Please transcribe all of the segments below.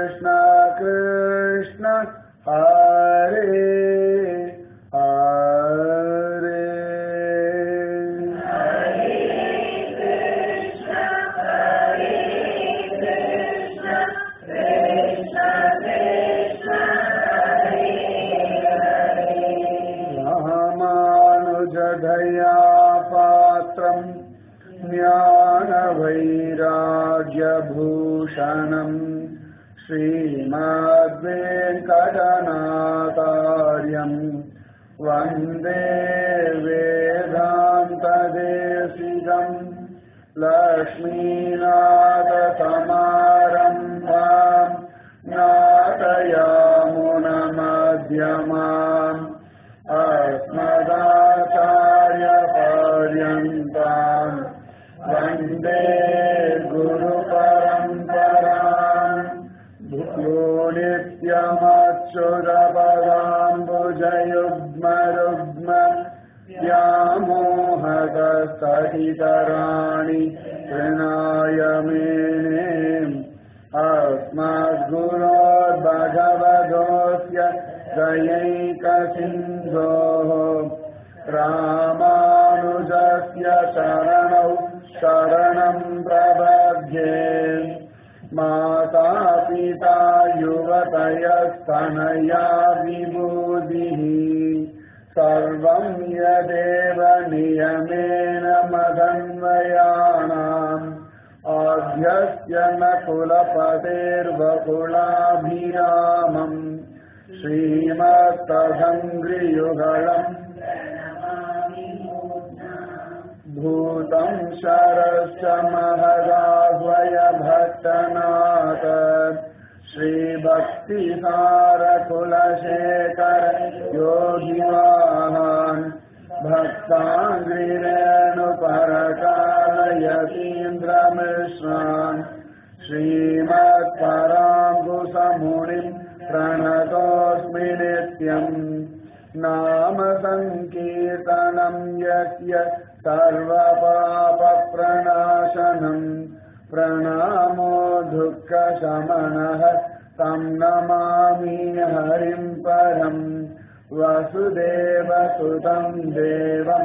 कृष्ण कृष्ण हरे हरे रामानुजदया पात्रम् ज्ञानवैराग्यभूषणम् श्रीमद्वेङ्कटनाथार्यम् वन्दे वेदान्तदेशिकम् लक्ष्मीनाथसमारम्भाम् नाटयामुनमध्यमाम् अस्मदाचार्यपर्यन्ताम् वन्दे गुरुपरम्पराम् भूयो नित्यमच्युतपदाम्बुजयुग्मरुग्म व्यामोहकस्तहितराणि तृणाय मेने अस्मद्गुरोर्भगवतोऽस्य दयैकसिन्धोः रामानुजस्य शरणौ शरणम् प्रबध्ये माता पिता युवतयस्तनया विभूतिः सर्वम् यदेव नियमेन मदन्वयाणाम् आद्यस्य न कुलपतेर्वकुलाभिरामम् श्रीमत्तसङ्ग्रियुगलम् भूतम् शरश्च महदाह्वय भट्टनाथ श्रीभक्तिसारकुलशेखर योगिवाहान् भक्ताङ्ग्रिरेणुपरकालयतीन्द्रमिश्रान् श्रीमत्पराम्बुसमुनिम् प्रणतोऽस्मि नित्यम् नाम सङ्कीर्तनम् यस्य सर्वपापप्रणाशनम् प्रणामो दुःखशमनः तं नमामि हरिम् परम् वसुदेवसुतं देवं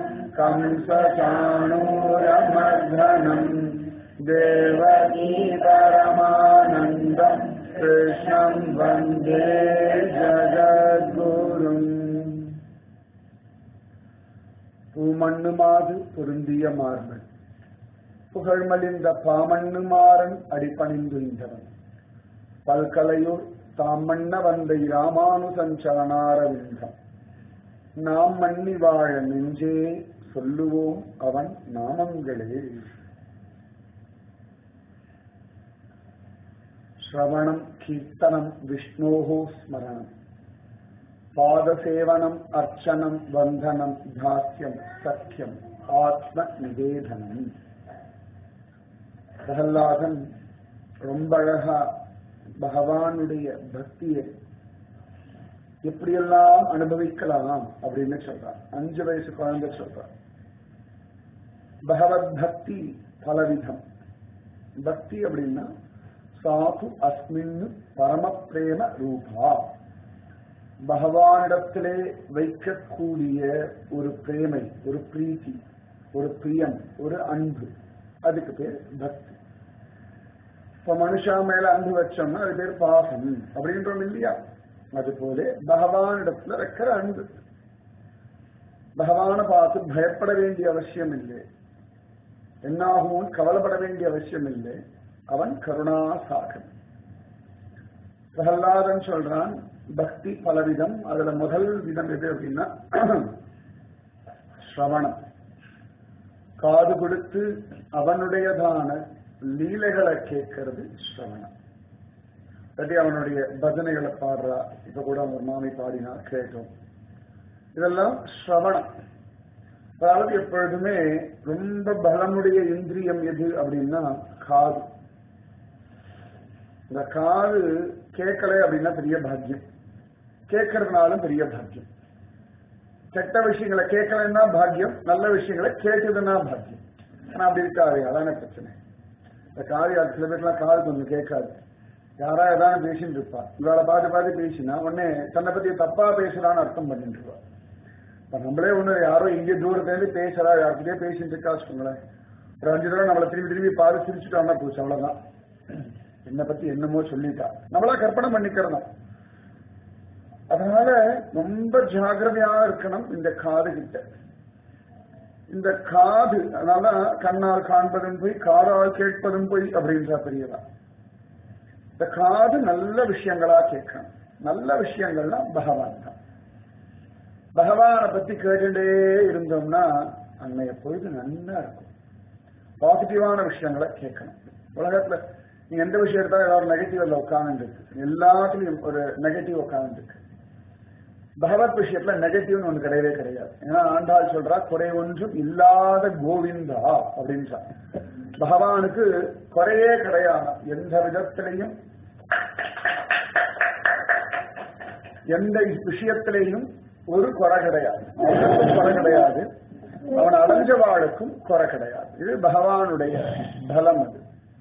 कंसचाणूरमर्धनम् देवकी परमानन्दम् कृष्णम् वन्दे ஜகத்குரும் பூமண்ணுமாது பொருந்திய மார்பன் புகழ்மலிந்த பாமண்ணுமாறன் அடிபணிந்துய்ந்தவன் பல்கலையூர் தாம் மன்ன வந்தை ராமானுசஞ்சரணாரவிந்தம் நாம் மன்னி வாழ நெஞ்சே சொல்லுவோம் அவன் நாமங்களே श्रवणम् कीर्तनम् विष्णोः स्मरणम् पादसेवनम् अर्चनम् वन्दनम् दास्यम् सख्यम् ஆத்மநிவேதனம் பிரகலாதன் ரொம்ப அழகா பகவானுடைய பக்தியை எப்படியெல்லாம் அனுபவிக்கலாம் அப்படின்னு சொல்றார் அஞ்சு வயசு குழந்தை சொல்றார் பகவத் பக்தி பலவிதம் பக்தி அப்படின்னா சாது அஸ்மின் பரம பிரேம ரூபா பகவானிடத்திலே வைக்கக்கூடிய ஒரு பிரேமை ஒரு பிரீத்தி ஒரு பிரியம் ஒரு அன்பு அதுக்கு பேர் பக்தி இப்ப மனுஷா மேல அன்பு வச்சோம்னா அது பேர் பாசம் அப்படின்றோம் இல்லையா அது போல பகவானிடத்துல வைக்கிற அன்பு பகவானை பார்த்து பயப்பட வேண்டிய அவசியம் இல்லை என்னாகும் கவலைப்பட வேண்டிய அவசியம் இல்லை அவன் கருணா சாகன் பிரகலாதன் சொல்றான் பக்தி பலவிதம் அதுல முதல் விதம் எது அப்படின்னா ஸ்ரவணம் காது கொடுத்து அவனுடையதான லீலைகளை கேட்கறது ஸ்ரவணம் இல்லாட்டி அவனுடைய பஜனைகளை பாடுறா இப்ப கூட அவங்க மாமி பாடினா கேட்டோம் இதெல்லாம் ஸ்ரவணம் அதாவது எப்பொழுதுமே ரொம்ப பலமுடைய இந்திரியம் எது அப்படின்னா காது இந்த காது கேட்கல அப்படின்னா பெரிய பாக்கியம் கேட்கறதுனாலும் பெரிய பாக்கியம் கெட்ட விஷயங்களை கேட்கலன்னா பாக்கியம் நல்ல விஷயங்களை கேட்டதுன்னா பாக்கியம் ஆனா அப்படி இருக்காது அதான பிரச்சனை இந்த காது அது சில பேர்லாம் காது கொஞ்சம் கேட்காது யாரா ஏதாவது பேசிட்டு இருப்பா இவளை பார்த்து பார்த்து பேசினா உடனே தன்னை பத்தி தப்பா பேசுறான்னு அர்த்தம் பண்ணிட்டு இருப்பா இப்ப நம்மளே ஒண்ணு யாரோ இங்கே தூரத்துல இருந்து பேசுறா யார்கிட்டயே பேசிட்டு இருக்கா வச்சுக்கோங்களேன் ஒரு அஞ்சு தடவை நம்மளை திரும்பி திரும்பி பார்த்து சிரிச்சுட்டோம்னா போச்சு அவ்வளவுதான் என்னை பத்தி என்னமோ சொல்லிட்டா நம்மளா கற்பனை பண்ணிக்கிறதா அதனால ரொம்ப ஜாகிரதையா இருக்கணும் இந்த காது கிட்ட இந்த காது அதனால கண்ணால் காண்பதும் போய் காதால் கேட்பதும் போய் அப்படின்ற பெரியதா இந்த காது நல்ல விஷயங்களா கேட்கணும் நல்ல விஷயங்கள்னா பகவான் தான் பகவானை பத்தி கேட்டுட்டே இருந்தோம்னா அன்னைய பொழுது நல்லா இருக்கும் பாசிட்டிவான விஷயங்களை கேட்கணும் உலகத்துல நீங்க எந்த விஷயம் எடுத்தாலும் ஏதாவது நெகட்டிவ்ல உட்கார்ந்து இருக்கு எல்லாத்துலயும் ஒரு நெகட்டிவ் உட்கார்ந்து இருக்கு பகவத் விஷயத்துல நெகட்டிவ்னு ஒண்ணு கிடையவே கிடையாது ஏன்னா ஆண்டாள் சொல்றா குறை ஒன்றும் இல்லாத கோவிந்தா அப்படின்னு பகவானுக்கு குறையே கிடையாது எந்த விதத்திலையும் எந்த விஷயத்திலையும் ஒரு குறை கிடையாது அவனுக்கும் குறை கிடையாது அவன் அடைஞ்ச வாழுக்கும் குறை கிடையாது இது பகவானுடைய பலம் அது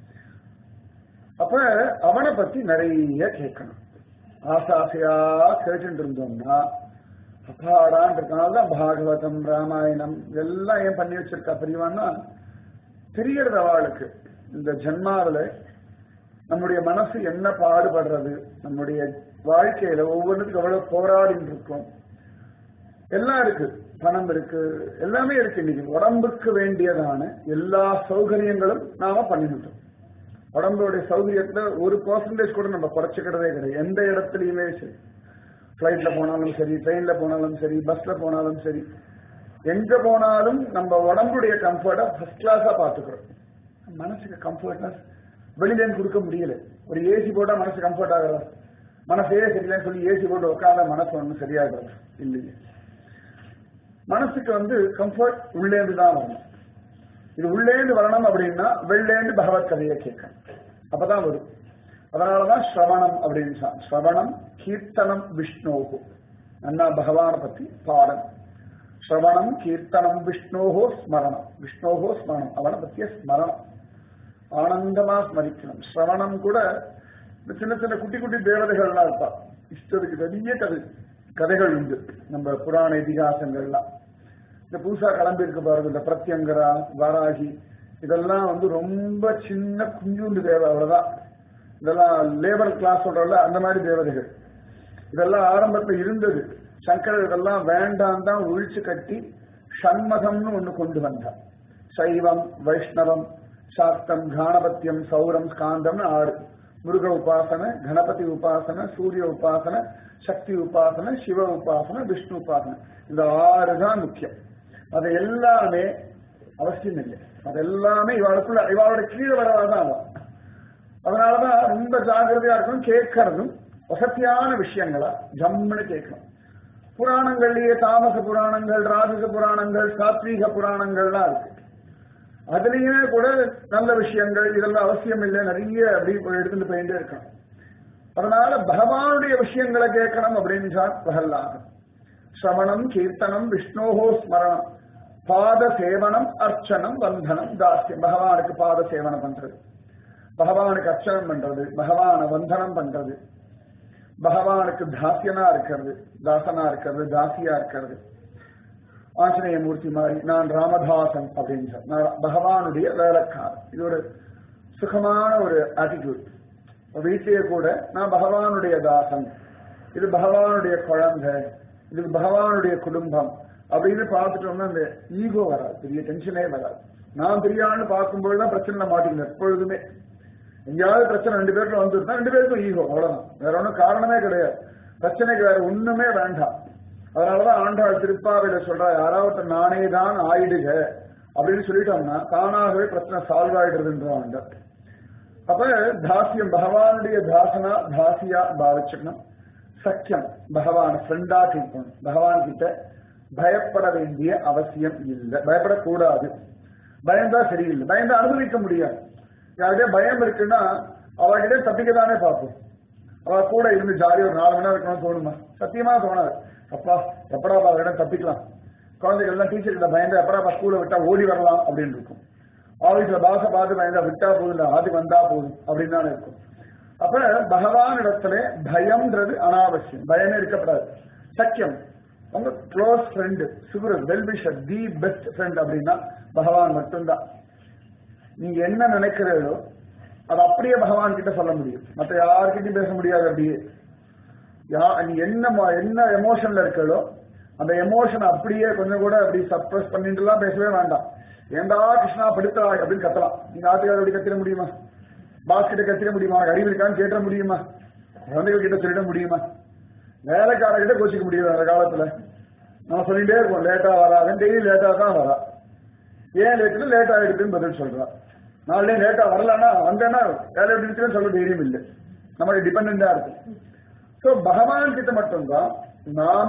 அப்ப அவனை பத்தி நிறைய கேட்கணும் ஆசாசையா கேட்டுட்டு இருந்தோம்னா அப்பாடான் இருக்கனால்தான் பாகவதம் ராமாயணம் இதெல்லாம் ஏன் பண்ணி வச்சிருக்கா பெரியவான்னா தெரியறது அவளுக்கு இந்த ஜென்மாவில நம்முடைய மனசு என்ன பாடுபடுறது நம்முடைய வாழ்க்கையில ஒவ்வொன்றுக்கும் எவ்வளவு போராடிட்டு இருக்கோம் எல்லாம் இருக்கு பணம் இருக்கு எல்லாமே இருக்கு இன்னைக்கு உடம்புக்கு வேண்டியதான எல்லா சௌகரியங்களும் நாம பண்ணிவிட்டோம் உடம்புடைய சௌகரியத்துல ஒரு பர்சன்டேஜ் கூட நம்ம குறைச்சிக்கிறதே கிடையாது எந்த இடத்துலயுமே சரி பிளைட்ல போனாலும் சரி ட்ரெயின்ல போனாலும் சரி பஸ்ல போனாலும் சரி எங்க போனாலும் நம்ம உடம்புடைய கம்ஃபர்ட்டை ஃபர்ஸ்ட் கிளாஸா பாத்துக்கிறோம் மனசுக்கு கம்ஃபர்ட்னஸ் வெளியிலேருந்து கொடுக்க முடியல ஒரு ஏசி போட்டா மனசு கம்ஃபர்ட் ஆகிறதா மனசே சரியில்லைன்னு சொல்லி ஏசி போட்டு உட்காந்த மனசு ஒன்றும் சரியாகிறது இல்லையே மனசுக்கு வந்து கம்ஃபர்ட் உள்ளேந்து தான் வரணும் இது உள்ளேந்து வரணும் அப்படின்னா வெள்ளேந்து பகவத் கதையை கேட்கணும் அப்பதான் வரும் அதனாலதான் ஸ்ரவணம் அப்படின்னு சொன்னான். ஸ்ரவணம் கீர்த்தனம் விஷ்ணோகு அண்ணா பகவானை பத்தி பாடம் ஸ்ரவணம் கீர்த்தனம் விஷ்ணோகோ ஸ்மரணம் விஷ்ணோகோ ஸ்மரணம் அவனை பத்திய ஸ்மரணம் ஆனந்தமா ஸ்மரிக்கணும் ஸ்ரவணம் கூட இந்த சின்ன சின்ன குட்டி குட்டி தேவதைகள்லாம் இருப்பா இஷ்டத்துக்கு பெரிய கதை கதைகள் உண்டு நம்ம புராண இதிகாசங்கள்லாம் இந்த புதுசா கிளம்பி இருக்கு பாருங்க இந்த பிரத்யங்கரா வாராகி இதெல்லாம் வந்து ரொம்ப சின்ன குஞ்சுண்டு தேவை அவ்வளவுதான் இதெல்லாம் லேபர் கிளாஸ் சொல்றல அந்த மாதிரி தேவதைகள் இதெல்லாம் ஆரம்பத்துல இருந்தது சங்கரர் இதெல்லாம் வேண்டாம் தான் ஒழிச்சு கட்டி சண்மகம்னு ஒண்ணு கொண்டு வந்தார் சைவம் வைஷ்ணவம் சாக்தம் கானபத்தியம் சௌரம் ஸ்காந்தம்னு ஆறு முருக உபாசனை கணபதி உபாசனை சூரிய உபாசனை சக்தி உபாசனை சிவ உபாசனை விஷ்ணு உபாசனை இந்த ஆறு தான் முக்கியம் அது எல்லாமே அவசியம் இல்லை அது எல்லாமே இவாளுக்குள்ள இவாளோட கீழே வரவாதான் அவன் அதனாலதான் ரொம்ப ஜாகிரதையா இருக்கணும் கேட்கறதும் வசதியான விஷயங்களா ஜம்முன்னு கேட்கணும் புராணங்கள்லயே தாமச புராணங்கள் ராஜச புராணங்கள் சாத்வீக புராணங்கள்லாம் இருக்கு அதுலயுமே கூட நல்ல விஷயங்கள் இதெல்லாம் அவசியம் இல்லை நிறைய அப்படி எடுத்துட்டு போயிட்டே இருக்கணும் அதனால பகவானுடைய விஷயங்களை கேட்கணும் அப்படின்னு சொன்னா பிரகல்லாதம் சிரவணம் கீர்த்தனம் விஷ்ணோகோ ஸ்மரணம் பாத சேவனம் அர்ச்சனம் வந்தனம் தாஸ்யம் பகவானுக்கு பாத சேவனம் பண்றது பகவானுக்கு அர்ச்சனம் பண்றது பகவான வந்தனம் பண்றது பகவானுக்கு தாசியனா இருக்கிறது தாசனா இருக்கிறது தாசியா இருக்கிறது ஆஞ்சநேய மூர்த்தி மாதிரி நான் ராமதாசன் அப்படின்னு சொல் நான் பகவானுடைய வேலைக்காரன் இது ஒரு சுகமான ஒரு ஆட்டிடியூட் வீட்டிலேயே கூட நான் பகவானுடைய தாசன் இது பகவானுடைய குழந்தை இது பகவானுடைய குடும்பம் அப்படின்னு பார்த்துட்டோம்னா அந்த ஈகோ வராது பெரிய டென்ஷனே வராது நான் பெரிய ஆள்னு பார்க்கும்போது தான் பிரச்சனை மாட்டிக்கணும் எப்பொழுதுமே எங்கேயாவது பிரச்சனை ரெண்டு பேருக்கு வந்துருந்தா ரெண்டு பேருக்கும் ஈகோ அவ்வளவுதான் வேற ஒன்றும் காரணமே கிடையாது பிரச்சனைக்கு வேற ஒண்ணுமே வேண்டாம் அதனாலதான் ஆண்டாள் திருப்பாவையில சொல்றா யாராவது நானே தான் ஆயிடுக அப்படின்னு சொல்லிட்டோம்னா தானாகவே பிரச்சனை சால்வ் ஆயிடுறதுன்றாங்க அப்ப தாசியம் பகவானுடைய தாசனா தாசியா பாவிச்சுக்கணும் சக்கியம் பகவான் ஃப்ரெண்டா கேட்கணும் பகவான் கிட்ட பயப்பட வேண்டிய அவசியம் இல்லை பயப்படக்கூடாது பயந்தா சரியில்லை பயந்தா அனுபவிக்க முடியாது யாருக்கே பயம் இருக்குன்னா அவகிட்ட தப்பிக்க தானே பார்ப்போம் அவ கூட இருந்து ஜாலியா ஒரு நாலு மணி நேரம் இருக்கணும்னு தோணுமா சத்தியமா தோணாது அப்பா எப்படா அவர்கிட்ட தப்பிக்கலாம் குழந்தைகள் எல்லாம் டீச்சர் கிட்ட பயந்து எப்படா ஸ்கூல்ல விட்டா ஓடி வரலாம் அப்படின்னு இருக்கும் ஆபீஸ்ல பாச பார்த்து பயந்தா விட்டா போதும் இல்ல ஆதி வந்தா போதும் அப்படின்னு தானே இருக்கும் அப்ப பகவான் இடத்துல பயம்ன்றது அனாவசியம் பயமே இருக்கப்படாது சக்கியம் உங்க க்ளோஸ் ஃப்ரெண்டு சுகுரத் வெல்விஷர் தி பெஸ்ட் ஃப்ரெண்ட் அப்படின்னா பகவான் மட்டும்தான் நீங்க என்ன நினைக்கிறீர்களோ அது அப்படியே பகவான் கிட்ட சொல்ல முடியும் மற்ற யாருக்கிட்டையும் பேச முடியாது அப்படியே யா நீ என்ன ம- என்ன எமோஷன்ல இருக்கோ அந்த எமோஷன் அப்படியே கொஞ்சம் கூட அப்படி சப்ரஸ் பண்ணிட்டுலாம் பேசவே வேண்டாம் ஏண்டா கிருஷ்ணா படுத்தா அப்படின்னு கத்தலாம் நீங்க ஆத்துக்கார அப்படி கத்திட முடியுமா பாஸ் கிட்ட கத்திட முடியுமா உனக்கு அறிவு இருக்கான்னு கேட்ட முடியுமா குழந்தைகள் கிட்ட சொல்லிட முடியுமா வேலைக்கார கிட்ட கோச்சிக்க முடியும் அந்த காலத்துல நம்ம சொல்லிட்டே இருப்போம் லேட்டா வராதுன்னு டெய்லி லேட்டா தான் வரா ஏன் லேட்டு லேட் ஆயிடுதுன்னு பதில் சொல்றா நாளே லேட்டா வரலன்னா வந்தேன்னா வேலை எப்படி இருக்குன்னு சொல்ல தைரியம் இல்லை நமக்கு டிபெண்டா இருக்கு சோ பகவான் கிட்ட மட்டும்தான் நாம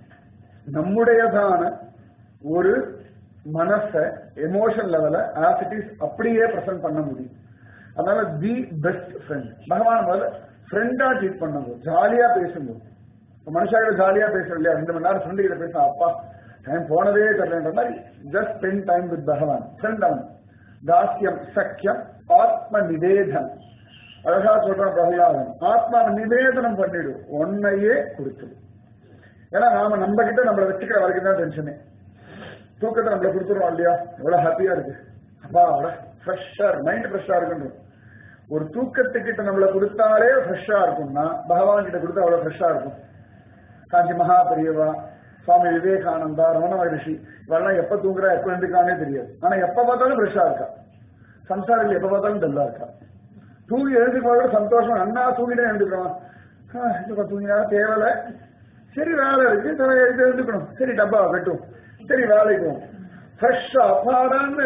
நம்முடையதான ஒரு மனச எமோஷன் லெவல ஆஸ் இட் இஸ் அப்படியே பிரசன்ட் பண்ண முடியும் அதனால தி பெஸ்ட் ஃப்ரெண்ட் பகவான் முதல்ல ஃப்ரெண்டா ட்ரீட் பண்ணுங்க ஜாலியா பேசுங்க இப்ப மனுஷாக்கிட்ட ஜாலியா பேசுறோம் இல்லையா ரெண்டு மணி நேரம் ஃப்ரெண்டு கிட்ட பேச அப்பா டைம் போனதே தெரியலன்ற மாதிரி ஜஸ்ட் ஸ்பெண்ட் டைம் வித் பகவான் ஃப்ரெண்ட் அவன் தாஸ்யம் சக்கியம் ஆத்ம நிவேதன் அழகா சொல்றான் பிரகலாதன் ஆத்மாவை நிவேதனம் பண்ணிடும் ஒன்னையே கொடுத்துடும் ஏன்னா நாம நம்ம கிட்ட நம்மளை வச்சுக்கிற வரைக்கும் தான் டென்ஷனே தூக்கத்தை நம்மள கொடுத்துருவோம் இல்லையா எவ்வளவு ஹாப்பியா இருக்கு அப்பா ஃப்ரெஷ்ஷா இருக்கு மைண்ட் ஃப்ரெஷ்ஷா இருக்குன்றோம் ஒரு தூக்கத்துக்கிட்ட நம்மள கொடுத்தாலே ஃப்ரெஷ்ஷா இருக்கும்னா பகவான் கிட்ட கொடுத்தா அவ்வளவு ஃப்ரெஷ்ஷா இருக்கும் காஞ்சி மகா பெரியவா சுவாமி விவேகானந்தா ரமண மகரிஷி இவெல்லாம் எப்ப தூங்குறா எப்ப எழுந்துக்கானே தெரியாது ஆனா எப்ப பார்த்தாலும் ஃப்ரெஷ்ஷா இருக்கா சம்சாரிகள் எப்ப பார்த்தாலும் டல்லா இருக்கா தூங்கி எழுந்துக்கோட சந்தோஷம் அண்ணா தூங்கிட்டே எழுந்துக்கிறோம் இப்ப தூங்கினா தேவையில்ல சரி வேலை இருக்கு தலை எழுந்து எழுந்துக்கணும் சரி டப்பா வெட்டும் சரி வேலைக்கு போகும் ஃப்ரெஷ்ஷா அப்பாடான்னு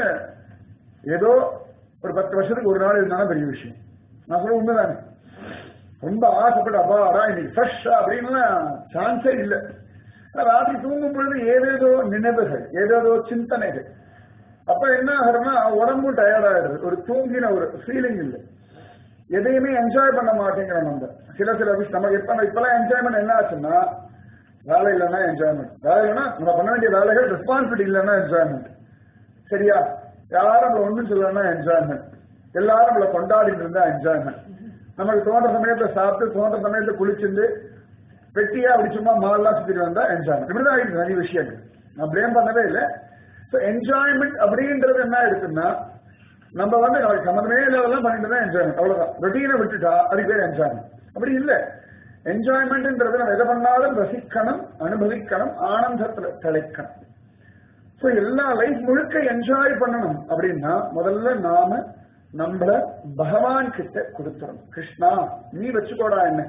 ஏதோ ஒரு பத்து வருஷத்துக்கு ஒரு நாள் இருந்தாலும் பெரிய விஷயம் நான் சொல்ல உண்மைதானே ரொம்ப ஆசைப்பட்டு அப்பாடா இன்னைக்கு ஃப்ரெஷ்ஷா அப்படின்னா சான்ஸே இல்லை ஆனா ராத்திரி தூங்கும் பொழுது ஏதேதோ நினைவுகள் ஏதேதோ சிந்தனைகள் அப்ப என்ன ஆகுறதுன்னா உடம்பும் டயர்ட் ஆயிடுது ஒரு தூங்கின ஒரு ஃபீலிங் இல்லை எதையுமே என்ஜாய் பண்ண மாட்டேங்கிறோம் நம்ம சில சில விஷயம் நம்ம இப்ப இப்பெல்லாம் என்ஜாய்மெண்ட் என்ன ஆச்சுன்னா வேலை இல்லைன்னா என்ஜாய்மெண்ட் வேலை இல்லைன்னா நம்ம பண்ண வேண்டிய வேலைகள் ரெஸ்பான்சிபிலிட்டி இல்லைன்னா என்ஜாய்மெண்ட் சரியா யாரும் நம்மள ஒண்ணும் சொல்லலன்னா என்ஜாய்மெண்ட் எல்லாரும் நம்மள கொண்டாடிட்டு இருந்தா என்ஜாய்மெண்ட் நமக்கு தோன்ற சமயத்துல சாப்பிட்டு தோன்ற சமயத்துல குளிச்சிருந்து வெட்டியா அப்படி சும்மா மால்லாம் சுத்திட்டு வந்தா என்ஜாய்மெண்ட் இப்படிதான் ஆயிடுச்சு நிறைய விஷயங்கள் நான் பிளேம் பண்ணவே இல்லை ஸோ என்ஜாய்மெண்ட் அப்படின்றது என்ன இருக்குன்னா நம்ம வந்து நாளைக்கு சம்மந்தமே இல்லாதெல்லாம் பண்ணிட்டு தான் என்ஜாய்மெண்ட் அவ்வளவுதான் ரொட்டீனை விட்டுட்டா அதுக்கு பேர் என்ஜாய்மெண்ட் அப்படி இல்லை என்ஜாய்மெண்ட்ன்றது நம்ம எதை பண்ணாலும் ரசிக்கணும் அனுபவிக்கணும் ஆனந்தத்துல திளைக்கணும் ஸோ எல்லா லைஃப் முழுக்க என்ஜாய் பண்ணணும் அப்படின்னா முதல்ல நாம நம்மள பகவான் கிட்ட கொடுத்துறோம் கிருஷ்ணா நீ வச்சுக்கோடா என்ன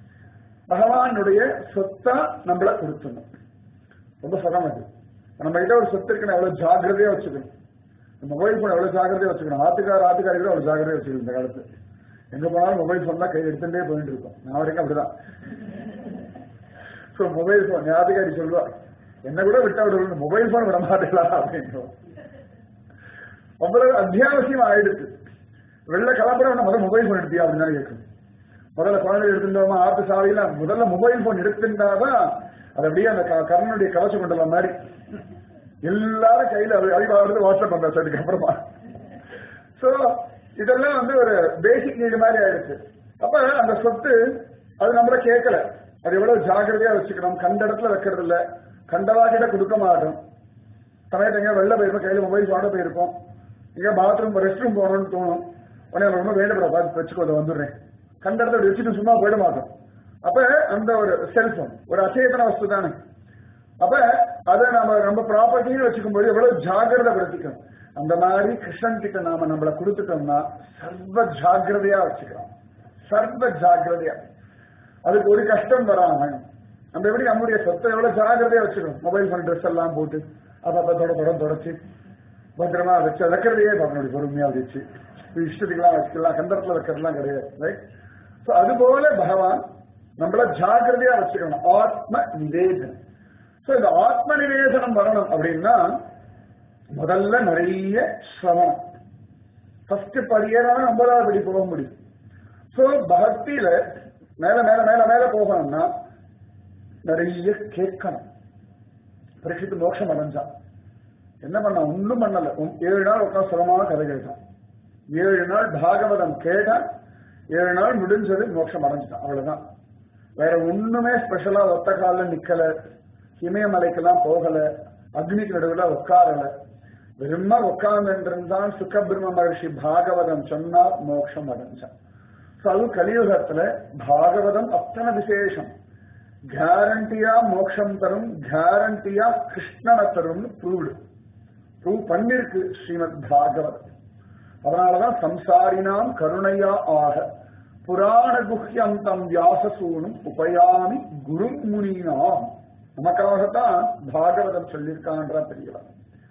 பகவானுடைய சொத்தா நம்மள கொடுத்துடணும் ரொம்ப சுகம் அது நம்ம கிட்ட ஒரு சொத்து இருக்குன்னு எவ்வளவு ஜாக்கிரதையா வச்சுக்கணும் இந்த மொபைல் போன் எவ்வளவு ஜாக்கிரதையா வச்சுக்கணும் ஆத்துக்கார ஆத்துக்காரி கூட அவ்வளவு ஜாக்கிரதையா வச்சுக்கணும் இந்த காலத்து எங்க போனாலும் மொபைல் போன் தான் கை எடுத்துட்டே போயிட்டு இருக்கோம் நான் வரைக்கும் அப்படிதான் ஸோ மொபைல் போன் ஆத்துக்காரி சொல்லுவா என்ன கூட விட்டா விட மொபைல் போன் விட மாட்டேங்களா அப்படின்றோம் அவ்வளவு அத்தியாவசியம் ஆயிடுச்சு வெளில கலப்புறம் முதல்ல மொபைல் போன் எடுத்தியா அப்படின்னு தான் கேட்கணும் முதல்ல குழந்தை எடுத்துட்டோமா ஆத்து சாலையில முதல்ல மொபைல் போன் எடுத்துட்டாதான் அது அப்படியே அந்த க- கர்ணனுடைய கவசம் கொண்டல மாதிரி எல்லாரும் கையில அது அறிவாகிறது வாட்ஸ்அப் பண்றாச்சு அதுக்கப்புறமா சோ இதெல்லாம் வந்து ஒரு பேசிக் நீடு மாதிரி ஆயிடுச்சு அப்ப அந்த சொத்து அது நம்மள கேட்கல அது எவ்வளவு ஜாக்கிரதையா வச்சுக்கணும் கண்ட இடத்துல வைக்கிறது இல்ல கண்டவா கிட்ட கொடுக்க மாட்டோம் சமயத்துல எங்க வெளில போயிருப்போம் கையில மொபைல் வாட போயிருப்போம் எங்க பாத்ரூம் ரெஸ்ட் ரூம் போகணும்னு தோணும் உடனே எனக்கு ரொம்ப வேண்டப்பட பார்த்து வச்சுக்கோ அதை வந்துடுறேன் கண்ட இடத்துல அப்படி வச்சுட்டு சும்மா போயிட மாட்டோம் அப்ப அந்த ஒரு செல்போன் ஒரு அச்சேதன வஸ்து தானே அப்ப அதை நம்ம நம்ம ப்ராப்பர்ட்டின்னு வச்சுக்கும் போது எவ்வளவு ஜாகிரதை படுத்திக்கணும் அந்த மாதிரி கிருஷ்ணன் கிட்ட நாம நம்மள கொடுத்துட்டோம்னா சர்வ ஜாகிரதையா வச்சுக்கிறோம் சர்வ ஜாகிரதையா அதுக்கு ஒரு கஷ்டம் வராம நம்ம எப்படி நம்முடைய சொத்தை எவ்வளவு ஜாகிரதையா வச்சுக்கணும் மொபைல் போன் ட்ரெஸ் எல்லாம் போட்டு அப்ப தொட தொடம் தொடச்சு பத்திரமா வச்சு வைக்கிறதையே நம்மளுடைய பொறுமையா வச்சு இஷ்டத்துக்கெல்லாம் வச்சுக்கலாம் கந்தரத்துல வைக்கிறதுலாம் கிடையாது ரைட் ஸோ அதுபோல பகவான் நம்மள ஜாகிரதையா வச்சுக்கணும் ஆத்ம நிவேதனம் ஸோ இந்த ஆத்ம நிவேதனம் வரணும் அப்படின்னா முதல்ல நிறைய சிரமம் ஃபர்ஸ்ட் படியேறான ஐம்பதாவது படி போக முடியும் ஸோ பக்தியில மேல மேல மேல மேல போகணும்னா நிறைய கேட்கணும் பரீட்சித்து மோட்சம் அடைஞ்சான் என்ன பண்ண ஒண்ணும் பண்ணல உம் ஏழு நாள் உட்காந்து சுகமான கதை கேட்டான் ஏழு நாள் பாகவதம் கேட்டான் ஏழு நாள் முடிஞ்சது மோட்சம் அடைஞ்சிட்டான் அவ்வளவுதான் வேற ஒண்ணுமே ஸ்பெஷலா ஒத்த காலில் நிக்கல இமயமலைக்கெல்லாம் போகல அக்னிக்கு நடுவில் உட்காரல வெறுமா உட்கார்ந்துருந்தான் சுக்கபிரம்ம மகர்ஷி பாகவதம் சொன்னார் மோட்சம் அடைஞ்சான் அது கலியுகத்துல பாகவதம் அத்தனை விசேஷம் கேரண்டியா மோட்சம் தரும் கேரண்டியா கிருஷ்ணனை தரும்னு ப்ரூவ்டு ப்ரூவ் பண்ணிருக்கு ஸ்ரீமத் பாகவதம் அதனாலதான் சம்சாரினாம் கருணையா ஆக புராண குஹ்யம் தம் வியாசசூனும் உபயாமி குரு முனினாம் நமக்காகத்தான் பாகவதம் சொல்லியிருக்கான்றா தெரியல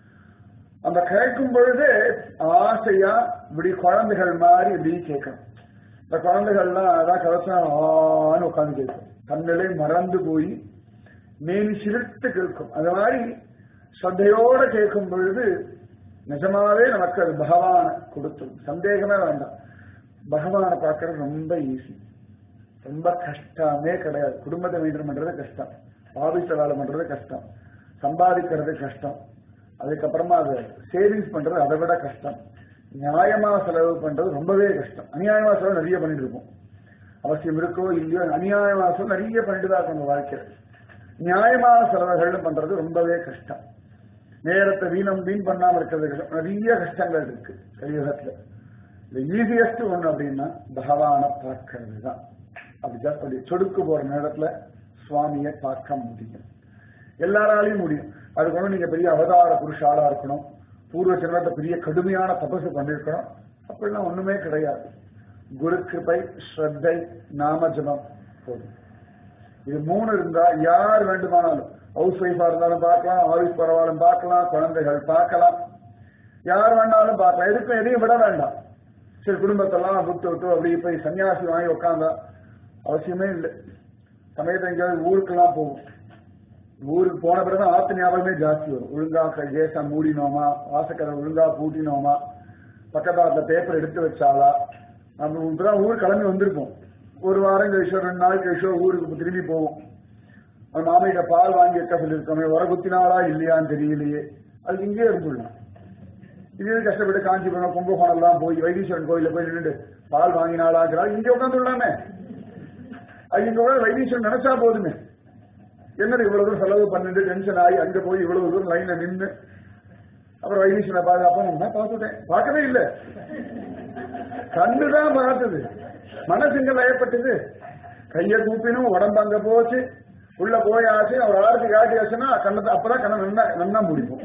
அந்த கேட்கும் பொழுது ஆசையா இப்படி குழந்தைகள் மாதிரி இப்படி கேட்கணும் இந்த குழந்தைகள்லாம் அதான் கவசம் ஆன்னு உட்காந்து கேட்கும் தன்னிலை மறந்து போய் மேனி சிலிர்த்து கேட்கும் அது மாதிரி ஸ்ரத்தையோட கேட்கும் பொழுது நிஜமாவே நமக்கு அது பகவான கொடுத்துரும் சந்தேகமே வேண்டாம் பகவானை பார்க்கறது ரொம்ப ஈஸி ரொம்ப கஷ்டமே கிடையாது குடும்பத்தை மெயின்டைன் பண்றது கஷ்டம் ஆபீஸ்ல வேலை பண்றது கஷ்டம் சம்பாதிக்கிறது கஷ்டம் அதுக்கப்புறமா அது சேவிங்ஸ் பண்றது அதை விட கஷ்டம் நியாயமா செலவு பண்றது ரொம்பவே கஷ்டம் அநியாயமா செலவு நிறைய பண்ணிட்டு இருப்போம் அவசியம் இருக்கோ இல்லையோ அநியாயமா செலவு நிறைய பண்ணிட்டு தான் இருக்கும் வாழ்க்கையில நியாயமான செலவுகள் பண்றது ரொம்பவே கஷ்டம் நேரத்தை வீணம் வீண் பண்ணாம இருக்கிறது கஷ்டம். நிறைய கஷ்டங்கள் இருக்கு கலியுகத்துல இந்த ஈஸியஸ்ட் ஒண்ணு அப்படின்னா பகவான பார்க்கறது தான் அப்படி just அப்படி சொடுக்கு போற நேரத்துல சுவாமியை பார்க்க முடியும் எல்லாராலையும் முடியும் அதுக்கு ஒண்ணு நீங்க பெரிய அவதார புருஷாலா இருக்கணும் பூர்வ ஜென்மத்தை பெரிய கடுமையான தபசு பண்ணிருக்கணும் அப்படிலாம் ஒண்ணுமே கிடையாது குரு கிருபை ஸ்ரத்தை நாம ஜபம் போதும் இது மூணு இருந்தா யார் வேண்டுமானாலும் ஹவுஸ் ஒய்ஃபா இருந்தாலும் பார்க்கலாம் ஆஃபீஸ் பரவாயில்லும் பார்க்கலாம் குழந்தைகள் பார்க்கலாம் யார் வேணாலும் பார்க்கலாம் எதுக்கும் எதையும் விட வேண்டாம் சரி குடும்பத்தெல்லாம் விட்டு விட்டு அப்படி போய் சன்னியாசி வாங்கி உட்காந்தா அவசியமே இல்லை சமயத்தை எங்கேயாவது ஊருக்கெல்லாம் போகும் ஊருக்கு போன பிறகு ஆத்து ஞாபகமே ஜாஸ்தி வரும் ஒழுங்கா கேசா மூடினோமா வாசக்கரை ஒழுங்கா பூட்டினோமா பக்கத்தாத்துல பேப்பர் எடுத்து வச்சாலா நம்ம இப்பதான் ஊர் கிளம்பி வந்திருப்போம் ஒரு வாரம் கழிச்சோ ரெண்டு நாள் கழிச்சோ ஊருக்கு திரும்பி போவோம் அந்த மாமியிட்ட பால் வாங்கி வைக்க சொல்லியிருக்கோமே உர குத்தினாளா இல்லையான்னு தெரியலையே அது இங்கேயே இருந்துடலாம் இதே கஷ்டப்பட்டு காஞ்சிபுரம் கும்பகோணம் எல்லாம் போய் வைத்தீஸ்வரன் கோயில போய் நின்று பால் வாங்கினாளாங்கிறா இங்க உட்காந்துடலாமே அது இங்க உட்கார்ந்து வைத்தீஸ்வரன் நினைச்சா போதுமே என்னது இவ்வளவு தூரம் செலவு பண்ணிட்டு டென்ஷன் ஆகி அங்க போய் இவ்வளவு தூரம் லைன்ல நின்று அப்புறம் வைத்தீஸ்வரனை பார்த்து அப்பா நான் பார்த்துட்டேன் பார்க்கவே இல்லை கண்ணுதான் பார்த்தது மனசு இங்க லயப்பட்டது கைய கூப்பினும் உடம்பு அங்க போச்சு உள்ள போயாச்சு அவர் ஆரத்தி காட்டியாச்சுன்னா கண்ணத்தை அப்பதான் கண்ணை நன்னா நன்னா முடிப்போம்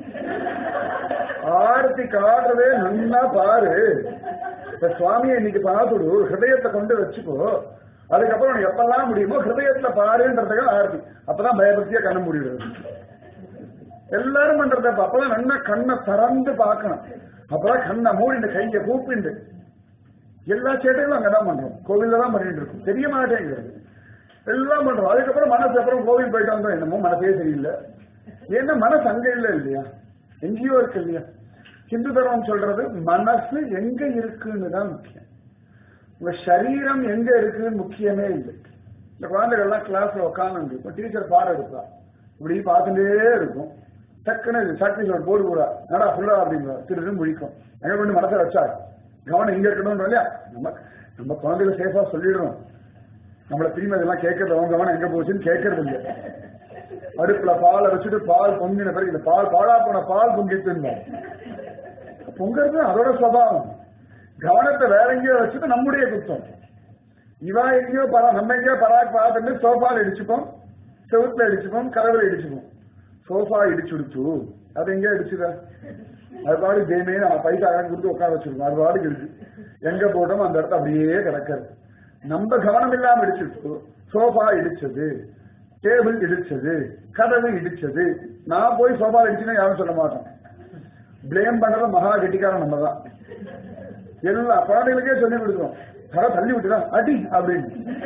ஆரத்தி காட்டுறதே நன்னா பாரு இப்ப சுவாமியை இன்னைக்கு பார்த்துடு ஹிருதயத்தை கொண்டு வச்சுக்கோ அதுக்கப்புறம் உனக்கு எப்பெல்லாம் முடியுமோ ஹிருதயத்துல பாருன்றதுக்காக ஆரத்தி அப்பதான் பயபக்தியா கண்ண முடியுது எல்லாரும் பண்றது அப்ப அப்பதான் நன்னா கண்ணை திறந்து பார்க்கணும் அப்பதான் கண்ணை மூடி இந்த கையை கூப்பிண்டு எல்லா சேட்டைகளும் அங்கதான் பண்றோம் கோவில்ல தான் பண்ணிட்டு இருக்கோம் தெரிய மாட்டேங்கிறது எல்லாம் பண்றோம் அதுக்கப்புறம் மனசு அப்புறம் கோவில் போயிட்டு வந்தோம் என்னமோ மனசே சரியில்லை ஏன்னா மனசு அங்க இல்ல இல்லையா எங்கேயோ இருக்கு இல்லையா ஹிந்து தர்மம் சொல்றது மனசு எங்க இருக்குன்னு தான் முக்கியம் உங்க சரீரம் எங்க இருக்குன்னு முக்கியமே இல்லை இந்த குழந்தைகள் எல்லாம் கிளாஸ்ல உட்காந்து இருக்கும் டீச்சர் பாடம் எடுப்பா இப்படி பார்த்துட்டே இருக்கும் டக்குன்னு சாக்ரிஃபைஸ் போர்டு போடா நடா ஃபுல்லா அப்படிங்களா திருன்னு முழிக்கும் எங்க கொண்டு மனசை வச்சா கவனம் இங்க இருக்கணும் இல்லையா நம்ம நம்ம குழந்தைகளை சேஃபா சொல்லிடுறோம் நம்மள திரும்பி அதெல்லாம் கேட்கறது அவங்க கவனம் எங்க போச்சுன்னு கேட்கறது இல்ல அடுப்புல பாலை வச்சுட்டு பால் பொங்கின பிறகு இந்த பால் பாழா போன பால் பொங்கிட்டு பொங்குறது அதோட சுவாவம் கவனத்தை வேற எங்கேயோ வச்சுட்டு நம்முடைய குத்தம் இவா எங்கேயோ பரா நம்ம எங்கேயோ பராக் பார்த்துட்டு சோஃபால இடிச்சுப்போம் செவுத்துல இடிச்சுப்போம் கதவுல இடிச்சுப்போம் சோஃபா இடிச்சு விடுச்சு அது எங்கேயோ இடிச்சுதா அது பாடு ஜெயமே நம்ம பைசா அழகு கொடுத்து உட்கார வச்சிருக்கோம் அது பாடுக்கு இருக்கு எங்க போட்டோமோ அந்த இடத்த அப்படியே கிடக்கிறது நம்ம கவனம் இல்லாம இடிச்சிட்டு சோஃபா இடிச்சது டேபிள் இடிச்சது கதவு இடிச்சது நான் போய் சோஃபா இடிச்சுன்னா யாரும் சொல்ல மாட்டோம் பிளேம் பண்றது மகா கெட்டிக்காரன் நம்ம தான் எல்லா குழந்தைகளுக்கே சொல்லி கொடுக்குறோம் தர தள்ளி விட்டுதான் அடி அப்படின்னு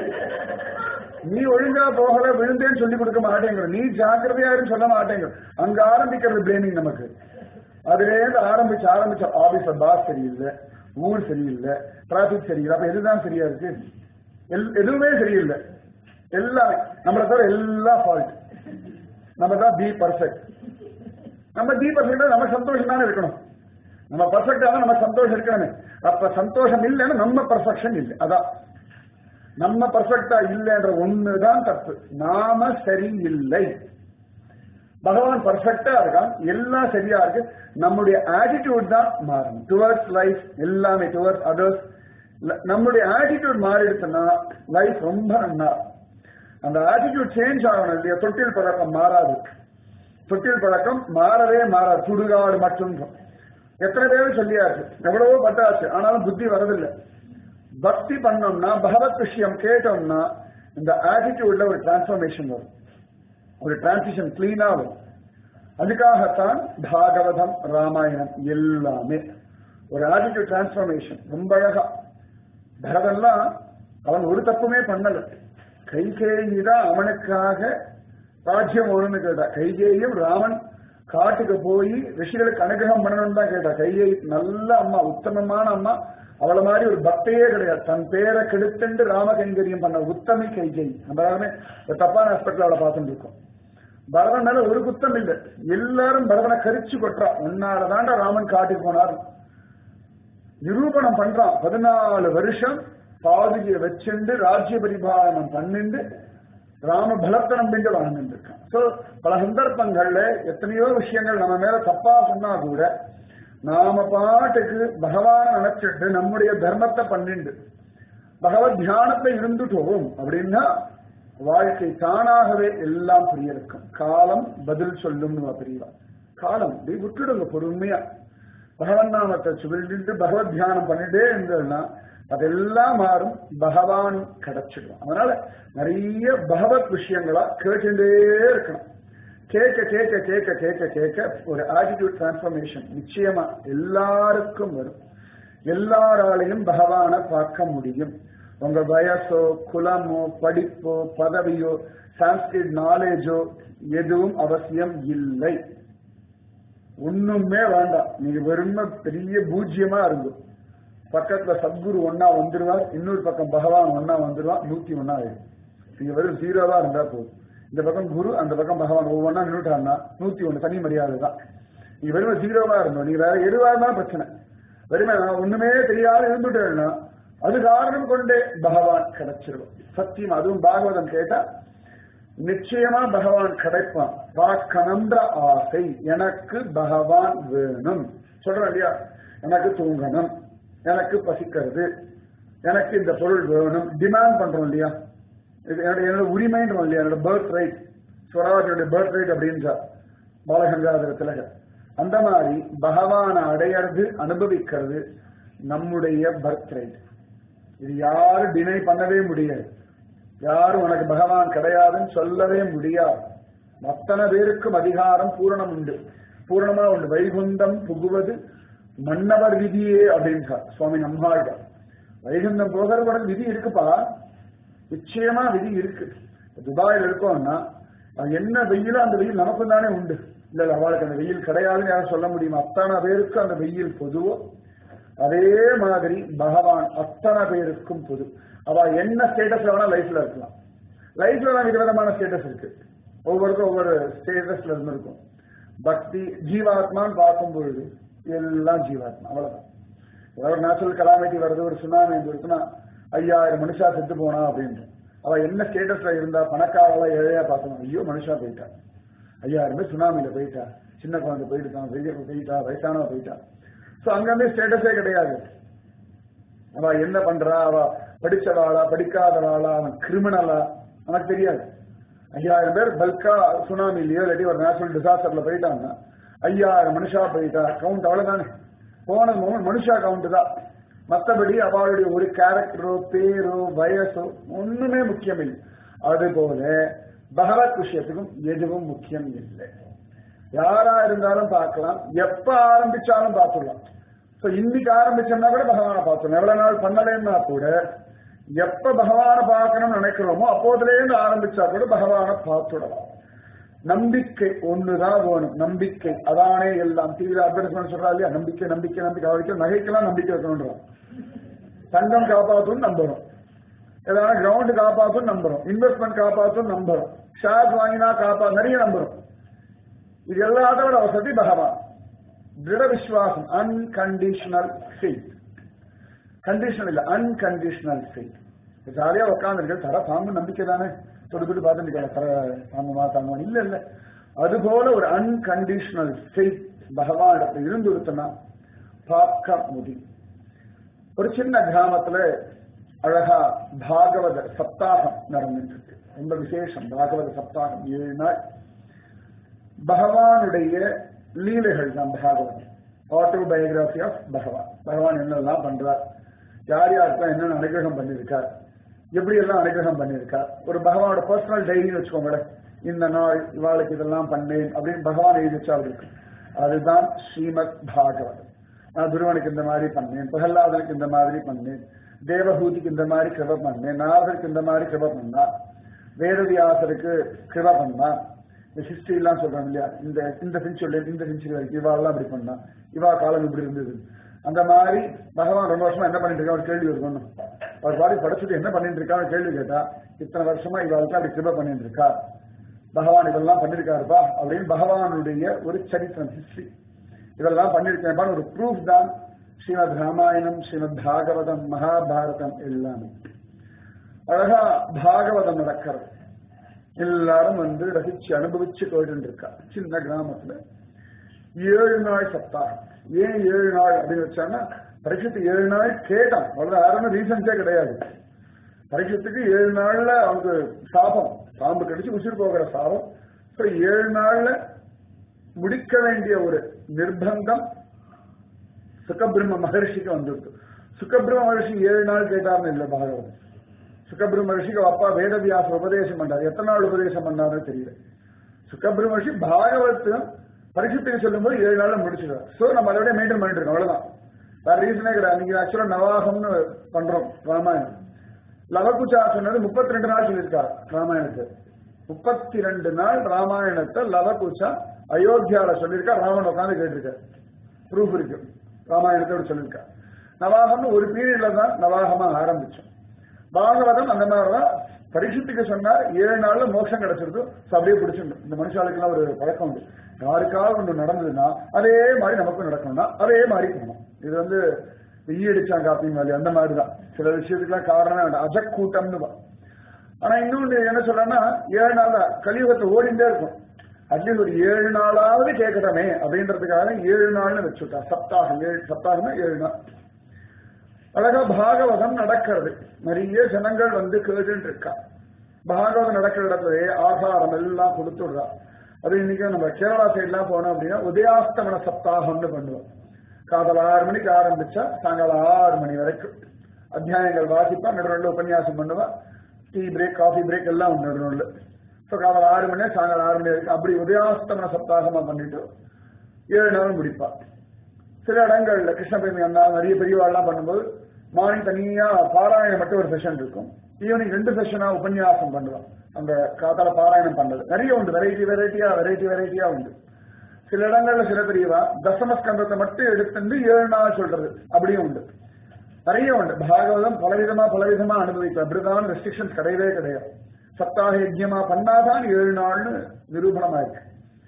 நீ ஒழுங்கா போகல விழுந்தேன்னு சொல்லி கொடுக்க மாட்டேங்கிற நீ ஜாக்கிரதையாருன்னு சொல்ல மாட்டேங்கிற அங்க ஆரம்பிக்கிறது பிளேமிங் நமக்கு அதுலேருந்து ஆரம்பிச்சு ஆரம்பிச்ச ஆபீஸ்ல பாஸ் சரியில்லை ஊர் சரியில்லை டிராபிக் சரியில்லை அப்ப எதுதான் சரியா இருக்கு எல்- எதுவுமே சரியில்லை எல்லாமே நம்மளை தவிர எல்லாம் ஃபால்ட் நம்ம தான் பி பர்ஃபெக்ட் நம்ம பி பர்ஃபெக்டா நம்ம சந்தோஷம் தானே இருக்கணும் நம்ம பர்ஃபெக்டா நம்ம சந்தோஷம் இருக்கணும் அப்ப சந்தோஷம் இல்லைன்னா நம்ம பர்ஃபெக்ஷன் இல்லை அதான் நம்ம பர்ஃபெக்டா இல்லைன்ற ஒண்ணுதான் தப்பு நாம சரியில்லை பகவான் பர்ஃபெக்டா இருக்கான் எல்லாம் சரியா இருக்கு நம்முடைய ஆட்டிடியூட் தான் மாறணும் டுவர்ட்ஸ் லைஃப் எல்லாமே டுவர்ட்ஸ் அதர்ஸ் நம்முடைய ஆட்டிடியூட் மாறிடுச்சுன்னா லைஃப் ரொம்ப நன்னா அந்த ஆட்டிடியூட் சேஞ்ச் ஆகணும் இல்லையா தொட்டில் பழக்கம் மாறாது தொட்டில் பழக்கம் மாறவே மாறாது சுடுகாடு மட்டும் எத்தனை பேரும் சொல்லியாச்சு எவ்வளவோ பட்டாச்சு ஆனாலும் புத்தி வரதில்லை பக்தி பண்ணோம்னா பகவத் விஷயம் கேட்டோம்னா இந்த ஆட்டிடியூட்ல ஒரு டிரான்ஸ்பர்மேஷன் வரும் ஒரு டிரான்சிஷன் கிளீனா வரும் அதுக்காகத்தான் பாகவதம் ராமாயணம் எல்லாமே ஒரு ஆட்டிடியூட் டிரான்ஸ்பர்மேஷன் ரொம்ப அழகா பரதன்லாம் அவன் ஒரு தப்புமே பண்ணல கைகேயி தான் அவனுக்காக ராஜ்யம் ஒண்ணுன்னு கேட்டா கைகேயும் ராமன் காட்டுக்கு போய் ரிஷிகளுக்கு அனுகிரகம் பண்ணணும்னு தான் கேட்டா கைகேயி நல்ல அம்மா உத்தமமான அம்மா அவள மாதிரி ஒரு பக்தையே கிடையாது தன் பேரை கெடுத்துண்டு ராமகைங்கரியம் பண்ண உத்தமி கைகேயி நம்ம எல்லாருமே ஒரு தப்பான ஹாஸ்பிட்டல் அவளை பார்த்துட்டு இருக்கோம் பரதன் மேல ஒரு குத்தம் இல்லை எல்லாரும் பரதனை கரிச்சு கொட்டுறா உன்னால தாண்டா ராமன் காட்டுக்கு போனார் நிரூபணம் பண்றான் பதினாலு வருஷம் பாதிரியை வச்சுண்டு ராஜ்ய பரிபாலனம் பண்ணிண்டு ராம பலத்தை நம்பிண்டு வாழ்ந்துட்டு இருக்கான் சோ பல சந்தர்ப்பங்கள்ல எத்தனையோ விஷயங்கள் நம்ம மேல தப்பா சொன்னா கூட நாம பாட்டுக்கு பகவான நினைச்சிட்டு நம்முடைய தர்மத்தை பண்ணிண்டு பகவத் தியானத்தை இருந்துட்டோம் அப்படின்னா வாழ்க்கை தானாகவே எல்லாம் புரியஇருக்கும் காலம் பதில் சொல்லும்னு பெரியவா காலம் இப்படி விட்டுடுங்க பொறுமையா பகவன் நாமத்தை சொல்லிட்டு பகவத் தியானம் பண்ணிட்டே இருந்ததுன்னா அதெல்லாம் மாறும் பகவான் கிடைச்சிடும் அதனால நிறைய பகவத் விஷயங்களா கேட்டுட்டே இருக்கணும் கேட்க கேட்க கேட்க கேட்க கேட்க ஒரு ஆட்டிடியூட் டிரான்ஸ்பர்மேஷன் நிச்சயமா எல்லாருக்கும் வரும் எல்லாராலையும் பகவானை பார்க்க முடியும் உங்க வயசோ குலமோ படிப்போ பதவியோ சான்ஸ்கிரிட் நாலேஜோ எதுவும் அவசியம் இல்லை ஒண்ணுமே வேண்டாம் நீங்க வெறும் பெரிய பூஜ்யமா இருக்கும் பக்கத்துல சத்குரு ஒன்னா வந்துருவார் இன்னொரு பக்கம் பகவான் ஒன்னா வந்துருவான் நூத்தி ஒன்னா ஆயிடும் நீங்க வெறும் ஜீரோவா இருந்தா போதும் இந்த பக்கம் குரு அந்த பக்கம் பகவான் ஒவ்வொன்னா நின்றுட்டாருன்னா நூத்தி ஒண்ணு தனி மரியாதை தான் நீங்க வெறும் ஜீரோவா இருந்தோம் நீங்க வேற எதுவா இருந்தாலும் பிரச்சனை வெறுமை நான் ஒண்ணுமே தெரியாத இருந்துட்டேன்னா அது காரணம் கொண்டே பகவான் கிடைச்சிருவோம் சத்தியம் அதுவும் பாகவதம் கேட்டா நிச்சயமா பகவான் கிடைப்பான் பார்க்கணுன்ற ஆசை எனக்கு பகவான் வேணும் சொல்றேன் இல்லையா எனக்கு தூங்கணும் எனக்கு பசிக்கிறது எனக்கு இந்த பொருள் வேணும் டிமாண்ட் பண்றோம் இல்லையா இது என்னோட என்னோட உரிமைன்றோம் இல்லையா என்னோட பர்த் ரைட் ஸ்வராஜனுடைய பர்த் ரைட் அப்படின்றார் பாலகங்காதர திலகர் அந்த மாதிரி பகவானை அடையிறது அனுபவிக்கிறது நம்முடைய பர்த் ரைட் இது யாரும் டினை பண்ணவே முடியாது யாரும் உனக்கு பகவான் கிடையாதுன்னு சொல்லவே முடியாது அத்தனை பேருக்கும் அதிகாரம் பூரணம் உண்டு பூரணமா உண்டு வைகுந்தம் புகுவது மன்னவர் விதியே அப்படின்றார் சுவாமி நம்மாழ்வார் வைகுந்தம் போகிறவட விதி இருக்குப்பா நிச்சயமா விதி இருக்கு துபாயில் இருக்கோம்னா அது என்ன வெயிலோ அந்த வெயில் நமக்கும் தானே உண்டு இல்ல இல்ல அவளுக்கு அந்த வெயில் கிடையாதுன்னு யாரும் சொல்ல முடியுமா அத்தனை பேருக்கு அந்த வெயில் பொதுவோ அதே மாதிரி பகவான் அத்தனை பேருக்கும் பொது அவ என்ன ஸ்டேட்டஸ்ல வேணா லைஃப்ல இருக்கலாம் லைஃப்ல தான் விதவிதமான ஸ்டேட்டஸ் இருக்கு ஒவ்வொருக்கும் ஒவ்வொரு ஸ்டேட்டஸ்ல இருந்து இருக்கும் பக்தி ஜீவாத்மான்னு பார்க்கும் பொழுது எல்லாம் ஜீவாத்மா அவ்வளவுதான் ஏதாவது நேச்சுரல் கலாமிட்டி வருது ஒரு சுனாமி இருக்குன்னா ஐயாயிரம் மனுஷா செத்து போனா அப்படின்ட்டு அவ என்ன ஸ்டேட்டஸ்ல இருந்தா பணக்காரலாம் ஏழையா பார்த்தோம் ஐயோ மனுஷா போயிட்டா ஐயாயிரம் பேர் சுனாமியில போயிட்டா சின்ன குழந்தை போயிட்டான் போயிட்டா வயசானவ போயிட்டா சோ அங்கிருந்து ஸ்டேட்டஸே கிடையாது அவ என்ன பண்றா அவ படிச்சவாளா படிக்காதவாளா அவன் கிரிமினலா எனக்கு தெரியாது ஐயாயிரம் பேர் பல்கா சுனாமிலயோ இல்லாட்டி ஒரு நேச்சுரல் டிசாஸ்டர்ல போயிட்டாங்கன்னா ஐயாயிரம் மனுஷா போயிட்டா கவுண்ட் அவ்வளவுதானே போன மனுஷா கவுண்ட் தான் மற்றபடி அவளுடைய ஒரு கேரக்டரோ பேரோ வயசோ ஒண்ணுமே முக்கியம் இல்லை அதுபோல பகவத் விஷயத்துக்கும் எதுவும் முக்கியம் இல்லை யாரா இருந்தாலும் பார்க்கலாம் எப்ப ஆரம்பிச்சாலும் பார்த்துடலாம் சோ இன்னைக்கு ஆரம்பிச்சோம்னா கூட பகவானை பார்த்துடலாம் எவ்வளவு நாள் பண்ணலன்னா கூட எப்ப பகவானை பார்க்கணும்னு நினைக்கிறோமோ அப்போதுலேருந்து ஆரம்பிச்சா கூட பகவானை பார்த்துடலாம் நம்பிக்கை ஒண்ணுதான் வேணும் நம்பிக்கை அதானே எல்லாம் டிவியில அட்வர்டைஸ்மெண்ட் சொல்றா இல்லையா நம்பிக்கை நம்பிக்கை நம்பிக்கை அவருக்கு நகைக்கெல்லாம் நம்பிக்கை வைக்கணும்ன்றான் தங்கம் காப்பாற்றும் நம்பணும் ஏதாவது கிரவுண்ட் காப்பாற்றும் நம்புறோம் இன்வெஸ்ட்மெண்ட் காப்பாற்றும் நம்புறோம் ஷேர் வாங்கினா காப்பா நிறைய நம்புறோம் இது எல்லாத்தோட வசதி பகவான் திட விஸ்வாசம் அன்கண்டிஷனல் ஃபெய்த் கண்டிஷனல் இல்ல அன்கண்டிஷனல் ஃபெய்த் ஜாலியா உட்காந்துருக்க தர பாம்பு நம்பிக்கை தானே தொடுபிட்டு பார்த்துட்டு தர பாம்புமா தாங்குமா இல்ல இல்ல அது போல ஒரு அன்கண்டிஷனல் ஃபெய்த் பகவான் இடத்துல இருந்து ஒருத்தனா பார்க்க முடியும் ஒரு சின்ன கிராமத்துல அழகா பாகவத சப்தாகம் நடந்துட்டு இருக்கு ரொம்ப விசேஷம் பாகவத சப்தாகம் ஏழு நாள் பகவானுடைய லீலைகள் தான் பாகவதம் ஆட்டோபயோகிராபி ஆஃப் பகவான் பகவான் என்னெல்லாம் பண்றார் யார் யாருக்கெல்லாம் என்னென்ன அனுகிரகம் பண்ணியிருக்கார் எப்படி எல்லாம் அனுகிரகம் பண்ணியிருக்கார் ஒரு பகவானோட பர்சனல் டைரின்னு வச்சுக்கோங்களேன் இந்த நாள் இவாளுக்கு இதெல்லாம் பண்ணேன் அப்படின்னு பகவான் எழுதி வச்சா இருக்கு அதுதான் ஸ்ரீமத் பாகவதம் நான் துருவனுக்கு இந்த மாதிரி பண்ணேன் பிரகலாதனுக்கு இந்த மாதிரி பண்ணேன் தேவஹூதிக்கு இந்த மாதிரி கிருப பண்ணேன் நாரதருக்கு இந்த மாதிரி கிருப பண்ணா வேதவியாசருக்கு கிருப பண்ணா இந்த ஹிஸ்டரி எல்லாம் சொல்றாங்க இல்லையா இந்த இந்த செஞ்சுரி இந்த செஞ்சுரி வரைக்கும் இவா எல்லாம் இப்படி பண்ணா இவா காலம் இப்படி இருந்தது அந்த மாதிரி பகவான் ரொம்ப வருஷமா என்ன பண்ணிட்டு இருக்கா ஒரு கேள்வி இருக்கும் அவர் பாடி படைச்சிட்டு என்ன பண்ணிட்டு இருக்கான்னு கேள்வி கேட்டா இத்தனை வருஷமா இவாளுக்கு அப்படி கிருப பண்ணிட்டு இருக்கா பகவான் இதெல்லாம் பண்ணிருக்காருப்பா அப்படின்னு பகவானுடைய ஒரு சரித்திரம் ஹிஸ்டரி இதெல்லாம் பண்ணிருக்கேன் ஒரு ப்ரூஃப் தான் ஸ்ரீமத் ராமாயணம் ஸ்ரீமத் பாகவதம் மகாபாரதம் எல்லாமே அழகா பாகவதம் நடக்கிறது எல்லாரும் வந்து ரசிச்சு அனுபவிச்சு போயிட்டு இருக்கா சின்ன கிராமத்துல ஏழு நாள் சப்தாகம் ஏன் ஏழு நாள் அப்படின்னு வச்சாங்கன்னா பரீட்சத்து ஏழு நாள் கேட்டான் அவ்வளவு யாருமே ரீசன்ஸே கிடையாது பரீட்சத்துக்கு ஏழு நாள்ல அவங்க சாபம் பாம்பு கடிச்சு உசிர் போகிற சாபம் ஸோ ஏழு நாள்ல முடிக்க வேண்டிய ஒரு நிர்பந்தம் சுகபிரம்ம மகர்ஷிக்கு வந்துருக்கு சுகபிரம்ம மகர்ஷி ஏழு நாள் கேட்டார்னு இல்லை பாகவதம் சுகபிரம்ம மகர்ஷிக்கு அப்பா வேதவியாச உபதேசம் பண்ணார் எத்தனை நாள் உபதேசம் பண்ணாருன்னு தெரியல சுகபிரம்ம மகர்ஷி பாகவதம் பரிசுத்துக்கு சொல்லும்போது ஏழு நாள்ல முடிச்சிடுறார் சோ நம்ம அதோட மெயின்டைன் பண்ணிட்டு இருக்கோம் அவ்வளவுதான் வேற ரீசனே கிடையாது நீங்க ஆக்சுவலா நவாகம்னு பண்றோம் ராமாயணம் லவகுச்சா சொன்னது முப்பத்தி ரெண்டு நாள் சொல்லியிருக்காரு ராமாயணத்தை முப்பத்தி ரெண்டு நாள் ராமாயணத்தை லவகுச்சா அயோத்தியால சொல்லியிருக்கா ராமன் உட்காந்து கேட்டிருக்காரு ப்ரூஃப் இருக்கு ராமாயணத்தோட சொல்லியிருக்கா நவாகம்னு ஒரு பீரியட்ல தான் நவாகமா ஆரம்பிச்சோம் பாகவதம் அந்த மாதிரிதான் பரிசுத்துக்கு சொன்னா ஏழு நாள்ல மோட்சம் கிடைச்சிருக்கு அப்படியே பிடிச்சிருந்தோம் இந்த மனுஷாளுக்கெல்லாம் ஒரு பழக்கம் உண்டு யாருக்காவது ஒன்று நடந்ததுன்னா அதே மாதிரி நமக்கும் நடக்கணும்னா அதே மாதிரி பண்ணணும் இது வந்து ஈ அடிச்சாங்க காப்பிங் மாதிரி அந்த மாதிரி தான் சில விஷயத்துக்குலாம் காரணமே வேண்டாம் அஜக் கூட்டம்னு ஆனா இன்னொன்று என்ன சொல்றேன்னா ஏழு நாள் கலியுகத்தை ஓடிண்டே இருக்கும் அட்லீஸ்ட் ஒரு ஏழு நாளாவது கேட்கறமே அப்படின்றதுக்காக ஏழு நாள்னு வச்சுட்டா சப்தாகம் ஏழு சப்தாகம்னா ஏழு நாள் அழகா பாகவதம் நடக்கிறது நிறைய ஜனங்கள் வந்து கேட்டுட்டு இருக்கா பாகவதம் நடக்கிற இடத்துல ஆகாரம் எல்லாம் கொடுத்துடுறா அது இன்னைக்கு நம்ம கேரளா சைட்லாம் போனோம் அப்படின்னா உதயாஸ்தமன சப்தாகம்னு பண்ணுவோம் காதல் ஆறு மணிக்கு ஆரம்பிச்சா சாயங்காலம் ஆறு மணி வரைக்கும் அத்தியாயங்கள் வாசிப்பா நடுநடுல உபன்யாசம் பண்ணுவா டீ பிரேக் காஃபி பிரேக் எல்லாம் உண்டு நடுநடுல ஸோ காதல் ஆறு மணி சாயங்காலம் ஆறு மணி வரைக்கும் அப்படி உதயாஸ்தமன சப்தாகமா பண்ணிட்டு ஏழு நாள் முடிப்பா சில இடங்கள்ல கிருஷ்ணபிரமி அண்ணா நிறைய பெரியவாள்லாம் பண்ணும்போது மார்னிங் தனியா பாராயணம் மட்டும் ஒரு செஷன் இருக்கும் ஈவினிங் ரெண்டு செஷனா உபன்யாசம் பண்ணுவான் அந்த காத்தால பாராயணம் பண்றது நிறைய உண்டு வெரைட்டி வெரைட்டியா வெரைட்டி வெரைட்டியா உண்டு சில இடங்கள்ல சில பெரியவா தசமஸ்கந்தத்தை மட்டும் எடுத்துட்டு ஏழு நாள் சொல்றது அப்படியும் உண்டு நிறைய உண்டு பாகவதம் பலவிதமா பலவிதமா அனுபவிக்கும் அப்படிதான் ரெஸ்ட்ரிக்ஷன்ஸ் கிடையவே கிடையாது சப்தாக யஜ்யமா பண்ணாதான் ஏழு நாள்னு நிரூபணமா இருக்கு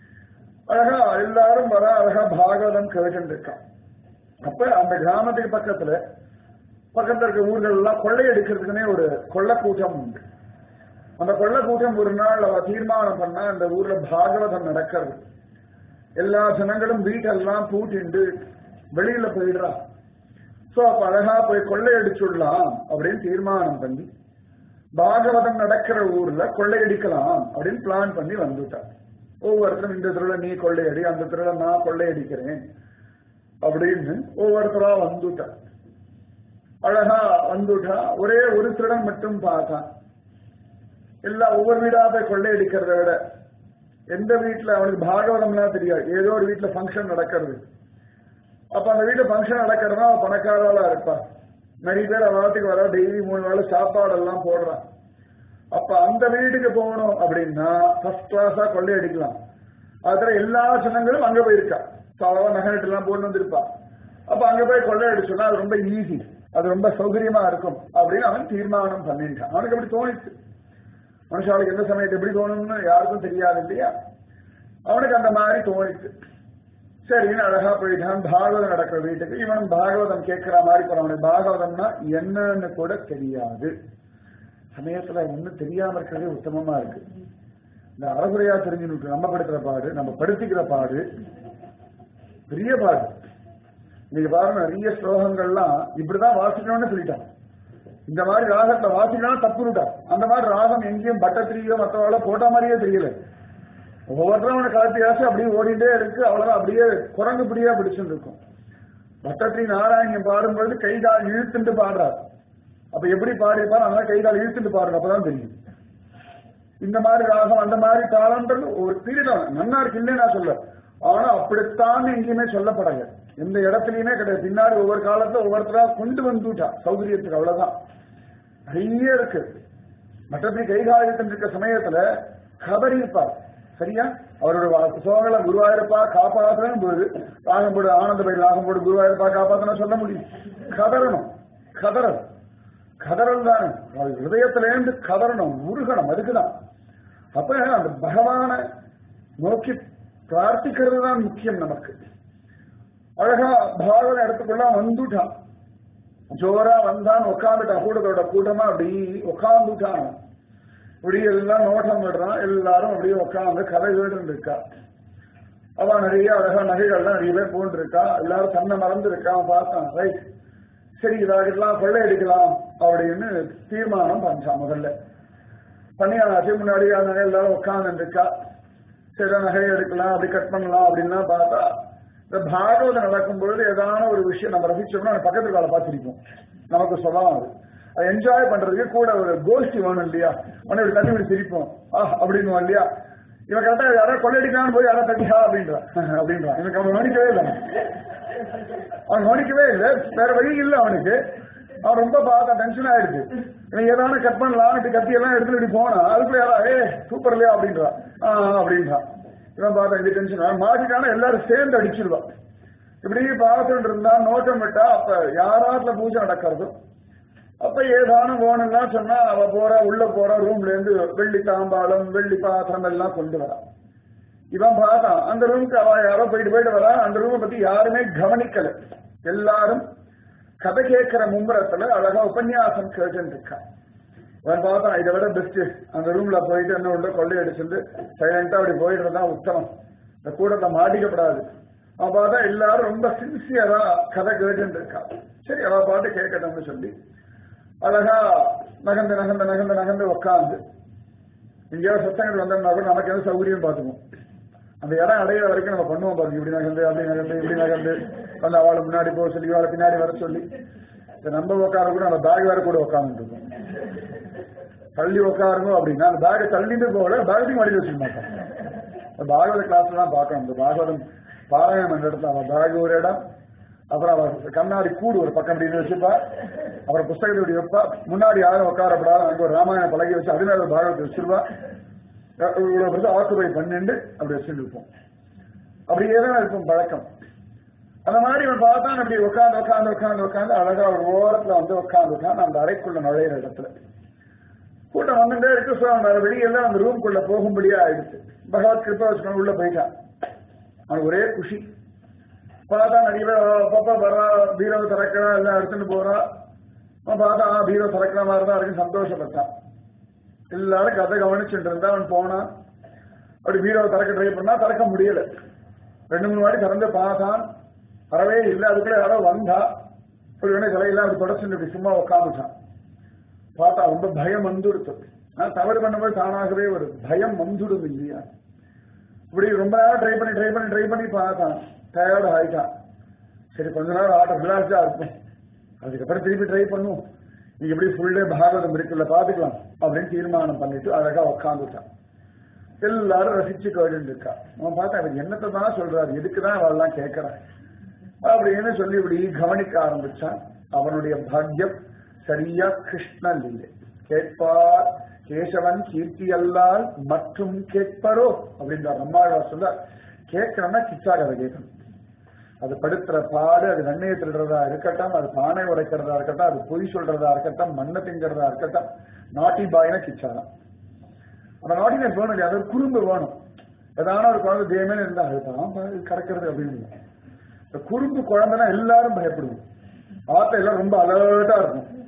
அழகா எல்லாரும் வர அழகா பாகவதம் கேட்டு இருக்கான் அப்ப அந்த கிராமத்துக்கு பக்கத்துல பக்கத்துல இருக்க ஊர்கள் எல்லாம் கொள்ளையடிக்கிறதுக்குன்னே ஒரு கொள்ளக்கூட்டம் உண்டு அந்த கொள்ளக்கூட்டம் ஒரு நாள் அவ தீர்மானம் பண்ணா அந்த ஊர்ல பாகவதம் நடக்கிறது எல்லா ஜனங்களும் வீட்டெல்லாம் பூட்டிண்டு வெளியில போயிடுறா சோ அப்ப அழகா போய் கொள்ளையடிச்சுடலாம் அப்படின்னு தீர்மானம் பண்ணி பாகவதம் நடக்கிற ஊர்ல கொள்ளையடிக்கலாம் அப்படின்னு பிளான் பண்ணி வந்துட்டார் ஒவ்வொருத்தரும் இந்த திருவிழா நீ கொள்ளையடி அந்த திருவிழா நான் கொள்ளையடிக்கிறேன் அப்படின்னு ஒவ்வொருத்தரா வந்துட்டார் அழகா வந்துட்டா ஒரே ஒரு திருடன் மட்டும் பார்த்தான் எல்லாம் ஒவ்வொரு வீடா போய் கொள்ளையடிக்கிறத விட எந்த வீட்டுல அவனுக்கு பாகவதம்லாம் தெரியாது ஏதோ ஒரு வீட்டுல ஃபங்க்ஷன் நடக்கிறது அப்ப அந்த வீட்டுல ஃபங்க்ஷன் நடக்கிறதா அவன் பணக்காரலா இருப்பா நிறைய பேர் வாரத்துக்கு வர டெய்லி மூணு வேளை சாப்பாடு எல்லாம் போடுறான் அப்ப அந்த வீட்டுக்கு போகணும் அப்படின்னா ஃபர்ஸ்ட் கிளாஸா கொள்ளையடிக்கலாம் அதுல எல்லா ஜனங்களும் அங்க போயிருக்கா சாதாரண நகரட்டு எல்லாம் போட்டு வந்திருப்பா அப்ப அங்க போய் கொள்ளையடிச்சோம்னா அது ரொம்ப ஈஸி அது ரொம்ப சௌகரியமா இருக்கும் அப்படின்னு அவன் தீர்மானம் பண்ணிட்டான் அவனுக்கு அப்படி தோணிச்சு மனுஷாளுக்கு எந்த சமயத்தை எப்படி தோணும்னு யாருக்கும் தெரியாது இல்லையா அவனுக்கு அந்த மாதிரி தோணிச்சு சரின்னு அழகா போயிட்டான் பாகவதம் நடக்கிற வீட்டுக்கு இவன் பாகவதம் கேட்கிற மாதிரி போறான் அவனுக்கு பாகவதம்னா என்னன்னு கூட தெரியாது சமயத்துல ஒண்ணும் தெரியாம இருக்கிறதே உத்தமமா இருக்கு இந்த அறகுறையா தெரிஞ்சுன்னு நம்ம படுத்துற பாடு நம்ம படுத்திக்கிற பாடு பெரிய பாடு நீங்க பாருங்க நிறைய ஸ்லோகங்கள்லாம் இப்படிதான் வாசிக்கணும்னு சொல்லிட்டான் இந்த மாதிரி ராகத்தை வாசிக்கணும் தப்புனுட்டா அந்த மாதிரி ராகம் எங்கேயும் பட்டத்திரியோ மற்றவங்கள போட்ட மாதிரியே தெரியல ஒவ்வொருத்தரும் கலத்தியாச்சு அப்படியே ஓடிட்டே இருக்கு அவ்வளவுதான் அப்படியே குரங்கு பிடியா பிடிச்சுட்டு இருக்கும் பட்டத்திரி நாராயணன் பாடும்பொழுது கை கால் இழுத்துட்டு பாடுறார் அப்ப எப்படி பாடிப்பாரு அதனால கை கால் இழுத்துட்டு பாடுற அப்பதான் தெரியும் இந்த மாதிரி ராகம் அந்த மாதிரி தாளம்ன்றது ஒரு பீரியட் நன்னா இருக்கு இல்லையே நான் சொல்ல ஆனா அப்படித்தான் எங்கேயுமே சொல்லப்படல எந்த இடத்துலயுமே கிடையாது பின்னாடி ஒவ்வொரு காலத்துல ஒவ்வொருத்தரா கொண்டு வந்துட்டா சௌகரியத்துக்கு அவ்வளவுதான் நிறைய இருக்கு மற்றபடி கைகாலிட்டு இருக்க சமயத்துல கபரிப்பார் சரியா அவரோட சோகல குருவாயிருப்பா காப்பாத்தணும் போது ராகம் போடு ஆனந்த பயிர் ராகம் போடு குருவாயிருப்பா காப்பாத்தணும் சொல்ல முடியும் கதறணும் கதறல் கதறல் தானே ஹிருதயத்துல இருந்து கதறணும் உருகணும் அதுக்குதான் அப்ப அந்த பகவான நோக்கி பிரார்த்திக்கிறது தான் முக்கியம் நமக்கு அழகா பாகவத இடத்துக்குள்ள வந்துட்டான் ஜோரா வந்தான் உட்காந்துட்டான் கூட்டத்தோட கூட்டமா அப்படி உட்காந்துட்டான் இப்படி எல்லாம் நோட்டம் விடுறான் எல்லாரும் அப்படியே உட்காந்து கதை கேட்டு இருக்கா அவன் நிறைய அழகா நகைகள்லாம் நிறைய பேர் போட்டு இருக்கா எல்லாரும் தன்னை மறந்து இருக்கான் பார்த்தான் ரைட் சரி இதாகலாம் கொள்ளையடிக்கலாம் அப்படின்னு தீர்மானம் பண்ணான் முதல்ல பண்ணியாச்சு முன்னாடி அந்த நகை எல்லாரும் உட்காந்து இருக்கா சரி நகையை எடுக்கலாம் அப்படி கட் பண்ணலாம் அப்படின்னா பார்த்தா இந்த பாகவதம் நடக்கும் பொழுது ஏதான ஒரு விஷயம் நம்ம ரசிச்சோம்னா நம்ம பக்கத்து கால பார்த்திருப்போம் நமக்கு சொல்லலாம் அது அதை என்ஜாய் பண்றதுக்கு கூட ஒரு கோஷ்டி வேணும் இல்லையா உடனே ஒரு தண்ணி விட்டு சிரிப்போம் ஆ அப்படின்னு இல்லையா இவன் கரெக்டா யாராவது கொள்ளையடிக்கலாம்னு போய் யாராவது தட்டியா அப்படின்றான் அப்படின்றான் எனக்கு அவன் கவனிக்கவே இல்லை அவன் கவனிக்கவே இல்லை வேற வழி இல்லை அவனுக்கு அவன் ரொம்ப பார்த்தா டென்ஷன் ஆயிடுச்சு இவன் ஏதாவது கட் பண்ணலாம் கத்தி எல்லாம் எடுத்துட்டு இப்படி போனா அதுக்குள்ள யாரா ஏ சூப்பர் இல்லையா அப்படின்றான் ஆ அப்படின்றான் இவன் பார்த்தா இந்த டென்ஷன் மாட்டிட்டானா எல்லாரும் சேர்ந்து அடிச்சிருவா இப்படி பார்த்துட்டு இருந்தா நோட்டம் விட்டா அப்ப யாராத்துல பூஜை நடக்கிறதோ அப்ப ஏதான போனெல்லாம் சொன்னா அவ போற உள்ள போற ரூம்ல இருந்து வெள்ளி தாம்பாளம் வெள்ளி பாத்திரம் எல்லாம் கொண்டு வரா இவன் பார்த்தான் அந்த ரூமுக்கு அவ யாரோ போயிட்டு போயிட்டு வரா அந்த ரூமை பத்தி யாருமே கவனிக்கல எல்லாரும் கதை கேட்கிற மும்பரத்துல அழகா உபன்யாசம் கேட்டு இருக்கா அவன் பார்த்தான் இதை விட பெஸ்ட் அந்த ரூம்ல போயிட்டு என்ன உள்ள கொள்ளையடிச்சுட்டு சைலண்டா அப்படி போயிட்டு இருந்தா உத்தமம் இந்த கூட்டத்தை மாட்டிக்கப்படாது அவன் பார்த்தா எல்லாரும் ரொம்ப சின்சியரா கதை கேட்டு இருக்கா சரி அவ பாட்டு கேட்கட்டும்னு சொல்லி அழகா நகர்ந்து நகர்ந்து நகர்ந்து நகர்ந்து உட்காந்து எங்கேயாவது சத்தங்கள் வந்தோம்னா கூட நமக்கு எந்த சௌகரியம் பார்த்துக்குவோம் அந்த இடம் அடையிற வரைக்கும் நம்ம பண்ணுவோம் பாருங்க இப்படி நகர்ந்து அப்படி நகர்ந்து இப்படி நகர்ந்து வந்து அவளை முன்னாடி போக சொல்லி அவளை பின்னாடி வர சொல்லி இந்த நம்ம உட்கார கூட நம்ம பேக் வேற கூட உட்காந்துட்டு இருக்கோம் தள்ளி உட்காருங்க அப்படின்னா அந்த பேக்கை தள்ளிட்டு போகல பேகத்தையும் மடியில் வச்சுக்க மாட்டோம் இந்த பாகவத கிளாஸ்ல தான் பார்க்கணும் இந்த பாகவதம் பாராயணம் என்ற இடத்துல அவன் பேக் ஒரு இடம் அப்புறம் அவ கண்ணாடி கூடு ஒரு பக்கம் அப்படின்னு வச்சுப்பா அப்புறம் புஸ்தகத்தை இப்படி வைப்பா முன்னாடி யாரும் உட்காரப்படாது அங்க ஒரு ராமாயண பழகி வச்சு அது மேல பாகவத்தை வச்சிருவா இவ்வளவு பெருசு ஆக்குபை பன்னெண்டு அப்படி வச்சுட்டு இருப்போம் அப்படியே தான் இருக்கும் பழக்கம் அந்த மாதிரி இவன் பார்த்தான் அப்படி உட்காந்து உட்காந்து உட்காந்து உட்காந்து அழகா ஒரு ஓரத்துல வந்து உட்காந்து உட்காந்து அந்த அறைக்குள்ள நுழையிற இடத்துல கூட்டம் வந்துட்டே இருக்கு ஸோ அந்த வெளியெல்லாம் அந்த ரூம்குள்ள போகும்படியா ஆயிடுச்சு பகவத் கிருப்பா வச்சுக்கணும் உள்ள போயிட்டான் அவனுக்கு ஒரே குஷி பார்த்தா நிறைய பேர் அப்பப்ப வரா பீரோ திறக்கிறா எல்லாம் எடுத்துட்டு போறா அவன் பார்த்தா ஆ, பீரோ திறக்கிற மாதிரி தான் இருக்கு சந்தோஷப்பட்டான் எல்லாரும் கதை கவனிச்சுட்டு இருந்தா அவன் போனான் அப்படி பீரோவை திறக்க ட்ரை பண்ணா திறக்க முடியல ரெண்டு மூணு வாட்டி திறந்து பார்த்தான் வரவே இல்லை அதுக்குள்ள யாரோ வந்தா ஒரு வேணா தலையெல்லாம் அப்படி தொடச்சுட்டு இப்படி சும்மா உட்காந்துட்டான் பார்த்தா ரொம்ப பயம் வந்துடுத்து ஆனா, தவறு பண்ணும்போது தானாகவே ஒரு பயம் வந்துடுது இல்லையா இப்படி ரொம்ப நேரம் ட்ரை பண்ணி ட்ரை பண்ணி ட்ரை பண்ணி பார்த்தான் டயர்டு ஆயிட்டான் சரி கொஞ்ச நேரம் ஆட்டம் ரிலாக்ஸா இருக்கும் அதுக்கப்புறம் திருப்பி ட்ரை பண்ணுவோம் நீ எப்படி ஃபுல் டே பாரதம் இருக்குல்ல பாத்துக்கலாம் அப்படின்னு தீர்மானம் பண்ணிட்டு அழகா உட்காந்துட்டான் எல்லாரும் ரசிச்சு கேட்டு இருக்கா அவன் பார்த்தா அவர் என்னத்தை தான் சொல்றாரு எதுக்குதான் அவெல்லாம் கேட்கறான் அப்படின்னு சொல்லி இப்படி கவனிக்க ஆரம்பிச்சான் அவனுடைய பாக்யம் சரியா கிருஷ்ணன் இல்லை கேட்பார் கேசவன் கீர்த்தி அல்லால் மற்றும் கேட்பரோ அப்படின்றார் நம்மாழ்வார் சொல்ல கேட்கணும்னா கிச்சாக அதை கேட்கணும் அது படுத்துற பாடு அது வெண்ணையை திருடுறதா இருக்கட்டும் அது பானை உடைக்கிறதா இருக்கட்டும் அது பொய் சொல்றதா இருக்கட்டும் மண்ணை திங்கிறதா இருக்கட்டும் நாட்டி பாயினா கிச்சாதான் அந்த நாட்டினஸ் வேணும் இல்லையா அது ஒரு குறும்பு வேணும் ஏதான ஒரு குழந்தை தேமே இருந்தா அதுதான் பாரு, கடக்கிறது அப்படின்னு இந்த குறும்பு குழந்தைனா எல்லாரும் பயப்படுவோம் ஆத்த எல்லாம் ரொம்ப அலர்ட்டா இருக்கும்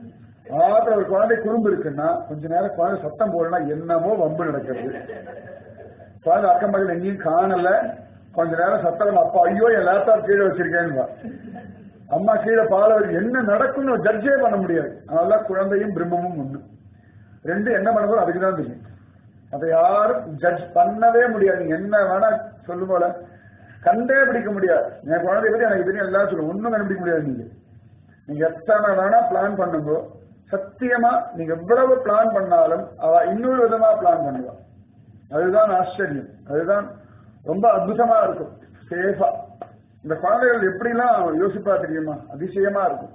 ஆத்திர ஒரு குழந்தை குறும்பு இருக்குன்னா கொஞ்ச நேரம் குழந்தை சத்தம் போடனா என்னமோ வம்பு நடக்கிறது குழந்தை அக்கம் பக்கத்தில் எங்கேயும் காணல கொஞ்ச நேரம் சத்தம் அப்பா ஐயோ என் லேப்டாப் கீழே வச்சிருக்கேன்னு அம்மா கீழே பால வச்சு என்ன நடக்கும்னு ஜட்ஜே பண்ண முடியாது அதனால குழந்தையும் பிரம்மமும் ஒண்ணு ரெண்டு என்ன பண்ணுறதோ அதுக்கு தான் தெரியும் அதை யாரும் ஜட்ஜ் பண்ணவே முடியாது நீங்க என்ன வேணா சொல்லும் போல கண்டே பிடிக்க முடியாது என் குழந்தைய பத்தி எனக்கு தெரியும் எல்லாம் சொல்லுவோம் ஒண்ணும் கண்டுபிடிக்க முடியாது நீங்க நீங்க எத்தனை வேணா பிளான் பண்ணுங்க சத்தியமா நீங்க எவ்வளவு பிளான் பண்ணாலும் அவ இன்னொரு விதமா பிளான் பண்ணுவா அதுதான் ஆச்சரியம் அதுதான் ரொம்ப அற்புதமா இருக்கும் சேஃபா இந்த குழந்தைகள் எப்படிலாம் யோசிப்பா தெரியுமா அதிசயமா இருக்கும்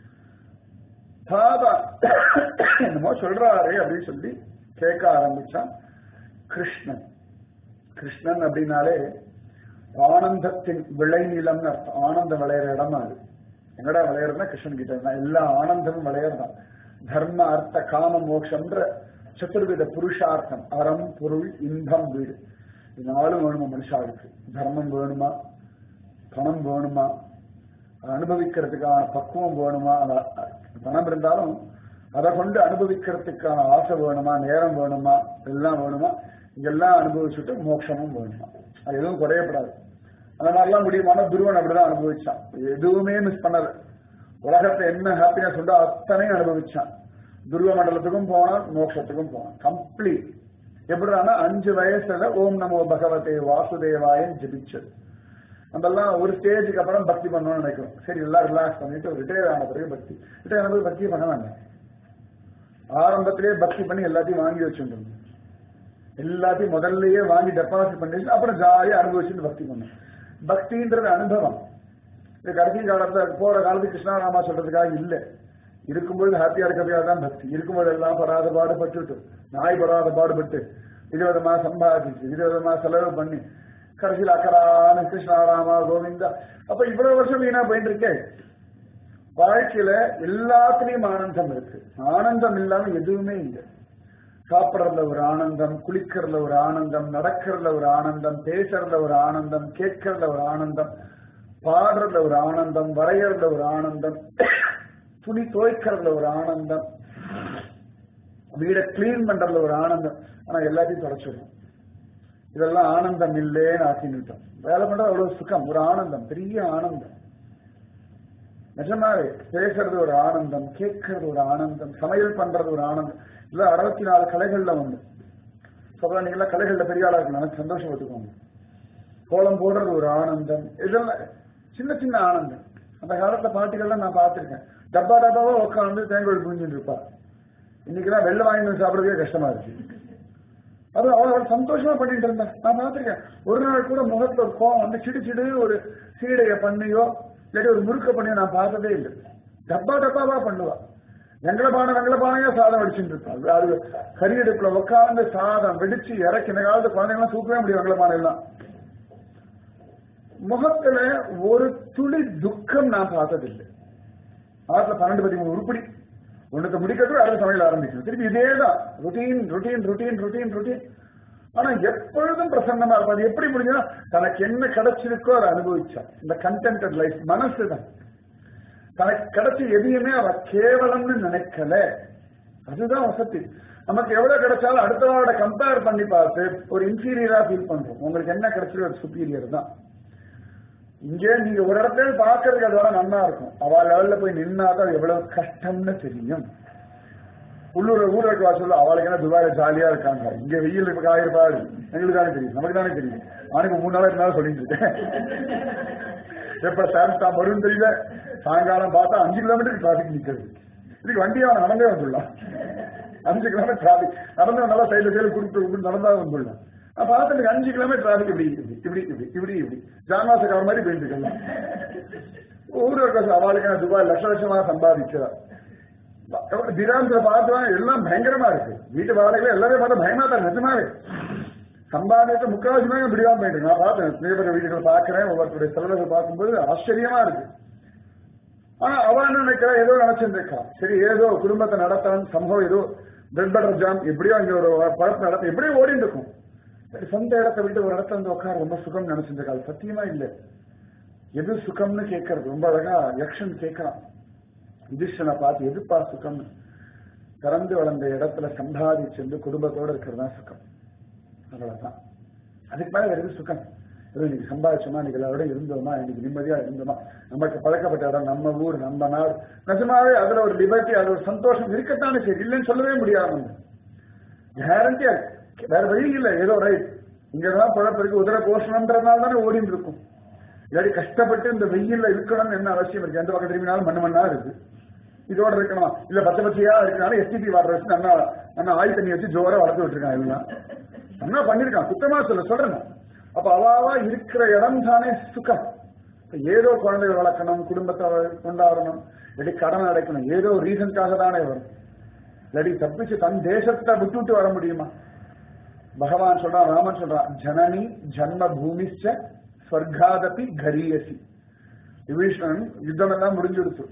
தாதா என்னமோ சொல்றாரு அப்படின்னு சொல்லி கேட்க ஆரம்பிச்சான் கிருஷ்ணன் கிருஷ்ணன் அப்படின்னாலே ஆனந்தத்தின் விளைநிலம்னு அர்த்தம் ஆனந்தம் விளையிற இடம் அது எங்கடா விளையாடுறதுனா கிருஷ்ணன் கிட்ட இருந்தா எல்லா ஆனந்தமும் விளையாடுதான் தர்ம அர்த்த காம மோட்சம்ன்ற சதுர்வித புருஷார்த்தம் அறம் பொருள் இன்பம் வீடு இது நாலும் வேணுமா மனுஷாவுக்கு தர்மம் வேணுமா பணம் வேணுமா அனுபவிக்கிறதுக்கான பக்குவம் வேணுமா பணம் இருந்தாலும் அதை கொண்டு அனுபவிக்கிறதுக்கான ஆசை வேணுமா நேரம் வேணுமா எல்லாம் வேணுமா இதெல்லாம் அனுபவிச்சுட்டு மோட்சமும் வேணுமா அது எதுவும் குறையப்படாது அந்த மாதிரிலாம் முடியுமான துருவன் அப்படிதான் அனுபவிச்சான் எதுவுமே மிஸ் பண்ணல உலகத்தை என்ன ஹாப்பினஸ் உண்டோ அத்தனையும் அனுபவிச்சான் துருவ மண்டலத்துக்கும் போனான் மோட்சத்துக்கும் போனான் கம்ப்ளீட் எப்படின்னா அஞ்சு வயசுல ஓம் நமோ பகவதே வாசுதேவாயன் ஜபிச்சது நம்மெல்லாம் ஒரு ஸ்டேஜுக்கு அப்புறம் பக்தி பண்ணணும்னு நினைக்கிறோம் சரி எல்லாம் ரிலாக்ஸ் பண்ணிட்டு ரிட்டையர் ஆன பிறகு பக்தி ரிட்டையர் ஆன பிறகு பக்தி பண்ண வேண்டாம் ஆரம்பத்திலேயே பக்தி பண்ணி எல்லாத்தையும் வாங்கி வச்சுருந்தோம் எல்லாத்தையும் முதல்லயே வாங்கி டெபாசிட் பண்ணிட்டு அப்புறம் ஜாலியா அனுபவிச்சுட்டு பக்தி பண்ணும் பக்தின்றது அனுபவம் இது கடைசி காலத்துல போற காலத்துக்கு கிருஷ்ணாராமா சொல்றதுக்காக இல்ல இருக்கும்போது ஹாப்பியா இருக்கிறதுக்காக தான் பக்தி இருக்கும்போது எல்லாம் படாத பாடுபட்டு நாய் படாத பாடுபட்டு விதவிதமா சம்பாதிச்சு விதவிதமா செலவு பண்ணி கடைசியில் அக்கரான கிருஷ்ணாராமா கோவிந்தா அப்ப இவ்வளவு வருஷம் வீணா போயிட்டு இருக்கேன் வாழ்க்கையில எல்லாத்துலயும் ஆனந்தம் இருக்கு ஆனந்தம் இல்லாம எதுவுமே இல்லை சாப்பிடறதுல ஒரு ஆனந்தம் குளிக்கிறதுல ஒரு ஆனந்தம் நடக்கிறதுல ஒரு ஆனந்தம் பேசுறதுல ஒரு ஆனந்தம் கேட்கறதுல ஒரு ஆனந்தம் பாடுறதுல ஒரு ஆனந்தம் வரையறதுல ஒரு ஆனந்தம் துணி துவைக்கிறதுல ஒரு ஆனந்தம் வீடை கிளீன் பண்றதுல ஒரு ஆனந்தம் ஆனா எல்லாத்தையும் தொலைச்சிடும் இதெல்லாம் ஆனந்தம் இல்லேன்னு ஆக்கினுட்டோம் வேலை பண்றது அவ்வளவு சுகம் ஒரு ஆனந்தம் பெரிய ஆனந்தம் நிஜமாவே பேசுறது ஒரு ஆனந்தம் கேட்கறது ஒரு ஆனந்தம் சமையல் பண்றது ஒரு ஆனந்தம் இல்ல அறுபத்தி நாலு கலைகள்ல ஒண்ணு சொல்ற நீங்க எல்லாம் கலைகள்ல பெரிய ஆளா இருக்கலாம் சந்தோஷப்பட்டுக்கோங்க கோலம் போடுறது ஒரு ஆனந்தம் இதெல்லாம் சின்ன சின்ன ஆனந்தம் அந்த காலத்துல பாட்டுகள்லாம் நான் பார்த்திருக்கேன் டப்பா டப்பாவா உட்காந்து தேங்காய் புரிஞ்சுட்டு இருப்பா இன்னைக்கெல்லாம் வெள்ளை வாங்கி வந்து சாப்பிடறதுக்கே கஷ்டமா இருக்கு அது அவள் சந்தோஷமா பண்ணிட்டு இருந்தா நான் பார்த்திருக்கேன் ஒரு நாள் கூட முகத்துல ஒரு கோவம் வந்து சிடு சிடு ஒரு சீடைய பண்ணியோ இல்லாட்டி ஒரு முறுக்க பண்ணியோ நான் பார்த்ததே இல்லை டப்பா டப்பாவா பண்ணுவா வெங்கலபான வெங்கலபானையா சாதம் வெடிச்சுட்டு இருப்பாள் அது கறி அடுப்புல உட்காந்து சாதம் வெடிச்சு இறக்கி இந்த காலத்து குழந்தைங்களாம் தூக்கவே முடியும் வெங்கலபானை எல்லாம் முகத்துல ஒரு துளி துக்கம் நான் பார்த்ததில்லை ஆத்துல பன்னெண்டு பதிமூணு உருப்படி ஒன்றுக்கு முடிக்கிறது அடுத்த சமையல் ஆரம்பிக்கணும் திருப்பி இதே தான் routine routine routine routine routine ஆனா எப்பொழுதும் பிரசன்னமா இருக்கும் அது எப்படி முடிஞ்சா தனக்கு என்ன கிடைச்சிருக்கோ அதை அனுபவிச்சா இந்த கண்டென்டட் லைஃப் மனசு தான் தனக்கு கிடைச்ச எதையுமே அவ கேவலம்னு நினைக்கல அதுதான் வசதி நமக்கு எவ்வளவு கிடைச்சாலும் அடுத்தவாட கம்பேர் பண்ணி பார்த்து ஒரு இன்ஃபீரியரா ஃபீல் பண்றோம் உங்களுக்கு என்ன கிடைச்சிருக்கு ஒரு சுப்பீரியர் தான் இங்கே நீங்க ஒரு இடத்துல பாக்குறதுக்கு அதோட நல்லா இருக்கும் அவ லெவல்ல போய் நின்னாதான் எவ்வளவு கஷ்டம்னு தெரியும் உள்ளூர் ஊருக்கு வா சொல்ல அவளுக்கு என்ன துபாயில ஜாலியா இருக்காங்க இங்க வெயில் இப்ப காயிருப்பாரு எங்களுக்கு தானே தெரியும் நமக்கு தானே தெரியும் அவனுக்கு மூணு நாளா இருந்தாலும் சொல்லிட்டு இருக்கேன் எப்ப சாம்சா வரும்னு தெரியல சாயங்காலம் பார்த்தா அஞ்சு கிலோமீட்டருக்கு டிராபிக் நிக்கிறது இதுக்கு வண்டி அவன் நடந்தே வந்துடலாம் அஞ்சு கிலோமீட்டர் டிராபிக் நடந்து நல்லா சைடுல சைடு குடுத்து நடந்தா வந்துடலாம் நான் பார்த்துட்டு அஞ்சு கிலோமீட்டர் டிராபிக் இப்படி இப்படி இப்படி இப்படி இப்படி ஜான்வாசக்கார மாதிரி போயிட்டு இருக்கலாம் ஊர் இருக்க அவளுக்கு துபாய் லட்ச லட்சமா சம்பாதிக்கிறா திராந்திர பார்த்தா எல்லாம் பயங்கரமா இருக்கு வீட்டு வாடகையில எல்லாமே பார்த்தா பயமா தான் நிஜமாவே சம்பாதித்த முக்காவாசி மேல இப்படிதான் போயிட்டு நான் பார்த்தேன் ஸ்நேகர வீடுகளை பார்க்கிறேன் ஒவ்வொருத்தருடைய செலவுகள் பார்க்கும்போது ஆச்சரியமா இருக்கு ஆனா அவன் என்ன நினைக்கிறா ஏதோ நினைச்சிருக்கா சரி ஏதோ குடும்பத்தை நடத்தான் சம்பவம் ஏதோ பிரெட் பட்டர் ஜாம் எப்படியோ அங்க ஒரு பழப்பு நடத்த எப்படியோ ஓடிட்டு இருக்கும் சரி சொந்த இடத்தை விட்டு ஒரு இடத்துல வந்து உட்கார ரொம்ப சுகம் நினைச்சிருக்கா அது சத்தியமா இல்ல எது சுகம்னு கேட்கறது ரொம்ப அழகா யக்ஷன் கேட்கறான் யுதிஷ்டனை பார்த்து எதுப்பா சுகம்னு பிறந்து வளர்ந்த இடத்துல சம்பாதிச்சிருந்து குடும்பத்தோட இருக்கிறது தான் சுகம் அவ்வளவுதான் அதுக்கு மேல வேற எது சுகம் ஏதோ இன்னைக்கு சம்பாதிச்சோமா இன்னைக்கு எல்லாரோட இருந்தோமா இன்னைக்கு நிம்மதியா இருந்தோமா நமக்கு பழக்கப்பட்ட இடம் நம்ம ஊர் நம்ம நாடு நிஜமாவே அதுல ஒரு லிபர்ட்டி அதுல ஒரு சந்தோஷம் இருக்கத்தானே சரி இல்லைன்னு சொல்லவே முடியாது நம்ம கேரண்டியா இருக்கு வேற வழி இல்லை ஏதோ ரைட் இங்கதான் பழப்பு இருக்கு உதர கோஷணம்ன்றதுனால தானே ஓடிட்டு இருக்கும் இல்லாட்டி கஷ்டப்பட்டு இந்த வெயில்ல இருக்கணும்னு என்ன அவசியம் இருக்கு எந்த பக்கம் திரும்பினாலும் மண்ணு மண்ணா இருக்கு இதோட இருக்கணும் இல்ல பச்சை பச்சையா இருக்கனால எஸ்டிபி வாட்டர் வச்சு நல்லா நல்லா ஆயில் தண்ணி வச்சு ஜோரா வளர்த்து விட்டுருக்கான் எல்லாம் நல்லா பண்ணிருக்கான் சுத்தமா சொல்ல சொல்றேன் அப்ப அவாவா இருக்கிற இடம் தானே சுகம் இப்ப ஏதோ குழந்தைகள் வளர்க்கணும் குடும்பத்தை கொண்டாடணும் இல்லாட்டி கடன் அடைக்கணும் ஏதோ ரீசன்காக தானே வரும் இல்லாட்டி தப்பிச்சு தன் தேசத்தை விட்டுட்டு வர முடியுமா பகவான் சொல்றான் ராமன் சொல்றான் ஜனனி ஜன்ம பூமிச்ச ஸ்வர்காதபி கரியசி விபீஷணன் யுத்தம் எல்லாம் முடிஞ்சுடுச்சு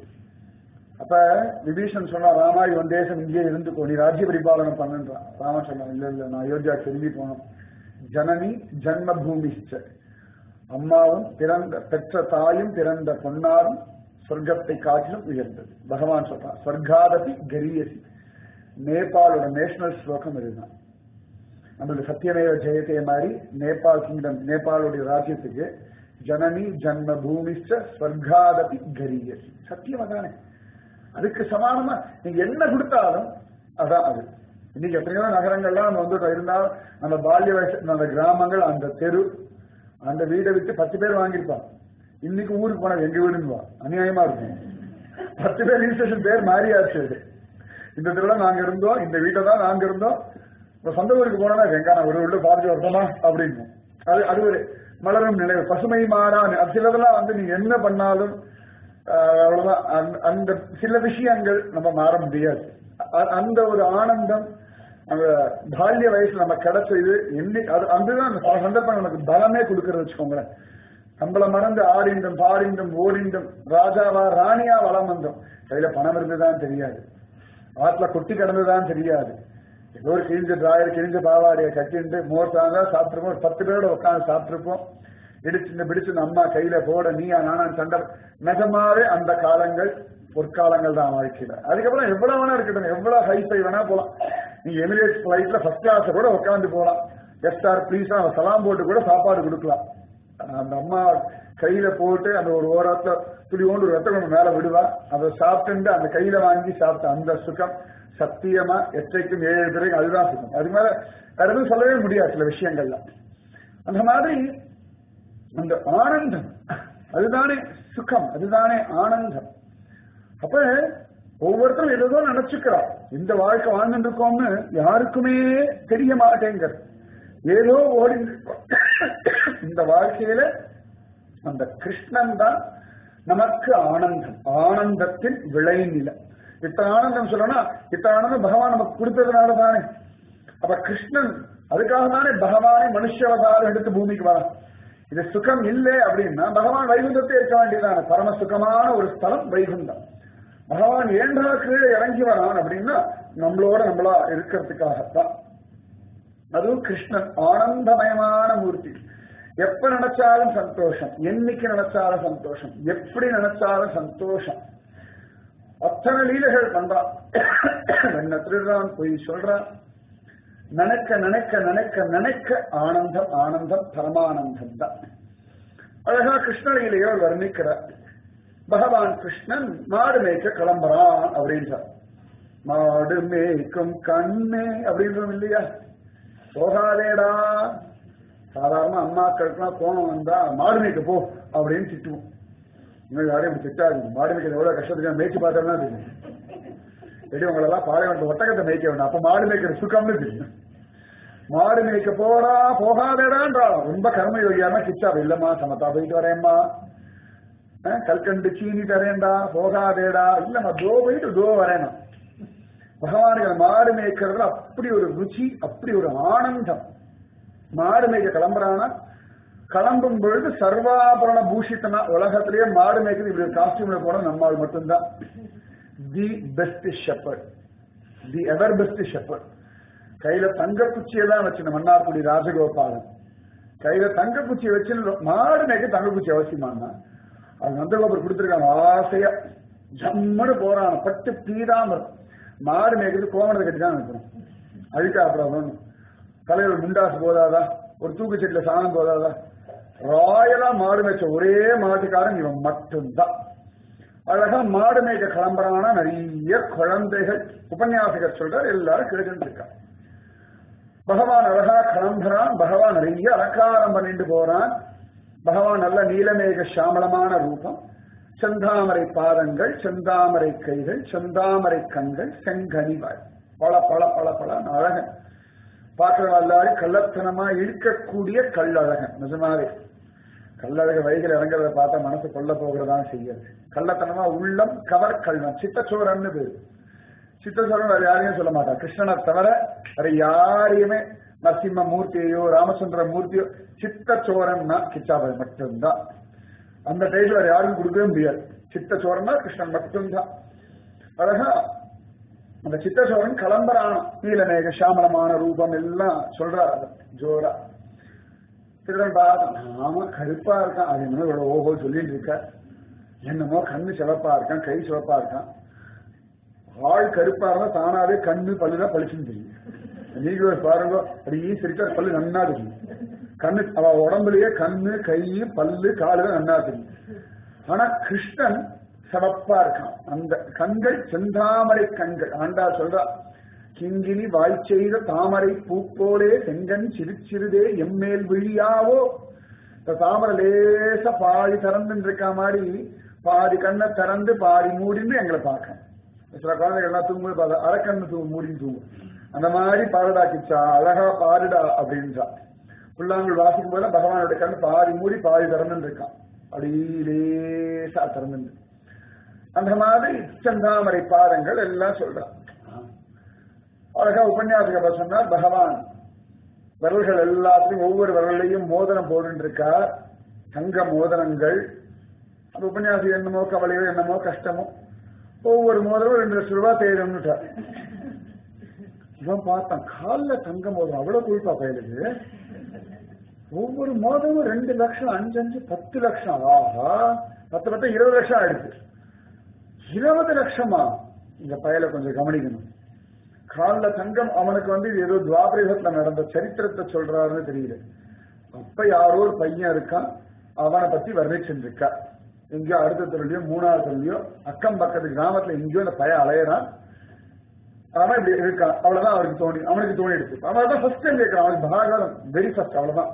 அப்ப விபீஷன் சொன்னா ராமா இவன் தேசம் இங்கே இருந்துக்கோ நீ ராஜ்ய பரிபாலனம் பண்ணுன்றான் ராமன் சொன்னான் இல்ல இல்ல நான் அயோத்தியா திரும்பி போனோம் ஜனனி ஜன்ம பூமிச்ச அம்மாவும் பிறந்த பெற்ற தாயும் பிறந்த பொன்னாரும் சொர்க்கத்தை காட்டிலும் உயர்ந்தது பகவான் சொல்றான் ஸ்வர்காதபி கரியசி நேபாளோட நேஷனல் ஸ்லோகம் இதுதான் நம்மளுக்கு சத்தியமேவ ஜெயத்தே மாதிரி நேபாள் கிங்டம் நேபாளுடைய ராஜ்யத்துக்கு ஜனனி ஜன்ம பூமிச்ச ஸ்வர்காதபி கரியசி சத்தியம் அதானே அதுக்கு சமானமா நீங்க என்ன கொடுத்தாலும் அதான் அது இன்னைக்கு எத்தனையோ நகரங்கள்லாம் நம்ம வந்துட்டோம் இருந்தாலும் நம்ம பால்ய வயசு அந்த கிராமங்கள் அந்த தெரு அந்த வீடை விட்டு பத்து பேர் வாங்கியிருப்பான் இன்னைக்கு ஊருக்கு போனா எங்க வீடுன்னு அநியாயமா இருக்கும் பத்து பேர் ரிஜிஸ்ட்ரேஷன் பேர் மாறியாச்சு அது இந்த தெருல நாங்க இருந்தோம் இந்த வீட்டை தான் நாங்க இருந்தோம் இப்ப சொந்த ஊருக்கு போனா எங்க நான் ஒரு வீட்டு பார்த்துட்டு வரணுமா அப்படின்னு அது அது ஒரு மலரும் நினைவு பசுமை மாறான் அது சிலதெல்லாம் வந்து நீங்க என்ன பண்ணாலும் ஆஹ், அவ்வளவுதான் அந்த- அந்த சில விஷயங்கள் நம்ம மாற முடியாது அ- அந்த ஒரு ஆனந்தம் அந்த பால்ய வயசுல நம்ம கிடைச்சது என்னைக்கு அது அதுதான் அந்த பல சந்தர்ப்பம் நமக்கு பலமே கொடுக்கறது வச்சுக்கோங்களேன் நம்மள மறந்து ஆடிண்டும் பாடிண்டும் ஓடிண்டும் ராஜாவா ராணியா வளம் வந்தோம் கையில பணம் இருந்துதான் தெரியாது ஆத்துல கொட்டி கிடந்துதான் தெரியாது ஏதோ ஒரு கிழிஞ்ச டிராயர் கிழிஞ்ச பாவாடைய கட்டிட்டு மோர் சாங்கா சாப்பிட்டுருப்போம் ஒரு பத்து பேரோட உட்காந்து சாப்பிட்டுருப்போம் இடிச்சு பிடிச்சு இந்த அம்மா கையில போட நீயா நானான் சண்டை நிஜமாவே அந்த காலங்கள் பொற்காலங்கள் தான் வாழ்க்கையில அதுக்கப்புறம் எவ்வளவு வேணா இருக்கட்டும் எவ்வளவு ஹைஃபை வேணா போலாம் நீங்க எமிரேட்ஸ் பிளைட்ல ஃபர்ஸ்ட் கிளாஸ் கூட உட்காந்து போலாம் எஸ்ஆர் ப்ளீஸ் சலாம் போட்டு கூட சாப்பாடு கொடுக்கலாம் அந்த அம்மா கையில போட்டு அந்த ஒரு ஓரத்துல துளி ஓண்டு ஒரு ரத்த குழம்பு மேல விடுவா அதை சாப்பிட்டு அந்த கையில வாங்கி சாப்பிட்ட அந்த சுகம் சத்தியமா எச்சைக்கும் ஏழு பேருக்கு அதுதான் சுகம் அது மேல வேற எதுவும் சொல்லவே முடியாது சில விஷயங்கள்ல அந்த மாதிரி அந்த ஆனந்தம் அதுதானே சுகம் அதுதானே ஆனந்தம் அப்ப ஒவ்வொருத்தரும் ஏதோ நினைச்சுக்கிறா இந்த வாழ்க்கை வாழ்ந்துட்டு இருக்கோம்னு யாருக்குமே தெரிய மாட்டேங்கிறது ஏதோ ஓடி இருக்கோம். இந்த வாழ்க்கையில அந்த கிருஷ்ணன் தான் நமக்கு ஆனந்தம் ஆனந்தத்தின் விளைநிலை இத்தனை ஆனந்தம் சொல்லணும்னா இத்தனை ஆனந்தம் பகவான் நமக்கு கொடுத்ததுனால தானே அப்ப கிருஷ்ணன் அதுக்காக தானே பகவானே மனுஷவதாரம் எடுத்து பூமிக்கு வரான் இது சுகம் இல்லை அப்படின்னா பகவான் வைகுந்தத்தை இருக்க வேண்டியதான பரம சுகமான ஒரு ஸ்தலம் வைகுந்தம் பகவான் ஏண்டா கீழே இறங்கி வரான் அப்படின்னா நம்மளோட நம்மளா இருக்கிறதுக்காகத்தான் அதுவும் கிருஷ்ணன் ஆனந்தமயமான மூர்த்தி எப்ப நினைச்சாலும் சந்தோஷம் என்னைக்கு நினைச்சாலும் சந்தோஷம் எப்படி நினைச்சாலும் சந்தோஷம் அத்தனை லீலைகள் பண்றான் என்ன திருடுறான் பொய் சொல்றான் நினைக்க நினைக்க நினைக்க நினைக்க ஆனந்தம் ஆனந்தம் பரமானந்தம் தான் அழகா கிருஷ்ண லீலையை அவர் வர்ணிக்கிறார் பகவான் கிருஷ்ணன் மாடு மேய்க்க கிளம்புறான் அப்படின்றார் மாடு மேய்க்கும் கண்ணே அப்படின்றோம் இல்லையா போகாதேடா சாதாரண அம்மாக்களுக்குலாம் கோணம் வந்தா மாடு மேய்க்க போ அப்படின்னு திட்டுவோம் இன்னும் யாரையும் இப்படி திட்டாதீங்க மாடு மேய்க்க எவ்வளவு கஷ்டத்துக்கு மேய்ச்சி பார்த்தோம்னா தெரியும் எப்படி உங்களெல்லாம் பாலைவனத்து ஒட்டகத்தை மேய்க்க வேண்டாம் அப்ப மாடு மேய்க்கிற சுகம்னு தெரியும் மாடு மேய்க்க போடா போகாதேடான்றாலும் ரொம்ப கர்ம யோகியாம கிச்சா இல்லம்மா சமத்தா போயிட்டு வரேம்மா அஹ், கல்கண்டு சீனி தரேன்டா போகாதேடா இல்லம்மா தோ போயிட்டு தோ வரேனா பகவானுக்கு அந்த மாடு மேய்க்கிறதுல அப்படி ஒரு ருச்சி அப்படி ஒரு ஆனந்தம் மாடு மேய்க்க கிளம்புறானா கிளம்பும் பொழுது சர்வாபரண பூஷித்தனா உலகத்திலேயே மாடு மேய்க்கிறது இப்படி ஒரு காஸ்டியூம்ல போன நம்மால் மட்டும்தான் the best shepherd the ever best shepherd கையில தங்க குச்சியெல்லாம் வச்சு மன்னார்குடி ராஜகோபாலன் கையில தங்க குச்சியை வச்சு மாடு மேய்க்க தங்க குச்சி அவசியமானா அது நந்தகோபர் கொடுத்திருக்காங்க ஆசையா ஜம்முன்னு போறான் பட்டு பீராம மாடு மேய்க்கிறது கோவணத்தை கட்டி தான் அனுப்புறோம் அழுக்கா அப்புறம் தலைவர் முண்டாசு போதாதா ஒரு தூக்கு செட்டில சாணம் போதாதா ராயலா மாடு மேய்ச்ச ஒரே மாட்டுக்காரன் இவன் மட்டும்தான் அழகா மாடு மேய்க்க கிளம்புறானா நிறைய குழந்தைகள் உபன்யாசகர் சொல்றார் எல்லாரும் கேட்டு இருக்காங்க பகவான் அழகா கிளம்புறான் பகவான் நிறைய அலங்காரம் பண்ணிட்டு போறான் பகவான் நல்ல நீலமேக சாமளமான ரூபம் செந்தாமரை பாதங்கள் செந்தாமரை கைகள் செந்தாமரை கண்கள் செங்கனிவாய் பல பல பல பல அழகன் பார்க்கிற எல்லாரும் கள்ளத்தனமா இழுக்கக்கூடிய கல்லழகன் நிஜமாவே கல்லழக வைகள் இறங்குறத பார்த்தா மனசு கொல்ல போகிறதான் செய்யாது கள்ளத்தனமா உள்ளம் கவர் கல்வன் சித்தச்சோரன்னு பேரு சித்தச்சோரன் வேற யாரையும் சொல்ல மாட்டான் கிருஷ்ணனை தவிர வேற யாரையுமே நரசிம்ம மூர்த்தியையோ ராமச்சந்திர மூர்த்தியோ சித்தச்சோரன்னா கிச்சாபாய் மட்டும்தான் அந்த டைட்டில் வேற யாருக்கும் கொடுக்கவே முடியாது சித்தச்சோரன்னா கிருஷ்ணன் மட்டும்தான் அழகா அந்த சித்தச்சோரன் கிளம்புறான் நீலமேக சாமலமான ரூபம் எல்லாம் சொல்றார் அவர் ஜோரா திருடன் பார்த்தா ஆமா கருப்பா இருக்கான் அது என்னமோ இவ்வளவு ஓஹோ சொல்லிட்டு இருக்க என்னமோ கண்ணு சிவப்பா இருக்கான் கை சிவப்பா இருக்கான் ஆள் கருப்பா இருந்தா தானாவே கண்ணு பல்லுதான் பளிச்சுன்னு தெரியும் நீங்க பாருங்க அப்படி சிரிச்சா பல்லு நன்னா தெரியும் கண்ணு அவ உடம்புலயே கண்ணு கை பல்லு காலு தான் நன்னா தெரியும் ஆனா கிருஷ்ணன் சிவப்பா இருக்கான் அந்த கண்கள் செந்தாமரை கண்கள் ஆண்டா சொல்றா கிங்கினி வாய் செய்த தாமரை பூப்போலே செங்கன் சிறுச்சிறுதே எம்மேல் விழியாவோ இந்த தாமரை லேச பாதி திறந்து இருக்க மாதிரி பாதி கண்ணை திறந்து பாதி மூடின்னு எங்களை பார்க்க சில குழந்தைகள் எல்லாம் தூங்கும்போது பார்த்தா அரைக்கண்ணு தூங்கு மூடின்னு தூங்கும் அந்த மாதிரி பாருடா கிச்சா அழகா பாருடா அப்படின்றா புல்லாங்குள் வாசிக்கும் போது பகவானுடைய கண்ணு பாதி மூடி பாதி திறந்து இருக்கான் அப்படி லேசா திறந்து அந்த மாதிரி செந்தாமரை பாதங்கள் எல்லாம் சொல்றான் அழகா உபன்யாசக சொன்னார் பகவான் விரல்கள் எல்லாத்தையும் ஒவ்வொரு விரலையும் மோதிரம் போட்டு இருக்கார் தங்க மோதிரங்கள் அந்த உபன்யாசி என்னமோ கவலையோ என்னமோ கஷ்டமோ ஒவ்வொரு மோதிரமும் ரெண்டு லட்சம் ரூபாய் தேவைன்னுட்டார் இவன் பார்த்தான் காலில் தங்க மோதிரம் அவ்வளவு குறிப்பா பயலுக்கு ஒவ்வொரு மோதிரமும் ரெண்டு லட்சம் அஞ்சு அஞ்சு பத்து லட்சம் ஆஹா பத்து பத்து இருபது லட்சம் ஆயிடுச்சு இருபது லட்சமா இந்த பயலை கொஞ்சம் கவனிக்கணும் காலில் தங்கம் அவனுக்கு வந்து இது ஏதோ துவாபரேகத்துல நடந்த சரித்திரத்தை சொல்றாருன்னு தெரியல அப்ப யாரோ ஒரு பையன் இருக்கான் அவனை பத்தி வர்ணிச்சுருக்கா எங்கேயோ அடுத்த தெருலையோ மூணாவது தெருலையோ அக்கம் பக்கத்து கிராமத்துல எங்கேயோ அந்த பையன் அலையறான் அவன் இப்படி இருக்கான் அவ்வளவுதான் அவருக்கு தோணி அவனுக்கு தோணி எடுத்து அவன் தான் ஃபர்ஸ்ட் டைம் கேட்கிறான் அவனுக்கு பாகவதம் வெரி ஃபர்ஸ்ட் அவ்வளவுதான்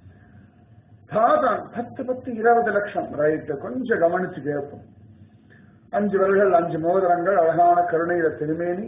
பாதான் பத்து பத்து இருபது லட்சம் ரைட்டு கொஞ்சம் கவனிச்சு கேட்போம் அஞ்சு விரல்கள் அஞ்சு மோதிரங்கள் அழகான கருணையில திருமேனி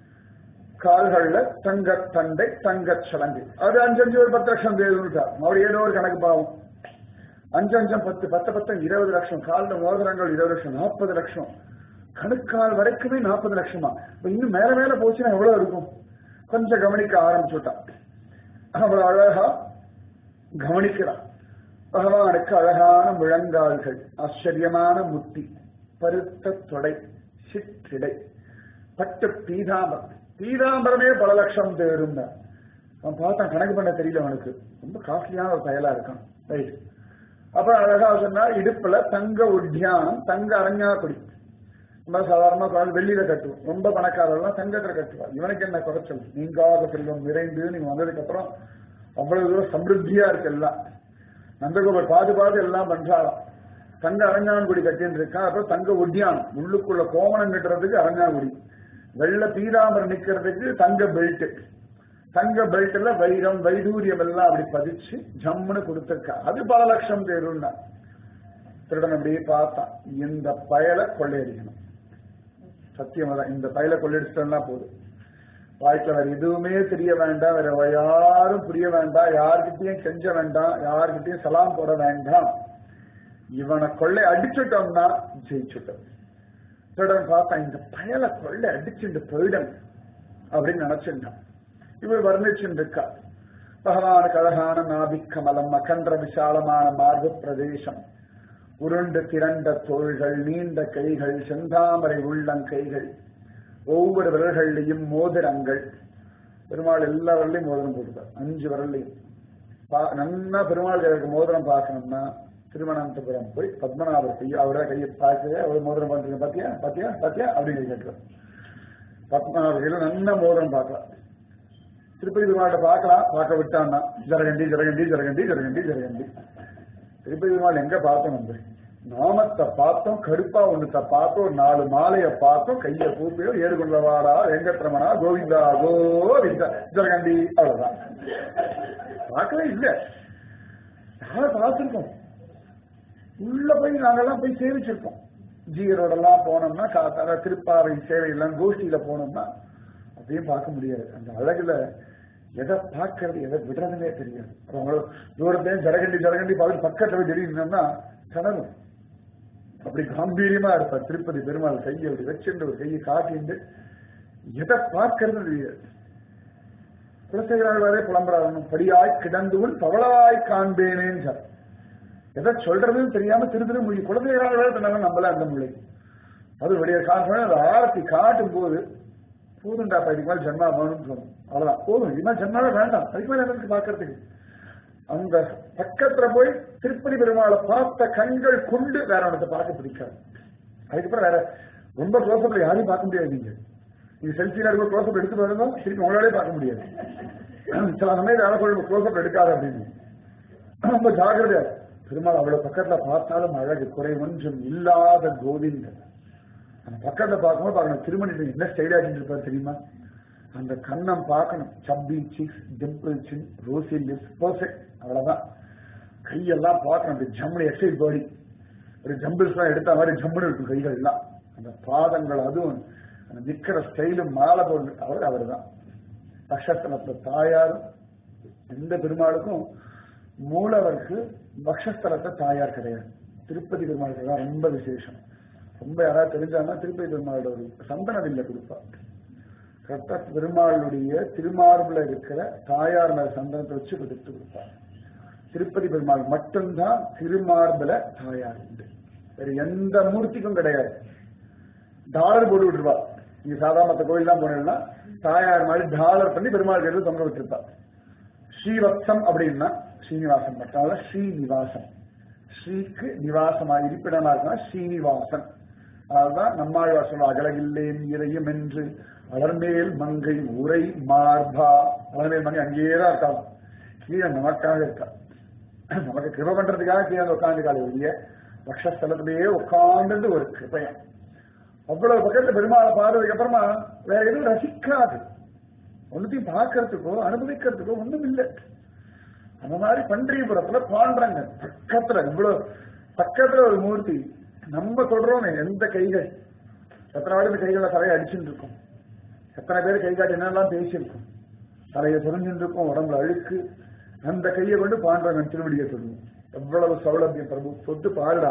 கால்கள்ல தங்க தண்டை தங்க சலங்கை அது அஞ்சு அஞ்சு ஒரு பத்து லட்சம் தேவைட்டார் அவர் ஏதோ ஒரு கணக்கு பாவம் அஞ்சு அஞ்சம் பத்து பத்து பத்து இருபது லட்சம் காலில் மோதிரங்கள் இருபது லட்சம் நாற்பது லட்சம் கணுக்கால் வரைக்குமே நாற்பது லட்சமா இப்ப இன்னும் மேல மேல போச்சுன்னா எவ்வளவு இருக்கும் கொஞ்சம் கவனிக்க ஆரம்பிச்சுட்டான் அவ்வளவு அழகா கவனிக்கிறான் பகவானுக்கு அழகான முழங்கால்கள் ஆச்சரியமான முத்தி பருத்த தொடை சிற்றிடை பட்டு பீதாம்பரம் பீதாம்பரமே பல லட்சம் தேரும் அவன் பார்த்தான் கணக்கு பண்ண தெரியல அவனுக்கு ரொம்ப காஸ்ட்லியான ஒரு பயலா இருக்கான் ரைட் அப்புறம் அழகா சொன்னா இடுப்புல தங்க உத்தியானம் தங்க அரஞ்சா கொடி நம்ம சாதாரணமா குழந்தை வெள்ளியில கட்டுவோம் ரொம்ப பணக்காரர்லாம் தங்கத்துல கட்டுவார் இவனுக்கு என்ன குறைச்சல் நீங்காத செல்வம் நிறைந்து நீங்க வந்ததுக்கு அப்புறம் அவ்வளவு தூரம் சமிருத்தியா இருக்கு எல்லாம் நந்தகோபர் பாது பாது எல்லாம் பண்றாராம் தங்க அரஞ்சான்குடி கட்டின்னு இருக்கான் அப்புறம் தங்க ஒட்டியானம் உள்ளுக்குள்ள கோமணம் கட்டுறதுக்கு அரஞ்சான்குடி வெள்ள பீதாம்பரம் நிக்கிறதுக்கு தங்க பெல்ட் தங்க பெல்ட்ல வைரம் வைடூரியம் எல்லாம் அப்படி பதிச்சு ஜம்முன்னு கொடுத்திருக்கா அது பல லட்சம் தேருன்னா திருடன் அப்படியே பார்த்தான் இந்த பயலை கொள்ளையடிக்கணும் சத்தியம் தான் இந்த பயலை கொள்ளையடிச்சிட்டா போதும் வாழ்க்கை வேற எதுவுமே தெரிய வேண்டாம் வேற யாரும் புரிய வேண்டாம் யார்கிட்டயும் கெஞ்ச வேண்டாம் யார்கிட்டயும் சலாம் போட வேண்டாம் இவனை கொள்ளை அடிச்சுட்டோம்னா ஜெயிச்சுட்டோம் திருடன் பார்த்தா இந்த பயலை கொள்ளை அடிச்சுட்டு போயிடும் அப்படின்னு நினைச்சுட்டான் இவர் வர்ணிச்சுட்டு இருக்கா பகவானுக்கு அழகான நாபிக் கமலம் அகன்ற விசாலமான மார்பு பிரதேசம் உருண்டு திரண்ட தோள்கள் நீண்ட கைகள் செந்தாமரை உள்ளங்கைகள் ஒவ்வொரு விரல்கள்லையும் மோதிரங்கள் பெருமாள் எல்லா விரலையும் மோதிரம் போட்டுப்பார் அஞ்சு விரல்லையும் நன்னா பெருமாள் கைகளுக்கு மோதிரம் பார்க்கணும்னா திருவனந்தபுரம் போய் பத்மநாபர் கையை அவரே கையை பார்த்து அவர் மோதிரம் பண்றீங்க பாத்தியா பாத்தியா பாத்தியா அப்படின்னு கேட்கிறார் பத்மநாப கையில நல்ல மோதிரம் பார்க்கலாம் திருப்பதி பெருமாள்கிட்ட பார்க்கலாம் பார்க்க விட்டான்னா ஜரகண்டி ஜரகண்டி ஜரகண்டி ஜரகண்டி ஜரகண்டி திருப்பதி பெருமாள் எங்க பார்த்தோம் நம்ம நாமத்தை பார்த்தோம் கருப்பா ஒண்ணுத்த பார்த்தோம் ஒரு நாலு மாலைய பார்த்தோம் கைய கூப்பியோ ஏறுகொண்ட வாடா வெங்கட்ரமணா கோவிந்தா கோவிந்தா ஜரகண்டி அவ்வளவுதான் பார்க்கவே இல்லை யாரை பார்த்திருக்கோம் உள்ள போய் நாங்கெல்லாம் போய் சேவிச்சிருக்கோம் ஜீரோடெல்லாம் போனோம்னா காத்தால திருப்பாவை சேவை எல்லாம் கோஷ்டியில போனோம்னா அதையும் பார்க்க முடியாது அந்த அழகுல எதை பார்க்கறது எதை விடுறதுன்னே தெரியாது அவங்க தூரத்தையும் ஜரகண்டி ஜரகண்டி பார்த்து பக்கத்துல போய் திடீர்னு கனவும் அப்படி காம்பீரியமா இருப்பார் திருப்பதி பெருமாள் கையை அப்படி வச்சுட்டு ஒரு கையை காட்டிண்டு எதை பார்க்கறது தெரியாது குலசேகரால் வரை புலம்புறாங்க படியாய் கிடந்துவன் பவளவாய் காண்பேனேன்னு சார் எதை சொல்றதுன்னு தெரியாம திரு திரு மொழி குலசேகரால் வேலை தந்தாங்க நம்மள அந்த மொழி அது வெளியே காரணம் அந்த ஆரத்தி காட்டும் போது போதுண்டாப்பா இதுக்கு மேலே ஜென்மா வேணும்னு தோணும் அவ்வளவுதான் போதும் இது மாதிரி ஜென்மாவே வேண்டாம் அதுக்கு மேலே எனக்கு பார்க்கறதுக்கு அந்த பக்கத்துல போய் திருப்பதி பெருமாளை பார்த்த கண்கள் கொண்டு வேற ஒன்றத்தை பார்க்க பிடிக்காது அதுக்கப்புறம் வேற ரொம்ப க்ளோஸ்அப்ல யாரையும் பார்க்க முடியாது நீங்க நீங்க செல்ஃபியில இருக்க க்ளோஸ்அப் எடுத்து வரணும் திருப்பி உங்களாலே பார்க்க முடியாது சில சமயம் வேலை சொல்லுங்க க்ளோஸ்அப் எடுக்காது அப்படின்னு ரொம்ப ஜாகிரதையா பெருமாள் அவ்வளவு பக்கத்துல பார்த்தாலும் அழகு குறை ஒன்றும் இல்லாத கோவிந்தன் அந்த பக்கத்துல பார்க்கும்போது பார்க்கணும் திருமணி என்ன ஸ்டைலா இருப்பார் தெரியுமா அந்த கண்ணம் பார்க்கணும் chubby cheeks dimple chin rosy lips perfect அவ்வளவுதான் கையெல்லாம் பார்க்கணும் அந்த ஜம்முனு எக்ஸைஸ் பாடி ஒரு ஜம்பிள்ஸ் எல்லாம் எடுத்த மாதிரி ஜம்முன்னு இருக்கும் கைகள் எல்லாம் அந்த பாதங்கள் அதுவும் அந்த நிக்கிற ஸ்டைலும் மாலை போட்டு அவர் அவர் தான் பக்ஷஸ்தலத்துல தாயாரும் எந்த பெருமாளுக்கும் மூலவருக்கு பக்ஷஸ்தலத்தை தாயார் கிடையாது திருப்பதி பெருமாளுக்கு தான் ரொம்ப விசேஷம் ரொம்ப யாராவது தெரிஞ்சாங்கன்னா திருப்பதி பெருமாளோட ஒரு சந்தன வில்ல கொடுப்பா கரெக்டா பெருமாளுடைய திருமார்புல இருக்கிற தாயார் மேல சந்தனத்தை வச்சு எடுத்து கொடுப்பார் திருப்பதி பெருமாள் மட்டும்தான் திருமார்புல தாயார் உண்டு வேற எந்த மூர்த்திக்கும் கிடையாது டாலர் போட்டு விட்டுருவா நீங்க சாதாரண மற்ற கோயில்லாம் போனீங்கன்னா தாயார் மாதிரி டாலர் பண்ணி பெருமாள் கையில தொங்க விட்டுருப்பா ஸ்ரீவத்சம் அப்படின்னா ஸ்ரீனிவாசன் மட்டும் ஸ்ரீனிவாசன் ஸ்ரீக்கு நிவாசமா இருப்பிடமா இருக்கா ஸ்ரீனிவாசன் அதுதான் நம்மாழ்வார் சொல்ல அகலகில்லேன் இறையும் என்று வளர்மேல் மங்கை உரை மார்பா வளர்மேல் மங்கை அங்கேயே தான் இருக்காங்க கீழே நமக்காக இருக்கா நமக்கு கிருப பண்றதுக்காக கீழே உட்காந்து கால வெளிய பக்ஷஸ்தலத்திலேயே உட்கார்ந்து ஒரு கிருபயம் அவ்வளவு பக்கத்துல பெருமாளை பார்த்ததுக்கு அப்புறமா வேற எதுவும் ரசிக்காது ஒன்னுத்தையும் பார்க்கறதுக்கோ அனுபவிக்கிறதுக்கோ ஒண்ணும் இல்லை அந்த மாதிரி பன்றியபுரத்துல பாண்டுறாங்க பக்கத்துல இவ்வளவு பக்கத்துல ஒரு மூர்த்தி நம்ம சொல்றோமே எந்த கைகள் எத்தனை வாட்டி இந்த கைகளை தலையை அடிச்சுட்டு இருக்கும் எத்தனை பேர் கை காட்டி என்னெல்லாம் பேசியிருக்கும் தலையை சுரஞ்சுட்டு இருக்கும் உடம்புல அழுக்கு அந்த கையை கொண்டு பாண்டுறாங்க திருவடியை சொல்லுவோம் எவ்வளவு சௌலபியம் பிரபு சொத்து பாருடா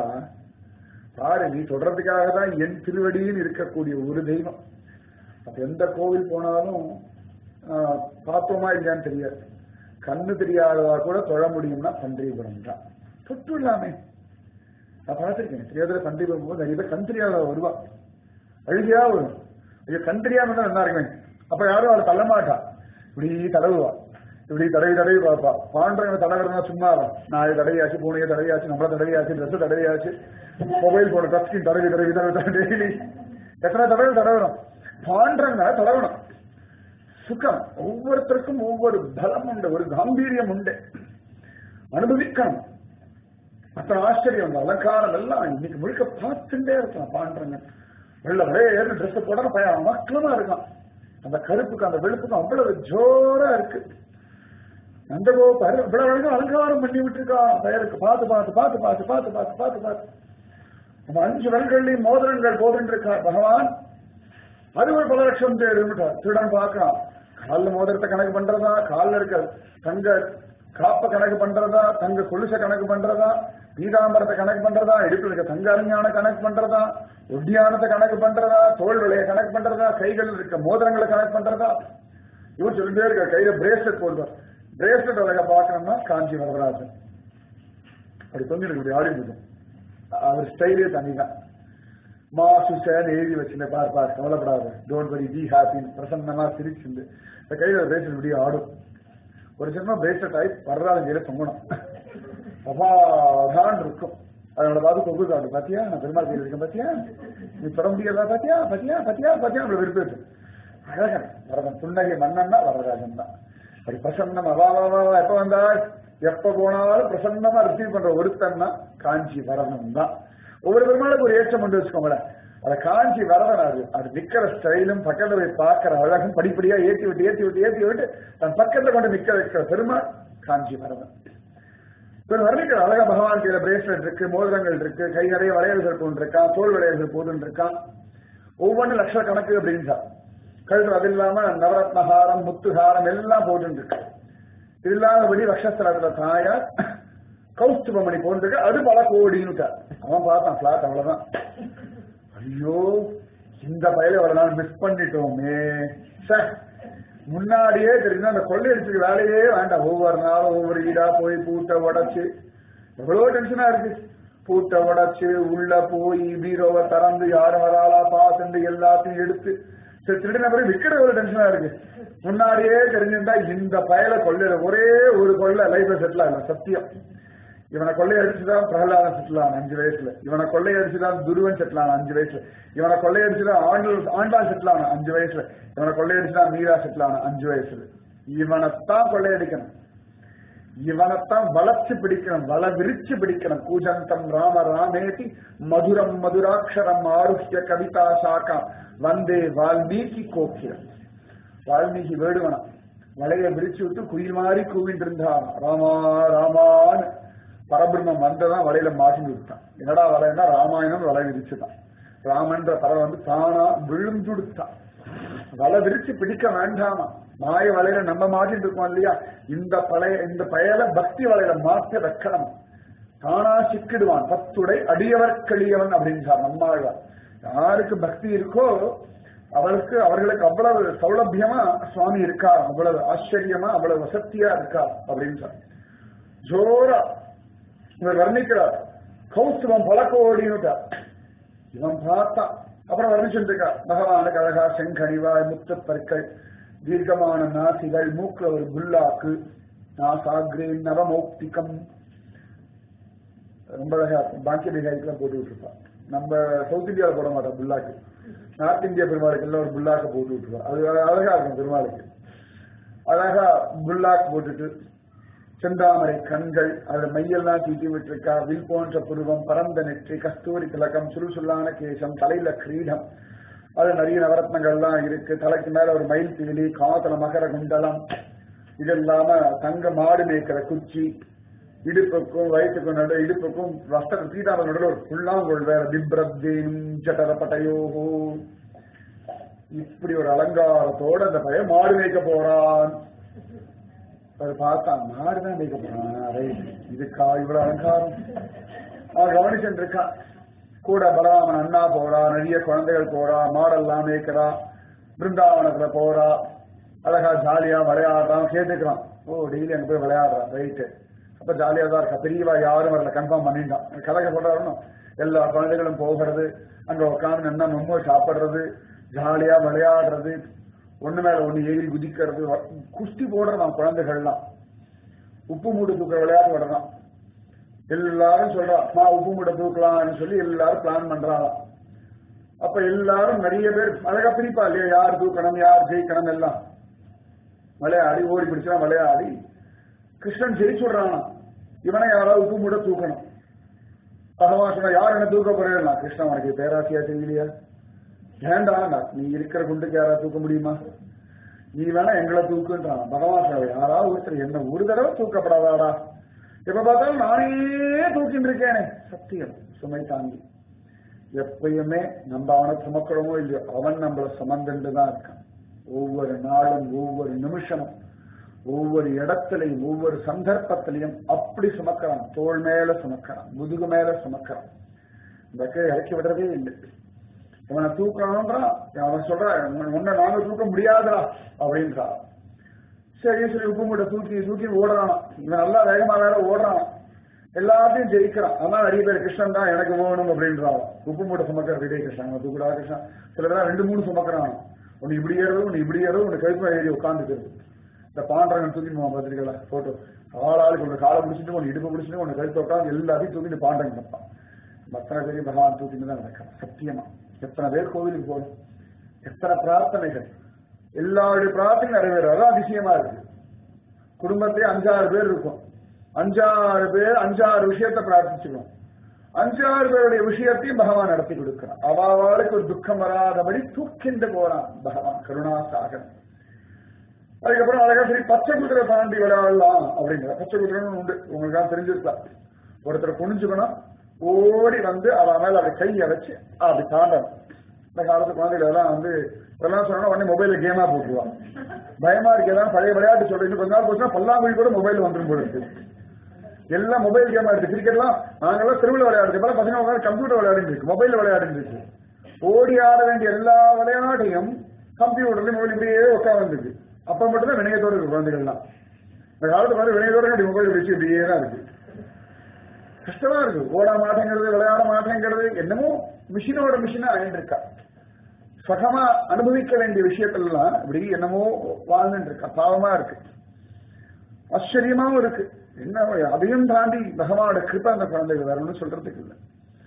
பாரு நீ சொல்றதுக்காக தான் என் திருவடியில் இருக்கக்கூடிய ஒரு தெய்வம் அப்ப எந்த கோவில் போனாலும் ஆஹ், பார்த்தோமா இல்லையான்னு தெரியாது கண்ணு தெரியாதவா கூட தொழ முடியும்னா பன்றியபுரம் தான் தொட்டு இல்லாமே நான் பார்த்திருக்கேன் தெரியாத பன்றியபுரம் போது நிறைய பேர் கண் தெரியாதவ வருவா அழுகையா வரும் ஐயோ கண் தெரியாம தான் நல்லா இருக்கேன் அப்ப யாரும் அவளை தள்ள மாட்டா இப்படி தடவுவா இப்படி தடவி தடவி பார்ப்பா பாண்டவங்க தடவுறதுனா சும்மா நான் இது தடவியாச்சு பூனையை தடவியாச்சு நம்மள தடவியாச்சு ட்ரெஸ் தடவியாச்சு மொபைல் போன டச் ஸ்கிரீன் தடவி தடவி தடவி டெய்லி எத்தனை தடவை தடவணும் பாண்டவங்க தடவணும் சுகம் ஒவ்வொருத்தருக்கும் ஒவ்வொரு பலம் உண்டு ஒரு காம்பீரியம் உண்டு அனுபவிக்கணும் அத்தனை ஆச்சரியம் அந்த அலங்காரம் எல்லாம் இன்னைக்கு முழுக்க பார்த்துட்டே இருக்கலாம் பாண்டவங்க வெள்ள வேறு ட்ரெஸ் போட பையன் மக்களமா இருக்கான் அந்த கருப்புக்கு அந்த வெளுப்புக்கும் அவ்வளவு ஜோரா இருக்கு அந்த கோபார் இவ்வளவு அழகா அலங்காரம் பண்ணி விட்டுருக்கான் பெயருக்கு பார்த்து பார்த்து பார்த்து பார்த்து பார்த்து பார்த்து பார்த்து பார்த்து நம்ம அஞ்சு வெண்கள்லையும் மோதிரங்கள் போதுன்னு இருக்கா பகவான் அது ஒரு பல லட்சம் பேர் திருடன் பார்க்கலாம் காலில் மோதிரத்தை கணக்கு பண்றதா காலில் இருக்க தங்க காப்ப கணக்கு பண்றதா தங்க கொலுச கணக்கு பண்றதா பீதாம்பரத்தை கணக்கு பண்றதா இடுப்பில் இருக்க தங்க அறிஞான கணக்கு பண்றதா ஒட்டியானத்தை கணக்கு பண்றதா தோல் விலையை கணக்கு பண்றதா கைகள் இருக்க மோதிரங்களை கணக்கு பண்றதா இவர் சொல்லிட்டே இருக்க கையில பிரேஸ்லெட் போடுவார் பிரேஸ்லெட் அழகா பார்க்கணும்னா காஞ்சி வரதராஜன் அப்படி கொஞ்சம் இப்படி ஆடி இருக்கும் அவர் ஸ்டைலே தனிதான் மாசு சேன் எழுதி வச்சுருந்த பார் பார் கவலைப்படாத டோன்ட் வரி பி ஹாப்பின்னு பிரசன்னமா சிரிச்சுண்டு இந்த கையில பிரேஸ்லெட் இப்படி ஆடும் ஒரு சின்ன பிரேஸ்லெட் ஆகி வர்றாத கையில தொங்கணும் அபாதான் இருக்கும் அதனோட பார்த்து கொங்கு காட்டு பாத்தியா நான் பெருமாள் கையில் இருக்கேன் பாத்தியா நீ தொட முடியாதா பாத்தியா பாத்தியா பாத்தியா பாத்தியா நம்மள விருப்பம் அழகன் வரதன் புன்னகை மன்னன்னா வரதராஜன் தான் அப்படி பிரசன்னம் அவா வா, வா, வா, எப்ப வந்தால் எப்ப போனாலும் பிரசன்னமா ரிசீவ் பண்ற ஒருத்தன்னா காஞ்சி வரதன் தான் ஒவ்வொரு பெருமாளுக்கு ஒரு ஏற்றம் கொண்டு வச்சுக்கோங்களேன் அத காஞ்சி வரதன் அது அது நிக்கிற ஸ்டைலும் பக்கத்துல போய் பார்க்கிற அழகும் படிப்படியா ஏத்தி விட்டு ஏத்தி விட்டு ஏத்தி விட்டு தன் பக்கத்துல கொண்டு நிக்க வைக்கிற பெருமாள் காஞ்சி வரதன் இவர் வர்ணிக்கிற அழகா பகவான் கையில பிரேஸ்லெட் இருக்கு மோதிரங்கள் இருக்கு கை நிறைய வளையல்கள் கொண்டு இருக்கான் தோல் வளையல்கள் போதுன்னு இருக்கான் ஒவ்வொன்றும் லட்சக்கணக்கு அப்படின்றா கழுத்து அது இல்லாம நவரத்னஹாரம் முத்துஹாரம் எல்லாம் போட்டு இருக்கு இது இல்லாதபடி வக்ஷஸ்தலத்துல தாயார் கௌஸ்துபமணி போன்றிருக்கு அது பல கோடின்னு அவன் பார்த்தான் பிளாட் அவ்வளவுதான் ஐயோ இந்த பயில ஒரு நாள் மிஸ் பண்ணிட்டோமே சார் முன்னாடியே தெரியும் அந்த கொள்ளையடிச்சுக்கு வேலையே வேண்டாம் ஒவ்வொரு நாளும் ஒவ்வொரு வீடா போய் பூட்டை உடைச்சு எவ்வளவு டென்ஷனா இருக்கு பூட்டை உடைச்சு உள்ள போய் பீரோவை திறந்து யாரும் வராளா பார்த்துட்டு எல்லாத்தையும் எடுத்து சரி திருடின பிறகு விற்கிற ஒரு டென்ஷனா இருக்கு முன்னாடியே தெரிஞ்சிருந்தா இந்த பயல கொள்ளையில ஒரே ஒரு கொள்ளை லைஃப்ல செட்டில் ஆகலாம் சத்தியம் இவனை கொள்ளையடிச்சுதான் பிரகலாதன் செட்டில் ஆன அஞ்சு வயசுல இவனை கொள்ளையடிச்சுதான் துருவன் செட்டில் ஆன அஞ்சு வயசுல இவனை கொள்ளையடிச்சுதான் ஆண்டு ஆண்டாள் செட்டில் ஆன அஞ்சு வயசுல இவனை கொள்ளையடிச்சுதான் மீரா செட்டில் ஆன அஞ்சு வயசுல இவனைத்தான் கொள்ளையடிக்கணும் இவனைத்தான் வளர்ச்சி பிடிக்கணும் வள விரிச்சு பிடிக்கணும் கூஜந்தம் ராம ராமேதி மதுரம் மதுராட்சரம் ஆருஷ்ய கவிதா சாக்கா வந்தே வால்மீகி கோக்கியம் வால்மீகி வேடுவனா வலைய விரிச்சு விட்டு குயில் மாதிரி கூவிட்டு இருந்தான் ராமா ராமான்னு பரபிரம்மம் வந்ததான் வலையில மாட்டி விட்டான் என்னடா வலைன்னா ராமாயணம் வலை விரிச்சுதான் ராமன்ற பறவை வந்து தானா விழுந்துடுத்தான் வலை விரிச்சு பிடிக்க வேண்டாமா மாய வலையில நம்ம மாட்டிட்டு இருக்கோம் இல்லையா இந்த பழைய இந்த பயல பக்தி வலையில மாற்ற வைக்கணும் தானா சிக்கிடுவான் பத்துடை அடியவர்களியவன் அப்படின்றார் நம்மாழ்வார் யாருக்கு பக்தி இருக்கோ அவளுக்கு அவர்களுக்கு அவ்வளவு சௌலபியமா சுவாமி இருக்கார் அவ்வளவு ஆச்சரியமா அவ்வளவு வசத்தியா இருக்கார் அப்படின்னு சொன்ன ஜோரா இவர் வர்ணிக்கிறார் கௌஸ்துவம் பல கோடினுட்டார் இவன் பார்த்தான் அப்புறம் வர்ணிச்சுட்டு இருக்கா பகவானுக்கு அழகா செங்கனிவாய் முத்த பற்கள் தீர்க்கமான நாசிகள் மூக்குல ஒரு புல்லாக்கு நாசாகிரே நவமௌக்திகம் ரொம்ப அழகா இருக்கும் பாக்கிய பிகாய்க்குலாம் போட்டு விட்டுருப்பான் நம்ம சவுத் இந்தியாவில் போட மாட்டோம் புல்லாக்கு நார்த் இந்தியா பெருமாளுக்கு எல்லாம் ஒரு புல்லாக்கு போட்டு விட்டுருவான் அது அழகா இருக்கும் பெருமாளுக்கு அழகா புல்லாக்கு போட்டுட்டு செந்தாமரை கண்கள் அதுல மையெல்லாம் தீட்டி விட்டுருக்கா வில் போன்ற புருவம் பரந்த நெற்றி கஸ்தூரி திலகம் சுறுசுல்லான கேசம் தலையில கிரீடம் அது நிறைய நவரத்னங்கள்லாம் இருக்கு தலைக்கு மேல ஒரு மயில் பீலி காத்துல மகர குண்டலம் இது இல்லாம தங்க மாடு மேய்க்கிற குச்சி இடுப்புக்கும் வயிற்றுக்கும் நடு இடுப்புக்கும் வஸ்திர சீதாம நடுவில் ஒரு புல்லாங்குழல் வேற பிப்ரத்தேனும் ஜடர பட்டையோகோ இப்படி ஒரு அலங்காரத்தோட அந்த பையன் மாடு மேய்க்க போறான் அது பார்த்தான் மாடுதான் மேய்க்க போறான் ரைட் இதுக்கா இவ்வளவு அலங்காரம் அவன் கவனிச்சுட்டு இருக்கான் கூட பலராமன் அண்ணா போறா நிறைய குழந்தைகள் போறா மாடெல்லாம் மேய்க்கிறா பிருந்தாவனத்துல போறா அழகா ஜாலியா விளையாடுறான் கேட்டுக்கிறான் ஓ டெய்லி அங்க போய் விளையாடுறான் ரைட்டு அப்ப ஜாலியா தான் இருக்கா பெரியவா யாரும் வரல கன்ஃபார்ம் பண்ணிட்டான் கலக்க சொல்றாருன்னு எல்லா குழந்தைகளும் போகிறது அங்க உட்காந்து என்ன ரொம்ப சாப்பிடுறது ஜாலியா விளையாடுறது ஒண்ணு மேல ஒண்ணு ஏறி குதிக்கிறது குஸ்தி போடுறான் குழந்தைகள்லாம் உப்பு மூடு தூக்குற விளையாட்டு விடுறான் எல்லாரும் சொல்றா மா உப்பு மூட்டை தூக்கலாம்னு சொல்லி எல்லாரும் பிளான் பண்றாங்க அப்ப எல்லாரும் நிறைய பேர் அழகா பிரிப்பா இல்லையா யார் தூக்கணும் யார் ஜெயிக்கணும் எல்லாம் விளையாடி ஓடி பிடிச்சா விளையாடி கிருஷ்ணன் ஜெயிச்சுடுறானா இவனை யாராவது உப்பு மூட்டை தூக்கணும் பகவான் சொன்னா யார் என்ன தூக்க போறேன்னா கிருஷ்ணன் உனக்கு பேராசியா தெரியலையா ஏண்டாண்டா நீ இருக்கிற குண்டுக்கு யாராவது தூக்க முடியுமா நீ வேணா எங்களை தூக்குன்றான் பகவான் சொல்ற யாராவது ஒருத்தர் என்ன ஒரு தடவை தூக்கப்படாதாடா எப்ப பார்த்தாலும் நானே தூக்கிட்டு இருக்கேனே சத்தியம் சுமை தாங்கி எப்பயுமே நம்ம அவனை சுமக்கிறோமோ இல்லையோ அவன் நம்மள சுமந்துட்டு தான் இருக்கான் ஒவ்வொரு நாளும் ஒவ்வொரு நிமிஷமும் ஒவ்வொரு இடத்திலையும் ஒவ்வொரு சந்தர்ப்பத்திலையும் அப்படி சுமக்கிறான் தோள் மேல சுமக்கிறான் முதுகு மேல சுமக்கிறான் இந்த கீழே இறக்கி விடுறதே இல்லை இவனை தூக்கணும்ன்றான் அவன் சொல்றான் உன்னை நாங்க தூக்க முடியாதுடா அப்படின்றான் சரி சரி உப்பு மூட்டை தூக்கி தூக்கி ஓடுறான் இவன் நல்லா வேகமா வேற ஓடுறான் எல்லாத்தையும் ஜெயிக்கிறான் அதான் நிறைய பேர் கிருஷ்ணன் தான் எனக்கு வேணும் அப்படின்றான் உப்பு மூட்டை சுமக்கிற விஜய் கிருஷ்ணன் அவன் தூக்குடா கிருஷ்ணன் சில பேர் ரெண்டு மூணு சுமக்கிறான் ஒன்னு இப்படி ஏறுறது ஒன்னு இப்படி ஏறுறது ஒன்னு கழுத்து ஏறி உட்காந்துக்கிறது இந்த பாண்டரங்கன் தூக்கிட்டு பார்த்துருக்கல போட்டோ ஆளாளுக்கு ஒன்று காலை பிடிச்சிட்டு ஒன்று இடுப்பு பிடிச்சிட்டு ஒன்று கழுத்து உட்காந்து எல்லாத்தையும் தூக்கிட்டு பாண்டரங்கன் நிற்பான் மத்தனை பெரிய பகவான் தூக்கிட்டு தான் நடக்கிறான் சத்தியமா எத்தனை பேர் கோவிலுக்கு போகணும் எத்தனை பிரார்த்தனைகள் எல்லாருடைய பிரார்த்தனை நிறைவேறும் அதான் அதிசயமா இருக்கு குடும்பத்திலே அஞ்சாறு பேர் இருக்கும் அஞ்சாறு பேர் அஞ்சாறு விஷயத்தை பிரார்த்திச்சுக்கணும் அஞ்சாறு பேருடைய விஷயத்தையும் பகவான் நடத்தி கொடுக்கிறான் அவாவாளுக்கு ஒரு துக்கம் வராதபடி தூக்கிண்டு போறான் பகவான் கருணாசாகரன் அதுக்கப்புறம் அழகா சரி பச்சை குதிரை தாண்டி விளையாடலாம் அப்படிங்கிற பச்சை குதிரைன்னு உண்டு உங்களுக்கு தெரிஞ்சிருக்கலாம் ஒருத்தர் குனிஞ்சுக்கணும் ஓடி வந்து அவ மேல அதை கையை வச்சு அப்படி தாண்டணும் இந்த காலத்து குழந்தைகள் எல்லாம் வந்து இதெல்லாம் சொன்னா உடனே மொபைல்ல கேமா போட்டுருவான் பயமா இருக்கு எல்லாம் பழைய விளையாட்டு சொல்றேன் இன்னும் கொஞ்ச நாள் போச்சுன்னா பல்லாங்குழி கூட மொபைல் வந்துடும் போல இருக்கு எல்லாம் மொபைல் கேமா இருக்கு கிரிக்கெட்லாம் நாங்கெல்லாம் திருவிழா விளையாடுறது இப்ப பசங்க உட்காந்து கம்ப்யூட்டர் விளையாடிட்டு இருக்கு மொபைல் விளையாடிட்டு இருக்கு ஓடி ஆட வேண்டிய எல்லா விளையாட்டையும் கம்ப்யூட்டர்ல மொபைல் இப்படியே உட்காந்துருக்கு அப்ப மட்டும்தான் வினயத்தோட இருக்கு குழந்தைகள்லாம் இந்த காலத்து வந்து வினயத்தோட அப்படி மொபைல் வச்சு இப்படியே தான் இருக்கு கஷ்டமா இருக்கு ஓட மாட்டேங்கிறது விளையாட மாட்டேங்கிறது என்னமோ மிஷினோட மிஷினா ஆயிட்டு இருக்கா சுகமா அனுபவிக்க வேண்டிய விஷயத்தெல்லாம் இப்படி என்னமோ வாழ்ந்துட்டு இருக்கா பாவமா இருக்கு ஆச்சரியமாவும் இருக்கு என்ன அதையும் தாண்டி பகவானோட கிருப்பை அந்த குழந்தைகள் வரணும்னு சொல்றதுக்கு இல்லை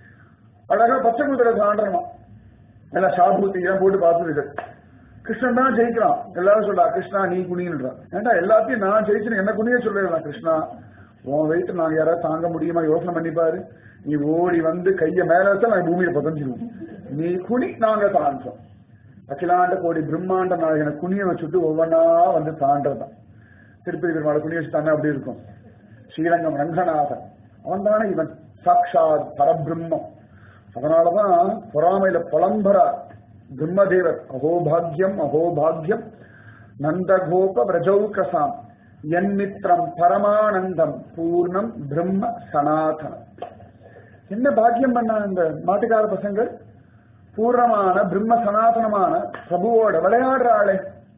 அழகா பச்சை குதிரை தாண்டணும் எல்லாம் சாபூத்தி எல்லாம் போட்டு பார்த்துருக்கு கிருஷ்ணன் தான் ஜெயிக்கிறான் எல்லாரும் சொல்றா கிருஷ்ணா நீ குனின்றான் ஏன்டா எல்லாத்தையும் நான் ஜெயிச்சு என்ன குனிய சொல்லிடலாம் கிருஷ்ணா உன் வெயிட் நாங்க யாராவது தாங்க முடியுமா யோசனை பண்ணிப்பாரு நீ ஓடி வந்து கைய மேல வச்சா நான் பூமியில பதஞ்சிருவோம் நீ குனி நாங்க தாண்டோம் அகிலாண்ட கோடி பிரம்மாண்ட நாயகனை குனிய வச்சுட்டு ஒவ்வொன்னா வந்து தாண்டதான் திருப்பதி பெருமாளை குனிய வச்சு தானே அப்படி இருக்கும் ஸ்ரீரங்கம் ரங்கநாதன் அவன் தானே இவன் சாட்சாத் பரபிரம்மம் அதனாலதான் பொறாமையில புலம்பரா பிரம்மதேவர் அகோபாகியம் அகோபாகியம் நந்தகோப பிரஜௌகசாம் என்மித்ரம் பரமானந்தம் பூர்ணம் பிரம்ம சனாதனம் என்ன பாக்கியம் பண்ண இந்த மாட்டுக்கார பசங்கள் பூர்ணமான பிரம்ம சனாதனமான பிரபுவோட விளையாடுற ஆளே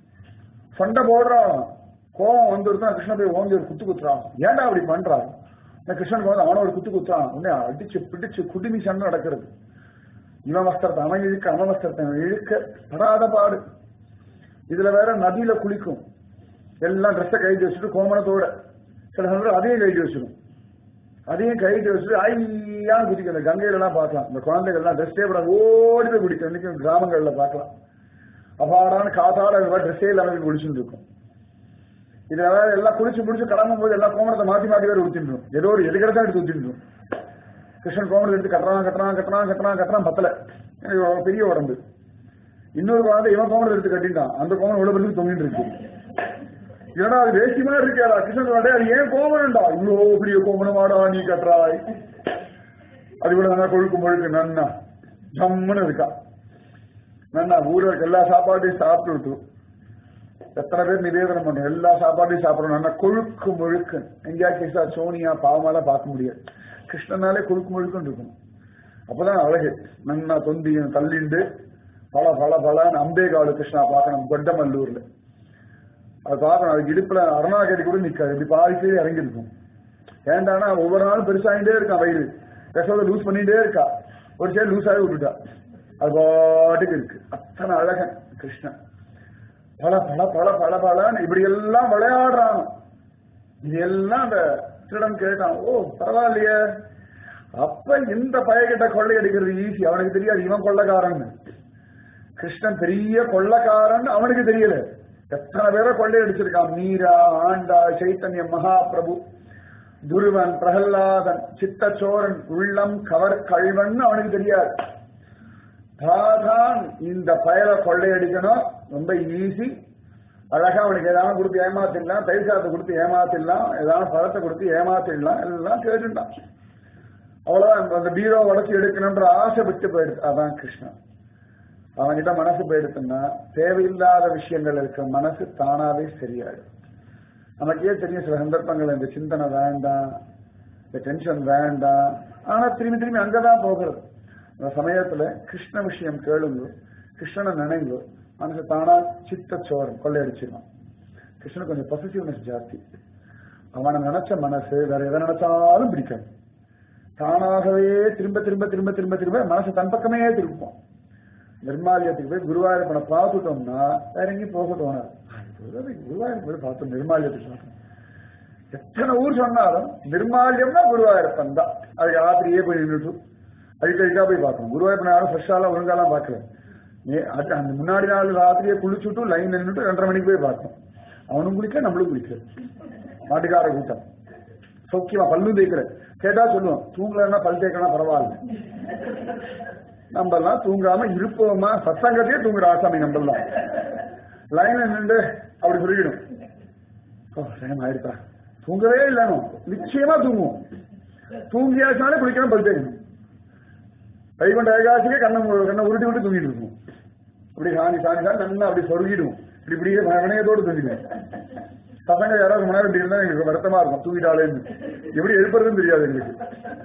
சண்டை போடுறாளாம் கோபம் வந்துருந்தா கிருஷ்ண போய் ஓங்கி ஒரு குத்து குத்துறான் ஏன்டா அப்படி பண்றான் இந்த கிருஷ்ணனுக்கு வந்து அவன ஒரு குத்து குத்துறான் உடனே அடிச்சு பிடிச்சு குடிமி சண்டை நடக்கிறது இவன் வஸ்திரத்தை அவன் இழுக்க அவன் வஸ்திரத்தை அவன் இழுக்க படாத பாடு இதுல வேற நதியில குளிக்கும் எல்லாம் ட்ரெஸ்ஸை கழிச்சு வச்சுட்டு கோமணத்தோட சில சமயம் அதையும் கழிச்சு வச்சிடும் அதையும் கழிச்சு வச்சுட்டு ஐயான்னு குதிக்கும் இந்த கங்கையில எல்லாம் பார்க்கலாம் இந்த குழந்தைகள் எல்லாம் ட்ரெஸ்ஸே படம் ஓடி போய் குடிக்கும் இன்னைக்கு கிராமங்கள்ல பார்க்கலாம் அபாரான காத்தால ட்ரெஸ்ஸே இல்லாம குளிச்சுட்டு இருக்கும் இதுல வேற எல்லாம் குளிச்சு முடிச்சு கிளம்பும் போது எல்லாம் கோமணத்தை மாத்தி மாத்தி வேற ஊத்தின்றோம் ஏதோ ஒரு எதுக்கிறதா எடுத்து ஊத்தின்றோம் கிருஷ்ணன் கோமணத்தை எடுத்து கட்டுறான் கட்டுறான் கட்டுறான் கட்டுறான் கட்டுறான் பத்தல எனக்கு பெரிய உடம்பு இன்னொரு குழந்தை இவன் கோமணத்தை எடுத்து கட்டிட்டான் அந்த கோமணம் உள்ள பிறகு தொங்கிட்டு இருக்கு ஏன்னா அது வேஷ்டிமா இருக்காடா கிருஷ்ணன் வாடே அது ஏன் கோமணம்டா இவ்வளோ பெரிய கோமணமாடா நீ கட்டுறாய் அது கூட நல்லா கொழுக்கு முழுக்கு நன்னா ஜம்முன்னு இருக்கா நன்னா ஊருக்கு எல்லா சாப்பாட்டையும் சாப்பிட்டு விட்டு எத்தனை பேர் நிவேதனம் பண்ணும் எல்லா சாப்பாட்டையும் சாப்பிடணும் நல்லா கொழுக்கு முழுக்கு எங்கேயா கிருஷ்ணா சோனியா பாவமாலாம் பார்க்க முடியாது கிருஷ்ணனாலே கொழுக்கு முழுக்குன்னு இருக்கணும் அப்பதான் அழகு நன்னா தொந்தியும் தள்ளிண்டு பல பல பலன்னு அம்பேகாடு கிருஷ்ணா பார்க்கணும் கொண்டமல்லூர்ல அது பார்க்கணும் அதுக்கு இடுப்புல அருணாகரி கூட நிக்காது இப்படி பாதி கீழே இறங்கிருக்கும் ஏன்டானா ஒவ்வொரு நாளும் பெருசாகிட்டே இருக்கான் வயிறு பெசோட லூஸ் பண்ணிட்டே இருக்கா ஒரு சைடு லூஸ் ஆகி விட்டுட்டா அது பாட்டுக்கு இருக்கு அத்தனை அழகன் கிருஷ்ணன் பல பல பல பல பலன்னு இப்படி எல்லாம் விளையாடுறான் இது எல்லாம் அந்த திருடன் கேட்டான் ஓ பரவாயில்லையே அப்ப இந்த பயக்கிட்ட கொள்ளையடிக்கிறது ஈஸி அவனுக்கு தெரியாது இவன் கொள்ளைக்காரன் கிருஷ்ணன் பெரிய கொள்ளைக்காரன் அவனுக்கு தெரியல எத்தனை பேரை கொள்ளையடிச்சிருக்கான் மீரா ஆண்டா சைத்தன்ய மகாபிரபு துருவன் பிரகல்லாதன் சித்தச்சோரன் உள்ளம் கவர் கழ்வன் அவனுக்கு தெரியாது தான் இந்த பயலை கொள்ளையடிக்கணும் ரொம்ப ஈஸி அழகா அவனுக்கு ஏதாவது கொடுத்து ஏமாத்திடலாம் தயிர் சாதத்தை கொடுத்து ஏமாத்திடலாம் ஏதாவது பழத்தை கொடுத்து ஏமாத்திடலாம் எல்லாம் கேட்டுட்டான் அவ்வளவுதான் அந்த பீரோ உடச்சி எடுக்கணும்ன்ற ஆசை விட்டு போயிடுது அதான் கிருஷ்ணன் அவன்கிட்ட மனசு போயிடுச்சுன்னா தேவையில்லாத விஷயங்கள் இருக்க மனசு தானாவே சரியாயிடும் நமக்கே தெரியும் சில சந்தர்ப்பங்கள் இந்த சிந்தனை வேண்டாம் இந்த டென்ஷன் வேண்டாம் ஆனா திரும்பி திரும்பி அங்கதான் போகிறது அந்த சமயத்துல கிருஷ்ண விஷயம் கேளுங்க கிருஷ்ணனை நினைங்க மனசு தானா சித்த சோரம் கொள்ளையடிச்சிடும் கிருஷ்ணன் கொஞ்சம் பொசிட்டிவ்னஸ் ஜாஸ்தி அவனை நினைச்ச மனசு வேற எதை நினைச்சாலும் பிடிக்காது தானாகவே திரும்ப திரும்ப திரும்ப திரும்ப திரும்ப மனசு தன் பக்கமே திருப்போம் நிர்மாலயத்துக்கு போய் குருவாயூரப்பனை பார்த்துட்டோம்னா வேற எங்கேயும் போக தோணாது குருவாயூர் போய் பார்த்தோம் நிர்மாலயத்துக்கு பார்த்தோம் எத்தனை ஊர் சொன்னாலும் நிர்மால்யம்னா குருவாயூரப்பன் தான் அது ராத்திரியே போய் நின்றுட்டு அழுக்க அழுக்கா போய் பார்க்கணும் குருவாயூரப்பன் யாரும் ஃப்ரெஷ்ஷாலாம் ஒழுங்காலாம் பார்க்கல ஏ- அது அந்த முன்னாடி நாள் ராத்திரியே குளிச்சுட்டு லைன் நின்றுட்டு ரெண்டரை மணிக்கு போய் பார்த்தோம் அவனும் குளிக்க நம்மளும் குளிக்க மாட்டுக்கார கூட்டம் சௌக்கியமா பல்லு தேய்க்கிற கேட்டா சொல்லுவோம் தூங்கலன்னா பல் தேய்க்கணும் பரவாயில்ல நம்ம எல்லாம் தூங்காம இருப்போமா சத்சங்கத்தையே தூங்குற ஆசாமி நம்ம எல்லாம் லைன்ல நின்று அப்படி சொல்லிடும் ஓ டைம் ஆயிடுச்சா தூங்கவே இல்லைனோ நிச்சயமா தூங்குவோம் தூங்கியாச்சுனாலே குளிக்கணும் பல் தேய்க்கணும் வைகுண்ட ஏகாசிக்கே கண்ணை மு- கண்ணை உருட்டி விட்டு தூங்கிட்டு இருக்கும் அப்படி சாணி சாணி சாணி நல்லா அப்படி சொருகிடும் இப்படி இப்படியே வினயத்தோடு தூங்கிடுவேன் பசங்க யாராவது மணி நேரம் இப்படி இருந்தா எங்களுக்கு வருத்தமா இருக்கும் தூங்கிட்டாலேன்னு எப்படி எழுப்புறதுன்னு தெரியாது எங்களுக்கு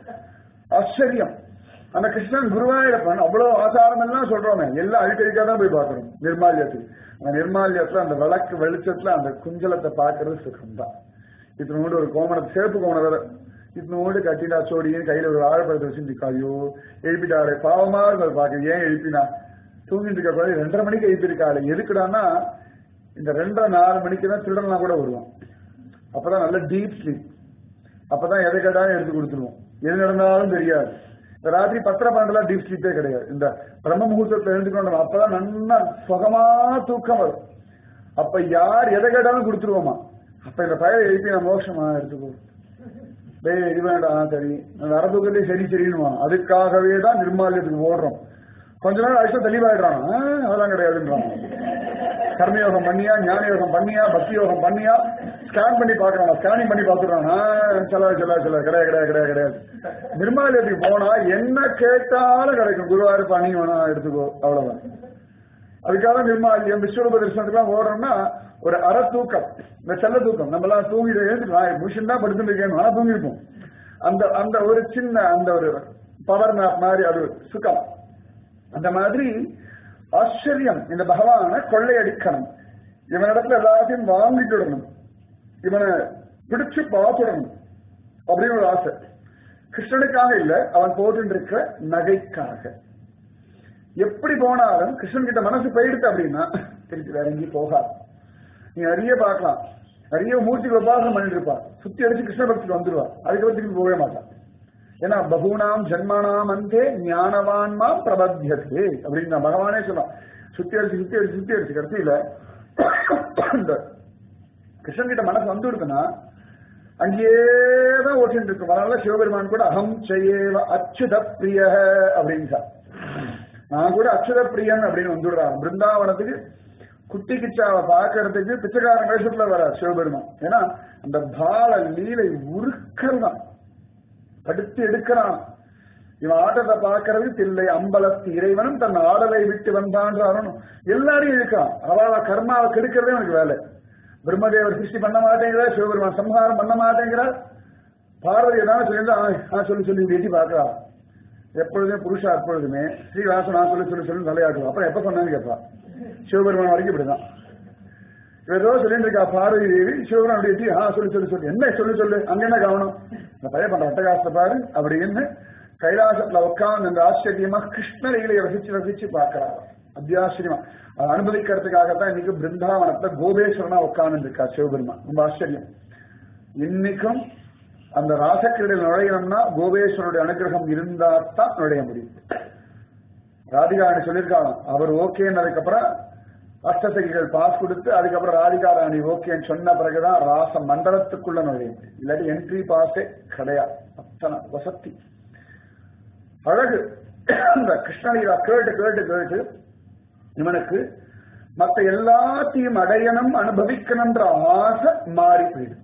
ஆச்சரியம் அந்த கிருஷ்ணன் குருவாயூரப்பன் அவ்வளவு ஆசாரம் எல்லாம் சொல்றோமே எல்லாம் அடிக்கடிக்கா தான் போய் பார்க்கணும் நிர்மால்யத்துக்கு அந்த நிர்மால்யத்துல அந்த விளக்கு வெளிச்சத்துல அந்த குஞ்சலத்தை பார்க்கறது சுகம் தான் இத்தனோடு ஒரு கோமணம் சேப்பு கோமணம் வேற இத்தனோடு கட்டிடா சோடியும் கையில ஒரு ஆழப்படத்தை வச்சுட்டு ஐயோ எழுப்பிட்டாளே பாவமா இருந்தது பாக்க ஏன் எழுப்பினா தூங்கிட்டு இருக்க குழந்தை ரெண்டரை மணிக்கு எழுப்பியிருக்காளே எதுக்குடான்னா இந்த ரெண்டரை நாலு மணிக்கு தான் திருடலாம் கூட வருவான் அப்பதான் நல்ல டீப் ஸ்லீப் அப்பதான் எதை கேட்டாலும் எடுத்து கொடுத்துருவோம் எது நடந்தாலும் தெரியாது இந்த ராத்திரி பத்திர பன்னெண்டுலாம் டீப் ஸ்லீப்பே கிடையாது இந்த பிரம்ம முகூர்த்தத்துல எழுந்துக்கணும் அப்பதான் நல்லா சுகமா தூக்கம் வரும் அப்ப யார் எதை கேட்டாலும் கொடுத்துருவோமா அப்ப இந்த பயிரை எழுப்பி நான் மோட்சமா எடுத்துக்கோ டேய் இது வேண்டாம் சரி நான் வர தூக்கத்தே சரி சரின்னு அதுக்காகவே தான் நிர்மாலயத்துக்கு ஓடுறோம் கொஞ்ச நாள் ஆயிடுச்சா தெளிவாயிடுறான் ஆ, அதெல்லாம் கிடையாதுன்றான் கர்மயோகம் பண்ணியா ஞான யோகம் பண்ணியா பக்தி யோகம் பண்ணியா ஸ்கேன் பண்ணி பாக்குறான் ஸ்கேனிங் பண்ணி பாத்துறான் சில சில சில கிடையாது கிடையாது கிடையாது கிடையாது நிர்மாலயத்துக்கு போனா என்ன கேட்டாலும் கிடைக்கும் குருவாயூர் பணி வேணா எடுத்துக்கோ அவ்வளவுதான் அதுக்காக நிர்மாலியம் விஸ்வரூப தரிசனத்துக்குலாம் ஓடுறோம்னா ஒரு அரை தூக்கம் இந்த செல்ல தூக்கம் நம்ம எல்லாம் தூங்கிட்டு எழுந்துக்கலாம் மிஷின் தான் படுத்துட்டு இருக்கேன் ஆனா தூங்கிருப்போம் அந்த அந்த ஒரு சின்ன அந்த ஒரு பவர் மேப் மாதிரி அது ஒரு சுகம் அந்த மாதிரி ஆச்சரியம் இந்த பகவானை கொள்ளையடிக்கணும் இவனிடத்துல எல்லாத்தையும் வாங்கிட்டுடணும் இவனை பிடிச்சு பார்த்துடணும் அப்படின்னு ஒரு ஆசை கிருஷ்ணனுக்காக இல்ல அவன் போட்டு இருக்கிற நகைக்காக எப்படி போனாலும் கிருஷ்ணன் கிட்ட மனசு போயிடுத்து அப்படின்னா திருப்பி வேற எங்கேயும் போகாது நீ நிறைய பார்க்கலாம் நிறைய மூர்த்தி உபாசனம் பண்ணிட்டு இருப்பா சுத்தி அடிச்சு கிருஷ்ண பக்திக்கு வந்துருவா அதுக்கப்புறம் திருப்பி போகவே மாட்டான் ஏன்னா பகுனாம் ஜன்மனாம் அந்தே ஞானவான்மா பிரபத்தியதே அப்படின்னு நான் பகவானே சொல்லலாம் சுத்தி அடிச்சு சுத்தி அடிச்சு சுத்தி அடிச்சு கடைசியில இந்த கிருஷ்ணன் கிட்ட மனசு வந்து இருக்குன்னா அங்கேயே தான் ஓட்டிட்டு இருக்கும் அதனால சிவபெருமான் கூட அகம் செய்யேவ அச்சுத பிரிய அப்படின்னு சார் நான் கூட அச்சுத பிரியன் அப்படின்னு வந்துடுறான் பிருந்தாவனத்துக்கு குட்டி கிச்சாவை பார்க்கறதுக்கு பிச்சைக்காரன் வேஷத்துல வரார் சிவபெருமான் ஏன்னா அந்த பால லீலை உருக்கர்தான் படுத்து எடுக்கிறான் இவன் ஆட்டத்தை பார்க்கறது தில்லை அம்பலத்து இறைவனும் தன் ஆடலை விட்டு வந்தான்ற அருணும் எல்லாரையும் இழுக்கான் அவள கர்மாவை கெடுக்கிறதே அவனுக்கு வேலை பிரம்மதேவர் சிருஷ்டி பண்ண மாட்டேங்கிறார் சிவபெருமான் சம்ஹாரம் பண்ண மாட்டேங்கிறார் பார்வதி ஏதாவது சொல்லி சொல்லி சொல்லி இப்படி எட்டி பார்க்கறா எப்பொழுதுமே புருஷா எப்பொழுதுமே ஸ்ரீவாசன் நான் சொல்லி சொல்லி சொல்லி தலையாட்டுவா அப்புறம் எப்ப சொன்னான்னு கேட்பா சிவபெருமான் வரைக்கும் இப்படிதான் இவ ஏதோ சொல்லிட்டு இருக்கா பார்வதி தேவி சிவபெருமான் அப்படி எட்டி ஆ சொல்லி சொல்லி சொல்லி என்ன சொல்லி சொல்லு அங்க என்ன கவனம் இந்த பையன் பண்ற அட்டகாசத்தை பாரு அப்படின்னு கைலாசத்துல உட்கார்ந்து அந்த ஆச்சரியமா கிருஷ்ண லீலையை ரசிச்சு ரசிச்சு பார்க்கிறார் அத்தியாச்சரியமா அதை அனுபவிக்கிறதுக்காகத்தான் இன்னைக்கு பிருந்தாவனத்துல கோபேஸ்வரனா உட்கார்ந்து இருக்கா சிவபெருமான் ரொம்ப ஆச்சரியம் இன்னைக்கும் அந்த ராசக்கிரீடையில் நுழையணும்னா கோபேஸ்வரனுடைய அனுகிரகம் இருந்தா தான் நுழைய முடியும் ராதிகாராணி சொல்லியிருக்காங்க அவர் ஓகேன்னதுக்கு அப்புறம் அஷ்டசகிகள் பாஸ் கொடுத்து அதுக்கப்புறம் ராதிகாராணி ஓகேன்னு சொன்ன பிறகுதான் ராச மண்டலத்துக்குள்ள நுழைய முடியும் இல்லாட்டி என்ட்ரி பாஸே கிடையாது அத்தனை வசதி அழகு இந்த கிருஷ்ணலீலா கேட்டு கேட்டு கேட்டு இவனுக்கு மத்த எல்லாத்தையும் அடையணும் அனுபவிக்கணும்ன்ற ஆசை மாறி போயிடுது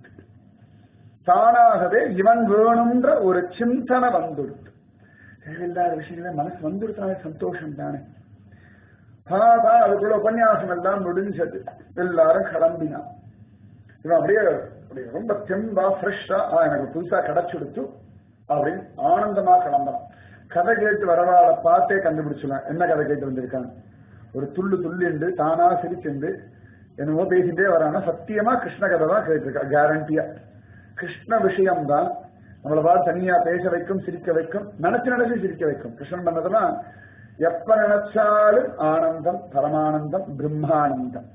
தானாகவே இவன் வேணும்ன்ற ஒரு சிந்தனை வந்துடுது தேவையில்லாத விஷயங்கள மனசு வந்துடுத்தாலே சந்தோஷம் தானே பார்த்தா அதுக்குள்ள உபன்யாசம் எல்லாம் முடிஞ்சது எல்லாரும் கிளம்பினான் இவன் அப்படியே அப்படியே ரொம்ப தெம்பா ஃப்ரெஷ்ஷா எனக்கு புதுசா கிடைச்சுடுத்து அப்படின்னு ஆனந்தமா கிளம்புறான் கதை கேட்டு வரவாள பார்த்தே கண்டுபிடிச்சுலாம் என்ன கதை கேட்டு வந்திருக்காங்க ஒரு துள்ளு துள்ளிண்டு தானா சிரிச்சுண்டு என்னவோ பேசிட்டே வரானா சத்தியமா கிருஷ்ண கதை தான் கேட்டிருக்கா கேரண்டியா கிருஷ்ண விஷயம் தான் நம்மளை பார்த்து தனியா பேச வைக்கும் சிரிக்க வைக்கும் நினைச்சு நினைச்சு சிரிக்க வைக்கும் கிருஷ்ணன் பண்ணதெல்லாம் எப்ப நினைச்சாலும் ஆனந்தம் பரமானந்தம் பிரம்மானந்தம்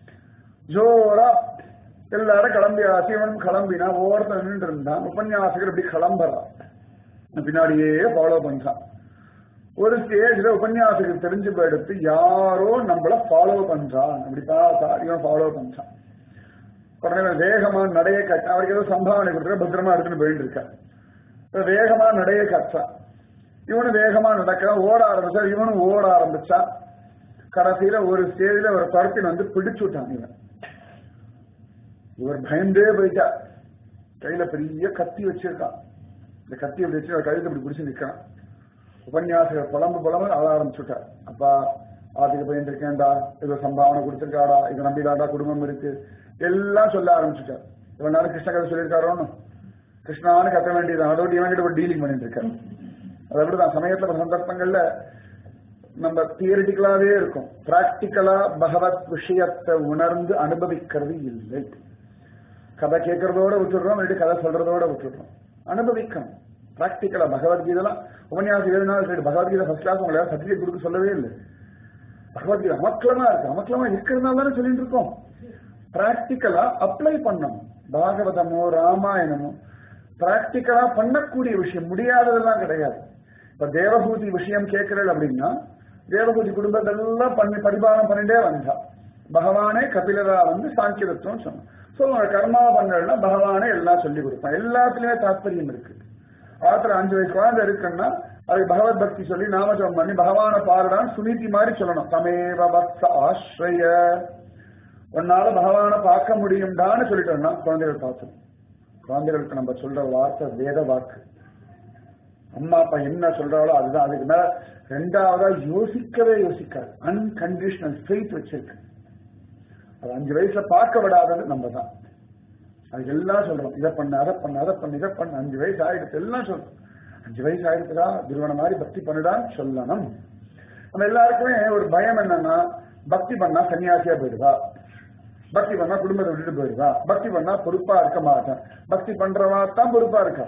ஜோரா எல்லாரும் கிளம்பி அசிவனும் கிளம்பினா ஓரத்தில் நின்று இருந்தான் உபன்யாசகர் இப்படி கிளம்புறான் பின்னாடியே ஃபாலோ பண்றான் ஒரு ஸ்டேஜ்ல உபன்யாசத்துக்கு தெரிஞ்சு போயிடுத்து யாரோ நம்மள ஃபாலோ பண்றான் அப்படி பார்த்தா இவன் ஃபாலோ பண்றான் உடனே இவன் வேகமா நடைய கட்ட அவருக்கு ஏதோ சம்பாவனை கொடுத்துருக்க பத்திரமா எடுத்துன்னு போயிட்டு இருக்கான் இப்ப வேகமா நடைய கட்டான் இவனு வேகமா நடக்கிறான் ஓட ஆரம்பிச்சா இவனும் ஓட ஆரம்பிச்சா கடைசியில ஒரு ஸ்டேஜ்ல ஒரு துரத்தின் வந்து பிடிச்சு விட்டான் இவன் இவர் பயந்தே போயிட்டா கையில பெரிய கத்தி வச்சிருக்கான் இந்த கத்தி அப்படி வச்சு அவர் கழுத்து இப்படி பிடிச்சு நிற்கிறான் உபன்யாசகர் புலம்பு புலம்பு அழ ஆரம்பிச்சுட்டார் அப்பா ஆத்துக்கு போயிட்டு இருக்கேன்டா இது சம்பாவனை கொடுத்துருக்காடா இது நம்பிதாடா குடும்பம் இருக்கு எல்லாம் சொல்ல ஆரம்பிச்சுட்டார் இவன் நாள் கிருஷ்ண கதை சொல்லியிருக்காரோன்னு கிருஷ்ணான்னு கத்த வேண்டியது அதோட இவன் கிட்ட ஒரு டீலிங் பண்ணிட்டு இருக்காரு அதை விட சமயத்துல பல சந்தர்ப்பங்கள்ல நம்ம தியரிட்டிக்கலாவே இருக்கும் பிராக்டிக்கலா பகவத் விஷயத்தை உணர்ந்து அனுபவிக்கிறது இல்லை கதை கேட்கறதோட விட்டுடுறோம் இல்லாட்டி கதை சொல்றதோட விட்டுடுறோம் அனுபவிக்கணும் பிராக்டிக்கலா பகவத்கீதெல்லாம் உபன்யாசம் ஏழு நாள் சரி பகவத்கீதை ஃபர்ஸ்ட் கிளாஸ் உங்களை சர்டிஃபிகேட் கொடுக்க சொல்லவே இல்லை பகவத்கீதை அமக்களமா இருக்கு அமக்களமா இருக்கிறதுனால தானே சொல்லிட்டு இருக்கோம் பிராக்டிக்கலா அப்ளை பண்ணணும் பாகவதமோ ராமாயணமோ பிராக்டிக்கலா பண்ணக்கூடிய விஷயம் முடியாததெல்லாம் கிடையாது இப்ப தேவபூதி விஷயம் கேட்கிறேன் அப்படின்னா தேவபூதி குடும்பத்தெல்லாம் பண்ணி பரிபாலனம் பண்ணிட்டே வந்தா பகவானே கபிலரா வந்து சாங்கியதத்துவம் சொன்னான் சொல்லுவாங்க கர்மா பண்ணா பகவானே எல்லாம் சொல்லி கொடுப்பான் எல்லாத்துலயுமே தாற்பயம் இருக்கு ஆத்திர அஞ்சு வயசு குழந்தை இருக்குன்னா அதுக்கு பகவத் பக்தி சொல்லி நாமஜபம் பண்ணி பகவான பாருடான்னு சுனிதி மாதிரி சொல்லணும் தமேவ பக்த ஆஸ்ரய உன்னால பகவான பார்க்க முடியும்டான்னு சொல்லிட்டோம்னா குழந்தைகள் பார்த்துடும் குழந்தைகளுக்கு நம்ம சொல்ற வார்த்தை வேத வாக்கு அம்மா அப்பா என்ன சொல்றாளோ அதுதான் அதுக்கு மேல ரெண்டாவதா யோசிக்கவே யோசிக்காது அன்கண்டிஷனல் ஃபெய்த் வச்சிருக்கு அது அஞ்சு வயசுல பார்க்க விடாதது நம்ம தான் அது எல்லாம் சொல்றோம் இதை பண்ண அதை பண்ண அதை பண்ண இதை பண்ண அஞ்சு வயசு ஆயிடுச்சு எல்லாம் சொல்றோம் அஞ்சு வயசு ஆயிடுச்சுடா திருவண்ண மாதிரி பக்தி பண்ணுடான்னு சொல்லணும் நம்ம எல்லாருக்குமே ஒரு பயம் என்னன்னா பக்தி பண்ணா சன்னியாசியா போயிடுவா பக்தி பண்ணா குடும்பத்தை விட்டுட்டு போயிடுவா பக்தி பண்ணா பொறுப்பா இருக்க மாட்டேன் பக்தி பண்றவா தான் பொறுப்பா இருக்கா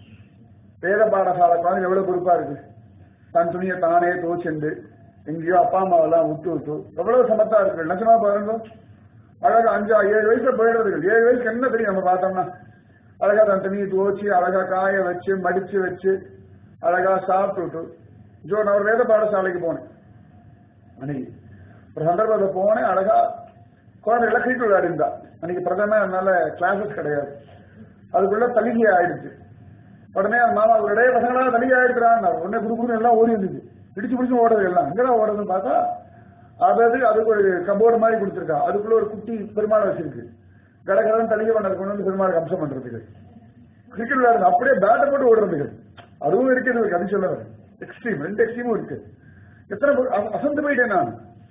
வேத பாடசாலை குழந்தை எவ்வளவு பொறுப்பா இருக்கு தன் துணியை தானே துவச்சுண்டு எங்கேயோ அப்பா அம்மாவெல்லாம் விட்டு விட்டு எவ்வளவு சமத்தா இருக்கு நிஜமா பாருங்க அழகா அஞ்சா ஏழு வயசுல போயிடுறது ஏழு வயசுக்கு என்ன தெரியும் நம்ம பார்த்தோம்னா அழகா தன் துணியை துவச்சு அழகா காய வச்சு மடிச்சு வச்சு அழகா சாப்பிட்டுட்டு ஜோ நான் ஒரு வேத பாடசாலைக்கு போனேன் அன்னைக்கு ஒரு சந்தர்ப்பத்தை போனேன் அழகா குழந்தை எல்லாம் கிரிக்கெட் விளையாடிருந்தா அன்னைக்கு பிரதம அதனால கிளாஸஸ் கிடையாது அதுக்குள்ள தலிகை ஆயிடுச்சு உடனே அந்த மாமா ஒரு இடைய பசங்களா தலிகை ஆயிடுறாங்க உடனே குடு குடு எல்லாம் ஓடி இருந்துச்சு பிடிச்சு பிடிச்சு ஓடுறது எல்லாம் எங்கடா ஓடுறதுன்னு பார்த்தா அதாவது அதுக்கு ஒரு கபோர்டு மாதிரி கொடுத்துருக்கா அதுக்குள்ள ஒரு குட்டி பெருமாள் வச்சிருக்கு கடகடன் தலிகை பண்ணது கொண்டு வந்து பெருமாளுக்கு அம்சம் பண்றதுக்கு கிரிக்கெட் விளையாடுறது அப்படியே பேட்டை போட்டு ஓடுறதுக்கு அதுவும் இருக்குது கதை சொல்ல எக்ஸ்ட்ரீம் ரெண்டு எக்ஸ்ட்ரீமும் இருக்கு எத்தனை பேர் அச- அசந்து போயிட்டேன் நான்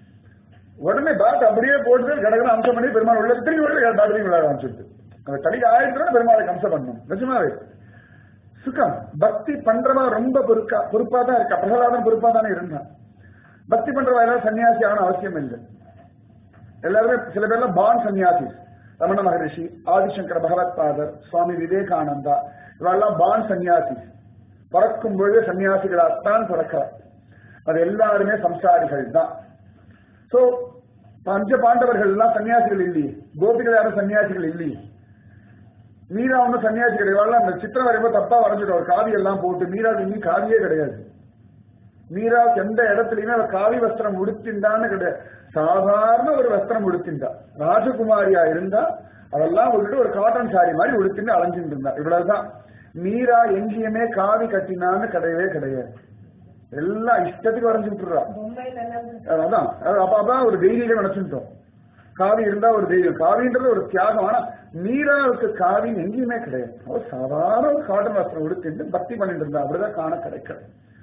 உடனே பேட் அப்படியே போட்டு கடகடன் அம்சம் பண்ணி பெருமாள் உள்ள திரும்பி உள்ள பேட்டரியும் விளையாட ஆரம்பிச்சிருக்கு அந்த தலிகை ஆயிரத்துல பெருமாளுக்கு அம்சம் பண்ணணும் நிஜமாவே சுகம் பக்தி பண்றவா ரொம்ப பொறுக்கா பொறுப்பா தான் இருக்கா பிரகலாதன் பொறுப்பா தானே இருந்தான் பக்தி பண்றவா எல்லாரும் சன்னியாசி ஆகணும் அவசியம் இல்லை எல்லாருமே சில பேர்லாம் பான் சன்னியாசி ரமண மகரிஷி ஆதிசங்கர பகவத் பாதர் சுவாமி விவேகானந்தா இவெல்லாம் பான் சன்னியாசி பிறக்கும் பொழுது சன்னியாசிகளாத்தான் பிறக்கிறார் அது எல்லாருமே சம்சாரிகள் தான் சோ பஞ்ச பாண்டவர்கள் எல்லாம் சன்னியாசிகள் இல்லையே கோபிகள் யாரும் சன்னியாசிகள் இல்லையே மீரா ஒன்றும் சன்னியாசி கிடையாது அந்த சித்திரம் வரைக்கும் தப்பா வரைஞ்சிடும் ஒரு காவி எல்லாம் போட்டு மீரா இன்னி காவியே கிடையாது மீரா எந்த இடத்துலயுமே அவ காவி வஸ்திரம் உடுத்தின்றான்னு கிடையாது சாதாரண ஒரு வஸ்திரம் உடுத்தின்றா ராஜகுமாரியா இருந்தா அதெல்லாம் விட்டுட்டு ஒரு காட்டன் சாரி மாதிரி உடுத்தின்னு அலைஞ்சிட்டு இருந்தா இவ்வளவுதான் மீரா எங்கேயுமே காவி கட்டினான்னு கிடையவே கிடையாது எல்லாம் இஷ்டத்துக்கு வரைஞ்சு விட்டுறா மும்பைல எல்லாம் அதான் அது அப்ப அப்பதான் ஒரு தெய்வீகம் நினைச்சுட்டோம் காவி இருந்தா ஒரு தெய்வம் காவின்றது ஒரு தியாகம் ஆனா மீராவுக்கு காவி எங்கேயுமே கிடையாது ஒரு சாதாரண ஒரு காட்டன் வஸ்திரம் உடுத்திட்டு பக்தி பண்ணிட்டு இருந்தா அப்படிதான் காண கிடைக்கிறது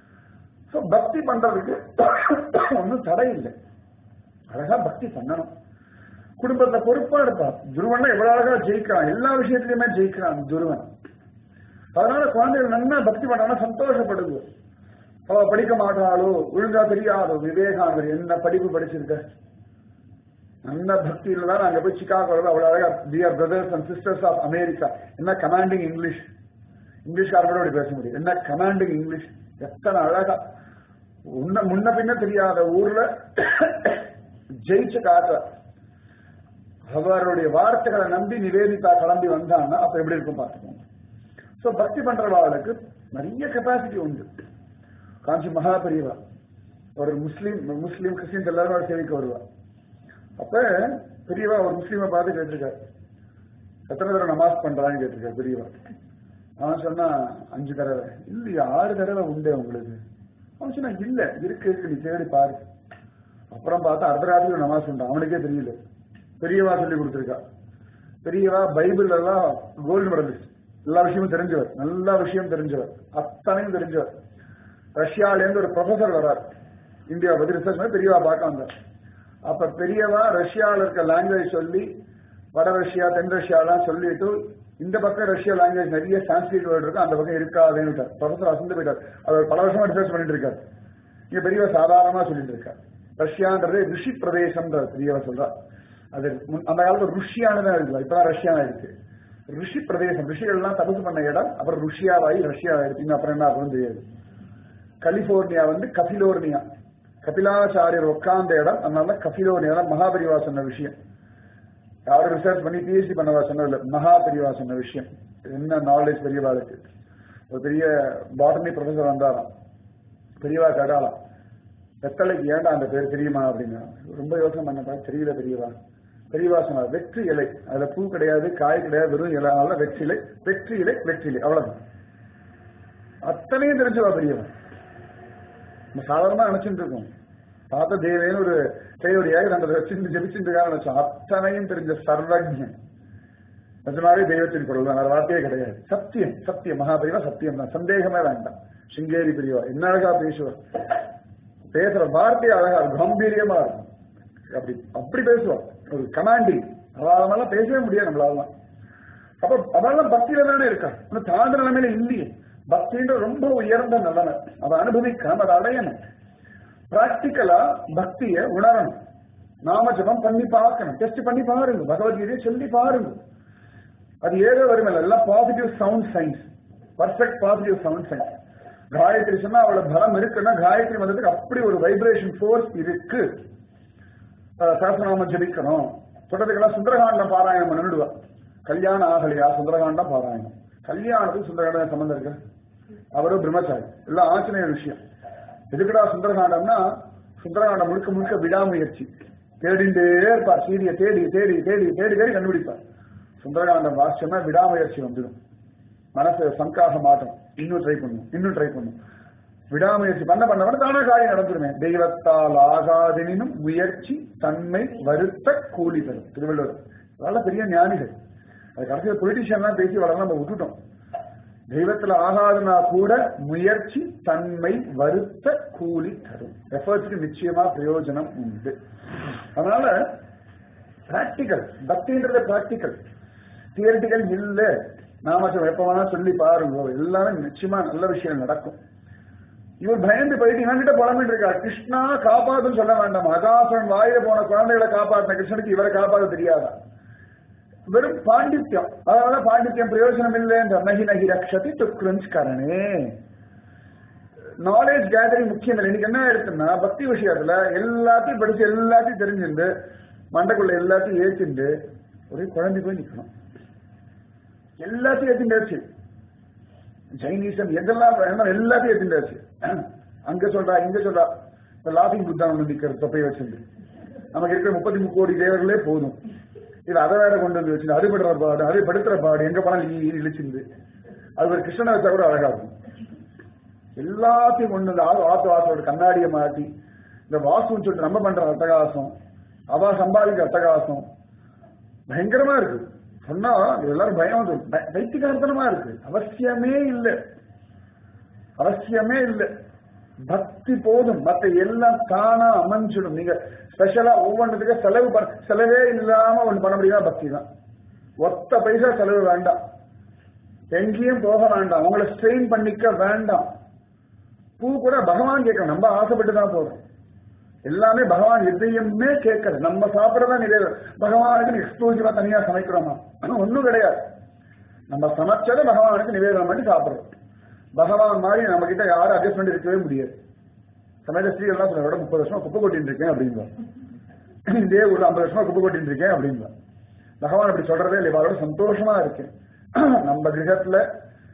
சோ பக்தி பண்றதுக்கு ஒன்றும் தடை இல்லை அழகா பக்தி பண்ணணும் குடும்பத்தை பொறுப்பா இருப்பா துருவன் எவ்வளவு அழகா ஜெயிக்கிறான் எல்லா விஷயத்திலுமே ஜெயிக்கிறான் துருவன் அதனால குழந்தைகள் நல்லா பக்தி பண்ணா சந்தோஷப்படுது அவ படிக்க மாட்டாளோ ஒழுங்கா தெரியாதோ விவேகானந்தர் என்ன படிப்பு படிச்சிருக்க நல்ல பக்தியில தான் நாங்க போய் சிக்காகோல அவ்வளவு அழகா dear brothers and sisters of America என்ன கமாண்டிங் இங்கிலீஷ் இங்கிலீஷ்காரங்களோட அப்படி பேச முடியும் என்ன கமாண்டிங் இங்கிலீஷ் எத்தனை அழகா உன்ன முன்ன பின்ன தெரியாத ஊர்ல ஜெயிச்சு காட்டுற அவருடைய வார்த்தைகளை நம்பி நிவேதிதா கிளம்பி வந்தாங்கன்னா அப்ப எப்படி இருக்கும் பார்த்துக்கோங்க சோ பக்தி பண்றவாளுக்கு நிறைய கெப்பாசிட்டி உண்டு காஞ்சி மகா பெரியவா ஒரு முஸ்லீம் முஸ்லீம் கிறிஸ்டின்ஸ் எல்லாரும் அவர் சேவைக்கு வருவா அப்ப பெரியவா ஒரு முஸ்லீமை பார்த்து கேட்டிருக்காரு எத்தனை தடவை நமாஸ் பண்றான்னு கேட்டிருக்காரு பெரியவா அவன் சொன்னா அஞ்சு தடவை இல்லையா ஆறு தடவை உண்டு உங்களுக்கு அவன் சொன்னா இல்ல இருக்கு இருக்கு நீ தேடி பாரு அப்புறம் பார்த்தா அர்த்தராத்திரி நமாஸ் உண்டு அவனுக்கே தெரியல பெரியவா சொல்லி கொடுத்துருக்கா பெரியவா பைபிள் எல்லாம் கோல்டு மெடலிஸ்ட் எல்லா விஷயமும் தெரிஞ்சவர் நல்ல விஷயம் தெரிஞ்சவர் அத்தனையும் தெரிஞ்சவர் ரஷ்யால இருந்து ஒரு ப்ரொஃபசர் வரார் இந்தியா பத்தி ரிசர்ச் பண்ணி பெரியவா பார்க்க வந்தார் அப்ப பெரியவா ரஷ்யால இருக்க லாங்குவேஜ் சொல்லி வட ரஷ்யா தென் ரஷ்யாலாம் சொல்லிட்டு இந்த பக்கம் ரஷ்யா லாங்குவேஜ் நிறைய சான்ஸ்கிரிட் வேர்டு இருக்கு அந்த பக்கம் இருக்காதுன்னு ப்ரொஃபசர் அசந்து போயிட்டார் அவர் பல வருஷமா ரிசர்ச் பண்ணிட்டு இருக்காரு இங்க பெரியவா சாதாரணமா சொல்லிட்டு இருக்கார் ரஷ்யான்றது ரிஷி பிரதேசம்ன்ற பெரியவா சொல்றா அது முன்- அந்த காலத்துல ருஷ்யானதான் இருக்கு இப்பதான் ரஷ்யானா இருக்கு ரிஷி பிரதேசம் ரிஷிகள்லாம் தபசு பண்ண இடம் அப்புறம் ருஷ்யாவாயி ரஷ்யா ஆயிடுச்சு அப்புறம் என்ன ஆகும் தெரியாது கலிபோர்னியா வந்து கபிலோர்னியா கபிலாச்சாரியர் உட்கார்ந்த இடம் அதனால கபிலோர்னியா தான் மகாபரிவா சொன்ன விஷயம் யாரும் ரிசர்ச் பண்ணி பிஹெச்டி பண்ணவா சொன்னதில்ல மகாபரிவா சொன்ன விஷயம் என்ன நாலேஜ் பெரியவாளுக்கு ஒரு பெரிய பாட்டனி ப்ரொஃபசர் வந்தாராம் பெரியவா கேட்டாலாம் வெத்தலைக்கு ஏன்டா அந்த பேர் தெரியுமா அப்படின்னா ரொம்ப யோசனை பண்ணப்பா தெரியல பெரியவா பெரியவா சொன்னார் வெற்றி இலை அதுல பூ கிடையாது காய் கிடையாது வெறும் இலை அதனால வெற்றி இலை வெற்றி இலை வெற்றி இலை அவ்வளவுதான் அத்தனையும் தெரிஞ்சவா பெரியவன் நம்ம சாதாரணமா நினைச்சுட்டு இருக்கோம் பார்த்த தேவேன்னு ஒரு கையோடியாக நம்ம வச்சுட்டு ஜெபிச்சுட்டு நினைச்சோம் அத்தனையும் தெரிஞ்ச சர்வஜன் நிஜமாவே தெய்வத்தின் குரல் தான் வேற வார்த்தையே கிடையாது சத்தியம் சத்தியம் மகாபெரிவா சத்தியம் தான் சந்தேகமே வேண்டாம் சிங்கேரி பெரியவா என்ன அழகா பேசுவார் பேசுற வார்த்தை அழகா இருக்கும், கம்பீரியமா இருக்கும் அப்படி அப்படி பேசுவார் ஒரு கமாண்டிங் அவளால பேசவே முடியாது நம்மளால அப்ப அதெல்லாம் பக்தியில தானே இருக்கா ஆனா தாழ்ந்த நிலைமையில இல்லையே பக்தின்ற ரொம்ப உயர்ந்த நிலைமை அதை அனுபவிக்கணும் அதை அடையணும் பிராக்டிக்கலா பக்திய உணரணும் நாம ஜபம் பண்ணி பார்க்கணும் டெஸ்ட் பண்ணி பாருங்க பகவத்கீதையை சொல்லி பாருங்க அது ஏதோ வருமில்ல எல்லாம் positive sound science perfect positive sound science Gayatri சொன்னா அவளோட பலம் இருக்குன்னா காயத்ரி மதத்துக்கு அப்படி ஒரு வைப்ரேஷன் ஃபோர்ஸ் இருக்கு அஹ் சகஸ்ரநாமம் ஜபிக்கணும் சொல்றதுக்கெல்லாம் சுந்தரகாண்டம் பாராயணம் பண்ணிடுவா கல்யாணம் ஆகலையா சுந்தரகாண்டம் பாராயணம் கல்யாணத்துக்கு சுந்தரகாண்டம் சம்பந்தம் இருக்கு அவரும் பிரம்மச்சாரி எல்லாம் ஆச்சரிய விஷயம் எதுக்குடா சுந்தரகாண்டம்னா சுந்தரகாண்டம் முழுக்க முழுக்க விடாமுயற்சி தேடிண்டே இருப்பார் சீரிய தேடி தேடி தேடி தேடி தேடி கண்டுபிடிப்பார் சுந்தரகாண்டம் வாசிச்சோம்னா விடாமுயற்சி வந்துடும் மனசு சங்காக மாட்டோம் இன்னும் ட்ரை பண்ணும் இன்னும் ட்ரை பண்ணும் விடாமுயற்சி பண்ண பண்ண பண்ண தானே காரியம் நடந்துருமே தெய்வத்தால் ஆகாதெனினும் முயற்சி தன்மை வருத்த கூலி தரும் திருவள்ளுவர் அதெல்லாம் பெரிய ஞானிகள் அது கடைசியில் பொலிட்டிஷியன்லாம் பேசி வளர நம்ம விட்டுட்டோம் தெய்வத்துல ஆகாதுனா கூட முயற்சி தன்மை வருத்த கூலி தரும் எஃபர்ட்ஸ்க்கு நிச்சயமா பிரயோஜனம் உண்டு அதனால பிராக்டிக்கல் பக்தின்றது பிராக்டிக்கல் தியரிட்டிக்கல் இல்ல நாம சொ- எப்ப வேணா சொல்லி பாருங்க எல்லாமே நிச்சயமா நல்ல விஷயம் நடக்கும் இவர் பயந்து போயிட்டு இவன்கிட்ட புலம்பிட்டு இருக்கார் கிருஷ்ணா காப்பாத்துன்னு சொல்ல வேண்டாம் அகாசன் வாயில போன குழந்தைகளை காப்பாத்தின கிருஷ்ணனுக்கு இவரை காப்பாத்த தெரியாதா வெறும் பாண்டித்யம் அதனால பாண்டித்யம் பிரயோஜனம் இல்லை என்ற நகி நகி ரக்ஷதி துக்ருஞ்ச் கரணே நாலேஜ் கேதரிங் முக்கியம் இல்லை இன்னைக்கு என்ன ஆயிடுச்சுன்னா பக்தி விஷயத்துல எல்லாத்தையும் படிச்சு எல்லாத்தையும் தெரிஞ்சுண்டு மண்டைக்குள்ள எல்லாத்தையும் ஏத்திண்டு ஒரே குழம்பி போய் நிக்கணும் எல்லாத்தையும் ஏத்திண்டாச்சு ஜைனீசம் எதெல்லாம் வேணுமோ எல்லாத்தையும் ஏத்திண்டாச்சு அங்க சொல்றா இங்க சொல்றா இந்த லாபிங் புத்தா ஒண்ணு நிக்கிற தொப்பையை வச்சிருந்து நமக்கு இருக்கிற முப்பத்தி மூணு கோடி தேவர்களே போதும் இது அதை வேற கொண்டு வந்து வச்சு அது படுற பாடு அது படுத்துற பாடு எங்க போனாலும் ஈ ஈ இழிச்சிருந்து அது ஒரு கிருஷ்ணனை வச்சா கூட அழகா இருக்கும் எல்லாத்தையும் கொண்டு வந்து ஆ- ஆத்து வாசோட கண்ணாடியை மாட்டி இந்த வாசுன்னு சொல்லிட்டு நம்ம பண்ற அட்டகாசம் அவ சம்பாதிக்கிற அட்டகாசம் பயங்கரமா இருக்கு சொன்னா எல்லாரும் பயம் வந்து பை- பைத்தியகார்த்தனமா இருக்கு அவசியமே இல்லை அவசியமே இல்லை பக்தி போதும் மத்த எல்லாம் தானா அமைஞ்சிடும் நீங்க ஸ்பெஷலா ஒவ்வொன்றுத்துக்கு செலவு பண்ண செலவே இல்லாம ஒண்ணு பண்ண முடியுமா பக்தி தான் ஒத்த பைசா செலவு வேண்டாம் எங்கேயும் போக வேண்டாம் உங்களை ஸ்ட்ரெயின் பண்ணிக்க வேண்டாம் பூ கூட பகவான் கேட்க நம்ம ஆசைப்பட்டு தான் போறோம் எல்லாமே பகவான் எதையுமே கேட்கல நம்ம சாப்பிடறதா நிறைய பகவானுக்கு எக்ஸ்க்ளூசிவா தனியா சமைக்கிறோமா ஒண்ணும் கிடையாது நம்ம சமைச்சதை பகவானுக்கு நிவேதனம் பண்ணி சாப்பிடுறோம் பகவான் மாதிரி நம்ம கிட்ட யாரும் அட்ஜஸ்ட் பண்ணி இருக்கவே முடியாது சமையல ஸ்ரீகள்லாம் சொல்ல விட முப்பது வருஷமா குப்பை கொட்டிட்டு இருக்கேன் அப்படின்பா இதே ஊர்ல ஐம்பது வருஷமா குப்பை கொட்டிட்டு இருக்கேன் அப்படின்பா பகவான் அப்படி சொல்றதே இல்லை இவரோட சந்தோஷமா இருக்கேன் நம்ம கிரகத்துல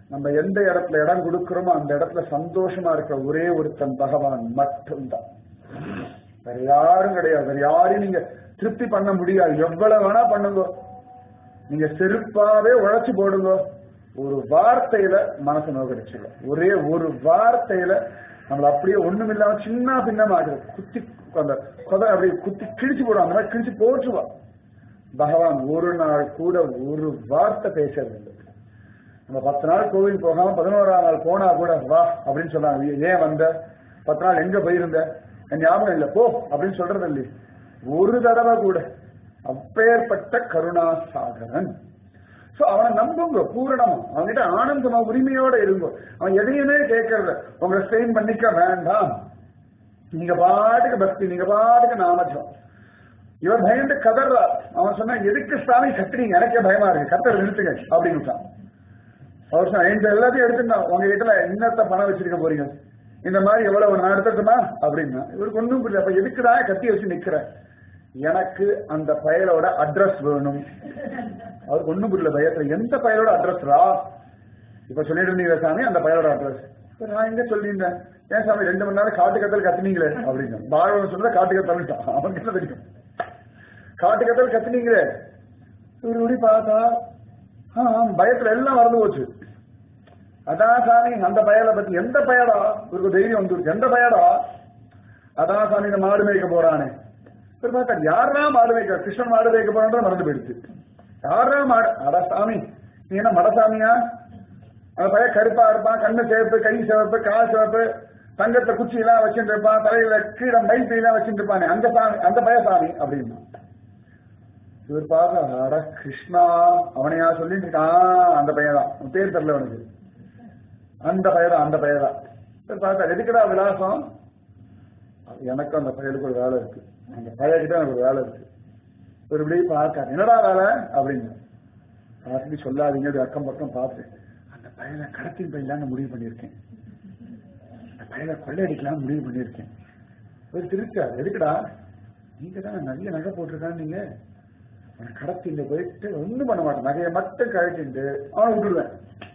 நம்ம எந்த இடத்துல இடம் கொடுக்கிறோமோ அந்த இடத்துல சந்தோஷமா இருக்கிற ஒரே ஒருத்தன் பகவான் மட்டும்தான் வேற யாரும் கிடையாது வேற யாரையும் நீங்க திருப்தி பண்ண முடியாது எவ்வளவு வேணா பண்ணுங்க நீங்க செருப்பாவே உழைச்சு போடுங்க ஒரு வார்த்தையில மனசு நோக்கடிச்சிடும் ஒரே ஒரு வார்த்தையில நம்மள அப்படியே ஒண்ணும் இல்லாம சின்ன பின்னமாக குத்தி அந்த கொதை அப்படியே குத்தி கிழிச்சு போடுவாங்க அந்த மாதிரி கிழிச்சு போட்டுருவா பகவான் ஒரு நாள் கூட ஒரு வார்த்தை பேசுறது இல்லை நம்ம பத்து நாள் கோவில் போகாம பதினோராம் நாள் போனா கூட வா அப்படின்னு சொன்னாங்க ஏன் வந்த பத்து நாள் எங்க போயிருந்த என் ஞாபகம் இல்லை போ அப்படின்னு சொல்றது இல்லை ஒரு தடவை கூட அப்பேற்பட்ட கருணா சாகரன் சோ அவனை நம்புங்க பூரணமா அவன்கிட்ட ஆனந்தமா உரிமையோட இருங்க அவன் எதையுமே கேட்கறத உங்களை ஸ்ட்ரெயின் பண்ணிக்க வேண்டாம் நீங்க பாட்டுக்கு பக்தி நீங்க பாட்டுக்கு நாமஜம் இவன் பயந்து கதறார் அவன் சொன்னா எதுக்கு சாமி கத்துறீங்க எனக்கே பயமா இருக்கு கத்தர் நிறுத்துங்க அப்படின்னு அவர் சொன்ன இந்த எல்லாத்தையும் எடுத்துட்டா உங்க கிட்ட என்னத்த பணம் வச்சிருக்க போறீங்க இந்த மாதிரி எவ்வளவு நான் எடுத்துட்டுமா அப்படின்னா இவருக்கு ஒண்ணும் புரியல அப்ப எதுக்குடா கத்தி வச்சு நிக்கிறேன் எனக்கு அந்த பயலோட அட்ரஸ் வேணும் அவருக்கு ஒண்ணும் புரியல பயத்துல எந்த பயலோட அட்ரஸ் ரா இப்ப சொல்லிட்டு இருந்தீங்க சாமி அந்த பயலோட அட்ரஸ் நான் எங்க சொல்லியிருந்தேன் ஏன் சாமி ரெண்டு மணி நேரம் காட்டு கத்தல் கத்துனீங்களே அப்படின்னு பாழவன் சொன்னதை காட்டு கத்தல்ட்டான் அவனுக்கு என்ன தெரியும் காட்டு கத்தல் கத்துனீங்களே இவரு இப்படி பார்த்தா ஆ, பயத்துல எல்லாம் மறந்து போச்சு அதான் சாமி அந்த பயலை பத்தி எந்த பயடா இவருக்கு தைரியம் வந்துருச்சு எந்த பயடா அதான் சாமி இந்த மாடு மேய்க்க போறானே இவர் பார்த்தா யாரா மாடு மேய்க்க கிருஷ்ணன் மாடு மேய்க்க போறான் மறந்து போயிடுச்சு யாரா மாடு அட சாமி நீ என்ன மடசாமியா அந்த பையன் கருப்பா இருப்பான் கண்ணு சிவப்பு கை சிவப்பு கால் சிவப்பு தங்கத்தை குச்சி எல்லாம் வச்சுட்டு இருப்பான் தலையில கீழே மைப்பி எல்லாம் வச்சுட்டு இருப்பானே அந்த சாமி அந்த பய சாமி அப்படின்னா இவர் பார்த்தா அட கிருஷ்ணா அவனையா சொல்லிட்டு இருக்கான் அந்த பையன் தான் பேர் தெரியல அவனுக்கு அந்த பையதான் அந்த பையதான் இவர் பார்த்தா எதுக்குடா விலாசம் எனக்கு அந்த பையனுக்கு ஒரு வேலை இருக்கு அந்த பையனுக்கு எனக்கு ஒரு வேலை இருக்கு ஒரு இப்படி பார்க்க என்னடா வேலை அப்படின்னு பார்த்துட்டு சொல்லாதீங்க அப்படி அக்கம் பக்கம் பார்த்து அந்த பையனை கடத்தின் பையலான்னு முடிவு பண்ணியிருக்கேன் அந்த பையனை கொள்ளையடிக்கலாம்னு முடிவு பண்ணியிருக்கேன் ஒரு திருச்சார் எதுக்குடா நீங்க தானே நிறைய நகை போட்டிருக்கான்னு நீங்க அவனை கடத்திட்டு போயிட்டு ஒண்ணும் பண்ண மாட்டேன் நகையை மட்டும் கழட்டிட்டு அவனை விட்டுடுவேன்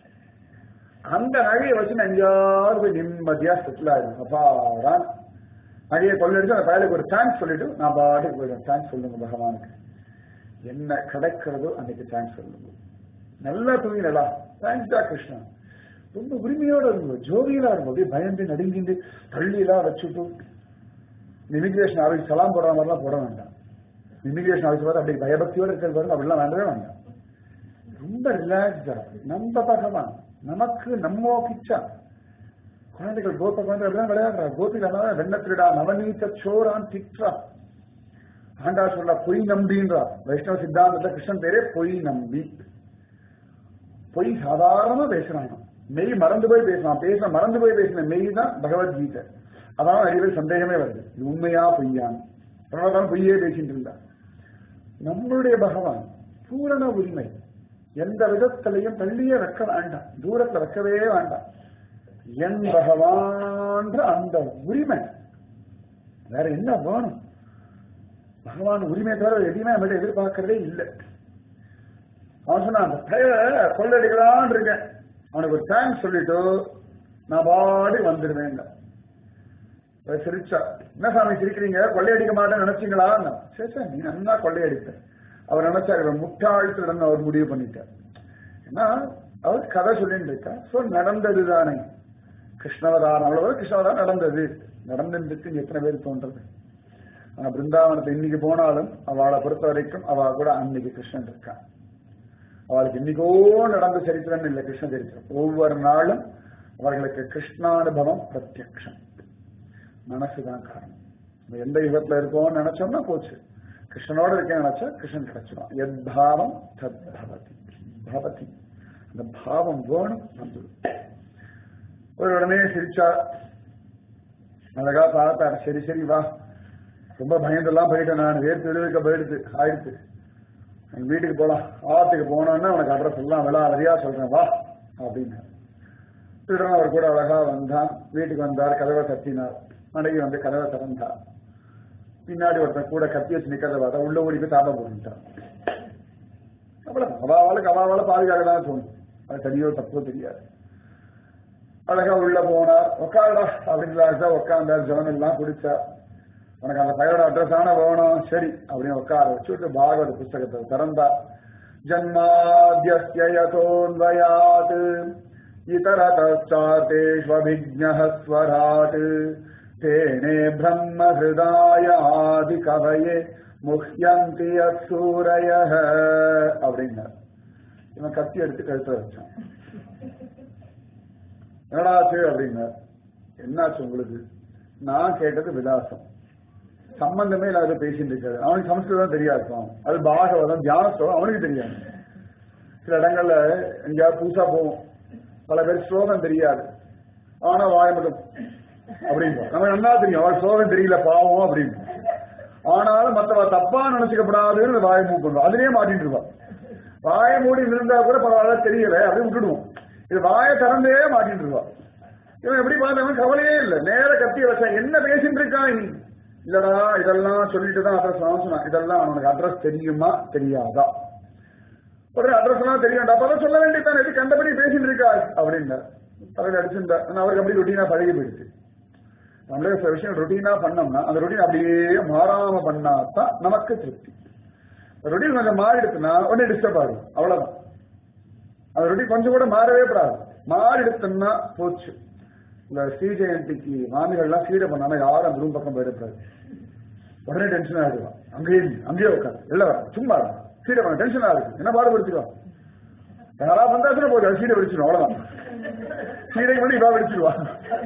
அந்த நகையை வச்சு நான் எங்கேயாவது போய் நிம்மதியா செட்டில் ஆயிடும் அப்பாதான் நகையை கொள்ளடிச்சு அந்த பயலுக்கு ஒரு தேங்க்ஸ் சொல்லிட்டு நான் பாட்டுக்கு போயிடுவேன் தேங்க்ஸ் சொல்லுங்க பகவானுக்கு என்ன கிடைக்கிறதோ அன்னைக்கு தேங்க்ஸ் சொல்லுங்க நல்லா தூங்கினலா தேங்க்ஸா கிருஷ்ணா ரொம்ப உரிமையோட இருங்க ஜோதியிலா இருக்கும் அப்படியே பயந்து நடுங்கிண்டு தள்ளியெல்லாம் வச்சுட்டு இமிகிரேஷன் ஆஃபீஸ் சலாம் போடுற மாதிரிலாம் போட வேண்டாம் இமிகிரேஷன் ஆஃபீஸ் பார்த்து அப்படி பயபக்தியோட இருக்கிறது பாருங்க அப்படிலாம் வேண்டவே வேண்டாம் ரொம்ப ரிலாக்ஸா நம்ம பகவான் நமக்கு நம்ம கிச்சா குழந்தைகள் கோத்த குழந்தை அப்படிதான் விளையாடுறா கோபிகள் வெண்ண திருடா நவநீத சோரான் திட்ரா ஆண்டா சொல்ற பொய் நம்பின்றா வைஷ்ணவ சித்தாந்தத்துல கிருஷ்ணன் பேரே பொய் நம்பி பொய் சாதாரணமா பேசுறாங்க மெய் மறந்து போய் பேசலாம் பேச மறந்து போய் பேசின மெய் தான் பகவத்கீதை அதான் நிறைய பேர் சந்தேகமே வருது இது உண்மையா பொய்யான்னு அதனாலதான் பொய்யே பேசிட்டு இருந்தா நம்மளுடைய பகவான் பூரண உரிமை எந்த விதத்திலையும் தள்ளியே வைக்க வேண்டாம் தூரத்துல வைக்கவே வேண்டாம் என் பகவான்ற அந்த உரிமை வேற என்ன வேணும் பகவான் உரிமை தவிர எதையுமே நம்மகிட்ட எதிர்பார்க்கறதே இல்லை அவன் சொன்னான் அந்த பெயரை கொள்ளடிக்கலான் இருக்கேன் அவனுக்கு ஒரு தேங்க்ஸ் சொல்லிட்டு நான் பாடி வந்துடுவேன் சிரிச்சா என்ன சாமி சிரிக்கிறீங்க கொள்ளையடிக்க மாட்டேன்னு நினைச்சீங்களா சரி சார் நீ நல்லா கொள்ளையடித்த அவர் நினைச்சார் இவன் முட்டாள்கிட்ட அவர் முடிவு பண்ணிட்டார் ஏன்னா அவர் கதை சொல்லிட்டு இருக்கா சோ நடந்தது தானே கிருஷ்ணவதாரம் அவ்வளவு கிருஷ்ணவதாரம் நடந்தது நடந்துருக்கு எத்தனை பேர் தோன்றது ஆனா பிருந்தாவனத்தை இன்னைக்கு போனாலும் அவளை பொறுத்த வரைக்கும் அவ கூட அன்னைக்கு கிருஷ்ணன் இருக்கான் அவளுக்கு இன்னைக்கோ நடந்த சரித்திரம் இல்லை கிருஷ்ண சரித்திரம் ஒவ்வொரு நாளும் அவர்களுக்கு கிருஷ்ணானுபவம் பிரத்யக்ஷம் மனசுதான் காரணம் நம்ம எந்த யுகத்துல இருக்கோம்னு நினைச்சோம்னா போச்சு கிருஷ்ணனோட இருக்கேன் நினைச்சா கிருஷ்ணன் கிடைச்சிடும் எத் பாவம் தத் பவதி பவதி அந்த பாவம் வேணும் வந்துடும் ஒரு உடனே சிரிச்சா அழகா பார்த்தார் சரி சரி வா ரொம்ப பயந்தெல்லாம் போயிட்டேன் நான் வேர்த்து விடுவிக்க போயிடுது ஆயிடுச்சு எங்க வீட்டுக்கு போலாம் ஆத்துக்கு போனோன்னா உனக்கு அட்ரஸ் எல்லாம் விழா வரியா சொல்றேன் வா அப்படின்னு திருடன் அவர் கூட அழகா வந்தான் வீட்டுக்கு வந்தார் கதவை தட்டினார் மனைவி வந்து கதவை திறந்தார் பின்னாடி ஒருத்தன் கூட கத்தி வச்சு நிக்கிறத பார்த்தா உள்ள ஓடி போய் தாப்பா போட்டுட்டான் அவ்வளவு அவாவாளுக்கு அவாவால பாதுகாக்க தான் தோணும் அது சரியோ தப்போ தெரியாது அழகா உள்ள போனார் உட்காருடா அப்படின்னு உட்காந்தார் ஜனம் எல்லாம் குடிச்சார் உனக்கு அந்த பையோட அட்ரஸ் ஆன வேணும் சரி அப்படின்னு உட்கார வச்சுட்டு பாகவத புஸ்தகத்தை திறந்தார் ஜன்மாத்யஸ்யதோன்வயாத் இதரதார்த்தேஷ்வபிஜ்ஞः ஸ்வராட் தேனே பிரம்ம ஹிருதாயாதி கவயே முஹ்யந்தி அசூரய அப்படின்னார் இவன் கத்தி எடுத்து கழுத்துல வச்சான் என்னடாச்சு அப்படின்னார் என்னாச்சு உங்களுக்கு நான் கேட்டது விலாசம் சம்பந்தமே இல்லாத பேசிட்டு இருக்காரு அவனுக்கு சமஸ்கிருதம் தெரியாது அவன். அது பாகவதம் தியானஸ்தம் அவனுக்கு தெரியாது சில இடங்கள்ல எங்கேயாவது புதுசா போவோம் பல பேர் ஸ்லோகம் தெரியாது ஆனா வாயமடும் அப்படின்பா நம்ம நல்லா தெரியும் அவள் ஸ்லோகம் தெரியல பாவம் அப்படின்னு ஆனாலும் மத்தவ தப்பா நினைச்சுக்கப்படாதுன்னு வாயை மூவ் பண்ணுவோம் அதுலயே மாட்டிட்டு இருப்பா வாயை மூடி இருந்தா கூட பரவாயில்ல தெரியல அப்படின்னு விட்டுடுவோம் இது வாயை திறந்தே மாட்டிட்டு இருப்பா இவன் எப்படி பார்த்தவன் கவலையே இல்லை நேர கத்திய வச்சா என்ன பேசிட்டு இருக்கான் நீ இல்லடா இதெல்லாம் சொல்லிட்டு தான் அட்ரஸ் சொன்னான் இதெல்லாம் அவனுக்கு அட்ரஸ் தெரியுமா தெரியாதா உடனே அட்ரஸ் எல்லாம் தெரியும்டா அப்பதான் சொல்ல வேண்டியதான் எது கண்டபடி பேசிட்டு இருக்கா அப்படின்னு தலையில அடிச்சிருந்தா ஆனா அவருக்கு அப்படி ரொட்டீனா பழகி போயிடுச்சு நம்மளே சில விஷயம் ரொட்டீனா பண்ணோம்னா அந்த ரொட்டீன் அப்படியே மாறாம பண்ணாதான் நமக்கு திருப்தி ரொட்டீன் கொஞ்சம் மாறிடுச்சுன்னா உடனே டிஸ்டர்ப் ஆகும் அவ்வளவுதான் அந்த ரொட்டீன் கொஞ்சம் கூட மாறவே கூடாது மாறிடுச்சுன்னா போச்சு இந்த ஸ்ரீ ஜெயந்திக்கு மாமிகள்லாம் சீடை பண்ணாம யாரும் அந்த ரூம் பக்கம் போயிடக்கூடாது உடனே டென்ஷன் ஆகிடுவான் அங்கேயே இரு, அங்கேயே உட்காந்து இல்ல சும்மா இரு. சீடை பண்ண டென்ஷன் ஆகுது என்ன பாடுபடுத்திடுவான் யாரா வந்தாச்சுன்னா போதும் அது சீடை வெடிச்சிடும் அவ்வளவுதான் சீடை பண்ணி இவா வெடிச்சிடுவா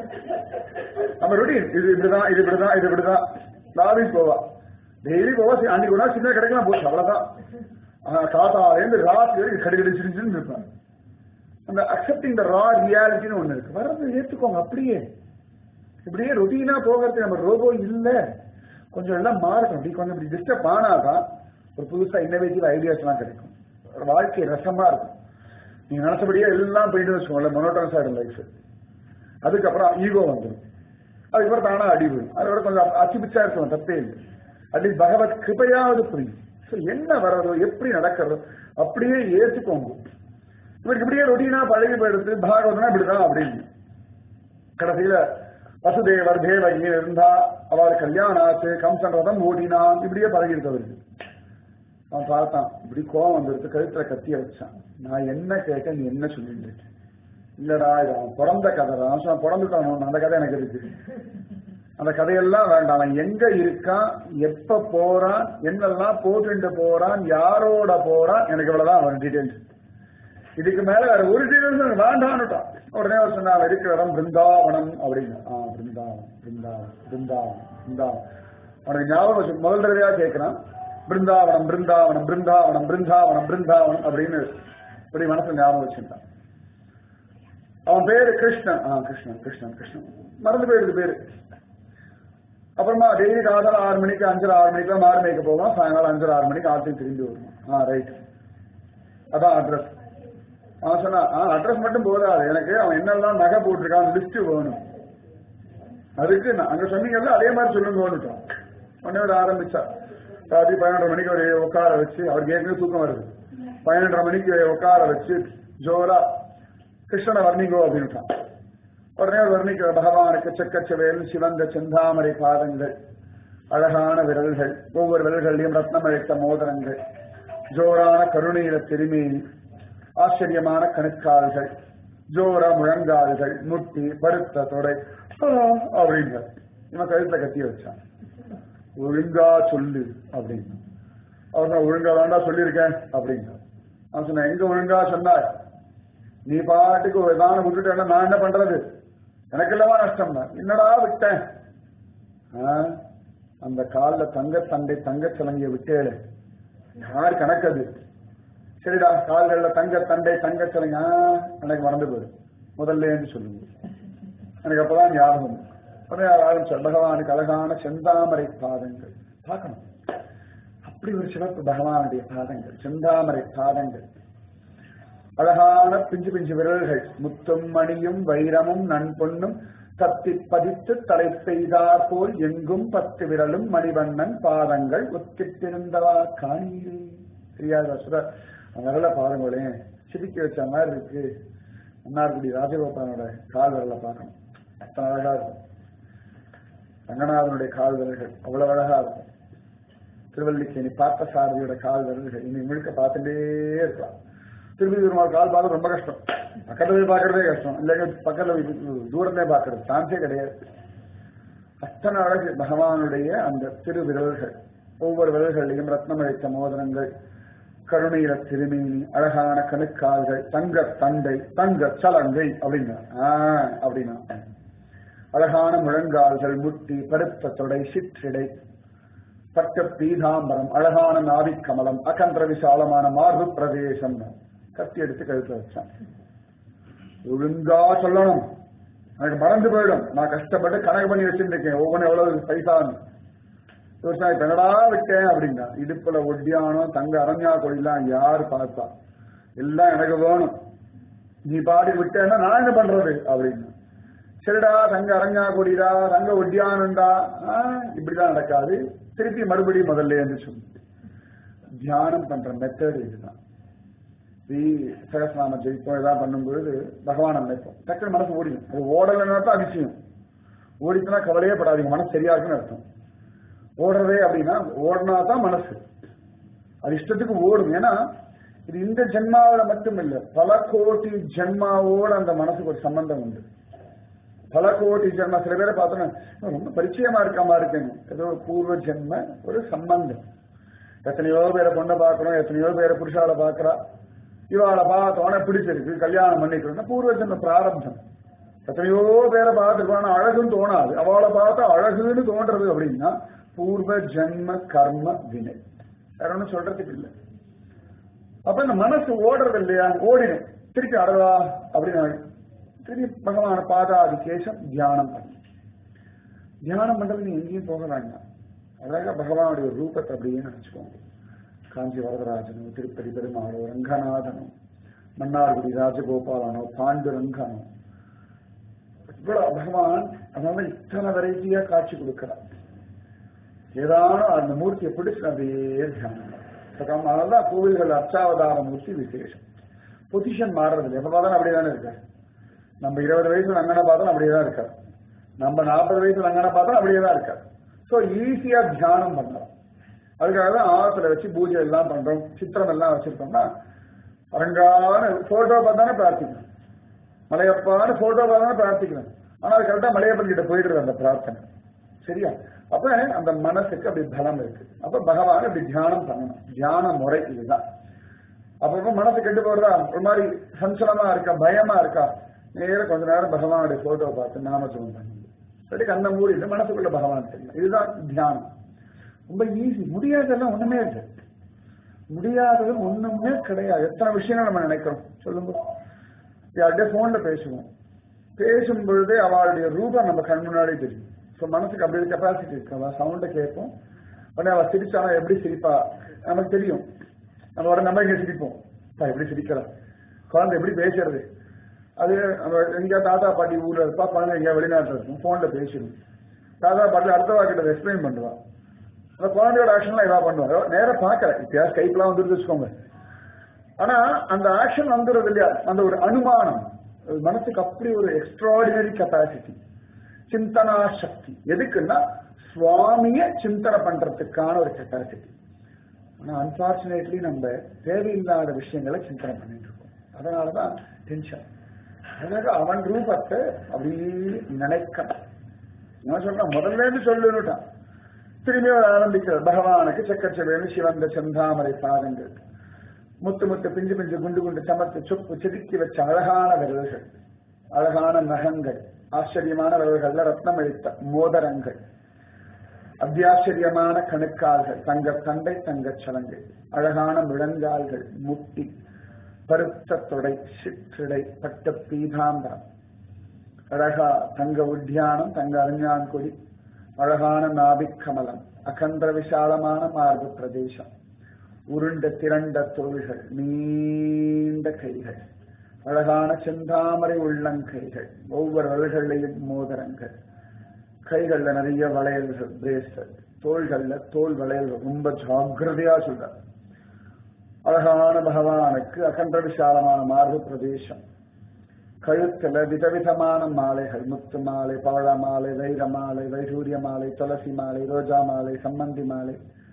நம்ம ரொட்டீன் இது இப்படிதான் இது இப்படிதான் இது இப்படிதான் லாபிஸ் போவா டெய்லி போவா சரி, அன்னைக்கு ஒரு நாள் சின்ன கிடைக்கலாம் போச்சு அவ்வளவுதான் ஆனா காத்தாலேருந்து ராத்திரி வரைக்கும் கடுகடி சிரிச்சுன்னு இருப்பேன் அந்த அக்செப்டிங் த ரா ரியாலிட்டின்னு ஒண்ணு இருக்கு வர்றது ஏத்துக்கோங்க அப்படியே இப்படியே ரொட்டீனா போகிறது நம்ம ரோபோ இல்ல கொஞ்சம் எல்லாம் மாறட்டும் அப்படி கொஞ்சம் இப்படி டிஸ்டர்ப் ஆனாதான் ஒரு புதுசா இன்னோவேட்டிவ் ஐடியாஸ் எல்லாம் கிடைக்கும் ஒரு வாழ்க்கை ரசமா இருக்கும் நீங்க நினைச்சபடியே எல்லாம் போயிட்டு வச்சுக்கோங்களேன் மொனோட்டனஸ் ஆயிடும் லைஃப் அதுக்கப்புறம் ஈகோ வந்துடும் அதுக்கப்புறம் தானா அடி விடும் அதோட கொஞ்சம் அச்சுபிச்சா இருக்கும் தப்பே இல்லை அட்லீஸ்ட் பகவத் கிருபையாவது புரியும் So, என்ன வர்றதோ எப்படி நடக்கிறதோ அப்படியே ஏற்றுக்கோங்க இவருக்கு இப்படியே ரொட்டீனா பழகி போயிடுது பாகவதனா இப்படிதான் அப்படின்னு கடைசியில வசுதேவர் தேவகி இருந்தா அவர் கல்யாணம் ஆச்சு கம்சன் ரதம் ஓடினான் இப்படியே பழகி அவருக்கு அவன் பார்த்தான் இப்படி கோவம் வந்துருக்கு கழுத்துல கத்திய வச்சான் நான் என்ன கேட்க நீ என்ன சொல்லிட்டு இருக்க? இல்லடா இது அவன் பிறந்த கதை தான் அவன் சொன்னான், பிறந்துட்டான் அந்த கதை எனக்கு இருக்கு அந்த கதையெல்லாம் வேண்டாம் அவன் எங்க இருக்கான் எப்ப போறான் என்னெல்லாம் போட்டுட்டு போறான் யாரோட போறான் எனக்கு இவ்வளவுதான் அவன் டீடைல்ஸ் இதுக்கு மேல வேற ஒரு டீடைல்ஸ் எனக்கு வேண்டான்னுட்டான் உடனே அவர் சொன்னா அவன் இருக்கிற இடம் பிருந்தாவனம் அப்படின்னு ஆ பிருந்தாவனம் பிருந்தாவனம் பிருந்தாவனம் பிருந்தாவனம் அவனுக்கு ஞாபகம் வச்சு முதல் தடவையா கேட்கிறான் பிருந்தாவனம் பிருந்தாவனம் பிருந்தாவனம் பிருந்தாவனம் பிருந்தாவனம் அப்படின்னு இப்படி மனசுல ஞாபகம் வச்சுட்டான் அவன் பேரு கிருஷ்ணன் ஆ கிருஷ்ணன் கிருஷ்ணன் கிருஷ்ணன் மறந்து போயிடுது பேரு அப்புறமா டெய்லி காதால ஆறு மணிக்கு அஞ்சரை ஆறு மணிக்கு மாறு மேய்க்க போவான் சாயங்காலம் அஞ்சரை ஆறு மணிக்கு ஆட்டையும் திரும்பி வருவான் ஆ ரைட் அதான் அட்ரஸ் அவன் சொன்னா ஆ அட்ரஸ் மட்டும் போதாது எனக்கு அவன் என்னெல்லாம் நகை போட்டிருக்கான் லிஸ்ட் வேணும் அதுக்கு நான் அங்க சொன்னீங்கல்ல அதே மாதிரி சொல்லுங்கன்னுட்டான் உடனே ஒரு ஆரம்பிச்சா ராத்திரி பதினொன்றரை மணிக்கு ஒரு உட்கார வச்சு அவருக்கு ஏற்கனவே தூக்கம் வருது பதினொன்றரை மணிக்கு உட்கார வச்சு ஜோரா கிருஷ்ணனை வர்ணிங்கோ அப்படின்ட்டான் உடனே அவர் வர்ணிக்கிற பகவானுக்கு செக்கச்சவேல் சிவந்த செந்தாமரை பாதங்கள் அழகான விரல்கள் ஒவ்வொரு விரல்களையும் ரத்னம் அழைத்த மோதிரங்கள் ஜோரான கருணீர திருமேனி ஆச்சரியமான கணுக்கால்கள் ஜோர முழங்கால்கள் முட்டி பருத்த தொடை ஆ, அப்படிங்க இவன் கழுத்துல கத்தி வச்சான் ஒழுங்கா சொல்லு அப்படின்னு அவர் நான் ஒழுங்கா வேண்டா சொல்லியிருக்கேன் அப்படின்னு நான் சொன்னேன் எங்க ஒழுங்கா சொன்னார் நீ பாட்டுக்கு ஒரு தானம் விட்டுட்டேன்னா நான் என்ன பண்றது எனக்கு இல்லவா நஷ்டம் தான் என்னடா விட்டேன் ஆ, அந்த கால்ல தங்க தண்டை தங்க சிலங்கிய விட்டேளே யார் கணக்கது சரிடா கால்கள்ல தங்க தண்டை தங்க சிலங்க ஆ, எனக்கு மறந்து போயிடும் முதல்ல என்று சொல்லுங்க எனக்கு அப்பதான் ஞாபகம் உடனே ஆரம்பிச்சார் பகவானுக்கு அழகான செந்தாமரை பாதங்கள் பார்க்கணும் அப்படி ஒரு சிவப்பு பகவானுடைய பாதங்கள் செந்தாமரை பாதங்கள் அழகான பிஞ்சு பிஞ்சு விரல்கள் முத்தும் மணியும் வைரமும் நன்பொன்னும் தத்தி பதித்து தலை பெய்தார் போல் எங்கும் பத்து விரலும் மணிவண்ணன் பாதங்கள் ஒத்திட்டிருந்தவா காணீரே தெரியாத சுர விரல பாருங்களேன் சிரிக்க வச்ச மாதிரி இருக்கு மன்னார்குடி ராஜகோபாலனோட கால் விரலை பார்க்கணும் அத்தனை அழகா இருக்கும் ரங்கநாதனுடைய கால் விரல்கள் அவ்வளவு அழகா இருக்கும் திருவல்லிக்கேணி பார்த்த சாரதியோட கால் விரல்கள் இனி முழுக்க பார்த்துட்டே இருக்கலாம் திருப்பதி பெருமாள் கால் பார்க்க ரொம்ப கஷ்டம் பக்கத்துல போய் பார்க்கறதே கஷ்டம் இல்லைங்க பக்கத்துல போய் தூரமே பார்க்கறது சான்ஸே கிடையாது அத்தனை அழகு பகவானுடைய அந்த திரு விரல்கள் ஒவ்வொரு விரல்களையும் ரத்னம் அழைத்த மோதிரங்கள் கருணையில திருமேனி அழகான கணுக்கால்கள் தங்க தண்டை தங்க சலங்கை அப்படின்னா ஆஹ் அப்படின்னா அழகான முழங்கால்கள் முட்டி பருத்த தொடை சிற்றிடை பட்ட பீதாம்பரம் அழகான நாவிக் கமலம் அகன்ற விசாலமான மார்பு பிரதேசம் கத்தி எடுத்து கழுத்து வச்சான் ஒழுங்கா சொல்லணும் எனக்கு மறந்து போயிடும் நான் கஷ்டப்பட்டு கணக்கு பண்ணி வச்சிருக்கேன் ஒவ்வொன்றும் எவ்வளவு பைசான்னு விவசாயி பெனடா விட்டேன் அப்படின்னா இடுப்புல ஒட்டியானம் தங்க அரண்யா கொடிலாம் யாரு பார்த்தா எல்லாம் எனக்கு வேணும் நீ பாடி விட்டேன்னா நான் என்ன பண்றது அப்படின்னு சரிடா தங்க அரஞ்சா கொடிடா தங்க ஒட்டியானண்டா இப்படிதான் நடக்காது திருப்பி மறுபடியும் முதல்ல இருந்து சொல்லு தியானம் பண்ற மெத்தட் இதுதான் ஸ்ரீ சகசிரநாம ஜெயிப்போம் ஏதாவது பண்ணும்பொழுது பகவான் நினைப்போம் டக்குனு மனசு ஓடிடும் அது ஓடலைன்னா தான் அதிசயம் ஓடிச்சுன்னா கவலையே படாதீங்க மனசு சரியா இருக்குன்னு அர்த்தம் ஓடுறதே அப்படின்னா ஓடினா தான் மனசு அது இஷ்டத்துக்கு ஓடும் ஏன்னா இது இந்த ஜென்மாவில மட்டும் இல்ல பல கோடி ஜென்மாவோட அந்த மனசுக்கு ஒரு சம்பந்தம் உண்டு பல கோடி ஜென்மா சில பேரை பார்த்தோன்னா ரொம்ப பரிச்சயமா இருக்காம இருக்கேங்க ஏதோ ஒரு பூர்வ ஜென்ம ஒரு சம்பந்தம் எத்தனையோ பேரை பொண்ணை பார்க்கணும் எத்தனையோ பேரை புருஷால பார்க்கறா இவாளை பார்த்தோன்னே பிடிச்சிருக்கு கல்யாணம் பண்ணிக்கணும் பூர்வ ஜென்ம பிராரப்தம் எத்தனையோ பேரை பார்த்துருக்கோம் அழகுன்னு தோணாது அவளை பார்த்தா அழகுன்னு தோன்றது அப்படின்னா பூர்வ ஜென்ம கர்ம வினை வேற ஒன்றும் சொல்றதுக்கு இல்லை அப்ப இந்த மனசு ஓடுறது இல்லையா ஓடினேன் திருப்பி அடவா அப்படின்னு திருப்பி பகவான பாதாதி கேசம் தியானம் பண்ணி தியானம் பண்றது நீ எங்கேயும் போக வேண்டாம் அழகா பகவானுடைய ஒரு ரூபத்தை அப்படியே நினைச்சுக்கோங்க காஞ்சி வரதராஜனோ திருப்பதி பெருமாளோ ரங்கநாதனோ மன்னார்குடி ராஜகோபாலனோ பாண்டுரங்கனோ இவ்வளவு பகவான் அதனால இத்தனை வெரைட்டியா காட்சி கொடுக்கிறார் ஏதான அந்த மூர்த்தியை பிடிச்சு அப்படியே தியானம் அதனாலதான் கோவில்கள் அர்ச்சாவதார மூர்த்தி விசேஷம் பொசிஷன் மாறுறது எப்ப பார்த்தாலும் அப்படியே தானே இருக்காரு நம்ம இருபது வயசுல அங்கன பார்த்தாலும் அப்படியே தான் இருக்காரு நம்ம நாற்பது வயசுல அங்கன பார்த்தாலும் அப்படியே தான் இருக்காரு ஸோ ஈஸியா தியானம் பண்ணலாம் அதுக்காக தான் ஆத்துல வச்சு பூஜை எல்லாம் பண்றோம் சித்திரம் எல்லாம் வச்சிருக்கோம்னா அரங்கான போட்டோ பார்த்தானே பிரார்த்திக்கணும் மலையப்பான போட்டோ பார்த்தானே பிரார்த்திக்கணும் ஆனா அது கரெக்டா மலையப்பன் கிட்ட போயிடுறது அந்த பிரார்த்தனை சரியா அப்ப அந்த மனசுக்கு அப்படி பலம் இருக்கு அப்ப பகவான் அப்படி தியானம் பண்ணணும் தியான முறை இதுதான் அப்பப்ப மனசு கெட்டு போறதா ஒரு மாதிரி சஞ்சலமா இருக்கா பயமா இருக்கா நேர கொஞ்ச நேரம் பகவானுடைய போட்டோ பார்த்து நாமஜபம் பண்ணுங்க சரி கண்ண மூடிட்டு மனசுக்குள்ள பகவான் தெரியும் இதுதான் தியானம் ரொம்ப ஈஸி முடியாதெல்லாம் ஒண்ணுமே இல்லை முடியாதது ஒண்ணுமே கிடையாது எத்தனை விஷயங்கள் நம்ம நினைக்கிறோம் சொல்லுங்க யார்கிட்ட போன்ல பேசுவோம் பேசும் பொழுதே அவளுடைய ரூபம் நம்ம கண் முன்னாடி தெரியும் ஸோ மனசுக்கு அப்படி ஒரு கெப்பாசிட்டி இருக்கு அவள் சவுண்டை கேட்போம் உடனே அவள் சிரிச்சாலும் எப்படி சிரிப்பா நமக்கு தெரியும் நம்ம உடனே நம்ம இங்க சிரிப்போம் எப்படி சிரிக்கலாம் குழந்தை எப்படி பேசுறது அது நம்ம எங்கேயா தாத்தா பாட்டி ஊர்ல இருப்பா குழந்தை எங்கேயா வெளிநாட்டுல இருக்கும் போன்ல பேசிடும் தாத்தா பாட்டி அடுத்த வாக்கிட்ட எக்ஸ்பிளைன் பண்ணுவா அந்த குழந்தையோட ஆக்ஷன்லாம் இதா பண்ணுவாங்க நேரம் பார்க்கல இப்பயா ஸ்கைப்லாம் வந்துருந்து வச்சுக்கோங்க ஆனா அந்த ஆக்ஷன் வந்துடுறது இல்லையா அந்த ஒரு அனுமானம் மனசுக்கு அப்படி ஒரு எக்ஸ்ட்ராடினரி கெப்பாசிட்டி சிந்தனா சக்தி எதுக்குன்னா சுவாமிய சிந்தனை பண்றதுக்கான ஒரு கெப்பாசிட்டி ஆனா அன்பார்ச்சுனேட்லி நம்ம தேவையில்லாத விஷயங்களை சிந்தனை பண்ணிட்டு இருக்கோம் அதனாலதான் டென்ஷன் அதனால அவன் ரூபத்தை அப்படியே நினைக்கணும் நான் சொல்றேன் முதல்ல இருந்து சொல்லுன்னுட்டான் திரும்பி அவர் ஆரம்பிக்கிறார் பகவானுக்கு சக்கச்சவேணு சிவந்த செந்தாமரை பாதங்கள் முத்து முத்து பிஞ்சு பிஞ்சு குண்டு குண்டு சமத்து சொப்பு செதுக்கி வச்ச அழகான விரல்கள் அழகான நகங்கள் ஆச்சரியமான விரல்கள்ல ரத்னம் அளித்த மோதரங்கள் அத்தியாச்சரியமான கணுக்கால்கள் தங்க தண்டை தங்க சலங்கை அழகான முழங்கால்கள் முட்டி பருத்த தொடை சிற்றிடை பட்ட பீதாம்பரம் அழகா தங்க உத்தியானம் தங்க அறிஞான் கொடி அழகான நாபிக் கமலம் அகன்ற விசாலமான மார்பு பிரதேசம் உருண்ட திரண்ட தோள்கள் நீண்ட கைகள் அழகான செந்தாமரை உள்ளங்கைகள் ஒவ்வொரு வளைகளையும் மோதிரங்கள் கைகள்ல நிறைய வளையல்கள் பிரேஸ்லெட் தோள்கள்ல தோல் வளையல்கள் ரொம்ப ஜாகிரதையா சொல்ற அழகான பகவானுக்கு அகன்ற விசாலமான மார்பு பிரதேசம் கழுத்துல விதவிதமான மாலைகள் முத்து மாலை பவழ மாலை வைர மாலை வைடூரிய மாலை துளசி மாலை ரோஜா மாலை சம்மந்தி மாலை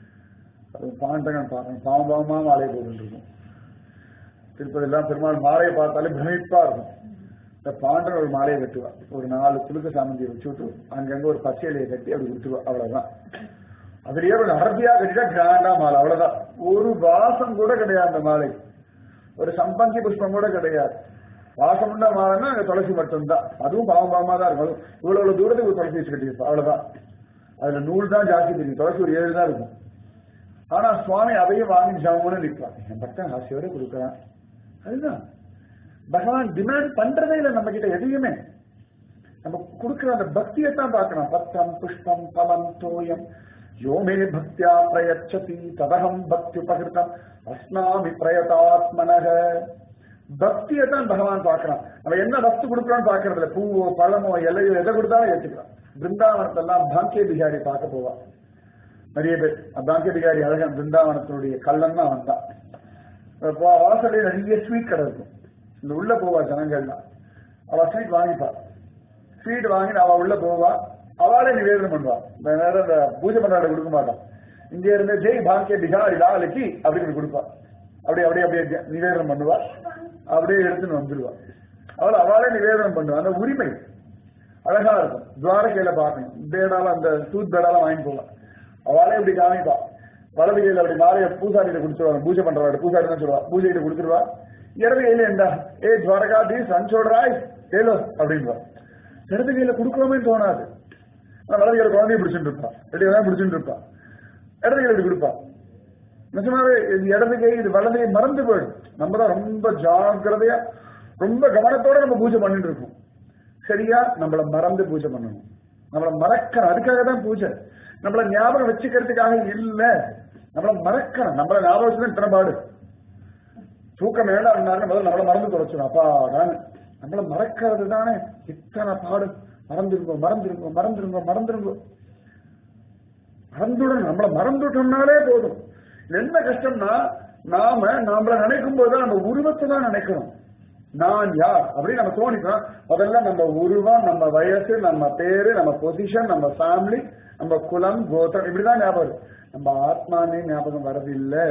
அது பாண்டகன் பாருங்க பாவமா மாலை போட்டுருக்கும் திருப்பதியெல்லாம் பெருமாள் மாலையை பார்த்தாலே பிரமிப்பா இருக்கும் இந்த பாண்டன் ஒரு மாலையை கட்டுவா ஒரு நாலு துளுக்க சாமந்தியை வச்சு விட்டு அங்கங்க ஒரு பச்சை இலையை கட்டி அப்படி கொடுத்துருவா அவ்வளவுதான் அதுலயே ஒரு அடர்த்தியா கட்டிட்டா கிராண்டா மாலை அவ்வளவுதான் ஒரு வாசம் கூட கிடையாது அந்த மாலை ஒரு சம்பந்தி புஷ்பம் கூட கிடையாது வாசம் உள்ள மாலைன்னா அங்க துளசி மட்டும்தான் அதுவும் பாவம் பாவமா தான் இருக்கும் அதுவும் இவ்வளவு இவ்வளவு தூரத்துக்கு ஒரு துளசி வச்சு கட்டியிருப்பா அவ்வளவுதான் அதுல நூல் தான் ஜாஸ்தி தெரியும் துளசி ஒரு ஏழு தான் இருக்கும் ஆனா சுவாமி அதையும் வாங்கி ஜாமுன்னு நிற்பான் என் பக்தன் ஆசையோட கொடுக்குறான் அதுதான் பகவான் டிமாண்ட் பண்றதே இல்லை நம்ம கிட்ட எதையுமே நம்ம கொடுக்கிற அந்த பக்தியை தான் பார்க்கணும் பத்திரம் புஷ்பம் பலம் தோயம் யோமே பக்தியா பிரயச்சதி ததகம் பக்தி உபகிருத்தம் அஸ்னாமி பிரயதாத்மனக பக்தியை தான் பகவான் பார்க்கறான் நம்ம என்ன வஸ்து கொடுக்குறோம்னு பார்க்கறது இல்லை பூவோ பழமோ இலையோ எதை கொடுத்தாலும் ஏற்றுக்கலாம் பிருந்தாவனத்தெல்லாம் பாக்கிய பிகாரி பார்க்க போவான் நிறைய பேர் பாக்கிய பிகாரி அழகன் பிருந்தாவனத்தினுடைய கள்ளன் தான் வந்தான் இப்போ வாசலே நிறைய ஸ்வீட் கடை இருக்கும் இந்த உள்ள போவா ஜனங்கள்லாம் அவ ஸ்வீட் வாங்கிப்பா ஸ்வீட் வாங்கி அவ உள்ள போவா அவளே நிவேதனம் பண்ணுவா இந்த நேரம் இந்த பூஜை பண்றாட கொடுக்க மாட்டான் இங்க இருந்து ஜெய் பாக்கிய பிகாரி லாலக்கி அப்படின்னு கொடுப்பா அப்படியே அப்படியே அப்படியே நிவேதனம் பண்ணுவா அப்படியே எடுத்துன்னு வந்துடுவா அவள் அவளே நிவேதனம் பண்ணுவா அந்த உரிமை அழகா இருக்கும் துவாரகையில பார்க்கணும் பேடால அந்த சூத் பேடால வாங்கி போவா அவளே இப்படி காமிப்பா வலது கையில அப்படி மாலைய பூசாரியில கொடுத்துருவாங்க பூஜை பண்றவாடு பூசாரி தான் சொல்லுவா பூஜை கிட்ட கொடுத்துருவா இடது கையில என்ன ஏ துவாரகாதி சஞ்சோடராய் ஏலோ அப்படின்வா இடது கையில கொடுக்கணுமே தோணாது ஆனா வலது கையில குழந்தைய பிடிச்சிட்டு இருப்பா ரெடி தான் பிடிச்சிட்டு இருப்பா இடது கையில இப்படி கொடுப்பா நிஜமாவே இது இடது கை இது வலது கை மறந்து போயிடும் நம்ம தான் ரொம்ப ஜாக்கிரதையா ரொம்ப கவனத்தோட நம்ம பூஜை பண்ணிட்டு இருக்கோம் சரியா நம்மள மறந்து பூஜை பண்ணணும் நம்மள மறக்கணும் அதுக்காக தான் பூஜை நம்மள ஞாபகம் வச்சுக்கிறதுக்காக இல்ல நம்மள மறக்கணும் நம்மள ஞாபகம் வச்சுதான் இத்தனை பாடு தூக்கம் வேண்டாம் இருந்தாலும் முதல்ல நம்மள மறந்து தொலைச்சிடும் அப்பா நான் நம்மள மறக்கிறது தானே இத்தனை பாடு மறந்துருங்கோ மறந்துருங்கோ மறந்துருங்கோ மறந்துருங்கோ மறந்துடணும் நம்மள மறந்துட்டோம்னாலே போதும் இது என்ன கஷ்டம்னா நாம நம்மள நினைக்கும் போது நம்ம உருவத்தை தான் நினைக்கணும் நான் யார் அப்படின்னு நம்ம தோணிக்கணும் முதல்ல நம்ம உருவம் நம்ம வயசு நம்ம பேரு நம்ம பொசிஷன் நம்ம ஃபேமிலி நம்ம குலம் கோத்திரம் இப்படிதான் ஞாபகம் வரும். நம்ம ஆத்மானே ஞாபகம் வரதில்லை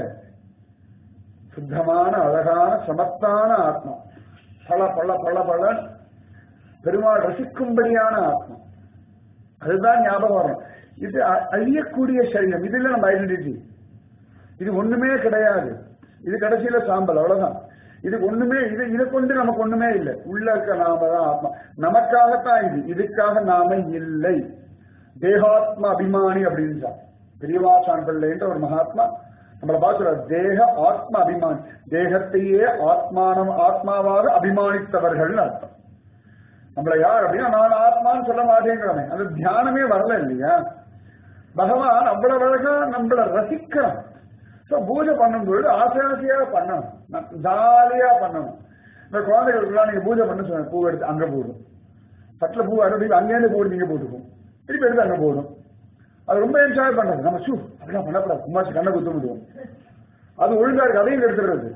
சுத்தமான அழகான சமத்தான ஆத்மா பல பல பல பல பெருமாள் ரசிக்கும்படியான ஆத்மா அதுதான் ஞாபகம் வரும் இது அ- அழியக்கூடிய சரீரம் இது இல்ல நம்ம ஐடென்டிட்டி இது ஒண்ணுமே கிடையாது இது கடைசியில சாம்பல் அவ்வளவுதான் இது ஒண்ணுமே இது இதை கொண்டு நமக்கு ஒண்ணுமே இல்லை உள்ள இருக்க நாம தான் ஆத்மா நமக்காகத்தான் இது இதுக்காக நாம இல்லை தேகாத்மா அபிமானி அப்படின்னு பெரியவாசான் பிள்ளைன்ற ஒரு மகாத்மா நம்மளை பார்க்கிறார் தேக ஆத்ம அபிமானி தேகத்தையே ஆத்மானம் ஆத்மாவாக அபிமானித்தவர்கள் அர்த்தம் நம்மள யார் அப்படின்னா நான் ஆத்மான்னு சொல்ல மாட்டேங்கிறவன் அந்த தியானமே வரல இல்லையா பகவான் அவ்வளவு அழகா நம்மள ரசிக்கிறான் So, பூஜை பண்ணும்பொழுது ஆசை ஆசையா பண்ணணும் ஜாலியா பண்ணணும் இந்த குழந்தைகளுக்குலாம் நீங்க பூஜை பண்ண சொன்ன பூ எடுத்து அங்க போடும் தட்டுல பூ அறுபடி அங்கேருந்து போட்டு நீங்க போட்டுக்கும் திருப்பி எடுத்து அங்க போடும் அது ரொம்ப என்ஜாய் பண்றது நம்ம ஷூ அப்படிலாம் பண்ணக்கூடாது கும்மாச்சு கண்ணை குத்த முடியும் அது ஒழுங்கா இருக்கு அதையும் எடுத்துடுறது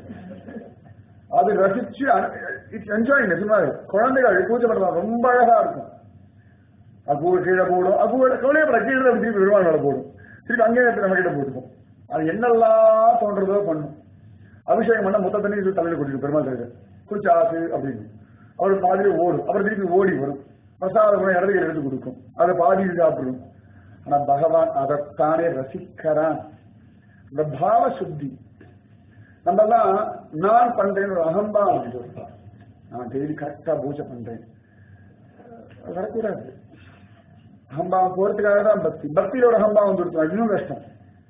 அது ரசிச்சு இட்ஸ் என்ஜாய் நிஜமாவே குழந்தைகள் பூஜை பண்றது ரொம்ப அழகா இருக்கும் அது பூ கீழே போடும் அது பூ கவலையப்பட கீழே தான் திருப்பி பெருமாள் மேல போடும் திருப்பி அங்கேயே எடுத்து நம்ம கிட்ட போட்டுக்கும் அது என்னெல்லாம் தோன்றதோ பண்ணும் அபிஷேகம் பண்ண மொத்த தண்ணி எடுத்து தலையில குடிக்கும் பெருமாள் தலையில குடிச்சு ஆசு அப்படின்னு அவர் பாதியில ஓடும் அப்புறம் திருப்பி ஓடி வரும் பிரசாதம் கூட இடதுக்கு எடுத்து கொடுக்கும் அதை பாதியில் சாப்பிடும் ஆனா பகவான் அதைத்தானே ரசிக்கிறான் இந்த பாவ சுத்தி நம்ம எல்லாம் நான் பண்றேன்னு ஒரு அகம்பாவம் வந்து இருப்பான். நான் டெய்லி கரெக்டா பூஜை பண்றேன் அது வரக்கூடாது அகம்பாவம் போறதுக்காக தான் பக்தி பக்தியில ஒரு அகம்பாவம் வந்துருக்கும் அது இன்னும் கஷ்டம்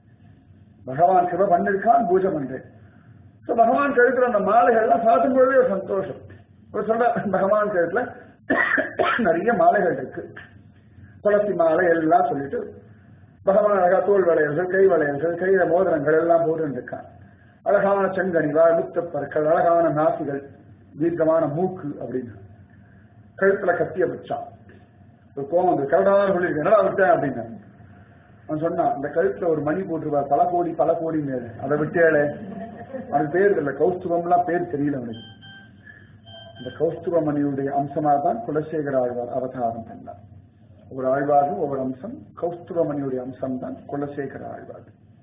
பகவான் கிருப பண்ணிருக்கான் பூஜை பண்றேன் So, பகவான் கழுத்துல அந்த மாலைகள்லாம் சாத்தும் பொழுதே ஒரு சந்தோஷம் ஒரு சொல்ற பகவான் கழுத்துல நிறைய மாலைகள் இருக்கு துளசி மாலை எல்லாம் சொல்லிட்டு பகவான் அழகா தோல் வளையல்கள் கை வளையல்கள் கையில மோதிரங்கள் எல்லாம் போட்டு இருக்கான் அழகான செங்கனிவா முத்தப்பற்கள் அழகான நாசிகள் தீர்க்கமான மூக்கு அப்படின்னு கழுத்துல கத்திய வச்சான் ஒரு கோவம் வந்து கரடான சொல்லியிருக்கு என்னடா விட்டேன் அப்படின்னு அவன் சொன்னான் இந்த கழுத்துல ஒரு மணி போட்டுருவா பல கோடி பல கோடி மேல அதை விட்டேளே அவனுக்கு பேர் தெரியல கௌஸ்துவம்லாம் பேர் தெரியல அவனுக்கு இந்த கௌஸ்துவமணியுடைய அம்சமா தான் குலசேகர ஆழ்வார் அவதாரம் பண்ணார் ஒரு ஆழ்வாரும் ஒவ்வொரு அம்சம் கௌஸ்துவமணியுடைய அம்சம் தான் குலசேகர ஆழ்வார்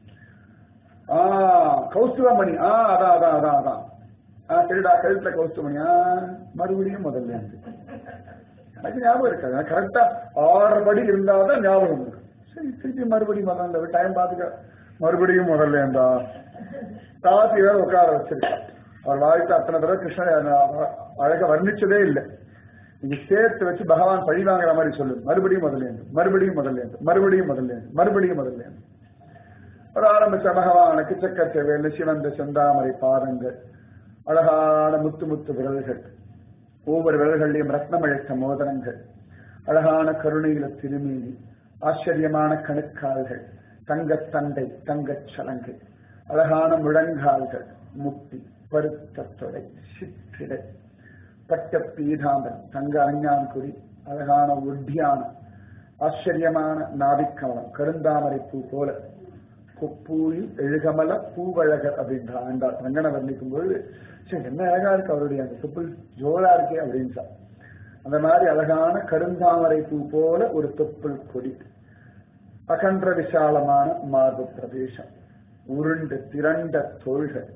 ஆ கௌஸ்துவமணி ஆ அதான் அதான் அதான் அதான் ஆ சரிடா கழுத்துல கௌஸ்துவமணி ஆ மறுபடியும் முதல்ல இருந்து எனக்கு ஞாபகம் இருக்காது கரெக்டா ஆறு படி இருந்தாதான் ஞாபகம் இருக்கு சரி திருப்பி மறுபடியும் முதல்ல டைம் பார்த்துக்க மறுபடியும் முதல்ல இருந்தா தாத்தி வேற உட்கார வச்சிருக்கா அவர் வாழ்க்கை அத்தனை தடவை கிருஷ்ணன் அழக வர்ணிச்சதே இல்லை நீங்க சேர்த்து வச்சு பகவான் பழி வாங்குற மாதிரி சொல்லு மறுபடியும் முதல்ல இருந்து மறுபடியும் முதல்ல இருந்து மறுபடியும் முதல்ல இருந்து மறுபடியும் முதல்ல இருந்து ஒரு ஆரம்பிச்ச பகவான கிச்சக்க செவேல் சிவந்த செந்தாமரை பாதங்கள் அழகான முத்து முத்து விரல்கள் ஒவ்வொரு விரல்களையும் ரத்னமழைத்த மோதனங்கள் அழகான கருணையில திருமேனி ஆச்சரியமான கணுக்கால்கள் தங்கத் தண்டை தங்கச் சலங்கை அழகான முழங்கால்கள் முட்டி பருத்த தொடை சிற்றிடை பட்ட பீதாம்பரம் தங்க அஞ்ஞான்குடி அழகான ஒட்டியானம் ஆச்சரியமான நாவிக்கமலம் கருந்தாமரை பூ போல கொப்பூயில் எழுகமல பூவழகர் அப்படின்ற ஆண்டாள் ரங்கனை வர்ணிக்கும் பொழுது சரி என்ன அழகா இருக்கு அவருடைய அந்த தொப்புள் ஜோரா இருக்கே அப்படின்னு சார் அந்த மாதிரி அழகான கருந்தாமரை பூ போல ஒரு தொப்புள் கொடி அகன்ற விசாலமான மார்பு பிரதேசம் உருண்டு திரண்ட தோள்கள்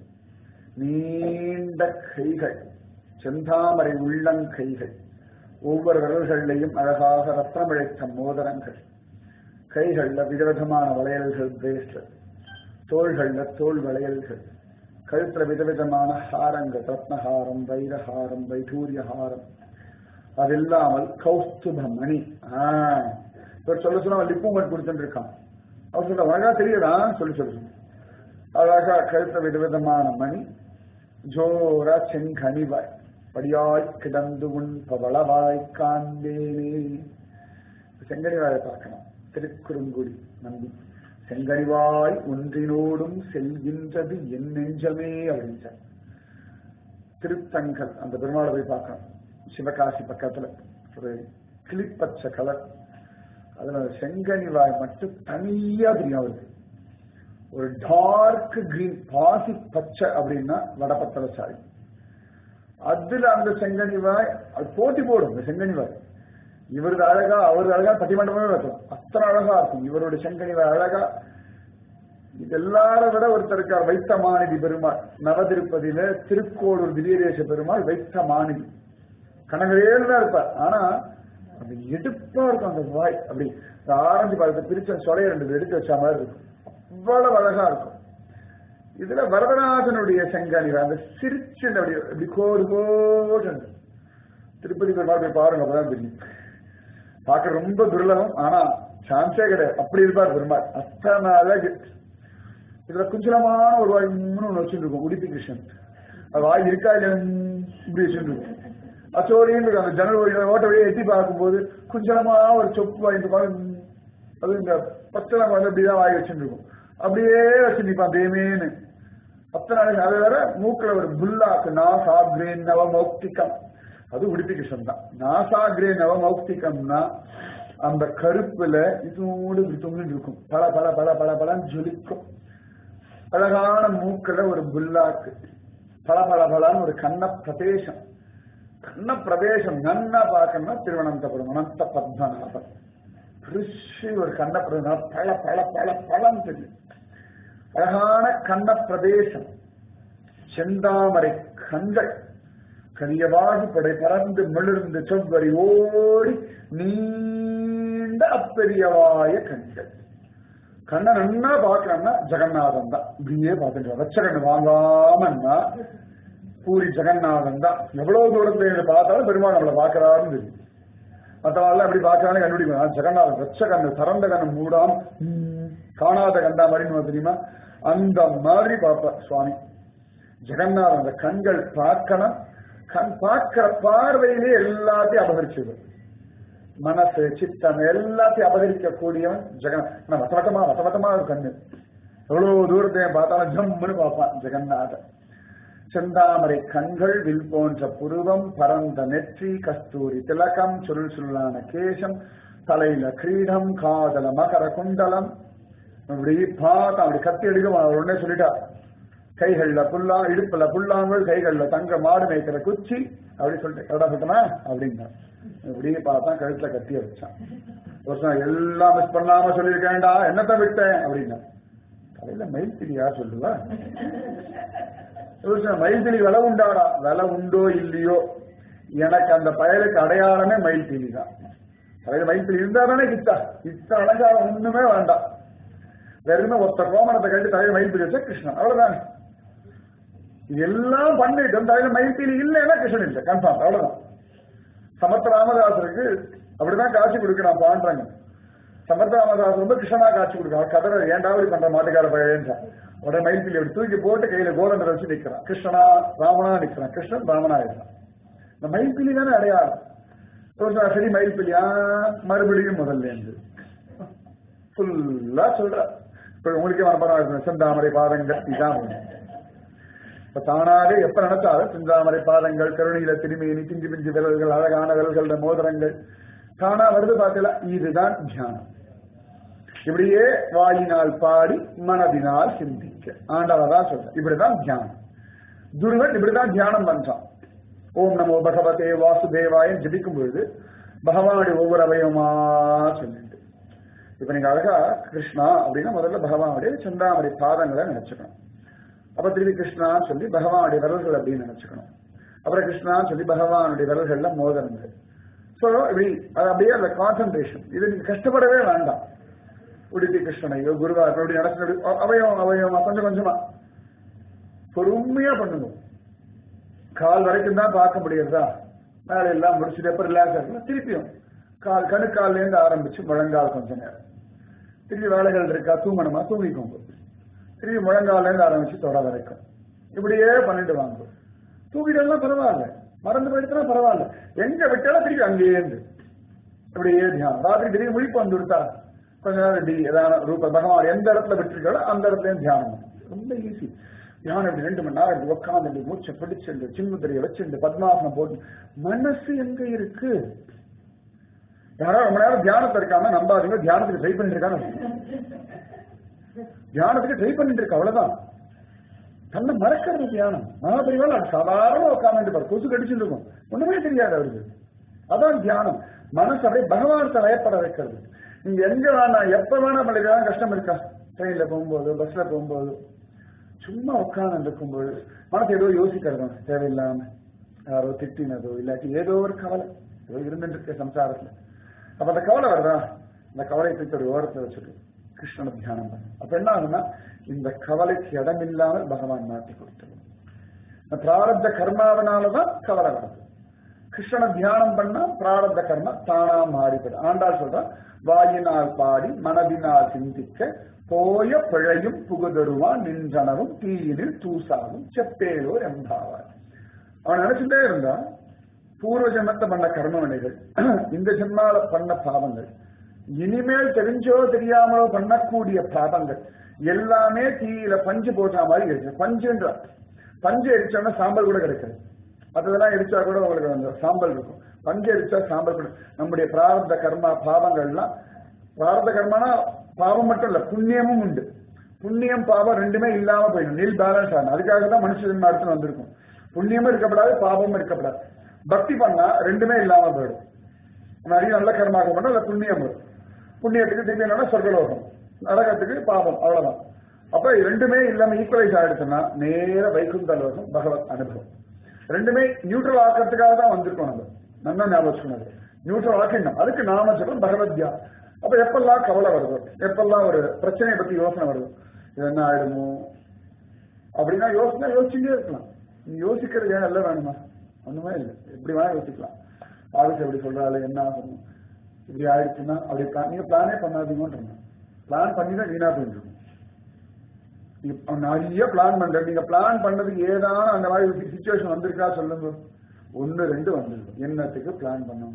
நீண்ட கைகள் செந்தாமரை உள்ளங்கைகள் ஒவ்வொரு விரல்களிலையும் அழகாக ரத்னமிழைத்த மோதிரங்கள் கைகள்ல விதவிதமான வளையல்கள் பிரேஸ்லெட் தோள்கள்ல தோல் வளையல்கள் கழுத்துல விதவிதமான ஹாரங்கள் ரத்னஹாரம் வைரஹாரம் வைடூரிய ஹாரம் அது இல்லாமல் கௌஸ்துப மணி ஆஹ் இவர் சொல்ல சொன்னா லிப்பு மட்டும் கொடுத்துட்டு இருக்கான் அவர் சொல்ற அழகா தெரியுதா சொல்லி சொல்லி சொல்லி அழகா கழுத்த விதவிதமான மணி ஜோரா செங்கனிவாய் படியாய் கிடந்து உன் பவளவாய் காண்பேனே செங்கனிவாயை பார்க்கணும் திருக்குறுங்குடி நம்பி செங்கனிவாய் ஒன்றினோடும் செல்கின்றது என் நெஞ்சமே அப்படின்னு திருத்தங்கல் அந்த பெருமாளை போய் பார்க்கணும் சிவகாசி பக்கத்துல ஒரு கிளிப்பச்சை கலர் அதுல செங்கனிவாய் மட்டும் தனியா தெரியும் அவருக்கு ஒரு டார்க் கிரீன் பாசி பச்சை அப்படின்னா வடபத்தல சாரி அதுல அந்த செங்கனிவாய் அது போட்டி போடும் அந்த செங்கனிவாய் இவரது அழகா அவரது அழகா பட்டிமண்டபமே வைக்கும் அத்தனை அழகா இருக்கும் இவருடைய செங்கனிவாய் அழகா இது எல்லாரும் விட ஒருத்தர் இருக்கார் வைத்த மாநிதி பெருமாள் நவதிருப்பதியில திருக்கோளூர் திவ்யதேச பெருமாள் வைத்த மாநிதி கனகவேல் தான் இருப்பார் ஆனா அந்த எடுப்பா இருக்கும் அந்த வாய் அப்படி ஆரஞ்சு பழத்தை பிரிச்ச சொலைய ரெண்டு எடுத்து வச்ச மாதிரி இருக்கும் அவ்வளவு அழகா இருக்கும் இதுல வரதராஜனுடைய செங்காணி அந்த சிரிச்சு அப்படி அப்படி கோடு கோடு திருப்பதி பெருமாள் போய் பாருங்க அப்பதான் தெரியும் பார்க்க ரொம்ப துர்லபம் ஆனா சான்ஸே கிடையாது அப்படி இருப்பார் பெருமாள் அத்தனை அழகு இதுல குஞ்சலமான ஒரு வாய் ஒன்று வச்சுட்டு இருக்கும் உடுப்பி கிருஷ்ணன் அது வாய் இருக்கா இல்ல இப்படி வச்சுட்டு இருக்கும் அச்சோடியும் இருக்கு அந்த ஜன்னல் வழியில ஓட்ட வழியை எட்டி பார்க்கும்போது குஞ்சலமா ஒரு சொப்பு வாங்கிட்டு அது இந்த பச்சை வந்து அப்படிதான் வாய் வச்சுட்டு இருக்கும் அப்படியே வச்சு நிப்பான் தேமேன்னு அத்தனை அழகு அதை வேற மூக்குல ஒரு புல்லாக்கு நாசா கிரேன் நவ மௌக்திகம் அது உடுப்பி கிருஷ்ணன் தான் நாசா கிரே நவ மௌக்திகம்னா அந்த கருப்புல இதோடு தொங்கிட்டு இருக்கும் பல பல பல பல பலன்னு ஜொலிக்கும் அழகான மூக்குல ஒரு புல்லாக்கு பல பல பலன்னு ஒரு கண்ண பிரதேசம் கண்ண பிரதேசம் நன்னா பார்க்கணும்னா திருவனந்தபுரம் அனந்த பத்மநாபன் ரிஷி ஒரு கண்ண பிரதேசம் பல பல பல பலம் தெரியும் அழகான கண்ண பிரதேசம் செந்தாமரை கண்கள் கரியவாகி படை பறந்து மிளிர்ந்து செவ்வரி ஓடி நீண்ட அப்பெரியவாய கண்கள் கண்ணை நன்னா பாக்குறோம்னா ஜெகநாதன் தான் இப்படியே பார்த்துட்டு வச்ச கண்ணு வாங்காமன்னா பூரி ஜெகநாதன் தான் எவ்வளவு தூரத்துல பார்த்தாலும் பெருமாள் நம்மளை பார்க்கறாருன்னு தெரியும் மற்றவாள் அப்படி பார்க்கறானே கண்டுபிடிக்கணும் ஜெகநாதன் வச்ச கண்ணு திறந்த கண்ணு மூடாம காணாத கண்டா மாதிரி தெரியுமா அந்த மாதிரி பார்ப்பார் சுவாமி ஜெகநாதன் அந்த கண்கள் பார்க்கணும் கண் பார்க்கிற பார்வையிலே எல்லாத்தையும் அபகரிச்சது மனசு சித்தம் எல்லாத்தையும் அபகரிக்கக்கூடியவன் ஜெகன் வசவட்டமா வசவட்டமா ஒரு கண்ணு எவ்வளவு தூரத்தையும் பார்த்தாலும் ஜம்முன்னு பார்ப்பான் ஜெகநாதன் செந்தாமரை கண்கள் வில் போன்ற புருவம் பரந்த நெற்றி கஸ்தூரி திலகம் சுருள் சுருளான கேசம் தலையில கிரீடம் காதல மகர குண்டலம் அப்படி பார்த்தா அப்படி கத்தி அடிக்கும் அவர் உடனே சொல்லிட்டா கைகள்ல புல்லா இடுப்புல புல்லாமல் கைகள்ல தங்க மாடு மேய்க்கிற குச்சி அப்படி சொல்லிட்டு கரடா சுட்டனா அப்படின்னா இப்படியே பார்த்தா கழுத்துல கத்திய வச்சான் ஒரு சொன்னா எல்லாம் மிஸ் பண்ணாம சொல்லியிருக்கேன்டா என்னத்த விட்டேன் அப்படின்னா தலையில மயில்பிரியா சொல்லுவா ஒரு சொன்னா மயில்பிலி விலை உண்டாடா விலை உண்டோ இல்லையோ எனக்கு அந்த பயலுக்கு அடையாளமே மயில்பிலி தான் தலையில மயில்பிலி இருந்தா தானே கித்தா கித்த அலங்காரம் ஒண்ணுமே வேண்டாம் வெறுமே ஒத்த கோமணத்தை கட்டி தலையில மயில்பிலி வச்சா கிருஷ்ணன் அவ்வளவுதானே எல்லாம் பண்ணிட்டோம் தலையில மயில்பிலி இல்லைன்னா கிருஷ்ணன் இல்லை கன்ஃபார்ம் அவ்வளவுதான் சமர்த்த ராமதாசருக்கு அப்படிதான் காட்சி கொடுக்கிறான் பாண்டாங்க சமர்த்த ராமதாஸ் ரொம்ப கிருஷ்ணனா காட்சி கொடுக்கிறான் கதற ஏன்டா இப்படி பண்ற மாட்டுக்கார பையன் உடனே மயில்பிலி அப்படி தூக்கி போட்டு கையில கோதண்டை வச்சு நிக்கிறான் கிருஷ்ணனா ராமனா நிக்கிறான் கிருஷ்ணன் ராமனா இருக்கிறான் இந்த மயில்பிலி தானே அடையாளம் ஒரு சொன்னா, சரி மயில்பிலியா மறுபடியும் முதல்ல இருந்து ஃபுல்லா சொல்ற இப்ப உங்களுக்கே மனப்படம் செந்தாமரை பாதங்கள் இதான் ஒண்ணு. இப்ப தானாக எப்ப நினைச்சாலும் செந்தாமரை பாதங்கள் கருணையில திருமேனி பிஞ்சு பிஞ்சு விரல்கள் அழகான விரல்கள் மோதிரங்கள் தானா வருது பார்த்தல இதுதான் தியானம் இப்படியே வாயினால் பாடி மனதினால் சிந்திக்க ஆண்டவரா சொல்ற இப்படிதான் தியானம் துருவன் இப்படிதான் தியானம் பண்றான் ஓம் நமோ பகவதே வாசுதேவாய ஜபிக்கும் பொழுது பகவானுடைய ஒவ்வொரு அவயவமா சொல்லிட்டு இப்ப நீங்க அழகா கிருஷ்ணா அப்படின்னா முதல்ல பகவானுடைய செந்தாமரை பாதங்களை நினைச்சுக்கணும் அப்ப திருப்பி கிருஷ்ணா சொல்லி பகவானுடைய விரல்கள் அப்படின்னு நினைச்சுக்கணும் அப்புறம் கிருஷ்ணா சொல்லி பகவானுடைய விரல்கள்ல மோதிரங்கள் சோ இப்படி அது அப்படியே அந்த கான்சன்ட்ரேஷன் இது நீங்க கஷ்டப்படவே வேண்டாம் உடுப்பி கிருஷ்ணனையோ குருவா அப்படி நடக்கிறது அவயவம் அவயவமா கொஞ்சம் கொஞ்சமா பொறுமையா பண்ணுங்க கால் வரைக்கும் தான் பார்க்க முடியுறதா வேலை எல்லாம் முடிச்சுட்டு எப்ப ரிலாக்ஸ் ஆகலாம் திருப்பியும் கால் கணுக்கால்ல இருந்து ஆரம்பிச்சு முழங்கால் கொஞ்ச நேரம் திருப்பி வேலைகள் இருக்கா தூங்கணுமா தூங்கிக்கோங்க திருப்பி முழங்கால்ல இருந்து ஆரம்பிச்சு தொட வரைக்கும் இப்படியே பண்ணிட்டு வாங்க தூங்கிட்டா பரவாயில்ல மறந்து போயிடுச்சுனா பரவாயில்ல எங்க விட்டாலும் திருப்பி அங்கேயே இருந்து இப்படியே தியானம் ராத்திரி திடீர்னு முழிப்பு வந்து விட்டா கொஞ்ச நேரம் இப்படி ஏதாவது ரூப பகவான் எந்த இடத்துல விட்டுருக்காளோ அந்த இடத்துலயும் தியானம் ரொம்ப ஈஸி தியானம் இப்படி ரெண்டு மணி நேரம் இப்படி உட்காந்து மூச்சை பிடிச்சிருந்து சின்முத்திரையை வச்சிருந்து பத்மாசனம் போட்டு மனசு எங்க இருக்கு யாரோ ரொம்ப நேரம் தியானத்தை இருக்காம நம்பாதீங்க தியானத்துக்கு ட்ரை பண்ணிட்டு இருக்காங்க தியானத்துக்கு ட்ரை பண்ணிட்டு இருக்க அவ்வளவுதான் தன்னை மறக்கிறது தியானம் மகாபரிவால் அது சாதாரண உட்காந்து பாரு கொசு கடிச்சுட்டு இருக்கும் ஒண்ணுமே தெரியாது அவருக்கு அதான் தியானம் மனசு அப்படியே பகவானத்தை வயப்பட வைக்கிறது நீங்க எங்க வேணா எப்ப வேணா பண்ணிக்கலாம் கஷ்டம் இருக்கா ட்ரெயின்ல போகும்போது பஸ்ல போகும்போது சும்மா உட்கார்ந்து இருக்கும்போது மனசு ஏதோ யோசிக்கிறது தேவையில்லாம யாரோ திட்டினதோ இல்லாட்டி ஏதோ ஒரு கவலை ஏதோ இருந்துட்டு இருக்க சம்சாரத்துல அப்ப அந்த கவலை வருதா இந்த கவலை தூக்கி ஒரு ஓரத்தை வச்சுட்டு கிருஷ்ணனை தியானம் பண்ணு அப்ப என்ன ஆகுதுன்னா இந்த கவலைக்கு இடமில்லாமல் பகவான் மாட்டி கொடுத்துருவோம் இந்த பிராரப்த கர்மாவனாலதான் கவலை வருது கிருஷ்ணனை தியானம் பண்ணா பிராரப்த கர்மா தானா மாறிப்படும் ஆண்டாள் சொல்ற வாயினால் பாடி மனதினால் சிந்திக்க போய பிழையும் புகுதருவான் நின்றனவும் தீயினில் தூசாலும் செப்பேலோ எம்பாவார் அவன் நினைச்சுட்டே இருந்தா பூர்வ ஜென்மத்தை பண்ண கர்ம வினைகள் இந்த ஜென்மால பண்ண பாவங்கள் இனிமேல் தெரிஞ்சோ தெரியாமலோ பண்ணக்கூடிய பாவங்கள் எல்லாமே தீயில பஞ்சு போட்ட மாதிரி இருக்கு பஞ்சுன்ற பஞ்சு எரிச்சோம்னா சாம்பல் கூட கிடைக்காது அதெல்லாம் எரிச்சா கூட உங்களுக்கு அந்த சாம்பல் இருக்கும் பஞ்சு எரிச்சா சாம்பல் கூட நம்முடைய பிராரப்த கர்மா பாவங்கள்லாம் பிராரப்த கர்மானா பாவம் மட்டும் இல்ல புண்ணியமும் உண்டு புண்ணியம் பாவம் ரெண்டுமே இல்லாம போயிடும் நில் பேலன்ஸ் ஆகணும் அதுக்காக தான் மனுஷ ஜென்ம அடுத்து வந்திருக்கும் புண்ணியமும் இருக்கப்படாது பாவமும் இருக்கப்படாது பக்தி பண்ணா ரெண்டுமே இல்லாம போயிடும் நிறைய நல்ல கர்மாக பண்ணா இல்ல புண்ணியம் வரும் புண்ணியத்துக்கு திருப்பி என்னன்னா சொர்க்கலோகம் நரகத்துக்கு பாவம் அவ்வளவுதான் அப்ப ரெண்டுமே இல்லாம ஈக்குவலைஸ் ஆயிடுச்சுன்னா நேர வைகுந்த லோகம் பகவத் அனுபவம் ரெண்டுமே நியூட்ரல் ஆக்கிறதுக்காக தான் வந்திருக்கோம் நம்ம நல்லா ஞாபகம் வச்சுக்கணும் நியூட்ரல் ஆக்கிடணும் அதுக்கு நாம சொல்றோம் பகவத்யா அப்ப எப்பெல்லாம் கவலை வருதோ எப்பெல்லாம் ஒரு பிரச்சனையை பத்தி யோசனை வருதோ இது என்ன ஆயிடுமோ அப்படின்னா யோசனை யோசிச்சுட்டே இருக்கலாம் நீ யோசிக்கிறது ஏன் எல்லாம் வேணுமா ஒண்ணுமே இல்லை எப்படி வேணா யோசிக்கலாம் ஆஃபீஸ் எப்படி சொல்றாரு என்ன ஆகும் இப்படி ஆயிடுச்சுன்னா அப்படி plan- நீங்க பிளானே பண்ணாதீங்கன்னு பிளான் பண்ணி தான் வீணா போயிருக்கும் நீங்க நிறைய பிளான் பண்ற நீங்க பிளான் பண்ணதுக்கு ஏதான அந்த மாதிரி சுச்சுவேஷன் வந்திருக்கா சொல்லுங்க ஒன்னு ரெண்டு வந்திருக்கும் என்னத்துக்கு பிளான் பண்ணணும்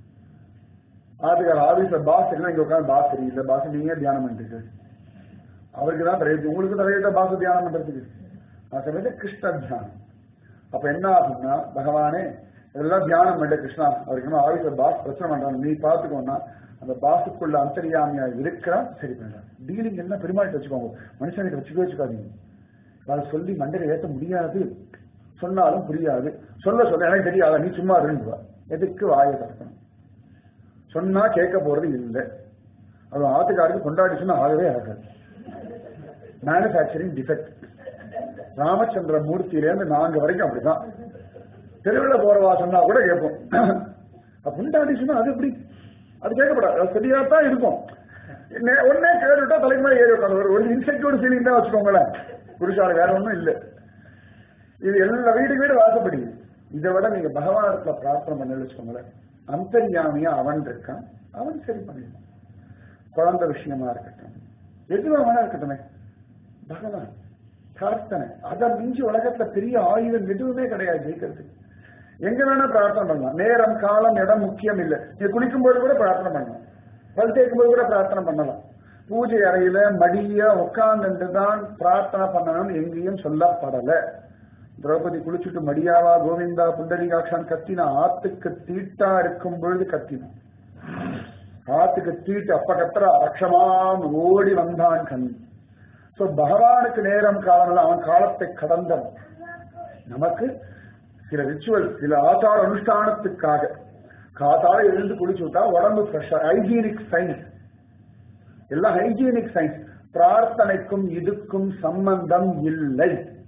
ஆதுக்கார ஆபீஸ்ல பாஸ் இல்லை இங்க உட்காந்து பாஸ் சரியில்லை பாஸ் நீங்க தியானம் பண்ணிட்டு அவருக்கு தான் தலையெழுத்து உங்களுக்கு தலையிட்ட பாஸ் தியானம் பண்றதுக்கு நான் சொல்றது கிருஷ்ண தியானம் அப்ப என்ன ஆகும்னா பகவானே இதெல்லாம் தியானம் பண்ண கிருஷ்ணா அவருக்கு இன்னும் ஆபீஸ்ல பாஸ் பிரச்சனை பண்றாங்க நீ பாத்துக்கோன்னா அந்த பாசுக்குள்ள அந்தரியாமியா இருக்கிறா சரி பண்றான் டீலிங் என்ன பெருமாள்கிட்ட வச்சுக்கோங்க மனுஷனுக்கு வச்சுக்க வச்சுக்காதீங்க அதை சொல்லி மண்டையில ஏற்ற முடியாது சொன்னாலும் புரியாது சொல்ல சொல்ல எனக்கு தெரியாத நீ சும்மா இருந்துவா எதுக்கு வாயை திறக்கணும் சொன்னா கேட்க போறது இல்லை அது ஆத்துக்காருக்கு கொண்டாடி சொன்னா ஆகவே ஆகாது மேனுஃபேக்சரிங் டிஃபெக்ட் ராமச்சந்திர மூர்த்தியிலேருந்து நாங்க வரைக்கும் அப்படிதான் தெருவில் போறவா சொன்னா கூட கேட்போம் கொண்டாடி சொன்னா அது எப்படி அது கேட்கப்படாது அது சரியா தான் இருக்கும் நே- உடனே கேட்டுட்டா தலைக்கு மேலே ஏறி உட்காந்து ஒரு இன்செக்யூர் ஃபீலிங் தான் வச்சுக்கோங்களேன் புருஷால வேற ஒண்ணும் இல்லை இது எல்லா வீடு வீடு வாசப்படி இதை விட நீங்க பகவானத்துல பிரார்த்தனை பண்ணி வச்சுக்கோங்களேன் அந்தர்யாமியா அவன் இருக்கான் அவன் சரி பண்ணிடுவான் குழந்தை விஷயமா இருக்கட்டும் எதுவா வேணா இருக்கட்டுமே பகவான் பிரார்த்தனை அதை மிஞ்சி உலகத்துல பெரிய ஆயுதம் எதுவுமே கிடையாது ஜெயிக்கிறதுக்கு எங்க வேணா பிரார்த்தனை பண்ணலாம் நேரம் காலம் இடம் முக்கியம் இல்லை நீ குளிக்கும் போது கூட பிரார்த்தனை பண்ணலாம் பல் தேய்க்கும் போது கூட பிரார்த்தனை பண்ணலாம் பூஜை அறையில மடிய உட்கார்ந்து தான் பிரார்த்தனை பண்ணணும்னு எங்கேயும் சொல்லப்படல திரௌபதி குளிச்சுட்டு மடியாவா கோவிந்தா புண்டரீகாட்சான் கத்தினா ஆத்துக்கு தீட்டா இருக்கும் பொழுது கத்தினான் ஆத்துக்கு தீட்டு அப்ப கத்துற ரக்ஷமான் ஓடி வந்தான் கண் சோ பகவானுக்கு நேரம் காலம் அவன் காலத்தை கடந்தவன் நமக்கு சில ரிச்சுவல் சில ஆச்சார அனுஷ்டானத்துக்காக காத்தால எழுந்து குளிச்சு விட்டா உடம்பு ஃப்ரெஷ்ஷா ஹைஜீனிக் சயின்ஸ் எல்லாம் ஹைஜீனிக் சயின்ஸ் பிரார்த்தனைக்கும் இதுக்கும் சம்பந்தம் இல்லை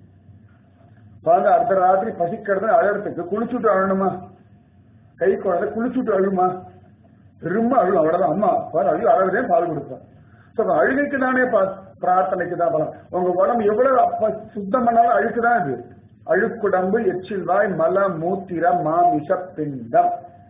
குழந்தை அடுத்த ராத்திரி பசிக்கிறது அழறதுக்கு குளிச்சுட்டு அழணுமா கை குழந்தை குளிச்சுட்டு அழுமா திரும்ப அழும் அவ்வளவுதான் அம்மா பாரு அழுகு அழகுதே பால் கொடுப்பேன் So, அப்ப அழுகைக்கு தானே பா- பிரார்த்தனைக்கு தான் பலம் உங்க உடம்பு எவ்வளவு அப்ப சுத்தம் பண்ணாலும் அழுக்கு தான் இது அழுக்குடம்பு எச்சில் வாய் மல மூத்திர மாமிச பிண்டம்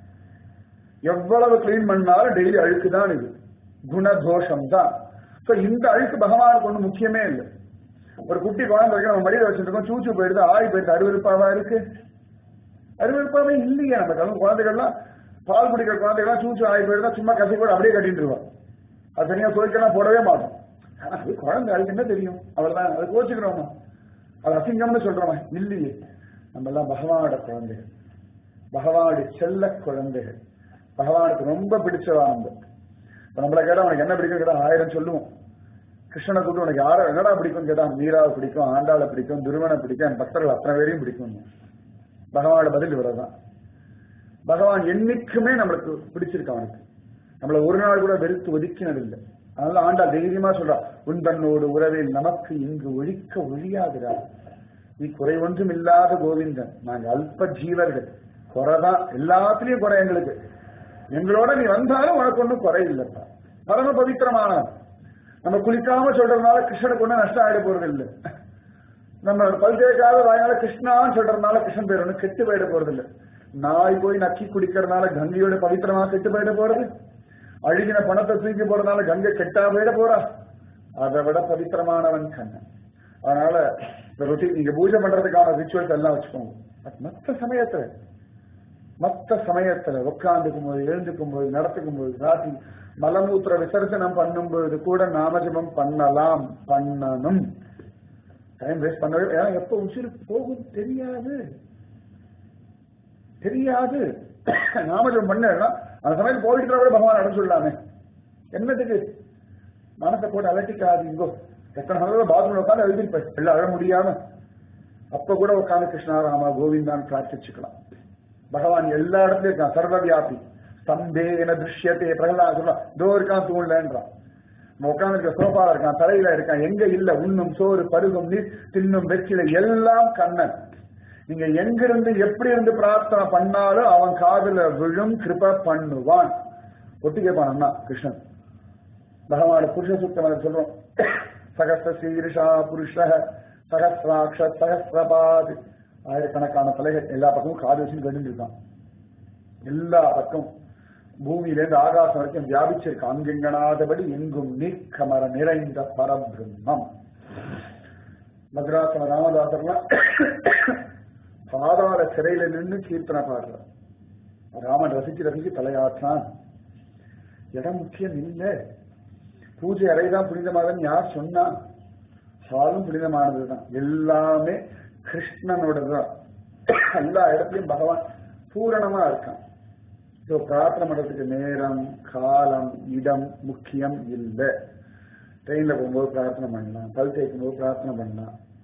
எவ்வளவு கிளீன் பண்ணாலும் டெய்லி அழுக்கு தான் இது குணதோஷம் தான் சோ இந்த அழுக்கு பகவானுக்கு ஒண்ணு முக்கியமே இல்லை ஒரு குட்டி குழந்தை வரைக்கும் நம்ம மடியில வச்சிருக்கோம் சூச்சு போயிடுது ஆய் போயிடுது அருவருப்பாவா இருக்கு அருவருப்பாவே இல்லையே நம்ம கலந்து குழந்தைகள்லாம் பால் குடிக்கிற குழந்தைகள்லாம் சூச்சு ஆய் போயிடுதா சும்மா கசி கூட அப்படியே கட்டிட்டு இருவோம் அது தனியா துவைக்கலாம் போடவே மாட்டோம் ஆனா அது குழந்தை அதுக்கு என்ன தெரியும் அவ்வளவுதான் அதை கோச்சுக்கிறோமா அது அசிங்கம்னு சொல்றோமா இல்லையே நம்ம எல்லாம் பகவானோட குழந்தைகள் பகவானுடைய செல்ல குழந்தைகள் பகவானுக்கு ரொம்ப பிடிச்சவா நம்ம இப்ப நம்மள கேட்டா உனக்கு என்ன பிடிக்கும் கேட்டா ஆயிரம் சொல்லுவோம் கிருஷ்ணனை கூப்பிட்டு உனக்கு யார என்னடா பிடிக்கும் கேட்டா மீராவை பிடிக்கும் ஆண்டாளை பிடிக்கும் துருவனை பிடிக்கும் என் பக்தர்கள் அத்தனை பேரையும் பிடிக்கும் பகவானோட பதில் இவ்வளவுதான் பகவான் என்னைக்குமே நம்மளுக்கு பிடிச்சிருக்கு அவனுக்கு நம்மள ஒரு நாள் கூட வெறுத்து ஒதுக்கினது இல்லை அதனால ஆண்டா தைரியமா சொல்றா உந்தன்னோடு உறவில் நமக்கு இங்கு ஒழிக்க ஒழியாகிறார் நீ குறை ஒன்றும் இல்லாத கோவிந்தன் நாங்க அல்ப ஜீவர்கள் குறைதான் எல்லாத்துலயும் குறை எங்களுக்கு எங்களோட நீ வந்தாலும் உனக்கு ஒன்றும் குறை இல்லப்பா பரம பவித்திரமானவன் நம்ம குளிக்காம சொல்றதுனால கிருஷ்ணனுக்கு ஒன்றும் நஷ்டம் ஆயிட போறது இல்லை நம்ம பல் தேய்க்காத வாயினால கிருஷ்ணான்னு சொல்றதுனால கிருஷ்ணன் பேர் ஒண்ணு கெட்டு போயிட போறது இல்ல நாய் போய் நக்கி குடிக்கிறதுனால கங்கையோட பவித்திரமா கெட்டு போயிட போறது அழுகின பணத்தை தூக்கி போறதுனால கங்கை கெட்டா போயிட போறா அதை விட பவித்திரமானவன் கண்ணன் அதனால இந்த ரொட்டி நீங்க பூஜை பண்றதுக்கான ரிச்சுவல்ஸ் எல்லாம் வச்சுக்கோங்க பட் மத்த சமயத்துல மத்த சமயத்துல உட்காந்துக்கும் போது எழுந்துக்கும் போது நடத்துக்கும் போது ராத்தி மலமூத்திர விசர்ஜனம் பண்ணும்போது கூட நாமஜபம் பண்ணலாம் பண்ணணும் டைம் வேஸ்ட் பண்ணவே ஏன்னா எப்ப உசிறு போகும் தெரியாது தெரியாது நாமஜபம் பண்ணா அந்த சமயத்து போயிட்டு கூட பகவான் அடைஞ்சு சொல்லலாமே என்னத்துக்கு மனசை போட்டு அலட்டிக்காதீங்கோ எத்தனை நாள் பாத்ரூம்ல உட்காந்து எழுதிருப்பேன் எல்லாம் அழ முடியாம அப்ப கூட உட்காந்து கிருஷ்ணா ராமா கோவிந்தான் பிரார்த்திச்சுக்கலாம் பகவான் எல்லா இடத்துலயும் இருக்கான் சர்வவியாபி ஸ்தம்பே என திருஷ்யத்தை பிரகலாத சொல்றான் தோ இருக்கான் தூண்லன்றான் நம்ம உட்கார்ந்து இருக்க சோஃபால இருக்கான் தலையில இருக்கான் எங்க இல்ல உண்ணும் சோறு பருகும் நீர் தின்னும் வெற்றில எல்லாம் கண்ணன் நீங்க எங்கிருந்து எப்படி இருந்து பிரார்த்தனை பண்ணாலும் அவன் காதுல விழும் கிருப பண்ணுவான் ஒட்டி கேட்பான் அண்ணா கிருஷ்ணன் பகவான புருஷ சுத்தம் சொல்றோம் சகஸ்ர சீரிஷா புருஷ சகஸ்ராட்ச சகஸ்ரபாத் ஆயிரக்கணக்கான தலைகள் எல்லா பக்கமும் காது வச்சு கண்டு இருக்கான் எல்லா பக்கம் பூமியிலேருந்து ஆகாசம் வரைக்கும் வியாபிச்சிருக்கு அங்கெங்கனாதபடி எங்கும் நீக்கமர நிறைந்த பரபிரம்மம் மதுராசன ராமதாசர்லாம் பாதாள சிறையில நின்று கீர்த்தனை பாடுற ராமன் ரசிச்சு ரசிச்சு தலையாற்றான் இடம் முக்கியம் இல்லை பூஜை அறைதான் புனிதமானதுன்னு யார் சொன்னா ஹாலும் புனிதமானதுதான் எல்லாமே கிருஷ்ணனோட தான் எல்லா இடத்துலயும் பகவான் பூரணமா இருக்கான் ஸோ பிரார்த்தனை பண்றதுக்கு நேரம் காலம் இடம் முக்கியம் இல்லை ட்ரெயின்ல போகும்போது பிரார்த்தனை பண்ணலாம் பல் தேய்க்கும் போது பிரார்த்தனை பண்ணலாம்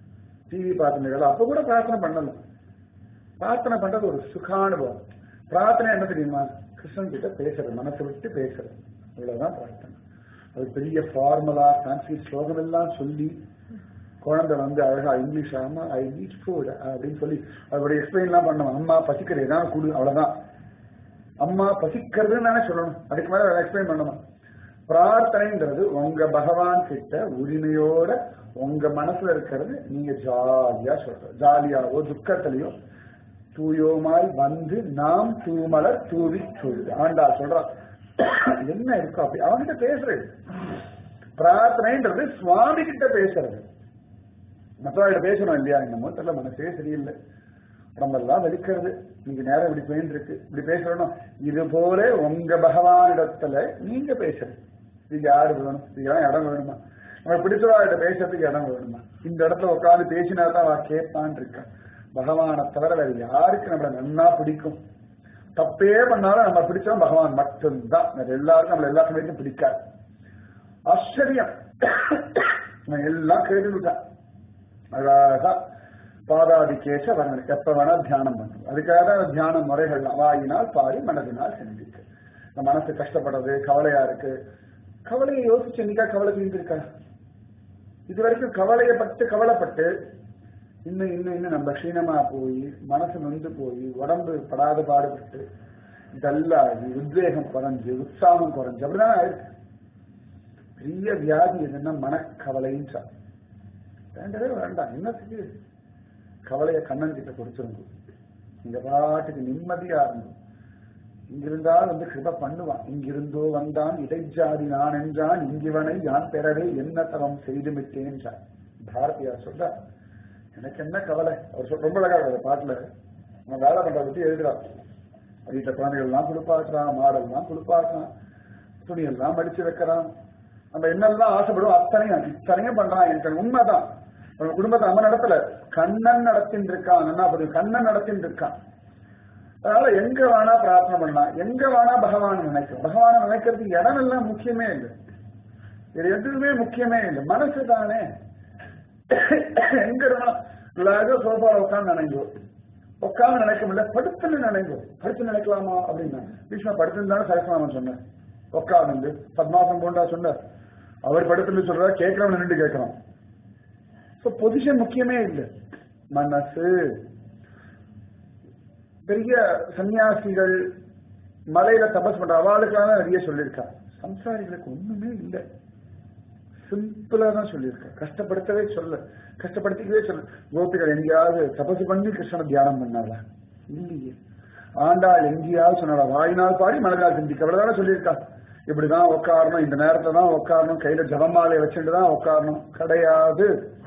டிவி பார்த்துட்டு அப்ப கூட பிரார்த்தனை பண்ணல பிரார்த்தனை பண்றது ஒரு சுகானுபவம் பிரார்த்தனை என்ன தெரியுமா கிருஷ்ணன் கிட்ட பேசுறது மனசை விட்டு பேசுறது இவ்வளவுதான் பிரார்த்தனை அது பெரிய ஃபார்முலா ஃபேன்சி ஸ்லோகம் எல்லாம் சொல்லி குழந்தை வந்து அழகா இங்கிலீஷ் ஆமா ஐ நீட் ஃபுட் அப்படின்னு சொல்லி அதோட எக்ஸ்பிளைன்லாம் பண்ணுவோம் அம்மா பசிக்கிறது ஏதாவது கொடு அவ்வளவுதான் அம்மா பசிக்கிறதுன்னு தானே சொல்லணும் அதுக்கு மேல எக்ஸ்பிளைன் பண்ணணும் பிரார்த்தனைன்றது உங்க பகவான் கிட்ட உரிமையோட உங்க மனசுல இருக்கிறது நீங்க ஜாலியா சொல்றது ஜாலியாவோ துக்கத்திலையோ தூயோமாய் வந்து நாம் தூமலர் தூவி சொல்லுது ஆண்டா சொல்றா என்ன இருக்கோ அப்படி அவன்கிட்ட பேசுறது பிரார்த்தனைன்றது சுவாமி கிட்ட பேசுறது மற்றவர்கிட்ட பேசணும் இல்லையா என்னமோ தெரியல மனசே சரியில்லை உடம்பெல்லாம் வலிக்கிறது நீங்க நேரம் இப்படி போயின்னு இருக்கு இப்படி பேசணும் இது போல உங்க பகவானிடத்துல நீங்க பேசுறது நீங்க யாரு வேணும் இதுக்கெல்லாம் இடம் வேணுமா நம்ம பிடிச்சவாட்ட பேசுறதுக்கு இடம் வேணுமா இந்த இடத்துல உட்காந்து பேசினா தான் அவ கேட்பான் இருக்கா பகவானை தவிர வேற யாருக்கு நம்மள நன்னா பிடிக்கும் தப்பே பண்ணாலும் நம்ம பிடிச்சோம் பகவான் மட்டும்தான் வேற எல்லாருக்கும் நம்மள எல்லா சமயத்தையும் பிடிக்காது ஆச்சரியம் நான் எல்லாம் கேட்டுவிட்டான் அழகா பாதாதிகேச வர்ணனை எப்ப வேணா தியானம் பண்ணும் அதுக்காக தான் தியான முறைகள்லாம் வாயினால் பாடி மனதினால் சிந்திக்கு இந்த மனசு கஷ்டப்படுறது கவலையா இருக்கு கவலையை யோசிச்சு என்னைக்கா கவலை செஞ்சிருக்கா இது வரைக்கும் கவலையை பட்டு கவலைப்பட்டு இன்னும் இன்னும் இன்னும் நம்ம க்ஷீணமா போய் மனசு நொந்து போய் உடம்பு படாத பாடுபட்டு டல்லாகி உத்வேகம் குறைஞ்சு உற்சாகம் குறைஞ்சு அப்படிதான் ஆயிருக்கு பெரிய வியாதி எதுன்னா மனக்கவலைன்னு சார் வேண்டவே வேண்டாம் என்னத்துக்கு கவலைய கண்ணன் கிட்ட கொடுத்துருங்க இந்த பாட்டுக்கு நிம்மதியா இருந்தோம் இங்கிருந்தால் வந்து கிருப பண்ணுவான் இங்கிருந்தோ வந்தான் இடைஜாதி நான் என்றான் இங்கிவனை யான் பெறவே என்ன தவம் செய்து விட்டேன் பாரதியார் சொல்ற எனக்கு என்ன கவலை அவர் சொல் ரொம்ப அழகா இருக்காரு பாட்டுல நம்ம வேலை பண்றத பத்தி எழுதுறார் வீட்டுல குழந்தைகள் எல்லாம் குளிப்பாட்டுறான் மாடெல்லாம் குளிப்பாட்டுறான் துணியெல்லாம் மடிச்சு வைக்கிறான் நம்ம என்னெல்லாம் ஆசைப்படுவோம் அத்தனையும் இத்தனையும் பண்றான் எனக்கு உண்மைதான் நம்ம குடும்பத்தை நம்ம நடத்தல கண்ணன் நடத்தின்னு இருக்கான் என்ன புரியும் கண்ணன் நடத்தின்னு இருக்கான் அதனால எங்க வேணா பிரார்த்தனை பண்ணலாம் எங்க வேணா பகவான் நினைக்கும் பகவான நினைக்கிறதுக்கு இடம் எல்லாம் முக்கியமே இல்லை இது எதுவுமே முக்கியமே இல்லை மனசு தானே எங்க இருந்தாலும் இல்லாத சோஃபால உட்காந்து நினைங்கோ உட்காந்து நினைக்க முடியல படுத்துன்னு நினைங்கோ படுத்து நினைக்கலாமா அப்படின்னா பீஷ்மா படுத்துன்னு சரஸ்வாமன் சொன்னார் உட்காந்து பத்மாசம் போண்டா சொன்னார் அவர் படுத்துன்னு சொல்றா கேட்கிறவன் நின்று கேட்கிறான் பொசிஷன் முக்கியமே இல்லை மனசு பெரிய சன்னியாசிகள் மலையில தபஸ் பண்ற அவளுக்காக நிறைய சொல்லியிருக்கா சம்சாரிகளுக்கு ஒண்ணுமே இல்லை சிம்பிளா தான் சொல்லியிருக்கா கஷ்டப்படுத்தவே சொல்ல கஷ்டப்படுத்திக்கவே சொல்ல கோபிகள் எங்கேயாவது தபசு பண்ணி கிருஷ்ணனை தியானம் பண்ணாளா இல்லையே ஆண்டாள் எங்கேயாவது சொன்னாளா வாயினால் பாடி மனதால் சிந்திக்க அவ்வளவுதானே சொல்லியிருக்கா இப்படிதான் உட்காரணும் இந்த நேரத்துல தான் உட்காரணும் கையில ஜபமாலையை வச்சுட்டு தான் உட்காரணும் கிடையாது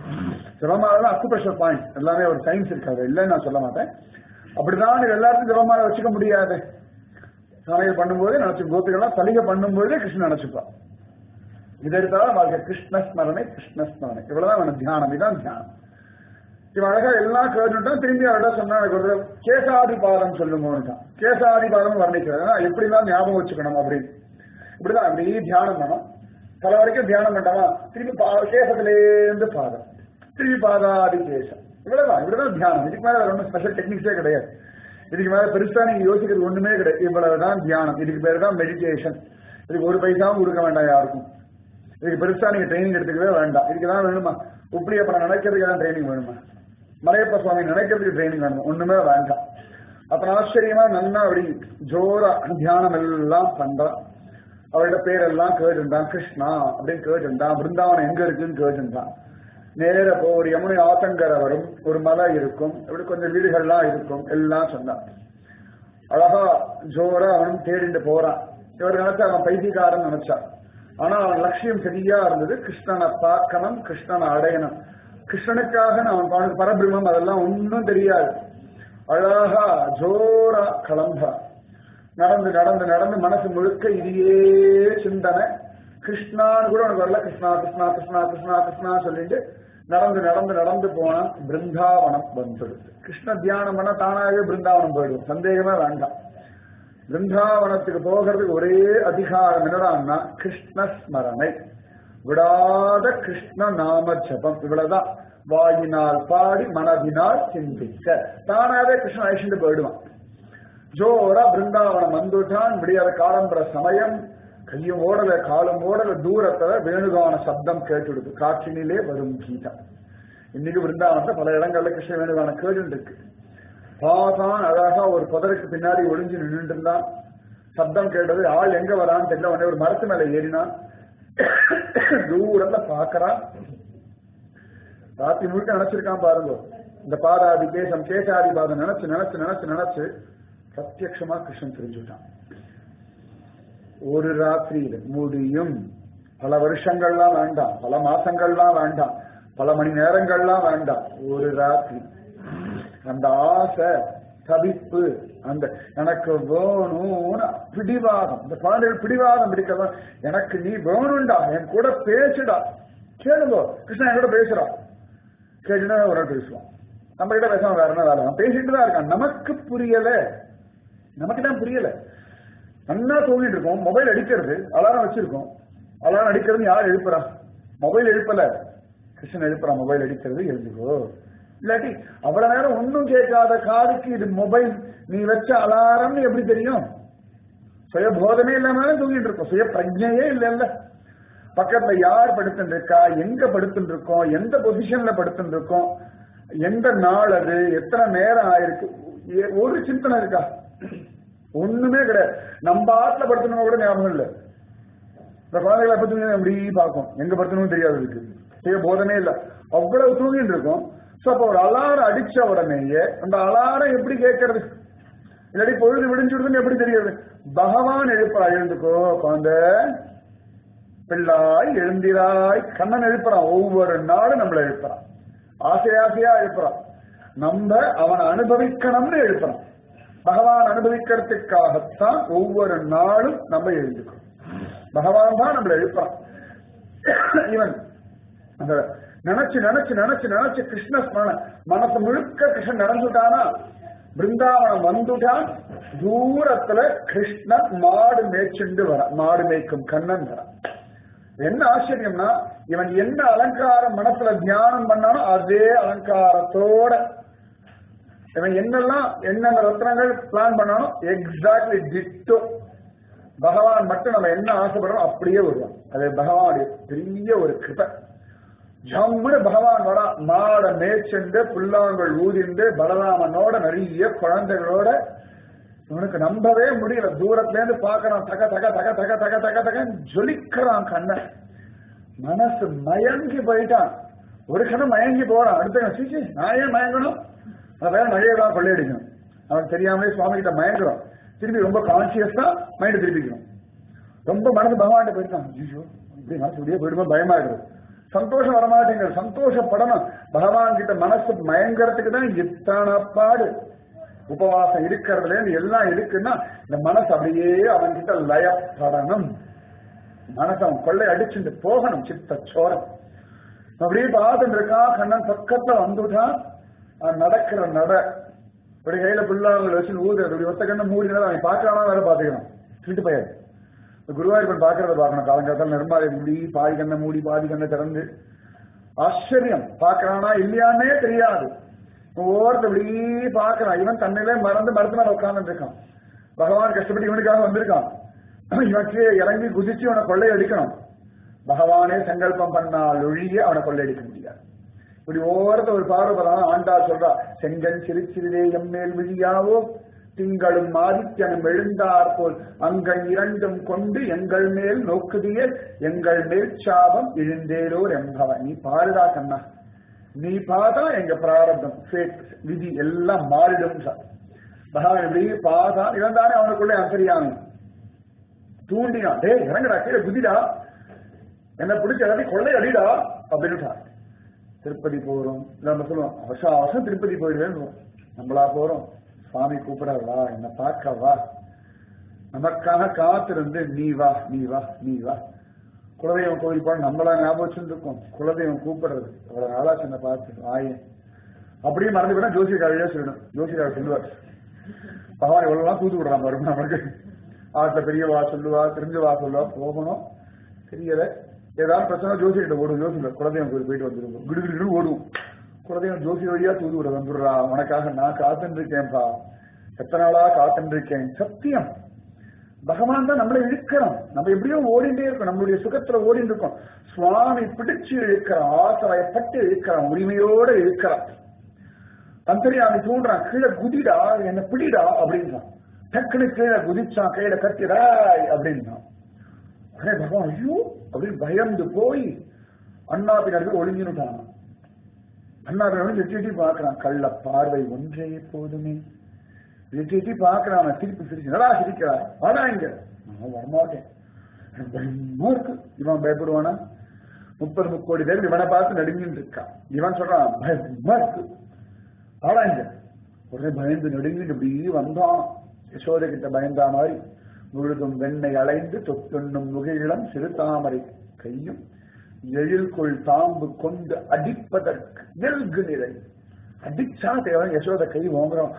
ஜபமாலை அக்குபேஷர் பாயிண்ட் எல்லாமே ஒரு சயின்ஸ் இருக்காது இல்லைன்னு நான் சொல்ல மாட்டேன் அப்படிதான் எல்லாருக்கும் ஜபமாலை வச்சுக்க முடியாது சமையல் பண்ணும்போது நினைச்சு கோபிகள்லாம் சலிகை பண்ணும்போதே கிருஷ்ணன் நினைச்சுப்பா இது எடுத்தாலும் வாழ்க்கை கிருஷ்ண ஸ்மரணை கிருஷ்ண ஸ்மரணை இவ்வளவுதான் வேணும் தியானம் இதான் தியானம் இவன் அழகா எல்லாம் கேட்டுட்டான் திரும்பி அவர்கிட்ட சொன்னா எனக்கு ஒரு கேசாதி பாதம் சொல்லுங்கன்னுட்டான் கேசாதி பாதம் வர்ணிக்கிறது எப்படிலாம் ஞாபகம் வச்சுக்கணும் அப்படின்னு இப்படிதான் அப்படி தியானம் பண்ணணும் பல வரைக்கும் தியானம் பண்ணாமா திரும்பி கேசத்திலேருந்து பாதம் திரும்பி பாதாதி கேசம் இவ்வளவுதான் இவ்வளவுதான் தியானம் இதுக்கு மேல ஒன்றும் ஸ்பெஷல் டெக்னிக்ஸே கிடையாது இதுக்கு மேல பெருசா நீங்க யோசிக்கிறது ஒண்ணுமே கிடையாது இவ்வளவுதான் தியானம் இதுக்கு பேர் தான் மெடிடேஷன் இதுக்கு ஒரு பைசாவும் கொடுக்க வேண்டாம் யாருக்கும் இதுக்கு பெருசா நீங்க ட்ரைனிங் எடுத்துக்கவே வேண்டாம் இதுக்கு தான் வேணுமா உப்படியப்ப நினைக்கிறதுக்கு தான் ட்ரைனிங் வேணுமா மலையப்ப சுவாமி நினைக்கிறதுக்கு ட்ரைனிங் வேணுமா ஒண்ணுமே வேண்டாம் அப்புறம் ஆச்சரியமா நல்லா அப்படி ஜோரா தியானம் எல்லாம் பண்றான் அவரோட பேரெல்லாம் கேட்டுட்டான் கிருஷ்ணா அப்படின்னு கேட்டுட்டான் பிருந்தாவனம் எங்க இருக்குன்னு கேட்டுட்டான் நேர போ ஒரு யமுனை ஆத்தங்கரை வரும் ஒரு மலை இருக்கும் இப்படி கொஞ்சம் வீடுகள்லாம் இருக்கும் எல்லாம் சொன்னான் அழகா ஜோரா அவனும் தேடிட்டு போறான் இவர் நினைச்சா அவன் பைத்தியக்காரன் நினைச்சான் ஆனா அவன் லட்சியம் சரியா இருந்தது கிருஷ்ணனை பார்க்கணும் கிருஷ்ணனை அடையணும் கிருஷ்ணனுக்காக அவன் பாடு பரபிரம்மம் அதெல்லாம் ஒன்னும் தெரியாது அழகா ஜோரா கிளம்பா நடந்து நடந்து நடந்து மனசு முழுக்க இதையே சிந்தனை கிருஷ்ணான்னு கூட உனக்கு வரல கிருஷ்ணா கிருஷ்ணா கிருஷ்ணா கிருஷ்ணா கிருஷ்ணா சொல்லிட்டு நடந்து நடந்து நடந்து போனா பிருந்தாவனம் வந்துடுது கிருஷ்ண தியானம் பண்ண தானாகவே பிருந்தாவனம் போயிடும் சந்தேகமே வேண்டாம் பிருந்தாவனத்துக்கு போகிறதுக்கு ஒரே அதிகாரம் என்னடான்னா கிருஷ்ண ஸ்மரணை விடாத கிருஷ்ண நாம ஜபம் இவ்வளவுதான் வாயினால் பாடி மனதினால் சிந்திக்க தானாவே கிருஷ்ணன் அழிச்சுட்டு போயிடுவான் ஜோரா பிருந்தாவனம் வந்துட்டான் விடியாத காலம்பர சமயம் கையும் ஓடல காலும் ஓடல தூரத்துல வேணுகான சப்தம் கேட்டுடுது காற்றினிலே வரும் கீதம் இன்னைக்கு பிருந்தாவனத்துல பல இடங்கள்ல கிருஷ்ண வேணுகான கேட்டு இருக்கு பாதான் அழகா ஒரு புதருக்கு பின்னாடி ஒளிஞ்சு நின்றுட்டு இருந்தான் சப்தம் கேட்டது ஆள் எங்க வரான்னு தெரியல உடனே ஒரு மரத்து மேல ஏறினான் தூரத்துல பாக்குறான் ராத்திரி முழுக்க நினைச்சிருக்கான் பாருங்க இந்த பாதாதி கேசம் கேசாதி பாதம் நினைச்சு நினைச்சு நினைச்சு நினைச்சு பிரத்யக்ஷமா கிருஷ்ணன் தெரிஞ்சுட்டான் ஒரு ராத்திரியில முடியும் பல வருஷங்கள்லாம் வேண்டாம் பல மாசங்கள்லாம் வேண்டாம் பல மணி நேரங்கள்லாம் வேண்டாம் ஒரு ராத்திரி அந்த ஆசை தவிப்பு அந்த எனக்கு வேணும்னு பிடிவாதம் இந்த குழந்தைகள் பிடிவாதம் பிடிக்கதான் எனக்கு நீ வேணும்டா என் கூட பேசுடா கேளுங்க கிருஷ்ணன் என் கூட பேசுறா கேட்டுனா ஒரு நாள் பேசுவான் நம்ம கிட்ட பேசாம வேற என்ன வேலை அவன் பேசிட்டு தான் இருக்கான் நமக்கு புரியல நமக்கு தான் புரியல நல்லா தூங்கிட்டு இருக்கோம் மொபைல் அடிக்கிறது அலாரம் வச்சிருக்கோம் அலாரம் அடிக்கிறது யார் எழுப்புறா மொபைல் எழுப்பல கிருஷ்ணன் எழுப்புறா மொபைல் அடிக்கிறது எழுதுகோ இல்லாட்டி அவ்வளவு நேரம் ஒன்னும் கேட்காத காதுக்கு இது மொபைல் நீ வச்ச அலாரம் எப்படி தெரியும் சுய போதமே இல்லாம தூங்கிட்டு இருக்கோம் சுய பிரஜையே இல்ல பக்கத்துல யார் படுத்துட்டு இருக்கா எங்க படுத்துட்டு இருக்கோம் எந்த பொசிஷன்ல படுத்துட்டு இருக்கோம் எந்த நாள் அது எத்தனை நேரம் ஆயிருக்கு ஏ- ஒரு சிந்தனை இருக்கா ஒண்ணுமே கிடையாது நம்ம ஆத்துல படுத்தணும் கூட ஞாபகம் இல்லை இந்த குழந்தைகளை எப்ப தூங்கி அப்படி பார்க்கும் எங்க படுத்தணும் தெரியாது இருக்கு சுய போதமே இல்ல அவ்வளவு தூங்கிட்டு இருக்கும் சோ அப்ப ஒரு அலாரம் அடிச்ச உடனேயே அந்த அலாரம் எப்படி கேட்கறது இல்லாட்டி பொழுது விடிஞ்சுடுதுன்னு எப்படி தெரியாது பகவான் எழுப்புறா எழுந்துக்கோ குழந்தை பிள்ளாய் எழுந்திராய் கண்ணன் எழுப்புறான் ஒவ்வொரு நாளும் நம்மளை எழுப்புறான் ஆசை ஆசையா எழுப்புறான் நம்ம அவனை அனுபவிக்கணும்னு எழுப்புறான் பகவான் அனுபவிக்கிறதுக்காகத்தான் ஒவ்வொரு நாளும் நம்ம எழுந்துக்கிறோம் பகவான் தான் நம்மளை எழுப்புறான் இவன் அந்த நினைச்சு நினைச்சு நினைச்சு நினைச்சு கிருஷ்ண ஸ்மரண மனசு முழுக்க கிருஷ்ணன் நடந்துட்டானா பிருந்தாவனம் வந்துட்டான் தூரத்துல கிருஷ்ணன் மாடு மேய்ச்சுண்டு வர மாடு மேய்க்கும் கண்ணன் வர என்ன ஆச்சரியம்னா இவன் என்ன அலங்காரம் மனசுல தியானம் பண்ணானோ அதே அலங்காரத்தோட இவன் என்னெல்லாம் என்னென்ன ரத்னங்கள் பிளான் பண்ணானோ எக்ஸாக்ட்லி டிட்டோ பகவான் மட்டும் நம்ம என்ன ஆசைப்படுறோம் அப்படியே வருவான் அது பகவானுடைய பெரிய ஒரு கிருபை ஜம்முன்னு பகவான் வரா மாட மேய்ச்சண்டு புல்லாங்கள் ஊதிண்டு பலராமனோட நிறைய குழந்தைகளோட இவனுக்கு நம்பவே முடியல தூரத்துல இருந்து பாக்குறான் தக தக தக தக தக தக தக ஜொலிக்கிறான் கண்ணன் மனசு மயங்கி போயிட்டான் ஒரு கணம் மயங்கி போறான் அடுத்த சீச்சி நான் ஏன் மயங்கணும் அதான் மழையெல்லாம் கொள்ளையடிக்கணும் அவன் தெரியாமலே சுவாமி கிட்ட மயங்குறான் திருப்பி ரொம்ப கான்சியஸா மைண்ட் திருப்பிக்கணும் ரொம்ப மனசு பகவான் போயிருக்கான் ஐயோ இப்படி மனசு இப்படியே போயிடுமா பயமா இருக்குது சந்தோஷம் வரமாட்டேங்குது சந்தோஷப்படணும் பகவான் கிட்ட மனசு மயங்கறதுக்கு தான் இத்தனை பாடு உபவாசம் இருக்கிறதுல இருந்து எல்லாம் இருக்குன்னா இந்த மனசு அப்படியே அவன் கிட்ட லயப்படணும் மனசு அவன் கொள்ளை அடிச்சுட்டு போகணும் சித்த சோரம் அப்படியே பார்த்துட்டு இருக்கான் கண்ணன் பக்கத்துல வந்துட்டான் அவன் நடக்கிற நட இப்படி கையில புல்லாங்களை வச்சு ஊதுறது இப்படி ஒத்த கண்ணை மூடினா அவன் பார்க்கறானா வேற பாத்துக்கணும் திருட்டு பையன் இந்த குருவாயூர்பன் பாக்குறத பார்க்கணும் காலங்காலத்தில் நிர்மாலை மூடி பாதி கண்ணை மூடி பாதி கண்ணை திறந்து ஆச்சரியம் பார்க்கறானா இல்லையானே தெரியாது ஒவ்வொருத்த இப்படி பார்க்கறான் இவன் தன்னிலே மறந்து மரத்து மேல உட்கார்ந்து இருக்கான் பகவான் கஷ்டப்பட்டு இவனுக்காக வந்திருக்கான் இவன் கீழே இறங்கி குதிச்சு அவனை கொள்ளை அடிக்கணும் பகவானே சங்கல்பம் பண்ணால் ஒழிய அவனை கொள்ளையடிக்க முடியாது இப்படி ஒவ்வொருத்த ஒரு பார்வபதான் ஆண்டா சொல்றா செங்கல் சிறுச்சிறிதே எம்மேல் விழியாவோ திங்களும் ஆதித்யனும் எழுந்தார் போல் அங்கள் இரண்டும் கொண்டு எங்கள் மேல் நோக்குதியல் எங்கள் மேல் சாபம் இழுந்தேரோர் என்பவன் நீ பாருடா கண்ணா நீ பார்த்தா எங்க பிராரப்தம் fate, விதி எல்லாம் மாறிடும் சார் பகவான் இப்படி பார்த்தா இவன் தானே அவனுக்குள்ளே அசரியாமி தூண்டினான் டேய் இறங்குடா கீழே குதிடா என்ன பிடிச்ச எல்லாத்தையும் கொள்ளை அடிடா அப்படின்னு திருப்பதி போறோம் இல்ல நம்ம சொல்லுவோம் அவசரம் அவசரம் திருப்பதி போயிடுவேன் நம்மளா போறோம் சுவாமி கூப்பிடவா என்ன பார்க்க வா நமக்காக காத்திருந்து நீ வா நீ வா நீ வா குலதெய்வம் கோவில் போன நம்மளா ஞாபகம் வச்சுருக்கோம் குலதெய்வம் கூப்பிடுறது அவ்வளவு நாளா சின்ன பார்த்து ஆயே அப்படியே மறந்து போனா ஜோசியக்காரையே சொல்லணும் ஜோசியக்காரர் சொல்லுவார் பகவான் இவ்வளவு தூத்து விடுறான் பாருங்க நமக்கு ஆத்த பெரியவா சொல்லுவா தெரிஞ்சவா சொல்லுவா போகணும் தெரியல ஏதாவது பிரச்சனை ஜோசிக்கிட்ட ஓடும் ஜோசியில் குலதெய்வம் கோயில் போயிட்டு வந்துருவோம் கிடு கிடு ஓடுவோம் குலதெய்வம் ஜோசி வழியா தூது விட வந்துடுறா உனக்காக நான் காத்துட்டு இருக்கேன்ப்பா எத்தனை நாளா காத்துட்டு இருக்கேன் சத்தியம் பகவான் தான் நம்மளை இழுக்கிறோம் நம்ம எப்படியோ ஓடிட்டே இருக்கோம் நம்மளுடைய சுகத்துல ஓடிட்டு இருக்கோம் சுவாமி பிடிச்சு இழுக்கிறான் ஆசைப்பட்டு இழுக்கிறான் உரிமையோட இழுக்கிறான் அந்தரியாமி தூண்டுறான் கீழே குதிடா என்ன பிடிடா அப்படின்றான் டக்குனு கீழே குதிச்சான் கையில கத்திராய் அப்படின்றான் உடனே பகவான் ஐயோ அப்படின்னு பயந்து போய் அண்ணா பின்னாடி போய் ஒளிஞ்சுட்டான் அண்ணா பின்னாடி எட்டி எட்டி பாக்குறான் கள்ள பார்வை ஒன்றே போதுமே எட்டி எட்டி பாக்குறான் அவன் திருப்பி சிரிச்சு நல்லா சிரிக்கிறா வாடா இங்க நான் வரமாட்டேன் எனக்கு பயமா இருக்கு இவன் பயப்படுவானா முப்பது முக்கோடி பேர் இவனை பார்த்து நடுங்கின்னு இருக்கான் இவன் சொல்றான் பயமா இருக்கு வாடா இங்க உடனே பயந்து நடுங்கிட்டு இப்படி வந்தான் யசோதை கிட்ட பயந்தா மாதிரி முழுதும் வெண்ணெய் அலைந்து தொத்தெண்ணும் முகையிடம் சிறு தாமரை கையும் எழில்கொள் தாம்பு கொண்டு அடிப்பதற்கு நெல்கு நிறை அடிச்சா தேவை யசோத கை ஓங்குறான்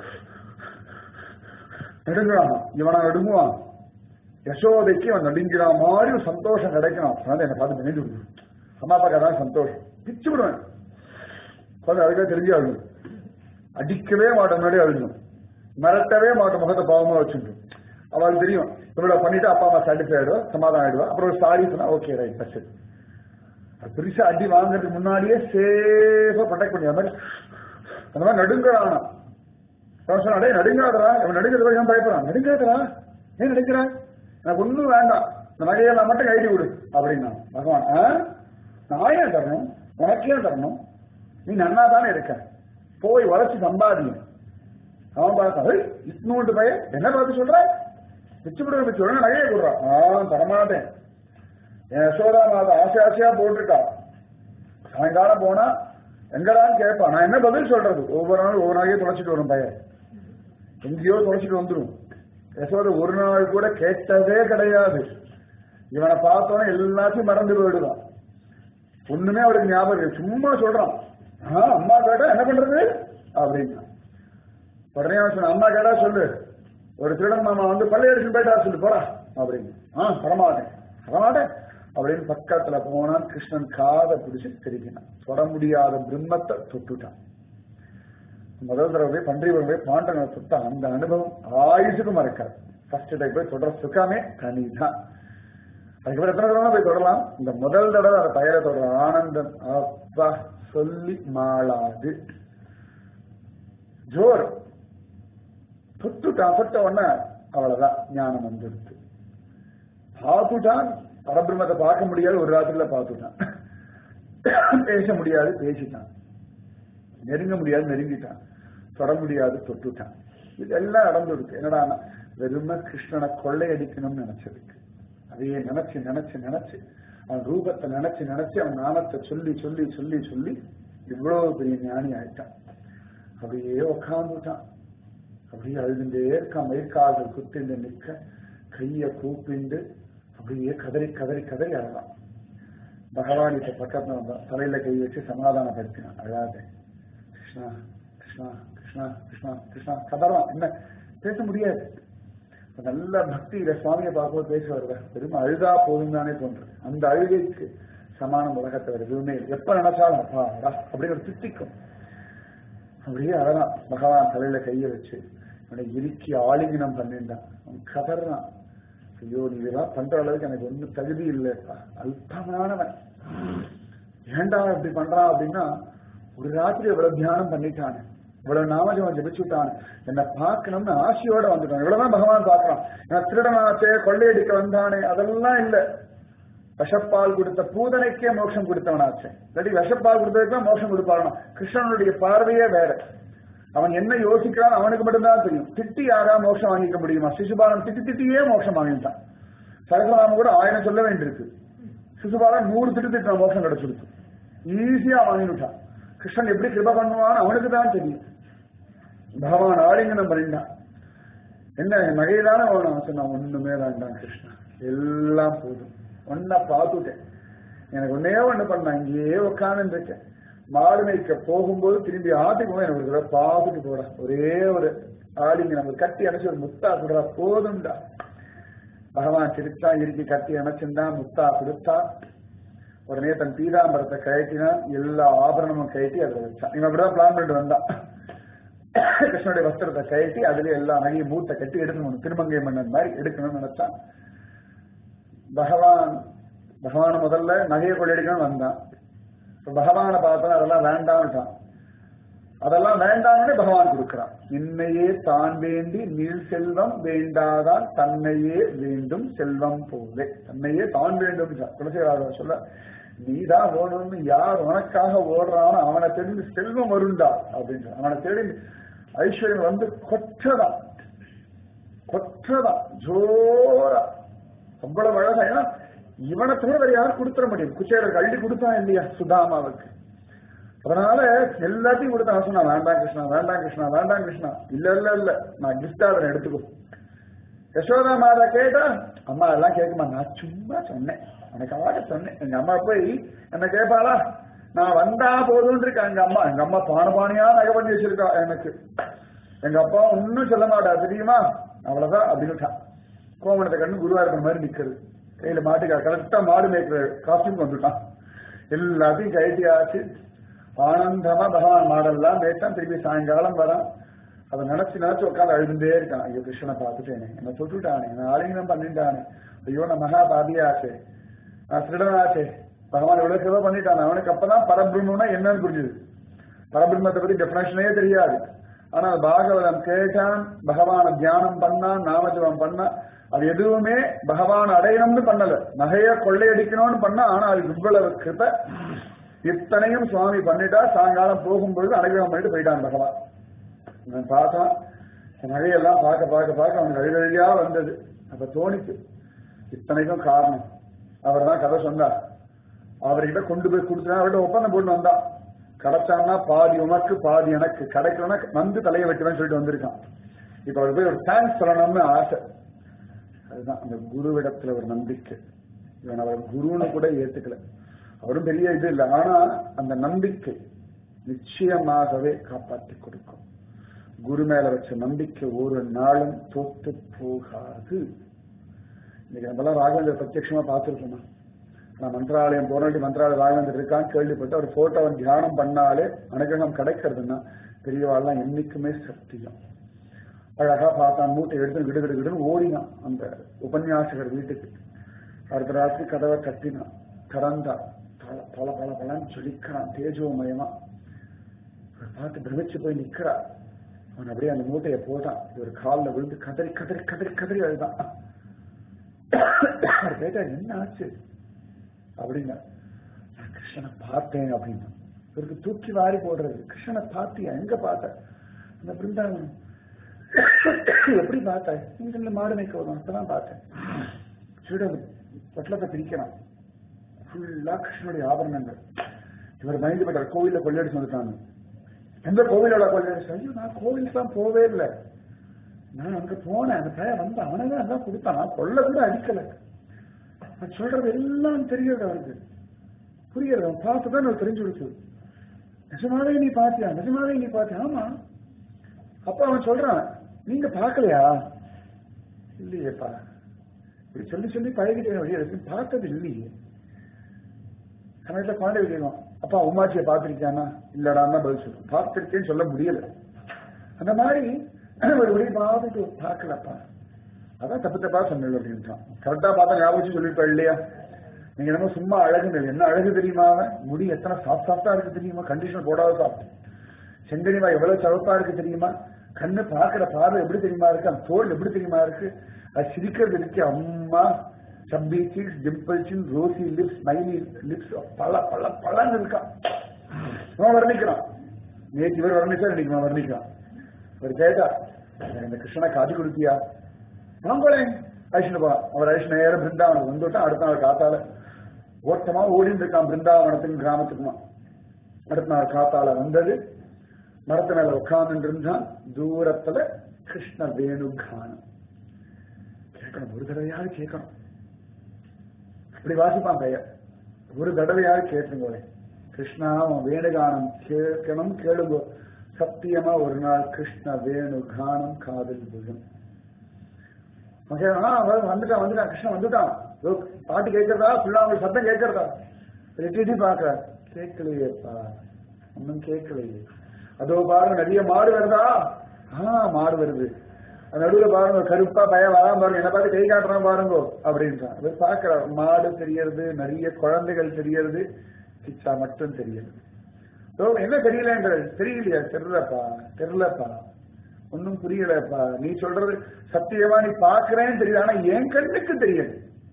நடுங்குறான் இவனா நடுங்குவான் யசோதைக்கு அவன் நடுங்கிறா மாதிரி ஒரு சந்தோஷம் கிடைக்கணும் அதனால என்னை பார்த்து நினைந்து விடுவேன் அம்மா அப்பாக்கு அதான் சந்தோஷம் பிச்சு விடுவேன் குழந்தை அதுக்காக தெரிஞ்சு அழுகும் அடிக்கவே மாட்டேன் முன்னாடி அழுகும் மிரட்டவே மாட்டோம் முகத்தை பாவமா வச்சுட்டு அவளுக்கு தெரியும் இவ்வளவு பண்ணிட்டு அப்பா அம்மா சாட்டிஸ்ஃபை ஆயிடுவா சமாதானம் ஆயிடுவா அப்புறம் ஒரு சாரி சொன்னா ஓகே ரைட் பஸ் அது பெருசா அடி வாங்குறதுக்கு முன்னாடியே சேஃபா ப்ரொடெக்ட் பண்ணி அது மாதிரி அந்த மாதிரி நடுங்கிறானா அவன் சொன்னா டேய் நடுங்காதரா இவன் நடுங்கிறது ஏன் பயப்படுறான் நடுங்காதரா ஏன் நடுக்கிறான் எனக்கு ஒண்ணும் வேண்டாம் இந்த நகையெல்லாம் மட்டும் கைடி விடு அப்படின்னா பகவான் ஆ? நான் ஏன் தரணும் உனக்கு ஏன் தரணும் நீ நன்னா தானே இருக்க போய் வளர்ச்சி சம்பாதியும் அவன் பார்த்தான் "ஏய், இட்னூண்டு பையன் என்ன பார்த்து சொல்ற பிச்சு விடுற பிச்சு விடுற நகையை கொடுறான் ஆ தரமாட்டேன் என் யசோதா மாதா ஆசை ஆசையா போட்டிருக்கா சாயங்காலம் போனா எங்கடான்னு கேட்பான் நான் என்ன பதில் சொல்றது ஒவ்வொரு நாளும் ஒவ்வொரு நாளையே தொலைச்சிட்டு வரும் பையன் எங்கேயோ தொலைச்சிட்டு வந்துடும் யசோத ஒரு நாள் கூட கேட்டதே கிடையாது இவனை பார்த்தோன்னே எல்லாத்தையும் மறந்து போயிடுவான் ஒண்ணுமே அவருக்கு ஞாபகம் இல்லை. சும்மா சொல்றான் ஆ அம்மா கேட்டா என்ன பண்றது அப்படின்னா உடனே அவன் சொன்ன அம்மா கேட்டா சொல்லு ஒரு திருடன் மாமா வந்து பள்ளி அடிச்சு போயிட்டா சொல்லு போடா அப்படின்னு ஆ வரமாட்டேன் வரமாட்டேன் அப்படின்னு பக்கத்துல போனான் கிருஷ்ணன் காதை பிடிச்சு திருப்பினான் தொட முடியாத பிரம்மத்தை தொட்டுட்டான் முதல் தடவை போய் பன்றிவன் போய் பாண்டவனை தொட்ட அந்த அனுபவம் ஆயுசுக்கு மறக்காது ஃபர்ஸ்ட் டைம் போய் தொடர சுகமே தனிதான் அதுக்கப்புறம் எத்தனை தடவை போய் தொடரலாம் இந்த முதல் தடவை அந்த பயரை தொடர ஆனந்தம் அப்பா சொல்லி மாளாது ஜோர் தொட்டுட்டான் தொட்ட உடனே அவ்வளவுதான் ஞானம் வந்துடுது பார்த்துட்டான் பரபிரம்மத்தை பார்க்க முடியாது ஒரு ராத்திரில பார்த்துட்டான் பேச முடியாது பேசிட்டான் நெருங்க முடியாது நெருங்கிட்டான் தொட முடியாது தொட்டுட்டான் இதெல்லாம் நடந்துருக்கு என்னடா வெறும கிருஷ்ணனை கொள்ளையடிக்கணும்னு நினைச்சதுக்கு அதையே நினைச்சு நினைச்சு நினைச்சு அவன் ரூபத்தை நினைச்சு நினைச்சு அவன் நாமத்தை சொல்லி சொல்லி சொல்லி சொல்லி இவ்வளவு பெரிய ஞானி ஆயிட்டான் அப்படியே உக்காந்துட்டான் அப்படியே அழுதுண்டே இருக்கான் மயிர்கால்கள் குத்திண்டு நிற்க கைய கூப்பிண்டு அப்படியே கதறி கதறி கதறி அழகான் பகவான் இப்ப பக்கத்துல வந்தான் தலையில கை வச்சு சமாதானப்படுத்தினான் அழாத கிருஷ்ணா கிருஷ்ணா கிருஷ்ணா கிருஷ்ணா கிருஷ்ணா கதறான் என்ன பேச முடியாது நல்ல பக்தியில சுவாமியை பார்க்கும்போது பேச வருவேன் வெறும் அழுதா போதும் தானே தோன்றுது அந்த அழுகைக்கு சமானம் உலகத்தை வேற எதுவுமே இல்லை. எப்ப நினைச்சாலும் அப்பா அடா அப்படிங்கிற திட்டிக்கும் அப்படியே அழகான் பகவான் தலையில கைய வச்சு அவனை இறுக்கி ஆலிங்கனம் பண்ணிட்டான் அவன் கதறான் ஐயோ நீ இதெல்லாம் பண்ற அளவுக்கு எனக்கு ஒன்றும் தகுதி இல்லைப்பா அல்பமானவன் ஏண்டா இப்படி பண்றான் அப்படின்னா ஒரு ராத்திரி இவ்வளவு தியானம் பண்ணிட்டானே இவ்வளவு நாமஜம் ஜபிச்சுட்டான் என்ன பார்க்கணும்னு ஆசையோட வந்துட்டான் இவ்வளவுதான் பகவான் பார்க்கறான் நான் திருடனாச்சே கொள்ளையடிக்க வந்தானே அதெல்லாம் இல்ல விஷப்பால் கொடுத்த பூதனைக்கே மோட்சம் கொடுத்தவனாச்சே இல்லாட்டி விஷப்பால் கொடுத்ததுக்கு மோட்சம் கொடுப்பானா கிருஷ்ணனுடைய பார்வையே வேற அவன் என்ன யோசிக்கிறான் அவனுக்கு மட்டும்தான் தெரியும் திட்டி யாரா மோட்சம் வாங்கிக்க முடியுமா சிசுபாலன் திட்டி திட்டியே மோட்சம் வாங்கிட்டான் சரசராம கூட ஆயிரம் சொல்ல வேண்டியிருக்கு சிசுபாலன் நூறு திட்டு திட்டின மோட்சம் கிடைச்சிருக்கு ஈஸியா வாங்கிவிட்டான் கிருஷ்ணன் எப்படி கிருப பண்ணுவான்னு அவனுக்கு தான் தெரியும் பகவான் ஆலிங்கனம் பண்ணிட்டான் என்ன நகையிலான வேணும் சொன்னா ஒண்ணுமே வேண்டாம் கிருஷ்ணா எல்லாம் போதும் ஒன்ன பார்த்துட்டேன் எனக்கு ஒன்னே ஒண்ணு பண்ண இங்கேயே உட்கார்ந்து இருக்கேன் மாடு மேய்க்க போகும்போது திரும்பி ஆட்டுக்கு போய் எனக்கு ஒரு தடவை பார்த்துட்டு போட ஒரே ஒரு ஆலிங்க நம்ம கட்டி அணைச்சு ஒரு முத்தா கொடுறா போதும்டா பகவான் சிரிச்சா இறுக்கி கட்டி அணைச்சிருந்தா முத்தா கொடுத்தா உடனே தன் பீதாம்பரத்தை கழட்டினான் எல்லா ஆபரணமும் கழட்டி அதுல வச்சான் இவன் அப்படிதான் பிளான் பண்ணிட்டு வந்தான் கிருஷ்ணனுடைய வஸ்திரத்தை கழட்டி அதுல எல்லா நகையும் மூட்டை கட்டி எடுக்கணும் திருமங்கை மன்னன் மாதிரி எடுக்கணும்னு நினைச்சான் பகவான் பகவான் முதல்ல நகையை கொள்ளையடிக்கணும்னு வந்தான் இப்ப பகவானை பார்த்தா அதெல்லாம் வேண்டாம்ட்டான் அதெல்லாம் வேண்டாம்னு பகவான் கொடுக்கிறான் இன்னையே தான் வேண்டி நீள் செல்வம் வேண்டாதான் தன்னையே வேண்டும் செல்வம் போலே தன்னையே தான் வேண்டும் துளசிராஜா சொல்ல நீதான் வேணும்னு யார் உனக்காக ஓடுறானோ அவனை தெரிந்து செல்வம் வருண்டா அப்படின்ற அவனை தேடி ஐஸ்வர்யம் வந்து கொற்றதான் கொற்றதான் ஜோரா அவ்வளவு அழகா ஏன்னா இவனை தவிர வேற யாரும் கொடுத்துட முடியும் குச்சேரருக்கு அள்ளி கொடுத்தான் இல்லையா சுதாமாவுக்கு அதனால எல்லாத்தையும் கொடுத்தா சொன்னா வேண்டாம் கிருஷ்ணா வேண்டாம் கிருஷ்ணா வேண்டாம் கிருஷ்ணா இல்ல இல்ல இல்ல நான் கிஃப்டா அதை எடுத்துக்கோ யசோதா மாதா கேட்டா அம்மா எல்லாம் கேட்குமா நான் சும்மா சொன்னேன் எனக்காக சொன்னேன் எங்க அம்மா போய் என்ன கேட்பாளா நான் வந்தா போதும் இருக்கா எங்க அம்மா எங்க அம்மா பான பானையா நகை பண்ணி வச்சிருக்கா எனக்கு எங்க அப்பா ஒன்னும் சொல்ல மாட்டா தெரியுமா அவ்வளவுதான் அப்படின்னு கோமணத்தை கண்ணு குருவாயிருப்ப மாதிரி நிக்கிறது கையில மாட்டுக்கா கரெக்டா மாடு மேய்க்கிற காஸ்டியூம் வந்துட்டான் எல்லாத்தையும் கழட்டியாச்சு ஆனந்தமா பகவான் மாடெல்லாம் மேய்ச்சான் திருப்பி சாயங்காலம் வரான் அதை நினைச்சு நினைச்சு உட்காந்து அழுதுண்டே இருக்கான் ஐயோ கிருஷ்ணனை பார்த்துட்டேனே என்ன தொட்டுட்டானே நான் ஆலிங்கம் பண்ணிட்டானே ஐயோ நான் மகா பாபியாச்சே நான் திருடனாச்சே பகவான் எவ்வளவு சேவை பண்ணிட்டான் அவனுக்கு அப்பதான் பரபிரம்மம்னா என்னன்னு புரிஞ்சுது பரபிரம்மத்தை பத்தி டெபினேஷனே தெரியாது ஆனா பாகவதம் கேட்டான் பகவான தியானம் பண்ணான் நாமஜபம் பண்ணா அது எதுவுமே பகவான் அடையணும்னு பண்ணல நகைய கொள்ளையடிக்கணும்னு பண்ணா ஆனா அது இவ்வளவு கிருப இத்தனையும் சுவாமி பண்ணிட்டா சாயங்காலம் போகும்பொழுது அனுகிரகம் பண்ணிட்டு போயிட்டான் பகவான் நான் பார்த்தான் நகையெல்லாம் பார்க்க பார்க்க பார்க்க அவனுக்கு அழுகழியா வந்தது அப்ப தோணிச்சு இத்தனைக்கும் காரணம் அவர் தான் கதை சொன்னார் அவர்கிட்ட கொண்டு போய் கொடுத்தா அவர்கிட்ட ஒப்பந்தம் போட்டு வந்தான் கிடைச்சான்னா பாதி உனக்கு பாதி எனக்கு கிடைக்கலன்னா வந்து தலையை வெட்டுவேன்னு சொல்லிட்டு வந்திருக்கான் இப்ப அவர் போய் ஒரு தேங்க்ஸ் சொல்லணும்னு ஆசை அதுதான் அந்த குருவிடத்துல ஒரு நம்பிக்கை இவன் அவர் குருன்னு கூட ஏத்துக்கல அவரும் பெரிய இது இல்லை ஆனா அந்த நம்பிக்கை நிச்சயமாகவே காப்பாற்றி கொடுக்கும் குரு மேல வச்ச நம்பிக்கை ஒரு நாளும் தோத்து போகாது இன்னைக்கு நம்மளாம் ராகவேந்தர் பிரத்யட்சமா பார்த்துருக்கோமா நான் மந்திராலயம் போராட்டி மந்திராலயம் ராகவேந்தர் இருக்கான்னு கேள்விப்பட்டு அவர் போட்டோவை தியானம் பண்ணாலே அனுகிரகம் கிடைக்கிறதுன்னா பெரியவாள்லாம் என்னைக்குமே சத்தியம் அழகா பார்த்தான் மூட்டை எடுத்து விடு விடு விடுன்னு ஓடினான் அந்த உபன்யாசகர் வீட்டுக்கு அடுத்த ராத்திரி கதவை கட்டினான் திறந்தா பல பல பல பலன்னு ஜொலிக்கிறான் தேஜோமயமா பார்த்து பிரமிச்சு போய் நிக்கிறா அவன் அப்படியே அந்த மூட்டையை போட்டான் ஒரு காலில் விழுந்து கதறி கதறி கதறி கதறி அழுதான் கேட்டா என்ன ஆச்சு அப்படின்னா நான் கிருஷ்ணனை பார்த்தேன் அப்படின்னா இவருக்கு தூக்கி வாரி போடுறது கிருஷ்ணனை பார்த்தியா எங்க பார்த்த அந்த பிருந்தாவனம் எப்படி பார்த்த நீங்க மாடு மேய்க்க வரும் அப்பதான் பார்த்தேன் சீட பொட்டலத்தை பிரிக்கிறான் ஃபுல்லா கிருஷ்ணனுடைய ஆபரணங்கள் இவர் பயந்து போட்டார் கோவில்ல கொள்ளையடிச்சு வந்துட்டாங்க எந்த கோவிலோட கொள்ளையடிச்சு ஐயோ நான் கோவிலுக்கு தான் போவே இல்லை நான் அங்க போனேன் அந்த பையன் வந்து அவனை தான் அதான் கொடுத்தான் நான் கொள்ள கூட அடிக்கல நான் சொல்றது எல்லாம் தெரியுது அவருக்கு புரியுது அவன் பார்த்துதான் எனக்கு தெரிஞ்சு கொடுத்து நிஜமாவே நீ பாத்தியா நிஜமாவே நீ பாத்தியா ஆமா அப்ப அவன் சொல்றான் நீங்க பாக்கலையா இல்லையேப்பா இப்படி சொல்லி சொல்லி பழகிட்டேன் வழியா இருக்கு பார்த்தது இல்லையே சமயத்துல குழந்தை கேட்கும் அப்பா உமாச்சியை பார்த்திருக்கானா இல்லடான்னா பதில் சொல்லும் பார்த்திருக்கேன்னு சொல்ல முடியல அந்த மாதிரி ஒரு வழி பார்த்துட்டு பார்க்கலப்பா அதான் தப்பு தப்பா சொன்னது அப்படின்ட்டான் கரெக்டா பார்த்தா ஞாபகம் வச்சு சொல்லிருப்பா இல்லையா நீங்க என்னமோ சும்மா அழகு என்ன அழகு தெரியுமா அவன் முடி எத்தனை சாஃப்ட் சாஃப்டா இருக்கு தெரியுமா கண்டிஷன் போடாத சாப்பிட்டு செங்கனிவா எவ்வளவு சவப்பா இருக்கு தெரியுமா கண்ணு பாக்குற பார்வை எப்படி தெரியுமா இருக்கு அந்த தோல் எப்படி தெரியுமா இருக்கு அது சிரிக்கிறது இருக்கு அம்மா chubby cheeks dimple chin rosy lips smiley lips பல பல பலன்னு இருக்கான் அவன் வர்ணிக்கிறான் நேற்று இவர் வர்ணிச்சா இன்னைக்கு அவன் வர்ணிக்கிறான் அவர் கேட்டா இந்த கிருஷ்ணனை காட்டி கொடுத்தியா வாங்கோளேன் ஐஷ்ணு போலாம் அவர் ஐஷ் நேரம் பிருந்தாவனம் வந்துட்டான் அடுத்த நாள் காத்தால ஓட்டமா ஓடிட்டு இருக்கான் பிருந்தாவனத்துக்கும் கிராமத்துக்குமா அடுத்த நாள் காத்தால வந்தது மரத்து மேல உட்கார்ந்து இருந்தான் தூரத்துல கிருஷ்ண வேணு கானம் கேட்கணும் ஒரு தடவையாவது கேட்கணும் இப்படி வாசிப்பான் பையன் ஒரு தடவையாவது கேட்டுங்களே கிருஷ்ணா அவன் வேணுகானம் கேட்கணும் கேளுங்கோ சத்தியமா ஒரு நாள் கிருஷ்ண வேணு கானம் காதல் புஜம் வந்துட்டான் வந்துட்டான் கிருஷ்ணன் வந்துட்டான் பாட்டு கேட்கறதா ஃபுல்லா அவங்க சத்தம் கேட்கறதா எட்டி எட்டி பாக்குறார் கேட்கலையேப்பா ஒன்னும் கேட்கலையே அதோ பாருங்க நிறைய மாடு வருதா ஆ மாடு வருது அது நடுவுல பாருங்க கருப்பா பயம் வராம பாருங்க என்ன பார்த்து கை காட்டுறான் பாருங்க அப்படின்றான் அவர் பாக்குற மாடு தெரியறது நிறைய குழந்தைகள் தெரியறது கிச்சா மட்டும் தெரியறது ஓ என்ன தெரியலன்றது தெரியலையா தெரியலப்பா தெரியலப்பா ஒன்னும் புரியலப்பா நீ சொல்றது சத்தியமா நீ பாக்குறேன்னு தெரியுது ஆனா என் கண்ணுக்கு தெரியுது